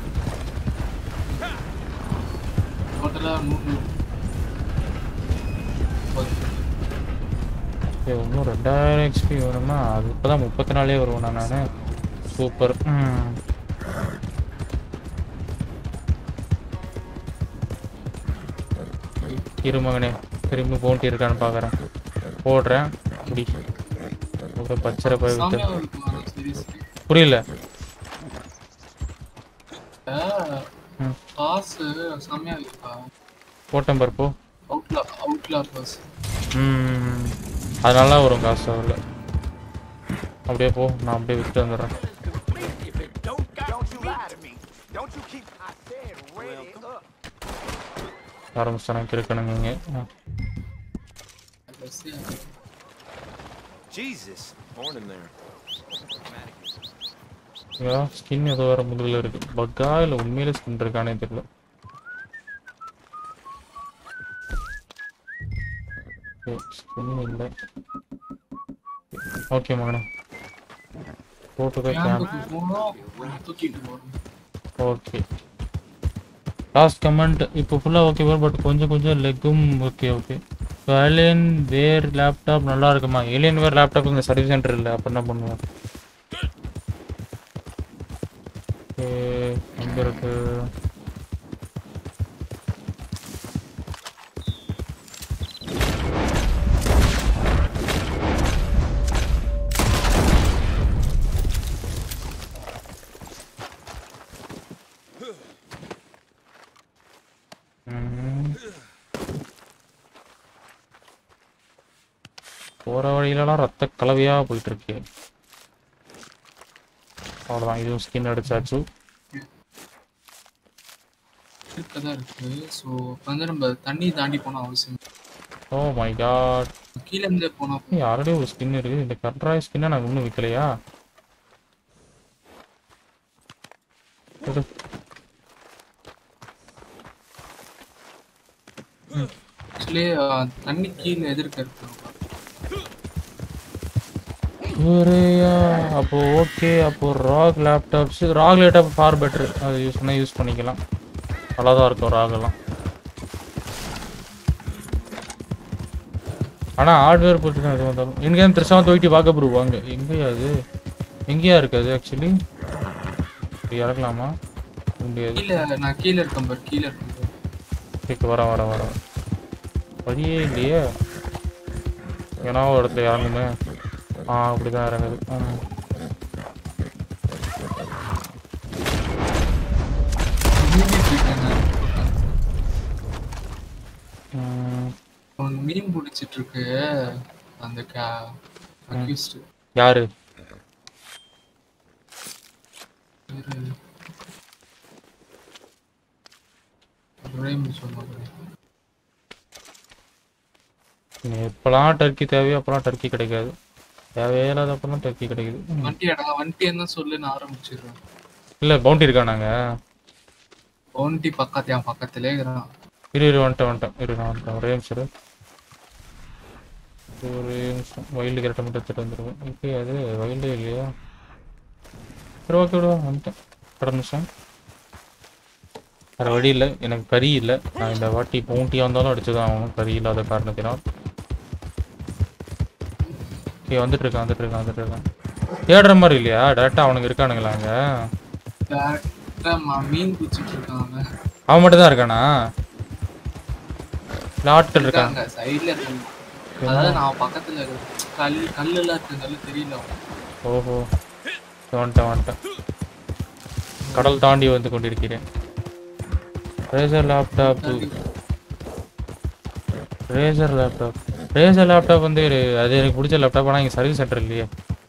டோட்டலாக நூறு ஓகே இன்னும் ரெண்டாயிரம் எக்ஸ்பி வேணும்னா அது இப்போ தான் முப்பத்தி நாலே வருவேன் நான் சூப்பர் ம் இரு மகனே திரும்பி போன்ட்டி இருக்கான்னு பார்க்குறேன் போடுறேன் முடி ஓகே பச்சரை போய் விட்டு செம்மையா இருக்குமா சீரியஸ்லி புரியல ம். காசு செம்மையா இருக்கா போட்டேன் பாரு போ அவுட்லா அவுட்லா காசு ம் அதனால வரும் காசு அதில் அப்படியே போ நான் அப்படியே விட்டு வந்துடுறேன் Don't, don't you lie to me. Don't you keep. I said ready up. ஆரம்பிச்சிட்டாங்க இருக்கணுங்க Jesus. Born in there. ஐயா ஸ்கின் ஏதோ வேற முதுகில் இருக்கு பக்கா இல்லை உண்மையிலே ஸ்கின் இருக்கானே தெரியல ஸ்கின் இல்லை ஓகே மகனே போட்டுக்கோ கேம்புக்கு போனோம் தூக்கிட்டு போறோம் ஓகே லாஸ்ட் கமெண்ட் இப்போ ஃபுல்லாக ஓகே பட் கொஞ்சம் கொஞ்சம் லெக்கும் okay okay so Alienware laptop நல்லா இருக்குமா ஏலியன் வேர் லேப்டாப் இங்கே சர்வீஸ் சென்டர் இல்லை அப்போ என்ன பண்ணுவோம் ஓகே எங்கே இருக்கு ம். போற வழியிலலாம் ரத்த கலவையா போயிட்டு இருக்கு அவ்வளோதான் இதுவும் ஸ்கின் அடிச்சாச்சு இருக்கதான் இருக்கு ஸோ வந்து நம்ம தண்ணி தாண்டி போன அவசியம் ஓ மை காட் கீழே இருந்து போனா ஆல்ரெடி ஒரு ஸ்கின் இருக்கு இந்த கட்ராய் ஸ்கின்னை நாங்கள் இன்னும் விற்கலையா விடு. ஆக்சுவலி தண்ணி கீழே எதிர்க்க இருக்கு ஒரேயா அப்போ ஓகே அப்போ ROG laptops ROG laptop for better அது யூஸ் பண்ணால் யூஸ் பண்ணிக்கலாம் நல்லா தான் இருக்கும் ராகெல்லாம் ஆனால் ஹார்ட்வேர் பொறுத்து தான் எது வந்தாலும் எங்கேயும் திருசாம தூக்கிட்டு பார்க்க ப்ரூ வாங்க எங்கேயா அது எங்கேயா இருக்கு அது ஆக்சுவலி இப்படி இறக்கலாமா முடியாது கீழே நான் கீழே இருக்கேன் பாரு கீழே இருக்கேன் பாரு. கேட்க வர வர வர வழியே இல்லையே ஏன்னா ஒரு இடத்துல இறங்குமே ஆ அப்படிதான் இறங்குது ஆ. மூழ்கிட்டு இருக்கேன் நான். ம், அவன் மீன் பிடிச்சிட்டு இருக்கு அந்த கா அக்யூஸ்ட் யாரு சொன்னாங்க நீ எப்பெல்லாம் டர்க்கி தேவையோ அப்பெல்லாம் டர்க்கி கிடைக்காது தேவையே இல்லாதப்பெல்லாம் டர்க்கி கிடைக்குது ம். வண்டியாடா வண்டி என்ன சொல்லுன்னு ஆரம்பிச்சிடுறேன் இல்ல பவுண்டி இருக்கானாங்க வண்டி பக்கத்து என் பக்கத்திலே இருக்கிறான் இரு இரு வந்துட்டேன் வந்துட்டேன் இரு நான் வந்துட்டேன் ஒரே நிமிஷம் இரு. ஒரே நிமிஷம் வைல்டு கரெக்டாக மட்டும் எடுத்துட்டு வந்துருவேன் இப்போ அது வைல்டே இல்லையா சரி ஓகே விடுவா வந்துட்டேன் கடை நிமிஷம் வேறு வழி இல்லை எனக்கு கறி இல்லை நான் இந்த வாட்டி பவுண்டியாக இருந்தாலும் அடிச்சு தான் ஆகணும் கறி இல்லாத காரணத்தினால் ஓகே வந்துட்டு இருக்கான் வந்துட்டு இருக்கான் வந்துட்டு இருக்கான் தேடுற மாதிரி இல்லையா டேரெக்டாக அவனுக்கு இருக்கானுங்களா அங்கே Direct ஆ ம- மீன் பிடிச்சிட்டு இருக்கான் அவன் அவன் மட்டும் தான் இருக்கானா இல்லை ஆட்கள் இருக்காங்க இருக்காங்க சைடுல இருக்காங்க அதாவது நான் பக்கத்துல இருக்கிறேன் கல் கல்லெல்லாம் இருக்கிறதால தெரியல அவன். ஓஹோ வந்துட்டேன் வந்துட்டேன் கடல் தாண்டி வந்து கொண்டிருக்கிறேன் Razer laptop Razer laptop Razer laptop வந்து ஒரு- அது எனக்கு பிடிச்ச லேப்டாப் ஆனால் இங்கே சர்வீஸ் சென்டர் இல்லையே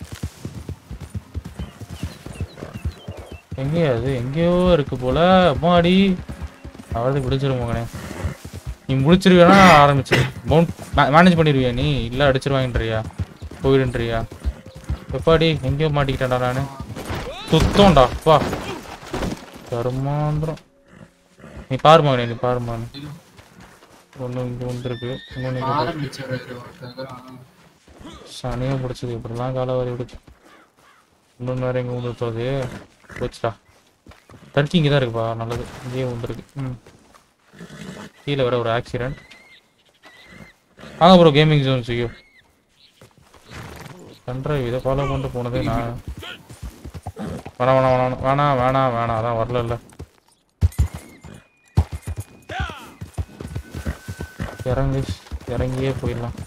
எங்கேயா அது எங்கேயோ இருக்கு போல அம்மாடி அவ்வளோ பிடிச்சிரும் மகனே நீ முடிச்சிருவியானா ஆரம்பிச்சிரு பவுண்ட் மேனேஜ் பண்ணிடுவியா நீ இல்லை அடிச்சிருவாங்கன்றியா போயிடுன்றியா எப்பாடி எங்கேயோ மாட்டிக்கிட்டேன்டா நானு சுத்தம்டா வா கருமாந்திரம் நீ பாரு மகனே நீ பாரு மகனே ஒன்று இங்கே வந்துருக்கு இன்னொன்று இங்கே ஆரம்பிச்சாரு ஒருத்தங்க சனியாக பிடிச்சது இப்படிலாம் காலவாரி விடுச்சு இன்னொன்று வேறு எங்கே வந்துருத்தோது போச்சுடா டர்க்கி இங்கே தான் இருக்குப்பா நல்லது இங்கேயே வந்துருக்கு ம் கீழே வர ஒரு ஆக்சிடென்ட் வாங்க ப்ரோ கேமிங் ஜோன் செய்யும் கண்ட்ரைவ் இதை ஃபாலோ பண்ணிட்டு போனதே நான் வேணாம் வேணாம் வேணாம் வேணாம் வேணாம் வேணாம் அதான் வரல இறங்கு இறங்கியே போயிடலாம்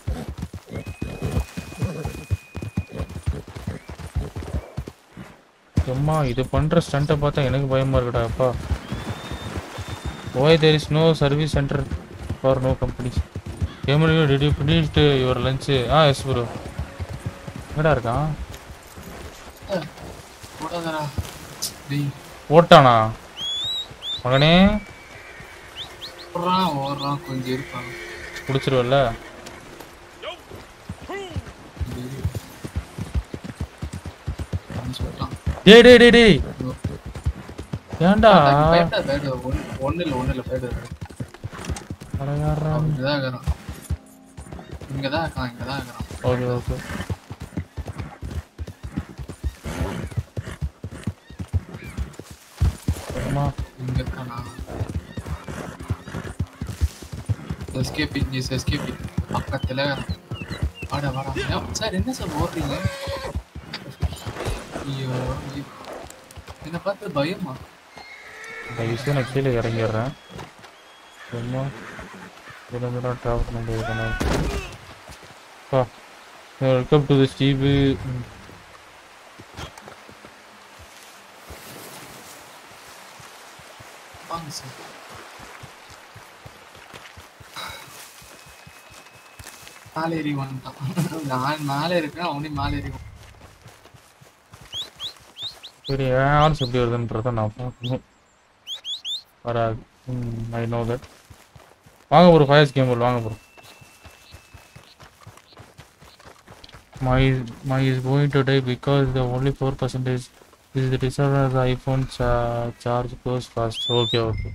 எம்மா இது பண்ற ஸ்டண்ட்டை பார்த்தா எனக்கு பயமா இருக்குடா அப்பா ஓய் there is no service centre for no companies camera did you finished your lunch ah yes bro எங்கடா இருக்கான் போடாதடா டேய் ஓட்டானா மகனே ஓடுறான் ஓடுறான் கொஞ்சம் இருப்பான் பிடிச்சிருவல்ல சொல்லிட்டான் டேய் டேய் டேய் டேய் ஏன்டா பயப்படாத பயப்படாத ஒன்னு ஒண்ணு இல்ல ஒண்ணு இல்ல பயப்படாத அட யார்றா அவன் இங்கதான் இருக்கிறான் இங்கதான் இருக்கான் இங்கதான் இருக்கிறான் ஓகே ஓகே அம்மா இங்க இருக்கானா எஸ்கேபிங் இஸ் எஸ்கேபிங் பக்கத்துல வாடா வாடா ஏன் சார் என்ன சார் ஓடுறீங்க ஐயோ ஐயோ. என்னை பார்த்து பயமா தயவுசெய்து நான் கீழே இறங்கிடுறேன் சும்மா கிலோமீட்டர் ட்ராவல் பண்ண முடியாது பா வெல்கம் டு தி ஸ்டீபு வாங்க சார் மேலே ஏறி வந்துட்டான் நான் மேலே இருக்கேன் அவனே மேலே ஏறி வந்துட்டான். சரி ஏன் ஆர்ஸ் எப்படி வருதுன்றத நான் பார்க்கணும் வராது ஐ நோ தட் வாங்க ப்ரோ ஃபயர்ஸ் கேம் வாங்க bro my my is going to die because the only 4 percentage is the reserve of the iphone cha charge goes fast okay okay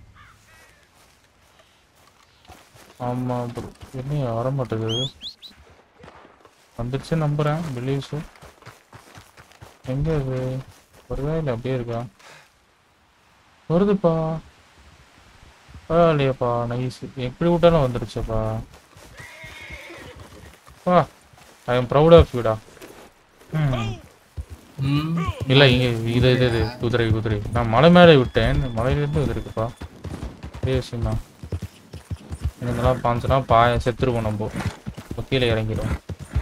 ஆமா ப்ரோ என்ன வர மாட்டேங்குது வந்துருச்சு நம்புறேன் பிலீவ்ஸு எங்க இது வருதா இல்லை அப்படியே இருக்கா வருதுப்பா பரவாயில்லையாப்பா நைஸ் எப்படி விட்டாலும் வந்துருச்சுப்பா பா ஐ எம் ப்ரௌட் ஆஃப் யூடா இல்லை இங்கே இது இது இது குதிரை குதிரை நான் மலை மேலே விட்டேன் மலையிலேருந்து இது இருக்குப்பா பெரிய விஷயம் தான் இதெல்லாம் பாஞ்சுனா பாய செத்துருவோம் நம்ம இப்ப கீழே இறங்கிடும்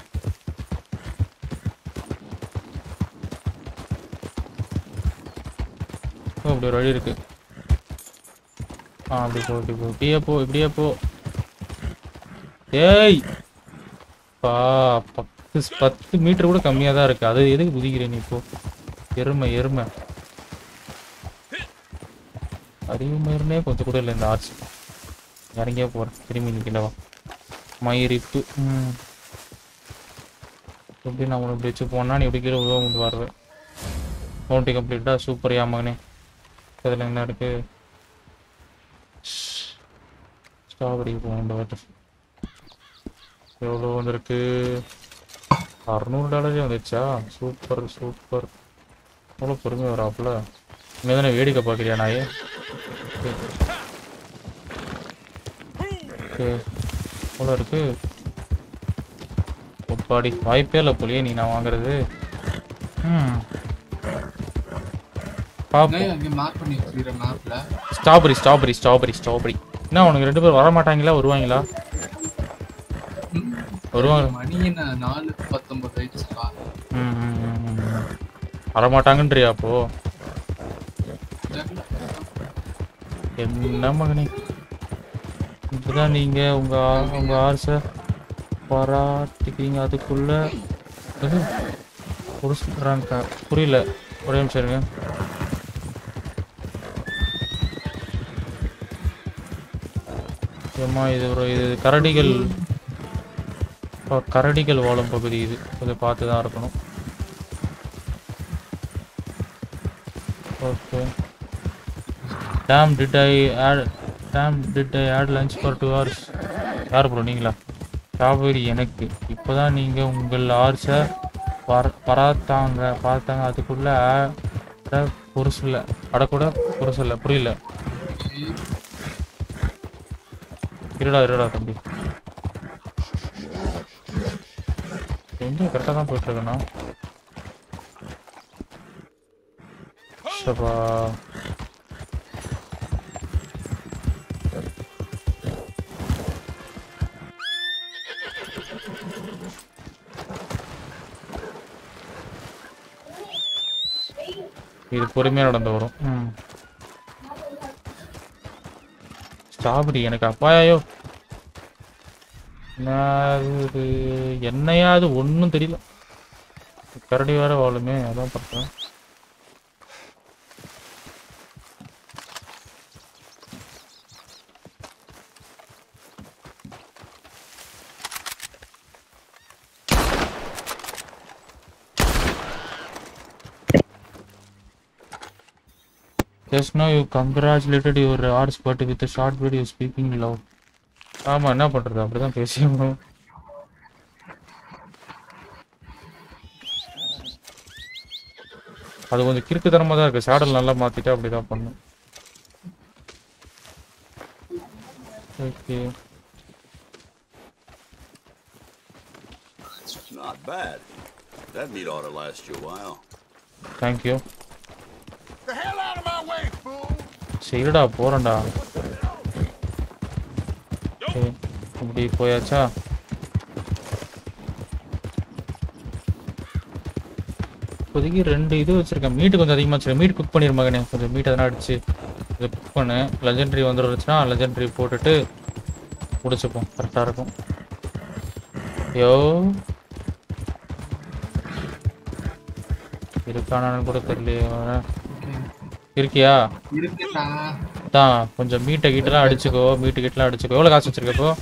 ஓ அப்படி ஒரு வழி இருக்கு ஆ அப்படி போ இப்படி போ இப்படியே போ இப்படியே போ ஏய் பா பத்து பத்து மீட்டர் கூட கம்மியாக தான் இருக்கு அது எதுக்கு குதிக்கிறேன் நீ இப்போ எருமை எருமை அறிவு மயிர்னே கொஞ்சம் கூட இல்லை இந்த ஆர்ட்ஸ் இறங்கியே போகிறேன் திரும்பி நிற்கலவா மயிரிப்பு ம் எப்படி நான் உனக்கு இப்படி வச்சு போனா நீ எப்படி கீழே உதவ கொண்டு வருவேன் கவுண்டி கம்ப்ளீட்டாக சூப்பர் யா மகனே அதில் என்ன இருக்கு ஸ்ட்ராபெரி போகணும் வாட்டர் எவ்வளோ வந்திருக்கு அறநூறு டாலரே வந்துச்சா சூப்பர் சூப்பர் எவ்வளோ பொறுமை வராப்புல இங்கே தானே வேடிக்கை பார்க்குறியா நாயே ஓகே எவ்வளோ இருக்கு ஒப்பாடி வாய்ப்பே இல்லை போலியே நீ நான் வாங்குறது ம் பாப்போம் அங்கே மார்க் பண்ணி வச்சுக்கிற மேப்ல ஸ்ட்ராபெரி ஸ்ட்ராபெரி ஸ்ட்ராபெரி ஸ்ட்ராபெரி என்ன உனக்கு ரெண்டு பேர் வர மாட்டாங்களா வருவாங்களா வருவாங்க மணி என்ன நாலு பத்தொன்பது ஆயிடுச்சுப்பா ம், ம், ம், ம், ம். வரமாட்டாங்கன்றியா அப்போ என்ன மகனே இப்பதான் நீங்க உங்க ஆ- உங்க ஆசை பாராட்டிக்கிறீங்க அதுக்குள்ள இது ஒரு சொல்றாங்க புரியல ஒரே நிமிஷம் இருங்க ஏம்மா இது ஒரு இது கரடிகள் அப்பா, கரடிகள் வாழும் பகுதி இது கொஞ்சம் பார்த்து தான் இருக்கணும் okay damn did I had damn did I had lunch for two hours யார் ப்ரோ நீங்களா ஸ்ட்ராபெரி எனக்கு இப்போ தான் நீங்கள் உங்கள் ஆர்ஸை வர பராத்தாங்க பார்த்தாங்க அதுக்குள்ளே ஆட பொருசில்ல அடக்கூட பொருசில்ல புரியல இருடா இருடா தம்பி எங்கே கரெக்டாக தான் போயிட்டுருக்கேண்ணா சபா இது பொறுமையாக நடந்து வரும் ம் ஸ்ட்ராபெரி எனக்கு அப்பாயோ என்னது இது என்னையா அது ஒன்றும் தெரியல கரடி வேற வாழுமே அதான் பார்த்தேன் Just now you congratulated your arts but with a short video speaking loud. ஆமா என்ன பண்றது அப்படிதான் பேசியணும் அது கொஞ்சம் கிறுக்குத்தனமா தான் இருக்கு சேடல் நல்லா மாத்திட்டு அப்படிதான் பண்ணும் okay Not bad. That meat ought to last you a while. Thank you The hell out of my way, fool! சரிடா போறேன்டா ஓகே இப்படி போயாச்சா இப்போதைக்கு ரெண்டு இது வச்சிருக்கேன் மீட்டு கொஞ்சம் அதிகமாக வச்சிருக்கேன் மீட் குக் பண்ணிரு மகனே கொஞ்சம் மீட் எதனா அடிச்சு இதை குக் பண்ணு லெஜெண்டரி வந்துருச்சுன்னா லெஜெண்டரி போட்டுட்டு முடிச்சுப்போம் கரெக்டாக இருக்கும் யோ இருக்கானான்னு கூட தெரியலையே அவன். இருக்கியா இருக்குடா தான் கொஞ்சம் மீட்டை கீட்டெல்லாம் அடிச்சுக்கோ மீட்டு கீட்டெல்லாம் அடிச்சுக்கோ எவ்வளோ காசு வச்சிருக்க இப்போ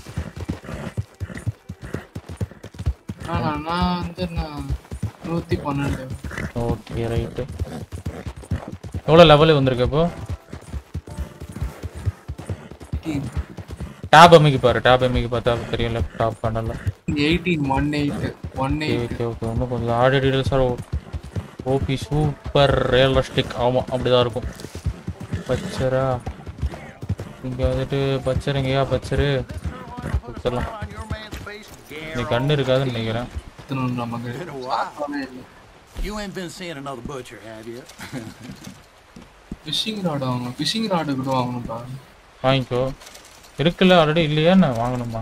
ஆனா நான் வந்து நான் நூத்தி பன்னெண்டு ஓகே ரைட்டு எவ்வளோ லெவலு வந்திருக்கு இப்போ டேப் அமைக்கி பாரு டேப் அமைக்கி பார்த்தா தெரியும்ல டாப் பண்ணல eighteen one eight one okay eight okay okay இன்னும் கொஞ்சம் ஆடியோ டீடைல்ஸாக ஓபி சூப்பர் ரியலிஸ்டிக் ஆமாம் அப்படிதான் இருக்கும் பச்சரா இங்கே வந்துட்டு பச்சர் எங்கேயா பச்சரு கொடுத்துடலாம் நீ கண்ணு இருக்காதுன்னு நினைக்கிறேன் நமக்கு Been a while. You ain't been seeing another butcher, have you? Fishing rod வாங்கணும் ஃபிஷிங் ராடு கூட வாங்கணும்ப்பா வாங்கிக்கோ இருக்குல்ல ஆல்ரெடி இல்லையா என்ன வாங்கணுமா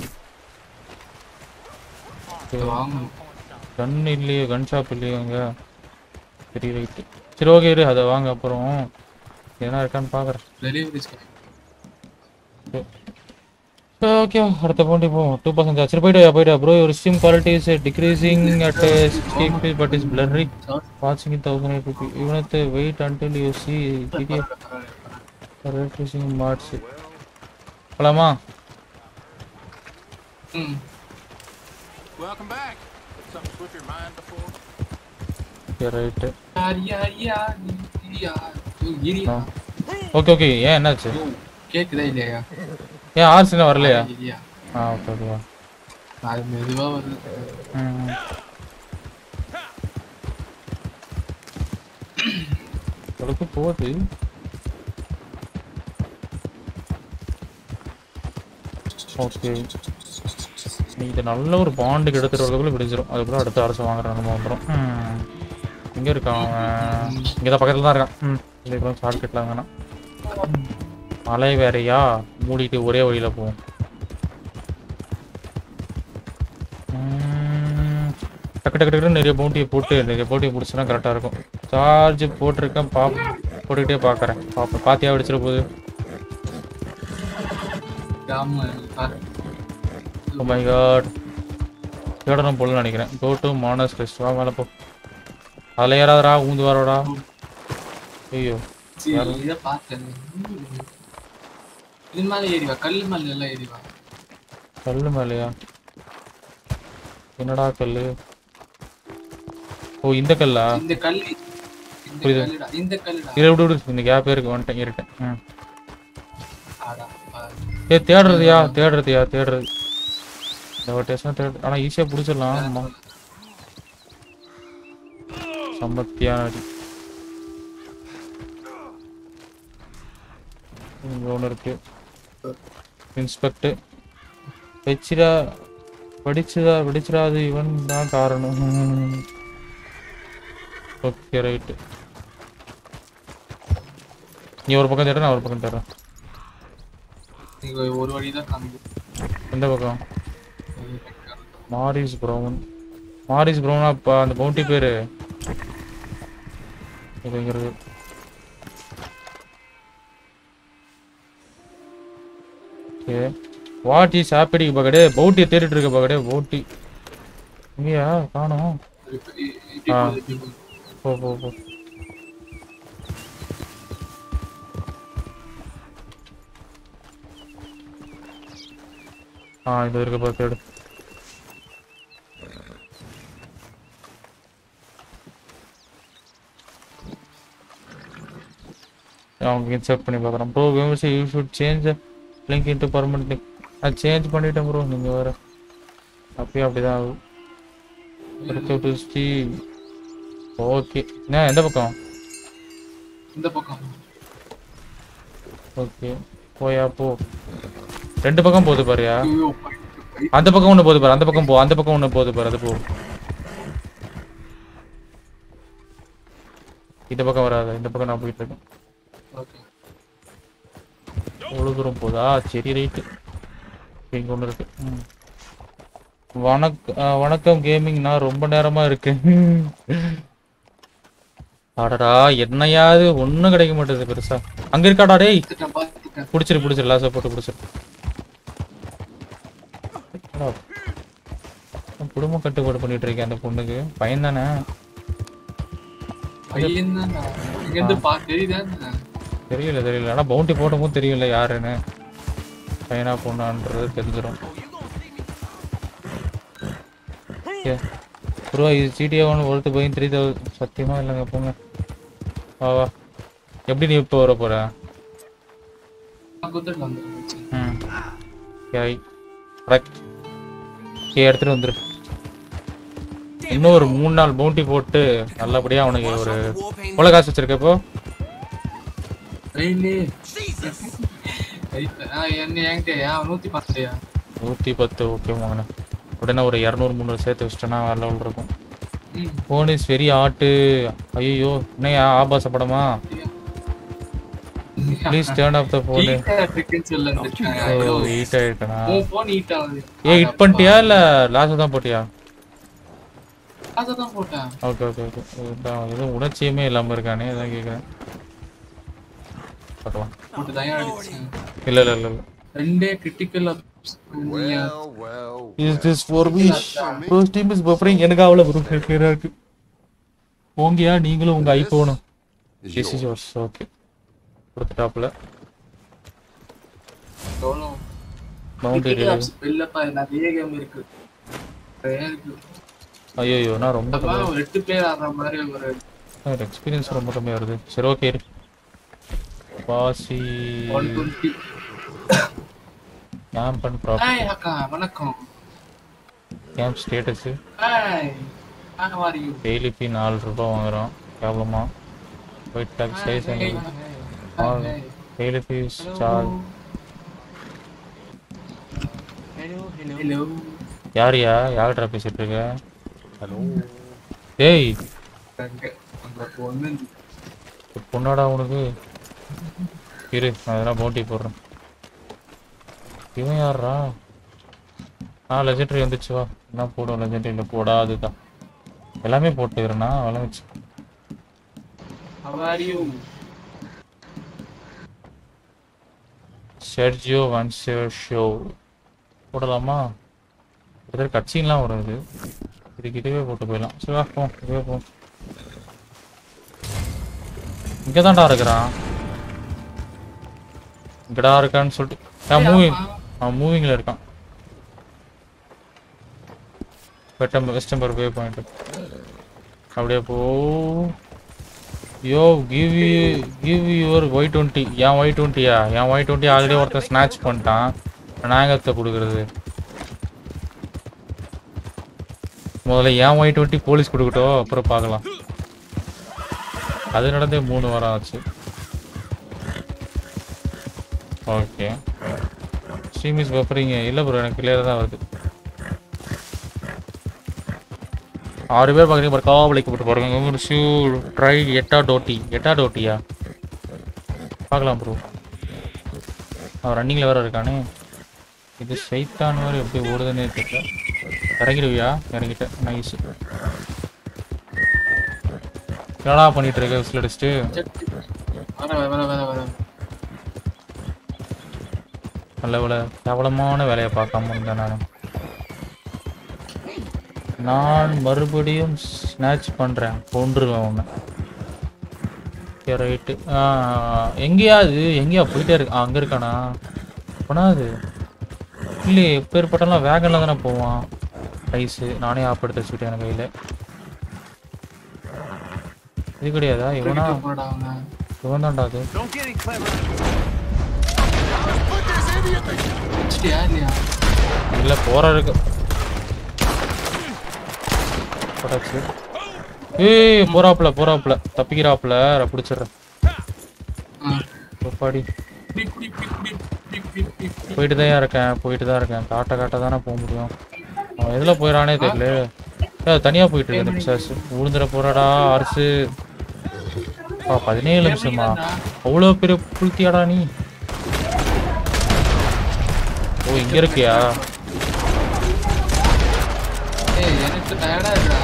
இது வாங்கணும் கன் இல்லையே கன் ஷாப் இல்லையே அங்க சரி ரைட்டு சரி ஓகே இரு அதை வாங்க அப்புறம் என்ன இருக்கான்னு பார்க்குறேன் டெலிவரி ஓகே அடுத்த பாண்டி போவோம் டூ பர்சன்ட் சரி போயிட்டு போயிட்டு ப்ரோ ஒரு stream quality is decreasing at sixty FPS but is blurry வாட்சிங் thousand eight rupee even wait until you see PDF refreshing marks போலாமா ம் Welcome back. Something slip your mind before? Okay right யார் யார் யார் யார் இரியா okay okay ஏன் என்னாச்சு கேக்குதா இல்லையா ஏன் ஆர்சினா வரலையா இல்லையா ஆ ஓகே ஓகே அது மெதுவா வருது ம் உனக்கு போகுது ஓகே நீ இது நல்ல ஒரு பாண்டுக்கு எடுத்துட்டு வரதுக்குள்ள விடிஞ்சிரும் அதுக்குள்ள அடுத்த அரசு வாங்குற நம்ம வந்துடும் இங்க இருக்கான் அவன் இங்கே தான் பக்கத்துல தான் இருக்கான் ம் இதுக்கெல்லாம் ஷார்ட்கட்லாம் வேணாம் மலை வேறையா மூடிட்டு ஒரே வழியில போவோம் ம், டக்கு டக்கு டக்குன்னு நிறைய பவுண்டியை போட்டு நிறைய பவுண்டியை முடிச்சுனா கரெக்டாக இருக்கும் சார்ஜ் போட்டிருக்கேன் பா போட்டுக்கிட்டே பார்க்குறேன் பார்ப்பேன் பாத்தியா வெடிச்சிட போகுது ஆமா ஓ மை காட் தேடணும் போல நினைக்கிறேன் கோ டு மானஸ் ரெஸ்ட் வா மேலே போ அதில் ஏறாதடா ஊந்து வாரோடா ஐயோ யாரும் இதை பார்த்தேன் இது மேல ஏறிவா கல் மேல எல்லாம் ஏறிவா கல்லு மேலையா என்னடா கல்லு ஓ இந்த கல்லா இந்த கல் இந்த புரியுது. கல்லுடா இந்த கல்லுடா இரு விடு விடு இந்த கேப்பே இருக்கு வந்துட்டேன் இருட்டேன் ம் ஆடா பாரு. ஏ தேடுறதுயா தேடுறதுயா தேடுறது இந்த டேஸ்ட்னா தேடு ஆனால் ஈஸியாக பிடிச்சிடலாம் ஆமா சம்பத்தியான அடி இங்க ஒன்று இருக்கு இன்ஸ்பெக்ட் வச்சிரா படிச்சுதா படிச்சிடாது இவன் தான் காரணம் ஓகே ரைட்டு நீ ஒரு பக்கம் தேடுற நான் ஒரு பக்கம் தேடுறேன் நீங்க ஒரு வழிதான் காமிக்கும் எந்த பக்கம் மாரிஸ் ப்ரௌன் மாரிஸ் ப்ரௌனா அப்பா அந்த பவுண்டி பேரு இதுங்கிறது ஓகே வாட் இஸ் ஹாப்பிடி பகடே பவுட்டியை தேடிட்டு இருக்க பகடே பவுட்டி இங்கயா காணோம் ஆ போ போ போ ஆ இது இருக்க பாரு தேடு அவங்க இன்சர்ட் பண்ணி பார்க்குறேன் ப்ரோ விமர்சி you should change link into permanent link நான் சேஞ்ச் பண்ணிட்டேன் ப்ரோ நீங்கள் வேறு அப்பயும் அப்படிதான் ஆகும் ஓகே என்ன எந்த பக்கம் இந்த பக்கம் ஓகே போயா போ ரெண்டு பக்கம் போகுது பாருயா ஐயோ, அந்த பக்கம் ஒன்று போகுது பாரு அந்த பக்கம் போ அந்த பக்கம் ஒன்று போகுது பாரு அது போ இந்த பக்கம் வராது இந்த பக்கம் நான் போயிட்டு இருக்கேன் ஓகே எவ்வளோ தூரம் போதா சரி ரைட்டு இங்கே ஒன்று இருக்கு ம். வணக் அஹ், வணக்கம் கேமிங் நான் ரொம்ப நேரமா இருக்கேன் அடடா என்னையாவது ஒன்றும் கிடைக்க மாட்டேது பெருசா அங்க இருக்காடா டேய் புடிச்சிரு புடிச்சிரு லாசா போட்டு புடிச்சிரு என்னடா, குடும்ப கட்டுப்பாடு பண்ணிட்டு இருக்கேன் அந்த பொண்ணுக்கு பையன் தானே பையன் தான் இங்க இருந்து பா தெரியுதா என்ன? தெரியல தெரியல ஆனா பவுண்டி போட்டமும் தெரியல யாருன்னு சைனா பொண்ணான்றது தெரிஞ்சிடும் ப்ரோ இது ஜிடிஏ ஒன்று ஒருத்து போய் த்ரீ தௌசண்ட் சத்தியமா இல்லைங்க போங்க வா வா எப்படி நீ இப்போ வர போற குத்துட்டு வந்துருச்சு ம் சரி கரெக்ட் சரி எடுத்துட்டு வந்துரு இன்னும் ஒரு மூணு நாள் பவுண்டி போட்டு நல்லபடியா அவனுக்கு ஒரு எவ்வளோ காசு வச்சிருக்க இப்போ ரெயிலே என்ன என்கிட்ட ஏன் நூத்தி பத்துலையா நூற்றி பத்து ஓகே வாங்கண்ணே உடனே ஒரு இரநூறு முந்நூறு சேர்த்து வச்சிட்டோன்னா வேற லெவல் இருக்கும் ம். ஃபோன் இஸ் வெரி ஆட்டு ஐயோ என்னையா ஆபாச படமா please turn off the phone Heat ஆயிட்டிருக்குன்னு சொல்லி இருந்திருக்காங்க. ஓ ஹீட் ஆயிருக்கணா உன் phone heat ஆகுது. ஏ ஹிட் பண்ணிட்டியா இல்லை லாஸ்ட் தான் போட்டியா அதான் போட்டேன் ஓகே ஓகே ஓகே இதான் எதுவும் உணர்ச்சியுமே இல்லாமல் இருக்கானே அதான் கேட்குறேன் பார்க்கலாம் போட்டு தயார் அடிச்சேன் இல்லை இல்லை இல்லை இல்லை ரெண்டே critical is this for me first team is buffering எனக்கு அவ்வளோ ஒரு கிளியராக இருக்கு ஓங்கயா நீங்களும் உங்கள் ஐஃபோனும் திஸ் இஸ் யோர்ஸ் ஓகே கொடுத்துட்டாப்புல Boundary release. இல்லப்பா நிறைய கேம் இருக்கு நிறைய இருக்கு ஐயோ நான் ரொம்ப அப்பா ஒரு எட்டு பேர் ஆடுற மாதிரி ஒரு எக்ஸ்பீரியன்ஸ் ரொம்ப கம்மியாக வருது சரி ஓகே பாசி one twenty camp and hi property அக்கா வணக்கம் camp status hi how are you daily fee நாலு ரூபாய் வாங்குறோம் கேவலமா white dog size daily fees charge hello hello யாரியா யார்கிட்ட பேசிட்டு இருக்க ஹலோ டேய் அங்க அந்த பொண்ணு பொண்ணாடா உனக்கு இரு நான் எதனா பவுண்டி போடுறேன் இவன் யாரா ஆ லெஜெண்டரி வந்துச்சு வா என்ன போடும் லெஜெண்டரியில் போடா அதுதான் எல்லாமே போட்டுக்கிறேண்ணா அதெல்லாம் வச்சு how are you Sergio once show போடலாமா இதற்கு கட்சின்லாம் வரும் இது இதுக்கு இதுவே போட்டு போயிடலாம் சரி வா போ இதுவே போ இங்கே தான்டா இருக்கிறான் இங்கடா இருக்கான்னு சொல்லிட்டு அவன் மூவிங் அவன் மூவிங்கில் இருக்கான் வெட்டம் வெஸ்டம்பர் வே பாயிண்ட் அப்படியே போ yo give you give your Y twenty N Y டுவெண்ட்டியா என் ஒய் டுவெண்ட்டி ஆல்ரெடி ஒருத்தன் ஸ்நாச் பண்ணிட்டான் நாங்கத்தை கொடுக்குறது முதல்ல என் ஒய் டுவெண்ட்டி போலீஸ் கொடுக்கட்டும் அப்புறம் பார்க்கலாம் அது நடந்தே மூணு வாரம் ஆச்சு ஓகே ஸ்ட்ரீமிஸ் பஃபரிங்க இல்லை ப்ரோ எனக்கு கிளியராக தான் வருது ஆறு பேர் பார்க்குறீங்க பாரு காவலிக்கு போட்டு பாருங்க ஒரு ஷூ ட்ரை எட்டா டோட்டி எட்டா டோட்டியா பார்க்கலாம் ப்ரோ அவன் ரன்னிங்கில் வேற இருக்கானே இது சைத்தான் வேறு எப்படி ஓடுதுன்னே தெரியல இறங்கிடுவியா இறங்கிட்டேன் நைஸ் என்னடா பண்ணிட்டு இருக்க விசில் அடிச்சுட்டு வர வர வர வர நல்ல வேலை கேவலமான வேலையை பார்க்காம இருந்தேன் நான் நான் மறுபடியும் ஸ்நாச் பண்ணுறேன் கொண்டுருவேன் உன்னை ஓகே ரைட்டு எங்கேயா அது எங்கேயா போயிட்டே இருக்கு அங்கே இருக்கானா போனா அது இல்லையே எப்பேற்பட்டெல்லாம் வேகனில் தானே போவான் ரைஸு நானே ஆப் எடுத்து வச்சுக்கிட்டேன் என் கையில் இது கிடையாதா இவனா போடா அவனை இவன் தான்டா அது Don't get any clever. வச்சிட்டியா இல்லையா இல்லை போற இருக்கு போட்டாச்சு ஏய் போறாப்புல போறாப்புல தப்பிக்கிறாப்புல பிடிச்சிடுறேன் பாடி குடி குடி குடி குடி குடி குடி குடி குடி போயிட்டு தான் இருக்கேன் போயிட்டு தான் இருக்கேன் காட்ட காட்ட தானே போக முடியும் அவன் எதில் போயிடறானே தெரியல ஏ தனியாக போயிட்டு இருக்கு இந்த பிசாசு விழுந்துட போறாடா அரசு பா பதினேழு நிமிஷமா அவ்வளோ பெரிய புளுத்தியாடா நீ ஓ இங்க இருக்கியா ஏய் எனக்கு டயர்டா இருக்குடா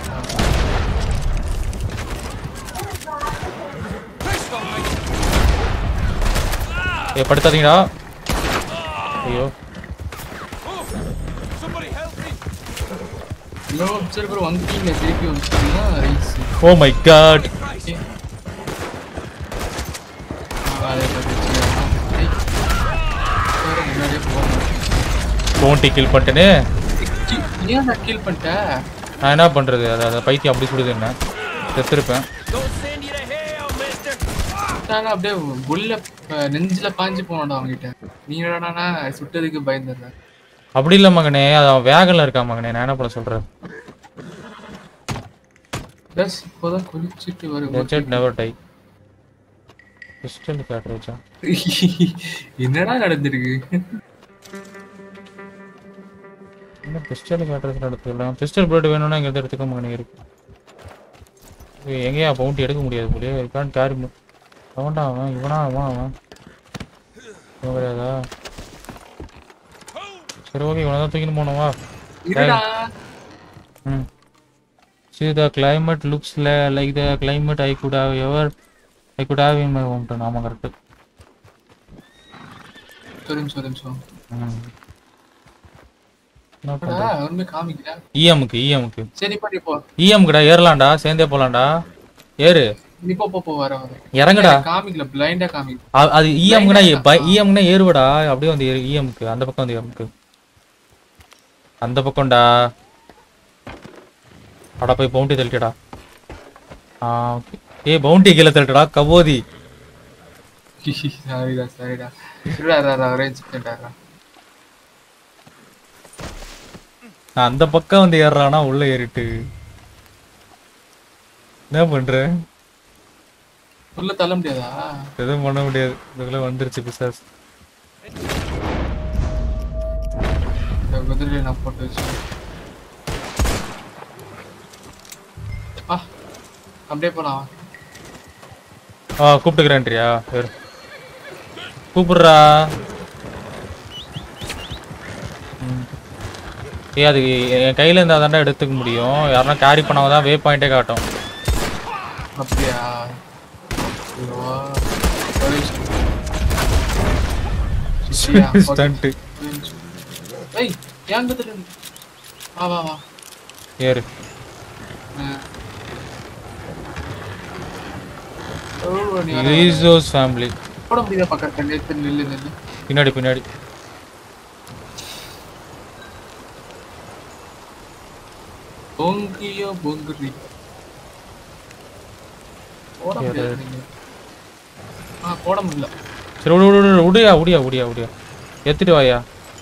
ஏ படுத்தாதீங்கடா ஐயோ ஹலோ அப்சர்வர் வந்துட்டீங்க திருப்பி வந்துட்டீங்கன்னா rise oh my god bounty kill பண்ணிட்டேனே ஏன் நான் கீல் பண்ணிட்டேன் நான் என்ன பண்றது அது அந்த பைத்தியம் அப்படி சுடுது என்ன செத்துருப்பேன் நாங்க அப்படியே புல்ல அஹ், நெஞ்சில பாஞ்சு போனோம்டா அவங்கிட்ட நீ என்னடானா சுட்டதுக்கு பயந்துடுற அப்படி இல்லை மகனே அது அவன் வேகல இருக்கா மகனே நான் என்ன பண்ண சொல்றேன் ப்ளஸ் இப்போதான் குளிச்சுட்டு வரும் லெஜெண்ட் நெவர் டை பிஸ்டல் கேட்ரேஜா என்னடா நடந்திருக்கு என்ன பிஸ்டல் கேட்ரேஜ் எடுத்துக்கலாம் பிஸ்டல் புல்லட் வேணும்னா இங்க இருந்து எடுத்துக்க மகனே இருக்கு ஏய், எங்கேயா பவுண்டி எடுக்க முடியாது போலியே கான் கேரி அவன்டா அவன் இவனா அவன் அவன் இவன் கிடையாதா சரி ஓகே இவனை தான் தூக்கின்னு போனோம் வா இருடா ம் See, the climate looks la- like the climate I could have ever I could have in my hometown. ஆமா கரெக்ட் ஒரு நிமிஷம் ஒரு நிமிஷம் ம் என்ன அடா, பண்றது ஒண்ணுமே காமிக்கல இஎம்க்கு இஎம்க்கு சரி பண்ணி போ இஎம்க்குடா ஏறலாம்டா சேர்ந்தே போலாம்டா ஏறு நீ போ போ போ வர வர இறங்குடா. எனக்கு காமிக்கல பிளைண்டா காமிக்கல அ- அது இஎம்க்குனா இஎம்க்குனா ஏறுவடா அப்படியே வந்து இஎம்க்கு அந்த பக்கம் வந்து இஎம்க்கு அந்த பக்கம்டா அடா போய் பவுண்டி தள்ளிட்டடா ஆ ஓகே ஏய் பவுண்டி கீழே தள்ளிட்டடா கபோதி சாரிடா சாரிடா இருடா ரா ரா ஒரே செகண்டா நான் அந்த பக்கம் வந்து ஏறுறானா உள்ள ஏறிட்டு என்ன பண்ற உள்ள தள்ள முடியாதா எதுவும் பண்ண முடியாது இதுக்குள்ள வந்துருச்சு பிசாஸ் இந்த குதிரையில நான் போட்டு வச்சு ஆ அப்படியே போலாம் ஆ கூப்பிட்டுக்கிறேன்றியா சரி கூப்பிடுறா ம். ஏய் அது என் கையில இருந்தா தாண்டா எடுத்துக்க முடியும் யாருன்னா கேரி பண்ணாம தான் வே பாயிண்டே காட்டும் அப்படியா ஐயோ, ஒரே நிமிஷம். சிச்சியா, okay. Stunt. ஒரே நிமிஷம். ஏய் ஏன் குதிரை வா வா வா ஏறு ஆ. ஓ, நீ வர, வர. ரீசோஸ் ஃபேமிலி போட முடியுதா பக்கத்துல நில்லு நில்லு நில்லு பின்னாடி பின்னாடி பொங்கியோ பொங்குறி போட சரி. முடியாது நீங்க. ஆ போட முடியல சரி விடு விடு விடு உடியா உடியா உடியா உடியா எத்திட்டு வாயா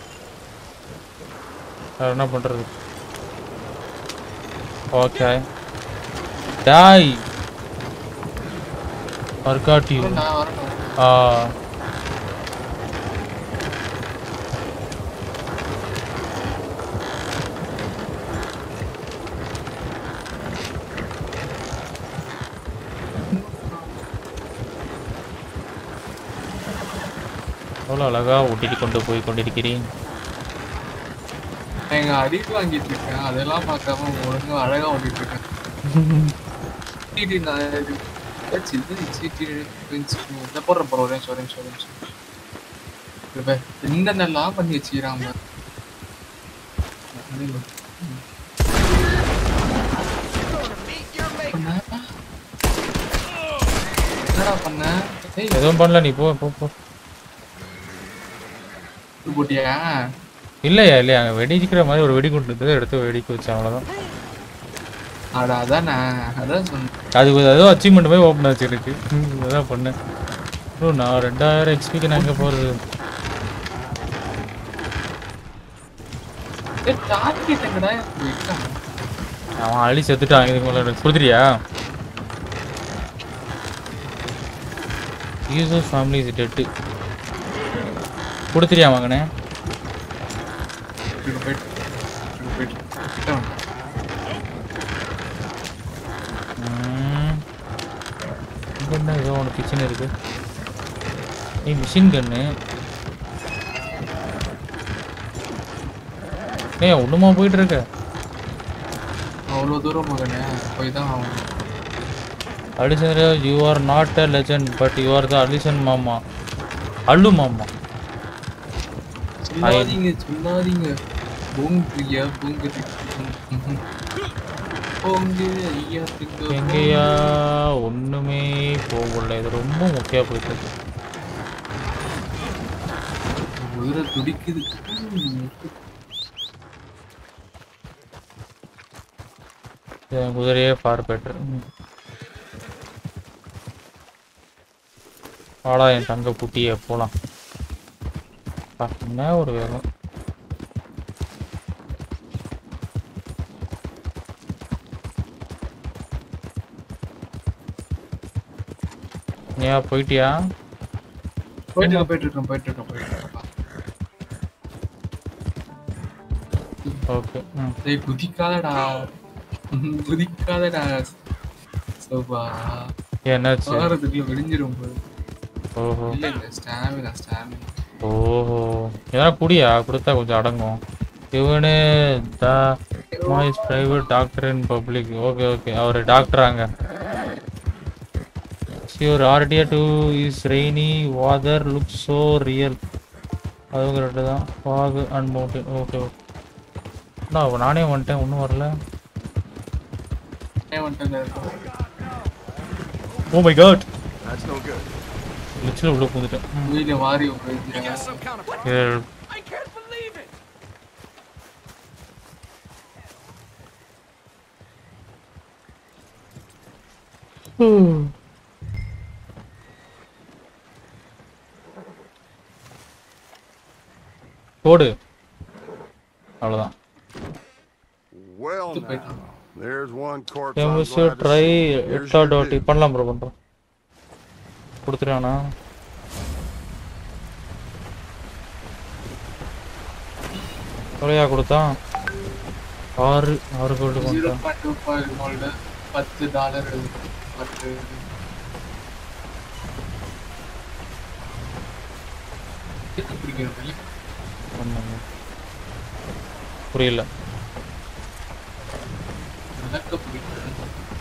வேற என்ன பண்றது ஓகே டாய் ஒர்க் யூ நான் வரணும் ஆ எவ்வளோ அழகா ஓட்டிட்டு கொண்டு போய் கொண்டிருக்கிறேன் நான் எங்க அடிக்கு வாங்கிட்டு இருக்கேன் அதெல்லாம் பார்க்காம ஒழுங்கா அழகா ஓட்டிட்டு இருக்கேன் டிடி நான் இது ஏதாச்சும் இது சீட்டி இதை போடுற போற ஒரே நிமிஷம் ஒரே நிமிஷம் ஒரே நிமிஷம் இது பாரு, என்னென்னலாம் பண்ணி வச்சுக்கிறான் பாரு. பண்ண? என்னடா பண்ண ஏய் எதுவும் பண்ணல நீ போ போ போ இது போட்டியா இல்லையா இல்லையா அங்கே வெடிக்கிற மாதிரி ஒரு வெடிகுண்டு இருந்தது எடுத்து வெடிக்க வச்சேன் அவ்வளோதான் அட அதானே அதான் சொன்னேன் அது ஏதோ அச்சீவ்மெண்ட் போய் ஓப்பன் ஆச்சு எனக்கு ம், அதான் பண்ணேன் ப்ரோ நான் ரெண்டாயிரம் எக்ஸ்பிக்கு நான் எங்கே போகிறது ஏய் டார்கெட் எங்கடா வைக்காம அவன் அழி செத்துட்டான் இதுக்கு மேலே எனக்கு கொடுத்துறியா யூசர் ஃபேமிலி இஸ் டெட்டு கொடுத்துறியா மகனே இங்க போயிட்டு இங்க போயிட்டு கிட்ட வாங்க. ம். இங்க என்ன ஏதோ ஒன்று கிச்சன் இருக்கு ஏய் மிஷின் கன்னு ஏய் ஒண்ணுமா போயிட்டு இருக்க அவ்வளோ தூரம் மகனே போய் தான் ஆகணும் Alison you are not a legend but you are the Alison மாமா அல்லு மாமா சொல்லாதீங்க சொல்லாதீங்க பூங்குயா பூங்குது பூங்கு ஐயா திங்க எங்கேயா ஒண்ணுமே போகல இது ரொம்ப முக்கியம் போயிட்டு இருக்கு. உயிரை துடிக்குது ம். என் குதிரையே ஃபார் பெட்டர் வாடா என் தங்க குட்டியே போலாம் பா, என்ன ஒரு வேகம் ஏன் போயிட்டியா போயிட்டு இருக்கேன் போயிட்டு இருக்கேன் போயிட்டு இருக்கேன் போயிட்டு இருக்கேன் ஓகே ம் டேய் குதிக்காதடா ம், குதிக்காதடா சோபா என்னாச்சு வாரத்துக்குள்ள விடிஞ்சிரும் போது ஓஹோ இல்ல இல்ல ஸ்டாமினா ஸ்டாமினா ஓஹோ எதனா குடியா கொடுத்தா கொஞ்சம் அடங்கும் இவனு the mice private doctor in public okay okay அவர் டாக்டராங்க ஷியூர் ஆர்டியா to is rainy weather look so real அதுவும் கரெக்டு தான் fog and mountain okay okay நான் நானே வந்துட்டேன் ஒன்றும் வரல ஏன் வந்துட்டு oh my god That's no good. லிச்சில் உள்ள பூந்துட்டேன் வீடியோ வாரி போயிருக்கேன் இது- Hmm. போடு அவ்வளோதான் Well, now, there's one corpse I'm MS glad to try see. Here's எட்டா your டாட்டி due. பண்ணலாம் ப்ரோ பண்ணுறோம் கொடுத்துருவானா எவ்வளோயா கொடுத்தான் ஆறு ஆறு கோல்டு ஜீரோ கொடுத்தான் பாயிண்ட் டூ ஃபைவ் கோல்டு பத்து டாலர் பத்து பிடிக்கிறேன் பண்ணாங்க புரியல விளக்க பிடிக்கிறேன்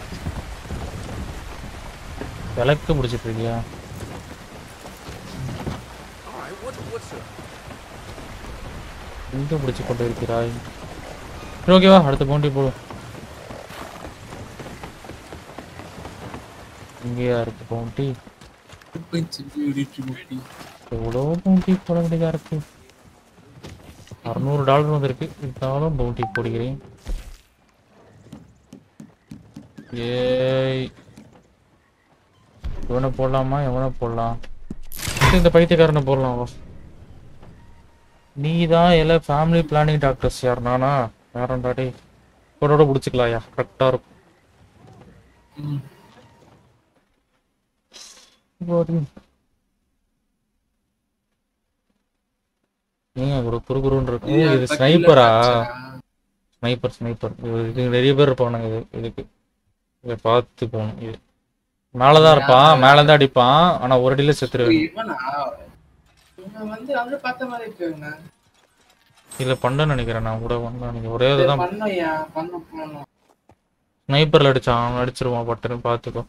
விளக்கு பிடிச்சிட்டு இருக்கியா All right, what's, what's up? எங்க பிடிச்சு கொண்டு இருக்கிறாய் சரி ஓகேவா அடுத்த பவுண்டி போடும் இங்கேயா இருக்கு பவுண்டி எவ்வளோ பவுண்டி போட வேண்டியதா இருக்கு அறுநூறு டாலர் வந்திருக்கு இருந்தாலும் பவுண்டி போடுகிறேன் ஏய் இவனை போடலாமா எவனை போடலாம் இந்த பைத்தியக்காரனை போடலாம் வா நீ தான் எல்லாம் ஃபேமிலி பிளானிங் டாக்டர்ஸ் யார் நானா யாரண்டா டேய் போட்டோட பிடிச்சிக்கலாம்யா கரெக்டாக இருக்கும் ம். போடி. ஏங்க கூட குறுகுறுன்னு இருக்கு ஓ இது இது பக்கத்துல ஸ்னைப்பரா காய்ச்சலா? ஸ்னைப்பர் ஸ்னைப்பர் இது நிறைய பேர் இருப்பானுங்க இது இதுக்கு இதை பார்த்து போகணும் இது மேலே தான் இருப்பான் மேலே தான் அடிப்பான் ஆனால் ஒரு அடியில் செத்துருவேன் இவனா இவன் வந்து அவரு பார்த்த மாதிரி இருக்குங்க இல்லை பண்ண நினைக்கிறேன் நான் கூட பண்ண நினைக்கிறேன் ஒரே இதுதான் பண்ணையா பண்ண பண்ணணும் ஸ்னைப்பரில் அடிச்சான் அவன் அடிச்சிருவான் பட்டுன்னு பார்த்துக்கோ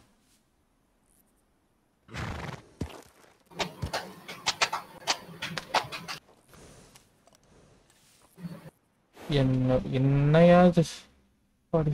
என்ன என்னையா இது பாடி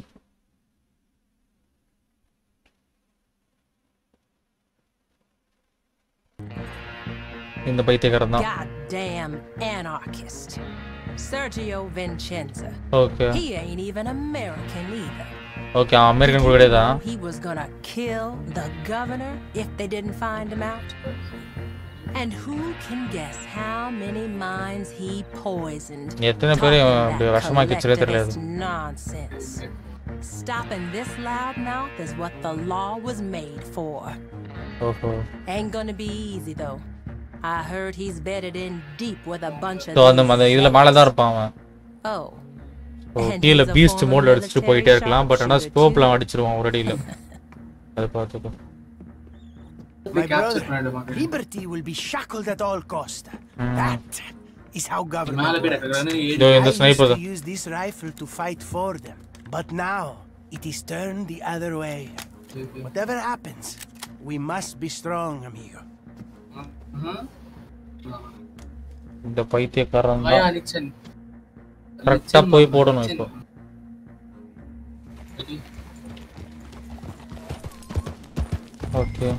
இந்த பைத்தியக்காரன் தான் Goddamn anarchist. Sergio Vincenza. Okay. He ain't even American either. Okay அவன் அமெரிக்கன் கூட கிடையாதா He was gonna kill the governor if they didn't find him out. And who can guess how many minds he poisoned? எத்தனை பேர் talking இவன் அப்படி that விஷமாக்கி வச்சிருக்கே தெரியாது collectivist nonsense. Stopping this loudmouth is what the law was made for. ஓஹோ Ain't gonna be easy though. I heard he's bedded in deep with a bunch of so அந்த அந்த these- இதில் மேலே தான் இருப்பான் அவன் Oh. ஸோ And கீழே he's a Beast former மோட்ல அடிச்சுட்டு military போயிட்டே இருக்கலாம் பட் ஆனால் sharpshooter, ஸ்கோப்பில் அடிச்சிருவான் ஒரு அடியில் அதை பார்த்துக்கோ My capture brother, liberty will be shackled at all cost. Mm. That is how மேல government போய் works. டக்குனு ஏறி- இதோ இந்த I used ஸ்னைப்பர் to தான் use this rifle to fight for them, but now it is turned the other way. Whatever happens, we must be strong, amigo. இந்த பைத்தியக்காரன் ஆயா தான் நிச்சன் கரெக்டாக போய் போடணும் இப்போ ஓகே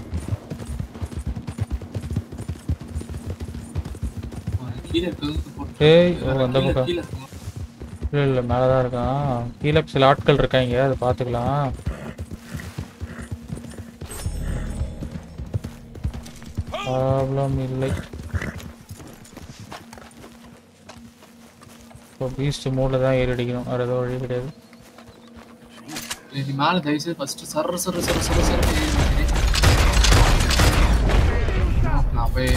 கீழே இருக்கிறது போட்டு ஏய் ஓ அந்த கீழே- பக்கம் கீழே இருக்கும். இல்லை இல்லை மேலே தான் இருக்கான் கீழே சில ஆட்கள் இருக்காங்க அதை பார்த்துக்கலாம் ப்ராப்ளம் இல்லை இப்போ பீஸ்ட் மூடில் தான் ஏறி அடிக்கணும் வேறு எதுவும் வழி கிடையாது நீ மேல தயவு செய்து ஃபர்ஸ்ட் சர சர சர சர சர நான் போய்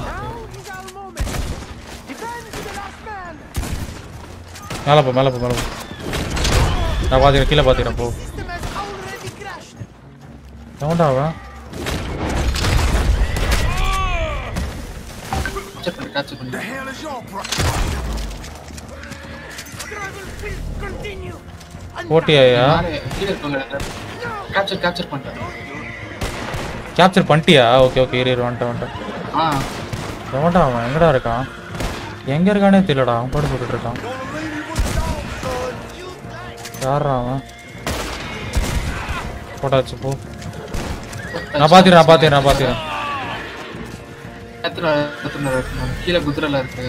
மேலே போ மேலே போ மேலே போ நான் பார்த்துக்கிறேன் கீழே பார்த்துக்கிறேன் போ எவன்டா அவன் கேப்சர் பண்ணு கேப்சர் பண்ணு போட்டியாயா மேலே கீழே இருப்பாங்க கேப்சர் கேப்சர் பண்ணிட்டேன் கேப்சர் பண்ணிட்டியா ஓகே ஓகே ஏறி ஏறி வந்துட்டேன் வந்துட்டேன் ஆ எவன்டா அவன் எங்கடா இருக்கான் எங்க இருக்கானே தெரியலடா அவன் பாட்டு போட்டுட்டு இருக்கான் யாரா அவன் போட்டாச்சு போ நான் பாத்துறேன் நான் பாத்துறேன் நான் பாத்துறேன் எத்தனை எத்தனை இருக்கு கீழே குதிரைல இருக்கு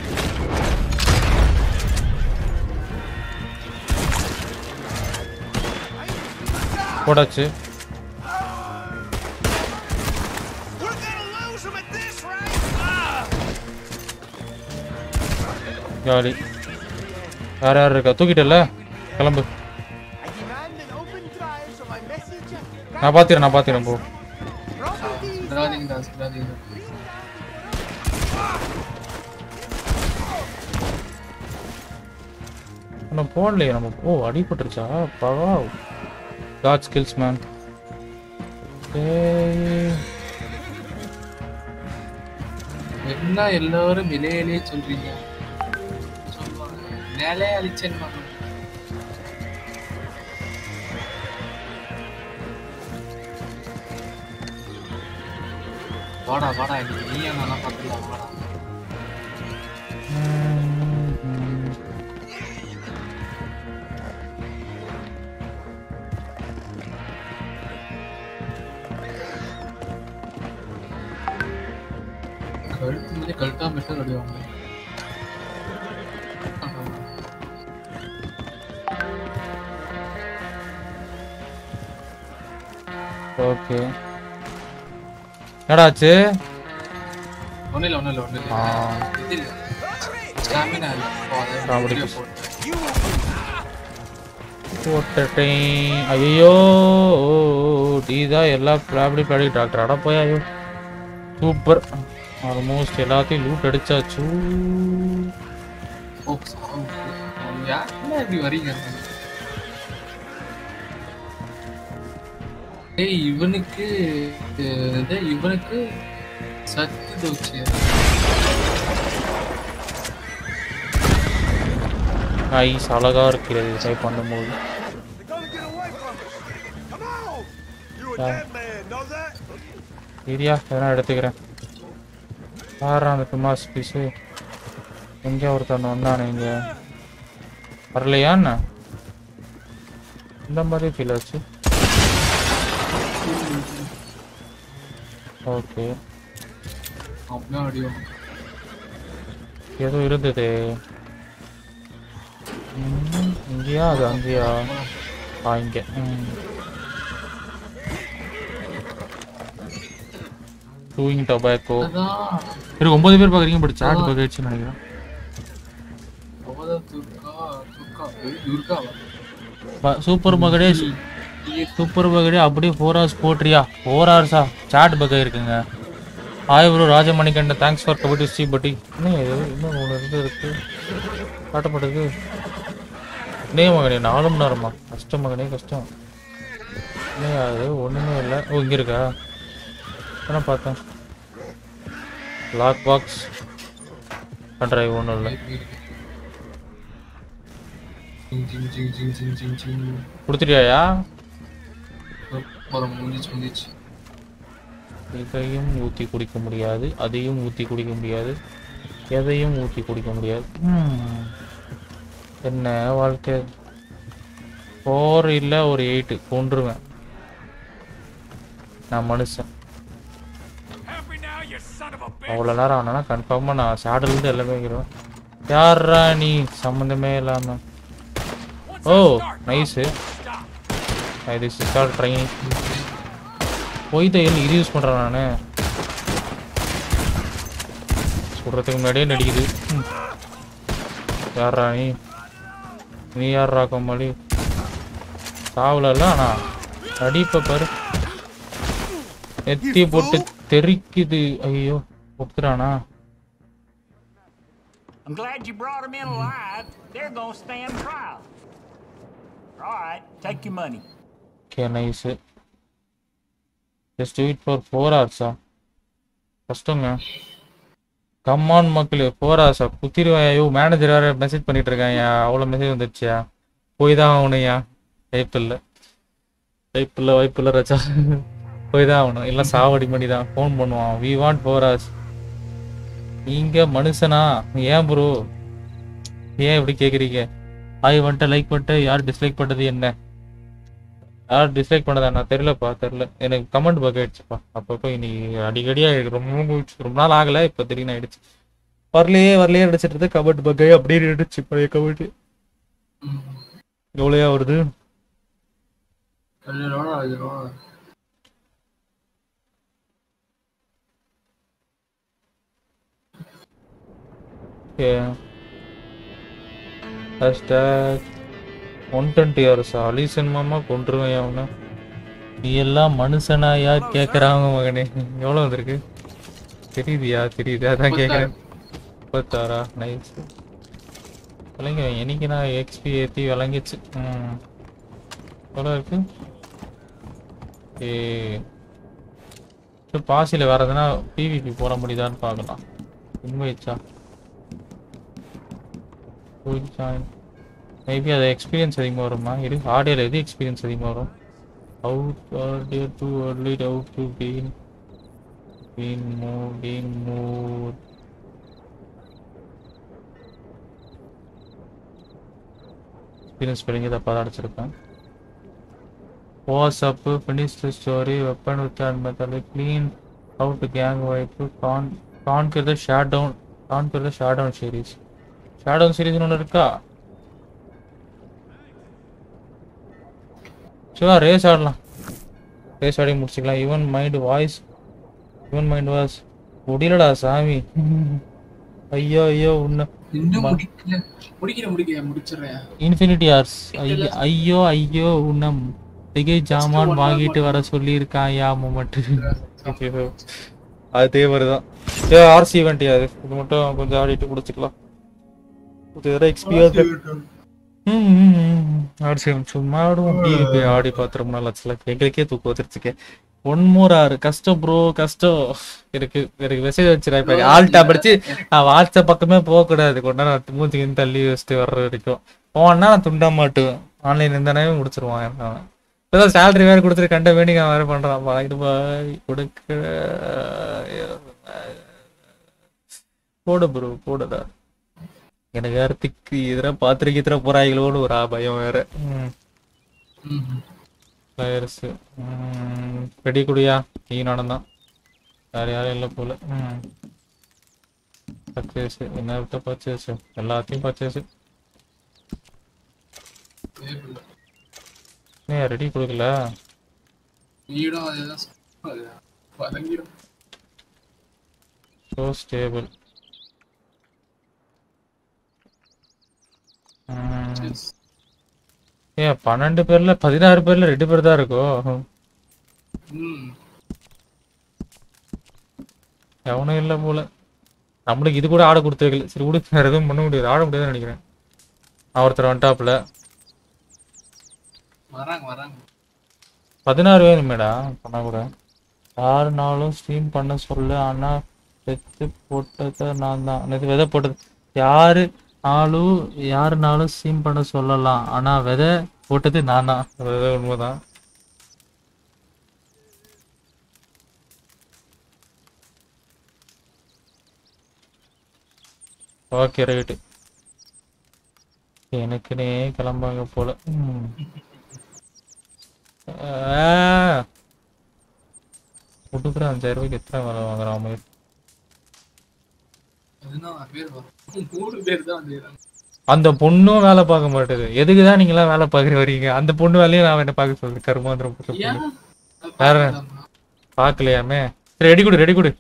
போட்டாச்சு காலி யார் யார் இருக்கா தூக்கிட்டல கிளம்பு நான் பாத்துறேன் நான் பாத்துறேன் போ சிராதீங்கடா சிராதீங்கடா நம்ம போடலையே நம்ம ஓ அடிபட்டுருச்சா பவா காட் ஸ்கில்ஸ் மேன் என்ன எல்லாரும் விலையிலே சொல்றீங்க சொல்லுவாங்க நிலை அழிச்சேன்னு வாடா வாடா இன்னைக்கு நீயே நல்லா பார்த்துக்கலாம் வாடா கழுத்து மாதிரி கழட்டாம விட்டு கழுவாங்க ஓகே என்னடா ஆச்சு ஒன்றும் இல்லை ஒன்றும் இல்லை ஒன்றும் இல்லை ஆ. இது இல்லை ஸ்டாமினா இல்லை ஓ, அதை அப்படி. வீடியோ போட்டு போட்டுட்டேன் ஐயோ டீதான் எல்லா அப்படி படி டாக்டர் அட போய் ஐயோ சூப்பர் ஆல்மோஸ்ட் எல்லாத்தையும் லூட் அடிச்சாச்சு ஓ சாவு. யாருன்னா இப்படி வரீங்க ஏய் இவனுக்கு அஹ், இது இவனுக்கு சத்து தோச்சு ஐஸ் அழகா இருக்கிறது ட்ரை பண்ணும்போது சரியா எதனா எடுத்துக்கிறேன் யாரா அந்த பிமாஸ் பீஸு எங்கே ஒருத்தன் வந்தானே இங்க வரலையா என்ன இந்த மாதிரி ஃபீல் ஆச்சு ஓகே அப்படியே அடியும் ஏதோ இருந்தது ம், இங்கேயா அது அங்கேயா ஆ இங்க ம். டூயிங் டொபாக்கோ அதான் இருக்கு ஒன்பது பேர் பார்க்குறீங்க பட் சாட் அதான். பக் ஆயிடுச்சுன்னு நினைக்கிறேன் போதா துர்கா துர்கா ஏய், துர்காவா ப- சூப்பர் மகடே சூப்பர் மகடே அப்படியே ஃபோர் ஹவர்ஸ் போட்றியா ஃபோர் ஹவர்ஸா சாட் பக் இருக்குங்க hi bro Rajamanikandan thanks for kabaddi சி பட்டி இன்னும் இது இன்னும் ஒன்று இருந்து இருக்கு காட்டப்பட்டது நே மகனே நாலு மணி நேரமா கஷ்டம் மகனே கஷ்டம் என்ன அது ஒன்றுமே இல்லை ஓ இங்கே இருக்கா என்ன பார்த்தேன் லாக் பாக்ஸ் பண்ணுறேன் ஒன்றும் இல்லை ஜிங் ஜிங் ஜிங் ஜிங் ஜிங் ஜிங் ஜிங் கொடுத்துட்டியாயா போதும் முடிஞ்சிச்சு முடிஞ்சிச்சு இதையும் ஊற்றி குடிக்க முடியாது அதையும் ஊற்றி குடிக்க முடியாது எதையும் ஊற்றி குடிக்க முடியாது ஹம். என்ன வாழ்க்கை ஃபோர் இல்லை ஒரு எயிட்டு கொன்றுவேன் நான் மனுஷன் அவ்வளோ நேரம் ஆனா கன்ஃபார்மாக நான் சேடல்லேருந்து எல்லாமே வைக்கிறேன் யாரா நீ சம்மந்தமே இல்லாமல் ஓ நைஸு இது ஸ்டார்ட் ட்ரைனிங் போய் தையல் இது யூஸ் பண்ணுறேன் நான் சுடுறதுக்கு முன்னாடியே நடிக்குது ம். யார்ரா நீ நீ யார்ரா கோமாளி சாவலல்ல ஆனா அடிப்ப பாரு எத்தி போட்டு தெறிக்குது ஐயோ ஒத்துறானா I'm glad you brought them in alive. They're gonna stand trial. All right, take your money. Okay nice just wait for four ஹவர்ஸா கஷ்டங்க கம்மான் மக்களே ஃபோர் ஹவர்ஸா குத்திருவேன் ஐயோ மேனேஜர் வேறு மெசேஜ் பண்ணிட்டு இருக்காங்க அவ்வளோ மெசேஜ் வந்துடுச்சியா போய் தான் ஆகணும்யா வாய்ப்பு இல்லை வாய்ப்பு இல்லை வாய்ப்பு இல்லை ரச்சா போய் தான் ஆகணும் இல்லை சாவடி பண்ணி தான் ஃபோன் பண்ணுவான் வி வாண்ட் ஃபோர் ஹவர்ஸ் நீங்க மனுஷனா ஏன் ப்ரோ ஏன் இப்படி கேக்குறீங்க ஆய் வந்துட்டு லைக் பண்ணிட்டு யார் டிஸ்லைக் பண்ணது என்ன யார் டிஸ்லைக் பண்ணதா நான் தெரியலப்பா தெரியல எனக்கு கமெண்ட் பக் ஆயிடுச்சுப்பா அப்பப்போ இனி அடிக்கடியா எனக்கு ரொம்ப போயிடுச்சு. ரொம்ப நாள் ஆகல இப்போ திடீர்னு ஆயிடுச்சு வரலையே வரலையே அடிச்சிட்டு இருந்தேன் கமெண்ட் பக் ஆகி அப்படியே நின்றுச்சு பழைய கமெண்ட் எவ்வளோயா வருது ரெண்டு ரூபா அஞ்சு ரூபா hashtag one twenty hours Alison மாமா கொண்டுருவேன் அவனை நீ எல்லாம் மனுஷனாயா கேட்குறாங்க மகனே எவ்வளோ வந்திருக்கு தெரியுதியா தெரியுது அதான் கேட்குறேன் முப்பத்தாறா நைஸ் விளங்க என்னைக்கு நான் எக்ஸ்பி ஏற்றி விளங்கிச்சு ம் எவ்வளோ இருக்கு ஏ பாசியில் வேறு எதுனா பிவிபி போட முடியுதான்னு பார்க்கலாம் இன்வைட்ஸா ஜாயின் மேபி அது எக்ஸ்பீரியன்ஸ் அதிகமாக வருமா இது ஆடியோவில் எது எக்ஸ்பீரியன்ஸ் அதிகமாக வரும் அவுட் ஆடியோ டு அர்லிட் out to gain gain more gain more experience பெருங்க தப்பாக தான் அடிச்சிருப்பேன் was up finish the story weapon with and method clean out gang vibe con conquer the shade down conquer the shade down series shade down சீரீஸ்னு ஒன்று இருக்கா Siva race ஆடலாம் race ஆடி முடிச்சுக்கலாம் even mind voice even mind voice முடியலடா சாமி ஐயோ ஐயோ உன்ன இன்னும் முடிக்கல முடிக்கிற முடிக்க முடிச்சிடுறேன் இன்ஃபினிட்டி ஆர்ஸ் ஐயோ ஐயோ ஐயோ உன்ன திகை ஜாமான் வாங்கிட்டு வர சொல்லி இருக்கான் யா மட்டும் அதே மாதிரிதான் ஏ ஆர்சி ஈவெண்ட் அது இது மட்டும் கொஞ்சம் ஆடிட்டு முடிச்சுக்கலாம் இது வேற எக்ஸ்பீரியன்ஸ் ஆர்சி சும்மா ஆடுவோம் டிவி ஆடி பார்த்து ரொம்ப நாள் ஆச்சுல எங்களுக்கே தூக்கம் வந்துருச்சுக்கே ஒன் மோர் ஆறு கஷ்டம் ப்ரோ கஷ்டம் எனக்கு எனக்கு மெசேஜ் வச்சிருக்கேன் இப்போ ஆல் டேப் அடிச்சு நான் வாட்ஸ்அப் பக்கமே போகக்கூடாது கொஞ்ச நேரம் மூஞ்சிக்கு தள்ளி வச்சுட்டு வர்ற வரைக்கும் போனா நான் துண்டா மாட்டுவேன் ஆன்லைன் இருந்தானே முடிச்சிருவான் அவன் இப்போதான் சேலரி வேற கொடுத்துட்டு கண்ட வேண்டிங்க வேற பண்றான் பாய் பாய் கொடுக்க போடு ப்ரோ போடுடா எனக்கு வேற திக்கு இதெல்லாம் பாத்திரிக்கத்துல போறாங்களோன்னு ஒரு ஆ பயம் வேற பிளேயர்ஸ் ரெடி குடியா நீ நடந்தான் வேற யாரும் இல்லை போல பர்ச்சேஸ் என்ன விட்ட பர்ச்சேஸ் எல்லாத்தையும் பர்ச்சேஸ் ஏன் ரெடி கொடுக்கல வீடும் அதேதான் சொல்லுவாங்க. வதங்கிடும் ஸோ ஸ்டேபிள் ஏன் பன்னெண்டு பேர்ல பதினாறு பேர்ல ரெண்டு பேர் தான் இருக்கும் ம் எவனும் இல்லை போல நம்மளுக்கு இது கூட ஆட கொடுத்து வைக்கல சரி விடு வேற எதுவும் பண்ண முடியாது ஆட முடியாதுன்னு நினைக்கிறேன் நான் ஒருத்தர் வந்துட்டாப்புல வராங்க வராங்க பதினாறு வேணுமேடா பண்ணா கூட யாருனாலும் ஸ்ட்ரீம் பண்ண சொல்ல ஆனா பெத்து போட்டது நான் தான் நேத்து விதை போட்டது யாரு ஆளும் யாருனாலும் ஸ்ட்ரீம் பண்ண சொல்லலாம் ஆனா விதை போட்டது நான் தான் அது உண்மைதான் ஓகே ரைட்டு எனக்குனே கிளம்பாங்க போல ம். ஆ. கொடுக்குற அஞ்சாயிரம் ரூபாய்க்கு எத்தனை வேலை வாங்குறான் மயிர் பதினாறு பேர் வரும் மூணு பேர் தான் வந்துடுறாங்க அந்த பொண்ணும் வேலை பார்க்க மாட்டேது எதுக்கு தான் நீங்களாம் வேலை பார்க்குற வரீங்க அந்த பொண்ணு வேலையும் நான் என்ன பார்க்க சொல்லுது கருமாந்திரம் போட்ட பொண்ணு. ஏன்? வேற பார்க்கலையாமே சரி ரெடி கொடு ரெடி கொடு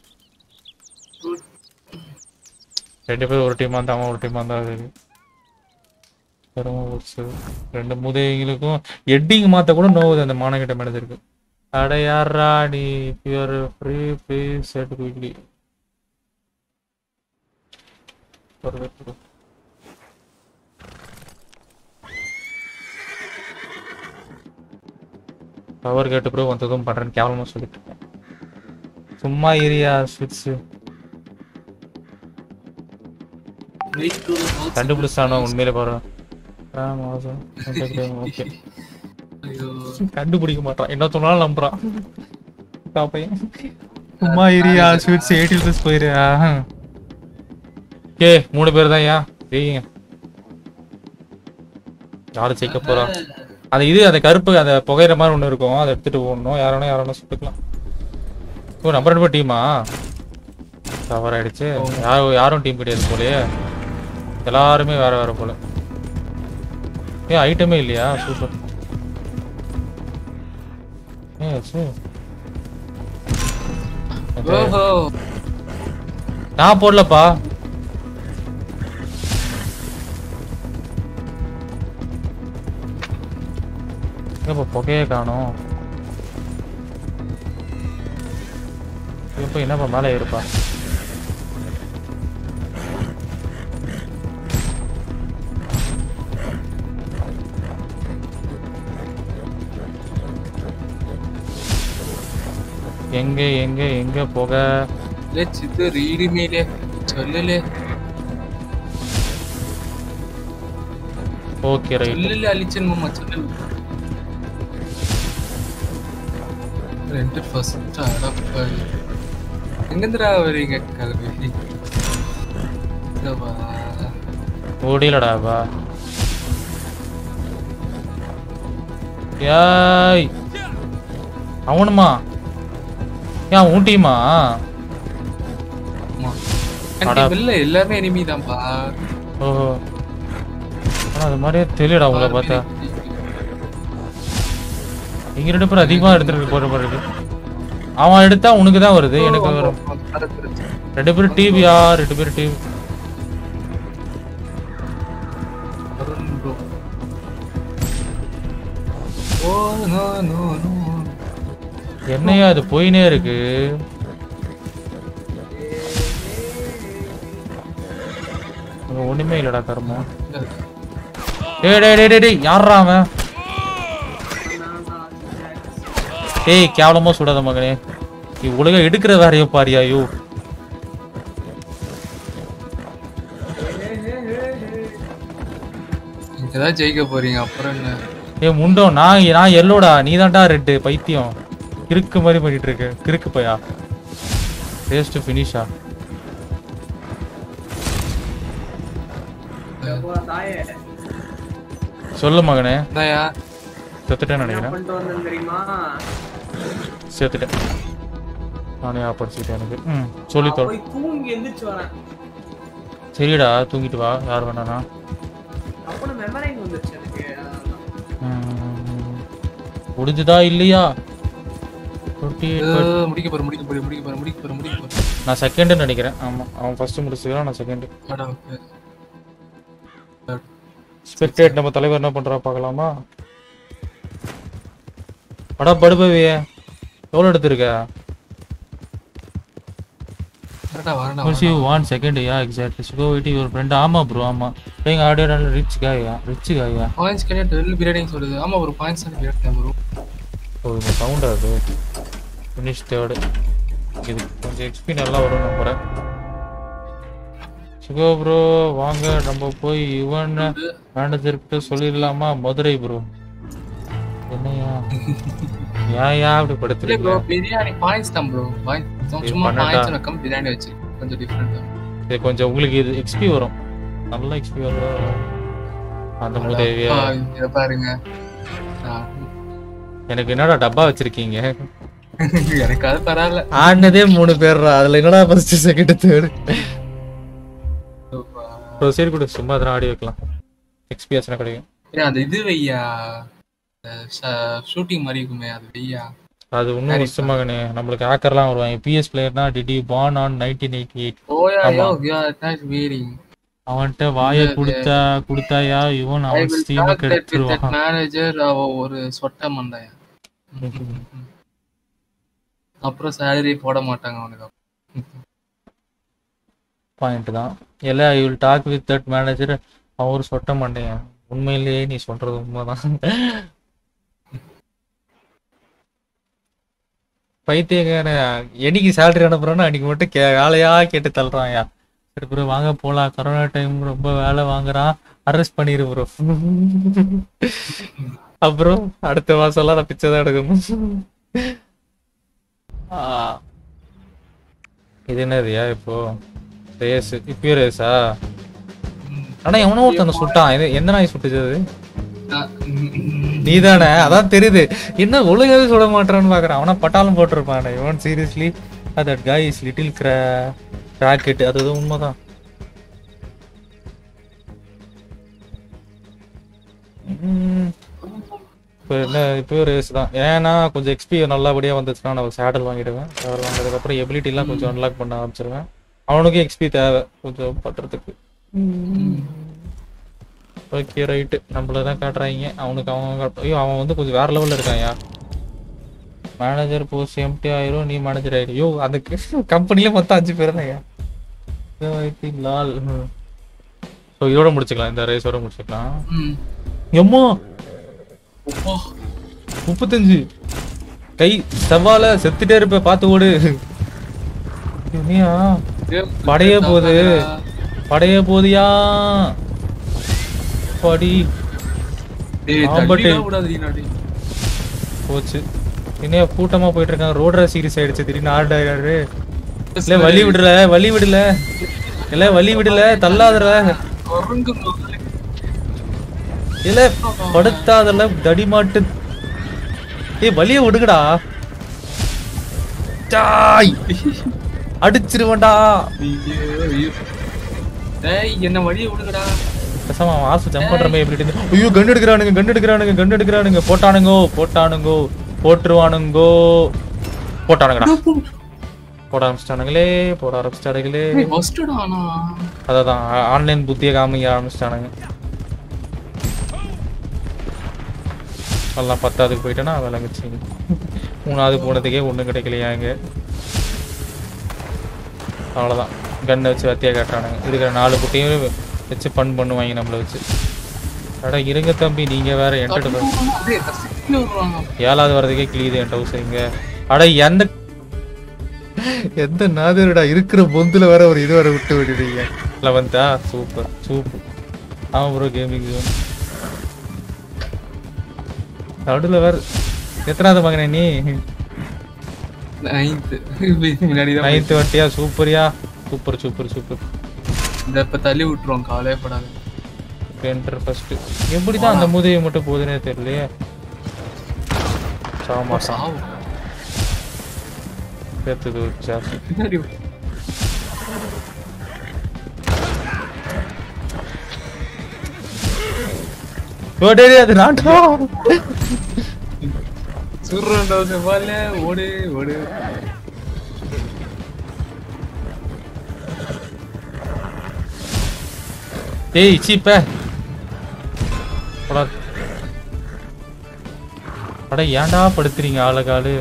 ரெண்டு பேரும் ஒரு டீமா இருந்தா அவன் ஒரு டீமா இருந்தா அது கரும போச்சு. ரெண்டு முதைகளுக்கும் எட்டிங் மாத்த கூட நோவுது அந்த மானகிட்ட மேனேஜருக்கு அட யாரா நீ pure free free set quickly power கேட்டு ப்ரோ வந்ததும் பண்றேன்னு கேவலமா சொல்லிட்டு இருக்கேன் சும்மா ஏரியா ஸ்விட்ச் கண்டுபிடிச்சானோ உண்மையில பாரு ஆ, மோசம். ஓகே கண்டுபிடிக்க மாட்டான் என்ன சொன்னாலும் நம்புறான் பாப்பையன் சும்மா ஏரியா ஸ்வீட்ஸ் எயிட்டி ருபீஸ் போயிரு ஓகே மூணு பேர் தான் ஏன் ஜெயிங்க யாரு ஜெயிக்க போறா அந்த இது அந்த கருப்பு அந்த புகையிற மாதிரி ஒண்ணு இருக்கும் அதை எடுத்துட்டு போடணும் யாரானோ யாரானோ சுட்டுக்கலாம் ஓ நம்ம ரெண்டு பேர் டீமா தவறு ஆயிடுச்சு யாரும் யாரும் டீம் கிடையாது போலயே எல்லாருமே வேற வேற போல ஏன் ஐட்டமே இல்லையா சூப்பர் ஏ சரி ஓஹோ நான் போடலப்பா இப்போ புகையே காணும் இப்போ என்னப்பா மேலே இருப்பா எங்க எங்க எங்க புகை லே சித்து ரீடி மீலே சொல்லலே ஓகே ரைட் சொல்லல அழிச்சன் மாமா சொல்லல ரெண்டு ஃபர்ஸ்ட் அடப்பா எங்கந்திரா வரீங்க கல்வி இதவா ஓடிலடா வா யாய் அவனுமா ஏன் உன் டீமா அடா. இல்ல எல்லாமே எனிமி தான்ப்பா ஓஹோ ஆனா அது மாதிரியே தெரியலடா உங்களை பார்த்தா நீங்க ரெண்டு பேரும் அதிகமா எடுத்துட்டு போற மாதிரி இருக்கு அவன் எடுத்தா உனக்கு தான் வருது எனக்கு வரும் ரெண்டு பேரும் டிவியா ரெண்டு பேரும் TV oh no no no என்னையா அது போயினே இருக்கு அங்க ஒண்ணுமே இல்லடா கர்மம் டேய் டேய் டேய் டேய், டேய் யாரா அவன் டேய் கேவலமா சுடாத மகனே நீ உலக எடுக்கிற வேறையோ பாரியா ஐயோ நீங்க தான் ஜெயிக்க போறீங்க அப்புறம் என்ன ஏய் முண்டோம் நான் நான் எல்லோடா நீ தான்டா ரெட்டு பைத்தியம் கிறுக்கு மாதிரி பண்ணிட்டு இருக்கு கிறுக்கு பையா டேஸ்ட் ஃபினிஷா தாயே சொல்லு மகனே தாயா செத்துட்டேன்னு என்ன நினைக்கிறேன் பண்ணிட்டு வந்தேன் தெரியுமா சேர்த்துட்டேன் நானே ஆப்படிச்சுட்டேன் எனக்கு ம் சொல்லி நான் தொல் போய் தூங்கி எந்திரிச்சு வரேன் சரிடா தூங்கிட்டு வா யார் வேணானா அப்போ மெமரைங் வந்துருச்சு எனக்கு ம், முடிஞ்சுதா இல்லையா 28, ஏய், முடிக்க போற முடிக்க போற முடிக்க போற முடிக்க போற முடிக்க போற நான் செகண்ட் நினைக்கிறேன் ஆமா அவன் ஃபர்ஸ்ட் முடிச்சுக்கிறான் நான் செகண்ட் அடா ஓகே ஸ்பெக்டேட் நம்ம தலைவர் என்ன பண்றா பார்க்கலாமா அடா படுபவியே எவ்வளோ எடுத்திருக்க வரடா வரடா Once you one second, yeah, exactly. So go with your friend. ஆமா ப்ரோ ஆமா playing audio நல்ல ரிச் காயா ரிச் காயா பாயிண்ட்ஸ் கிடையாது டுவெல் பீரியடிங் சொல்லுது ஆமா ஒரு பாயிண்ட்ஸ் கிடையாது ப்ரோ ஓ இந்த சவுண்ட் அது ஃபினிஷ் தேர்டு இது கொஞ்சம் எக்ஸ்பி நல்லா வரும் நம்புறேன் சுகோ ப்ரோ வாங்க நம்ம போய் இவன் மேனேஜர்கிட்ட சொல்லிடலாமா மதுரை ப்ரோ என்னையா ஏன் ஏன் அப்படி இல்ல படுத்துறீங்க ப்ரோ பிரியாணி பாயிண்ட்ஸ் தான் ப்ரோ பாயிண்ட்ஸ் இது சும்மா பண்ணட்டா? பாயிண்ட்ஸ் நக்கம் பிரியாணி வச்சு கொஞ்சம் டிஃபரெண்ட் இது கொஞ்சம் உங்களுக்கு இது எக்ஸ்பி வரும் நல்ல எக்ஸ்பி வரும் அந்த முதவியா இத பாருங்க ஆ, எனக்கு என்னடா டப்பா வச்சிருக்கீங்க எனக்கு அது பரவாயில்ல ஆடினதே மூணு பேர்ரா அதுல என்னடா ஃபர்ஸ்ட் செகண்ட் தேர்டு சரி கூட சும்மா அதெல்லாம் ஆடி வைக்கலாம் எக்ஸ்பீரியன்ஸ் கிடைக்கும் ஏய், அந்த இது வையா ஷூட்டிங் மாதிரி இருக்குமே அது வையா அது இன்னும் வருஷமாகனே நம்மளுக்கு ஹேக்கர்லாம் வருவாங்க பிஎஸ் பிளேயர்னா DD ban on nineteen eighty eight ஓயா ஆமா யோ யா அட்டாச் வீரிங் அவன்கிட்ட வாயை கொடுத்தா கொடுத்தாயா இவன் ஐ அவன் வில் ஸ்டீமை டாக் தட் வித் தட் கெடுத்துருவான் மேனேஜர் அவ ஒரு சொட்ட மண்டையா அப்புறம் salary போட மாட்டாங்க அவனுக்கு பாயிண்ட் தான் இல்லை I will talk with that manager அவர் சொட்ட மாட்டேன் உண்மையிலேயே நீ சொல்றது உண்மைதான் பைத்தியக்கார என்னைக்கு சேலரி அனுப்புறோன்னு அன்னைக்கு மட்டும் கே வேலையா கேட்டு தள்ளுறான்யா சரி ப்ரோ வாங்க போலாம் கொரோனா டைம் ரொம்ப வேலை வாங்குறான் அரெஸ்ட் பண்ணிரு ப்ரோ அப்புறம் அடுத்த மாசம்லாம் நான் பிச்சை தான் எடுக்கணும் ஆ. இது என்னதுயா இப்போ ரேஸ் இப்பயும் ரேஸா ஆனா எவனோ ஒருத்தனை சுட்டான் இது எந்த நாய் சுட்டுச்சு அது நீதானே அதான் தெரியுது என்ன ஒழுங்காவே சுட மாட்டான்னு பாக்குறான் அவனா பட்டாளம் போட்டிருப்பானே இவன் seriously that guy is little கிரா ராக்கெட் அது எதுவும் உண்மைதான் ம். இப்போ என்ன இப்போயும் ரேஸ் தான் ஏன்னா கொஞ்சம் எக்ஸ்பி நல்லபடியாக வந்துச்சுன்னா நான் சேடல் வாங்கிடுவேன் சேடல் வாங்கினதுக்கப்புறம் எபிலிட்டிலாம் கொஞ்சம் அன்லாக் பண்ண ஆரம்பிச்சிருவேன் அவனுக்கும் எக்ஸ்பி தேவை கொஞ்சம் பண்ணுறதுக்கு ஓகே ரைட்டு நம்மள தான் காட்டுறாங்க அவனுக்கு அவன் காட்டு- ஐயோ அவன் வந்து கொஞ்சம் வேற லெவலில் இருக்கான்யா மேனேஜர் போஸ்ட் எம்டி ஆயிரும் நீ மேனேஜர் ஆயிரும் ஐயோ அந்த கம்பெனிலே மொத்தம் அஞ்சு பேர் தான்யா லால் ஸோ இதோட முடிச்சுக்கலாம் இந்த ரேஸோட முடிச்சுக்கலாம் ம். எம்மா முப்பத்தஞ்சு கை செவ்வால செத்துட்டே இருப்ப பார்த்து ஓடு என்னையா படைய போகுது படைய போகுதியா படி டேய் ஆம்பட்டு. தள்ளிலாம் விடாதீ நாடி போச்சு என்னையா கூட்டமா போயிட்டு இருக்காங்க ரோட்ரா சீரிஸ் ஆயிடுச்சு திடீர்னு ஆர்ட் ஆயிடாரு இல்ல வழி விடல வழி விடல இல்ல வழி விடல தள்ளாதல குரங்கு இல்ல படுத்தாதல தடிமாட்டு ஏய் வலிய விடுங்கடா டாய் அடிச்சிருவன்டா ஐயோ, ஐயோ. டேய் என்ன வழிய விடுங்கடா பேசாம அவன் ஆசை ஜம்ப் பண்ற மாதிரி எப்படி இருந்து ஐயோ கன் எடுக்கிறானுங்க கன் எடுக்கிறானுங்க கன் எடுக்கிறானுங்க போட்டானுங்கோ போட்டானுங்கோ போட்டுருவானுங்கோ போட்டானுங்கடா போட ஆரம்பிச்சிட்டானுங்களே போட ஆரம்பிச்சிட்டானுங்களே ஃபர்ஸ்டடா ஆனா அதான் ஆன்லைன் புத்தியை காமிக்க ஆரம்பிச்சிட்டானுங்க எல்லாம் பத்தாவதுக்கு போயிட்டேன்னா விளங்குச்சு மூணாவது போனதுக்கே ஒன்றும் கிடைக்கலையா இங்க அவ்வளோதான் கன்னை வச்சு வத்தியா காட்டுறானுங்க இருக்கிற நாலு குட்டையும் வச்சு பண் பண்ணுவாங்க நம்மளை வச்சு அட இருங்க தம்பி நீங்க வேற என்டர்டைன்மெண்ட் டேய் கசிக்கல வருவாங்க ஏழாவது வரதுக்கே கிளியுது என் டவுசர் இங்க அட எந்த எந்த நாதருடா இருக்கிற பொந்துல வேற ஒரு இது வர விட்டு விடுறீங்க லெவன்த்தா சூப்பர் சூப்பர் ஆமா ப்ரோ கேமிங் ஜோன் நடுவில் வேற எத்தனாவது மகனே நீ நைன்த் முன்னாடி தான் நைன்த் வட்டியா சூப்பரியா சூப்பர் சூப்பர் சூப்பர் இந்த இப்ப தள்ளி விட்டுருவோம் கவலையே படாத என்டர் ஃபர்ஸ்ட் எப்படி தான் அந்த மூதையை மட்டும் போகுதுன்னே தெரியலையே சாமா சாம் பேத்துது வச்சா பின்னாடி ஓ டேய் டேய், அது நாட்டா சுர்றண்டா செவ்வால ஓடு ஓடு டேய் சீப்ப போடா அட ஏன்டா படுத்துறீங்க ஆளுகாலு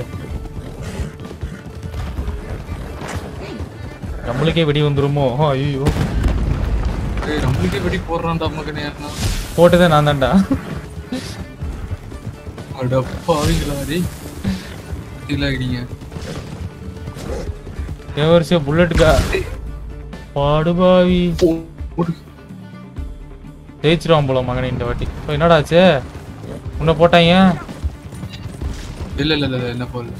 நம்மளுக்கே வெடி வந்துருமோ ஐயோ ஏய் நம்மளுக்கே வெடி போடுறான்டா மகனே அண்ணா போட்டதே நான் தான்டா அடப்பாவீங்களா டேய் இல்லாகிறீங்க தேவரிசியா புல்லட்டுக்கா பாடுபாவி ஜெயிச்சிருவான் போல மகனே இந்த வாட்டி இப்போ என்னடா ஆச்சு உன்னை போட்டாங்க இல்ல இல்ல இல்ல என்ன போல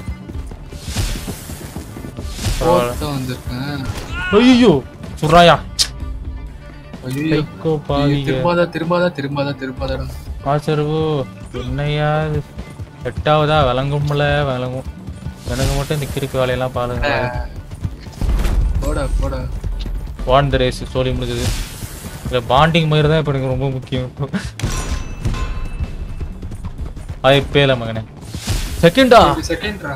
பரவாயில்ல. தான் வந்திருக்கேன் ஐயோ சுடுறாயா ஐயோ சைக்கோ பாவிங்க திரும்பாதா திரும்பாதா திரும்பாதா திரும்பாதாடா ஆச்சரவு என்னையா இது? எட்டாவதா விளங்கும்ல விளங்கும் எனக்கு மட்டும் இந்த கிறுக்கு வேலையெல்லாம் பாருங்க போடா போடா வான் த ரேஸ் சோலி முடிஞ்சது இல்லை பாண்டிங் மாதிரி தான் இப்போ எனக்கு ரொம்ப முக்கியம் வாய்ப்பே மகனே செகண்டா செகண்ட்ரா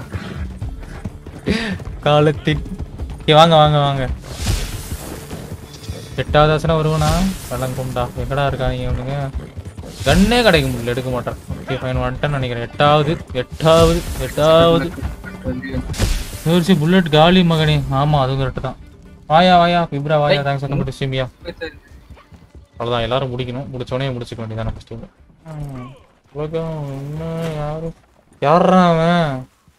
காலத்தின் இங்க வாங்க வாங்க வாங்க எட்டாவது ஆசனம் வருவனா வழங்கும்டா எங்கடா இருக்காங்க இவனுங்க கண்ணே கிடைக்க முடியல எடுக்க மாட்டான் ஓகே ஃபைன் வந்துட்டேன்னு நினைக்கிறேன் எட்டாவது எட்டாவது எட்டாவது யோசிச்சு புல்லட் காலி மகனே ஆமா அதுவும் கரெக்ட் தான் வாயா வாயா பிப்ரா வாயா தேங்க்ஸ் அந்த மட்டும் சிமியா அவ்வளோதான் எல்லாரும் முடிக்கணும் முடிச்சோடனே முடிச்சுக்க வேண்டியதானே ஃபஸ்ட்டு உலகம் இன்னும் யாரும் யாரா அவன்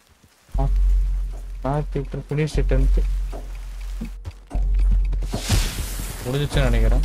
பார்த்து ஃபினிஷ் டென்த்து முடிஞ்சிச்சுன்னு நினைக்கிறேன்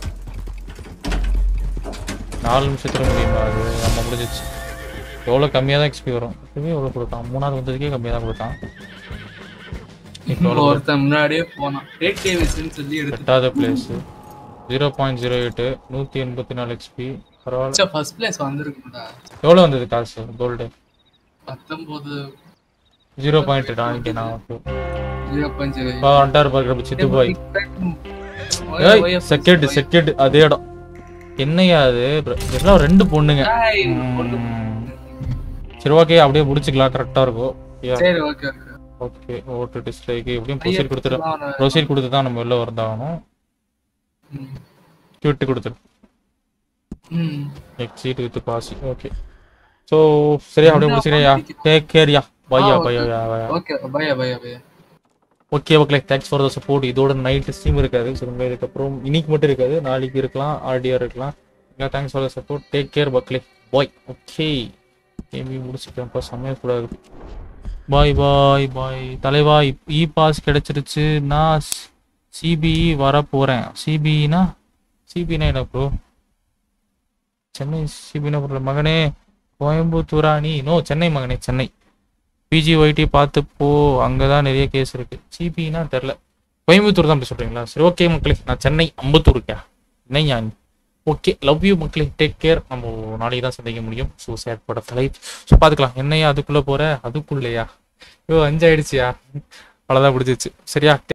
நாலு நிமிஷத்துல முடியுமா அது நம்ம முடிஞ்சிச்சு எவ்வளோ கம்மியாக தான் எக்ஸ்பி வரும் இதுவே எவ்வளோ கொடுத்தான் மூணாவது வந்ததுக்கே கம்மியாக தான் கொடுத்தான் இப்போ எவ்வளோ கொடுத்தான்? ஒருத்தன் முன்னாடியே போனான் ரேட் கேவிஸ்ன்னு சொல்லி எடுத்து எட்டாவது place zero point zero eight நூற்றி எண்பத்தி நாலு எக்ஸ்பி பரவாயில்ல ஃபர்ஸ்ட் பிளேஸ் வந்திருக்கும்டா எவ்வளோ வந்தது காசு கோல்டு பத்தொன்பது ஜீரோ பாயிண்ட் நான் நான் ஜீரோ பாயிண்ட் பா வந்துட்டாரு பாருங்க சித்து பாய் ஒய், ஏய் ஒய், செகண்ட் செகண்ட் அதே இடம் என்னையா அது இதெல்லாம் ரெண்டு பொண்ணுங்க ஏய், ம். சரி ஓகே அப்படியே முடிச்சுக்கலாம் கரெக்டா இருக்கும் சரி okay okay okay vote dislike எப்படியும் ஐயா, ப்ரொசீட் கொடுத்துட்டு நான் ப்ரொசீட் கொடுத்து தான் நம்ம வெளில வந்தாகணும் ம். கியூட்டு கொடுத்துரு ம் எக்ஸீட் வித் பாசி ஓகே ஸோ சரியா அப்படியே முடிச்சுக்கிறியா டேக் கேரியா பையா பையா பையா ஓகே பையா பையா பையா okay okay thanks for the support இதோட நைட்டு ஸ்ட்ரீம் இருக்காது சொல்லுங்க இதுக்கப்புறம் இன்னைக்கு மட்டும் இருக்காது நாளைக்கு இருக்கலாம் ஆர்டியா இருக்கலாம் thanks for the support take care பக்லே பாய் ஓகே கேமி முடிச்சுட்டேன்ப்பா செம்மையாக கூடாது பாய் பாய் பாய் தலைவா இ பாஸ் கிடைச்சிருச்சு நான் சிபிஇ வர போகிறேன் சிபிஇனா சிபினா என்ன ப்ரோ சென்னை சிபினா ப்ரோ மகனே கோயம்புத்தூரா நீ நோ சென்னை மகனே சென்னை பிஜிஒய்டி பார்த்து போ அங்கே தான் நிறைய கேஸ் இருக்கு சிபினா தெரில கோயம்புத்தூர் தான் அப்படி சொல்றீங்களா சரி ஓகே மக்களே நான் சென்னை அம்பத்தூர் இருக்கேன் என்னையா ஓகே லவ் யூ மக்களே டேக் கேர் நம்ம நாளைக்கு தான் சந்திக்க முடியும் ஸோ சேட் போட தலை ஸோ பார்த்துக்கலாம் என்னையா அதுக்குள்ளே போற அதுக்குள்ளேயா ஐயோ அஞ்சாயிடுச்சியா அவ்வளோதான் பிடிச்சிச்சு சரியா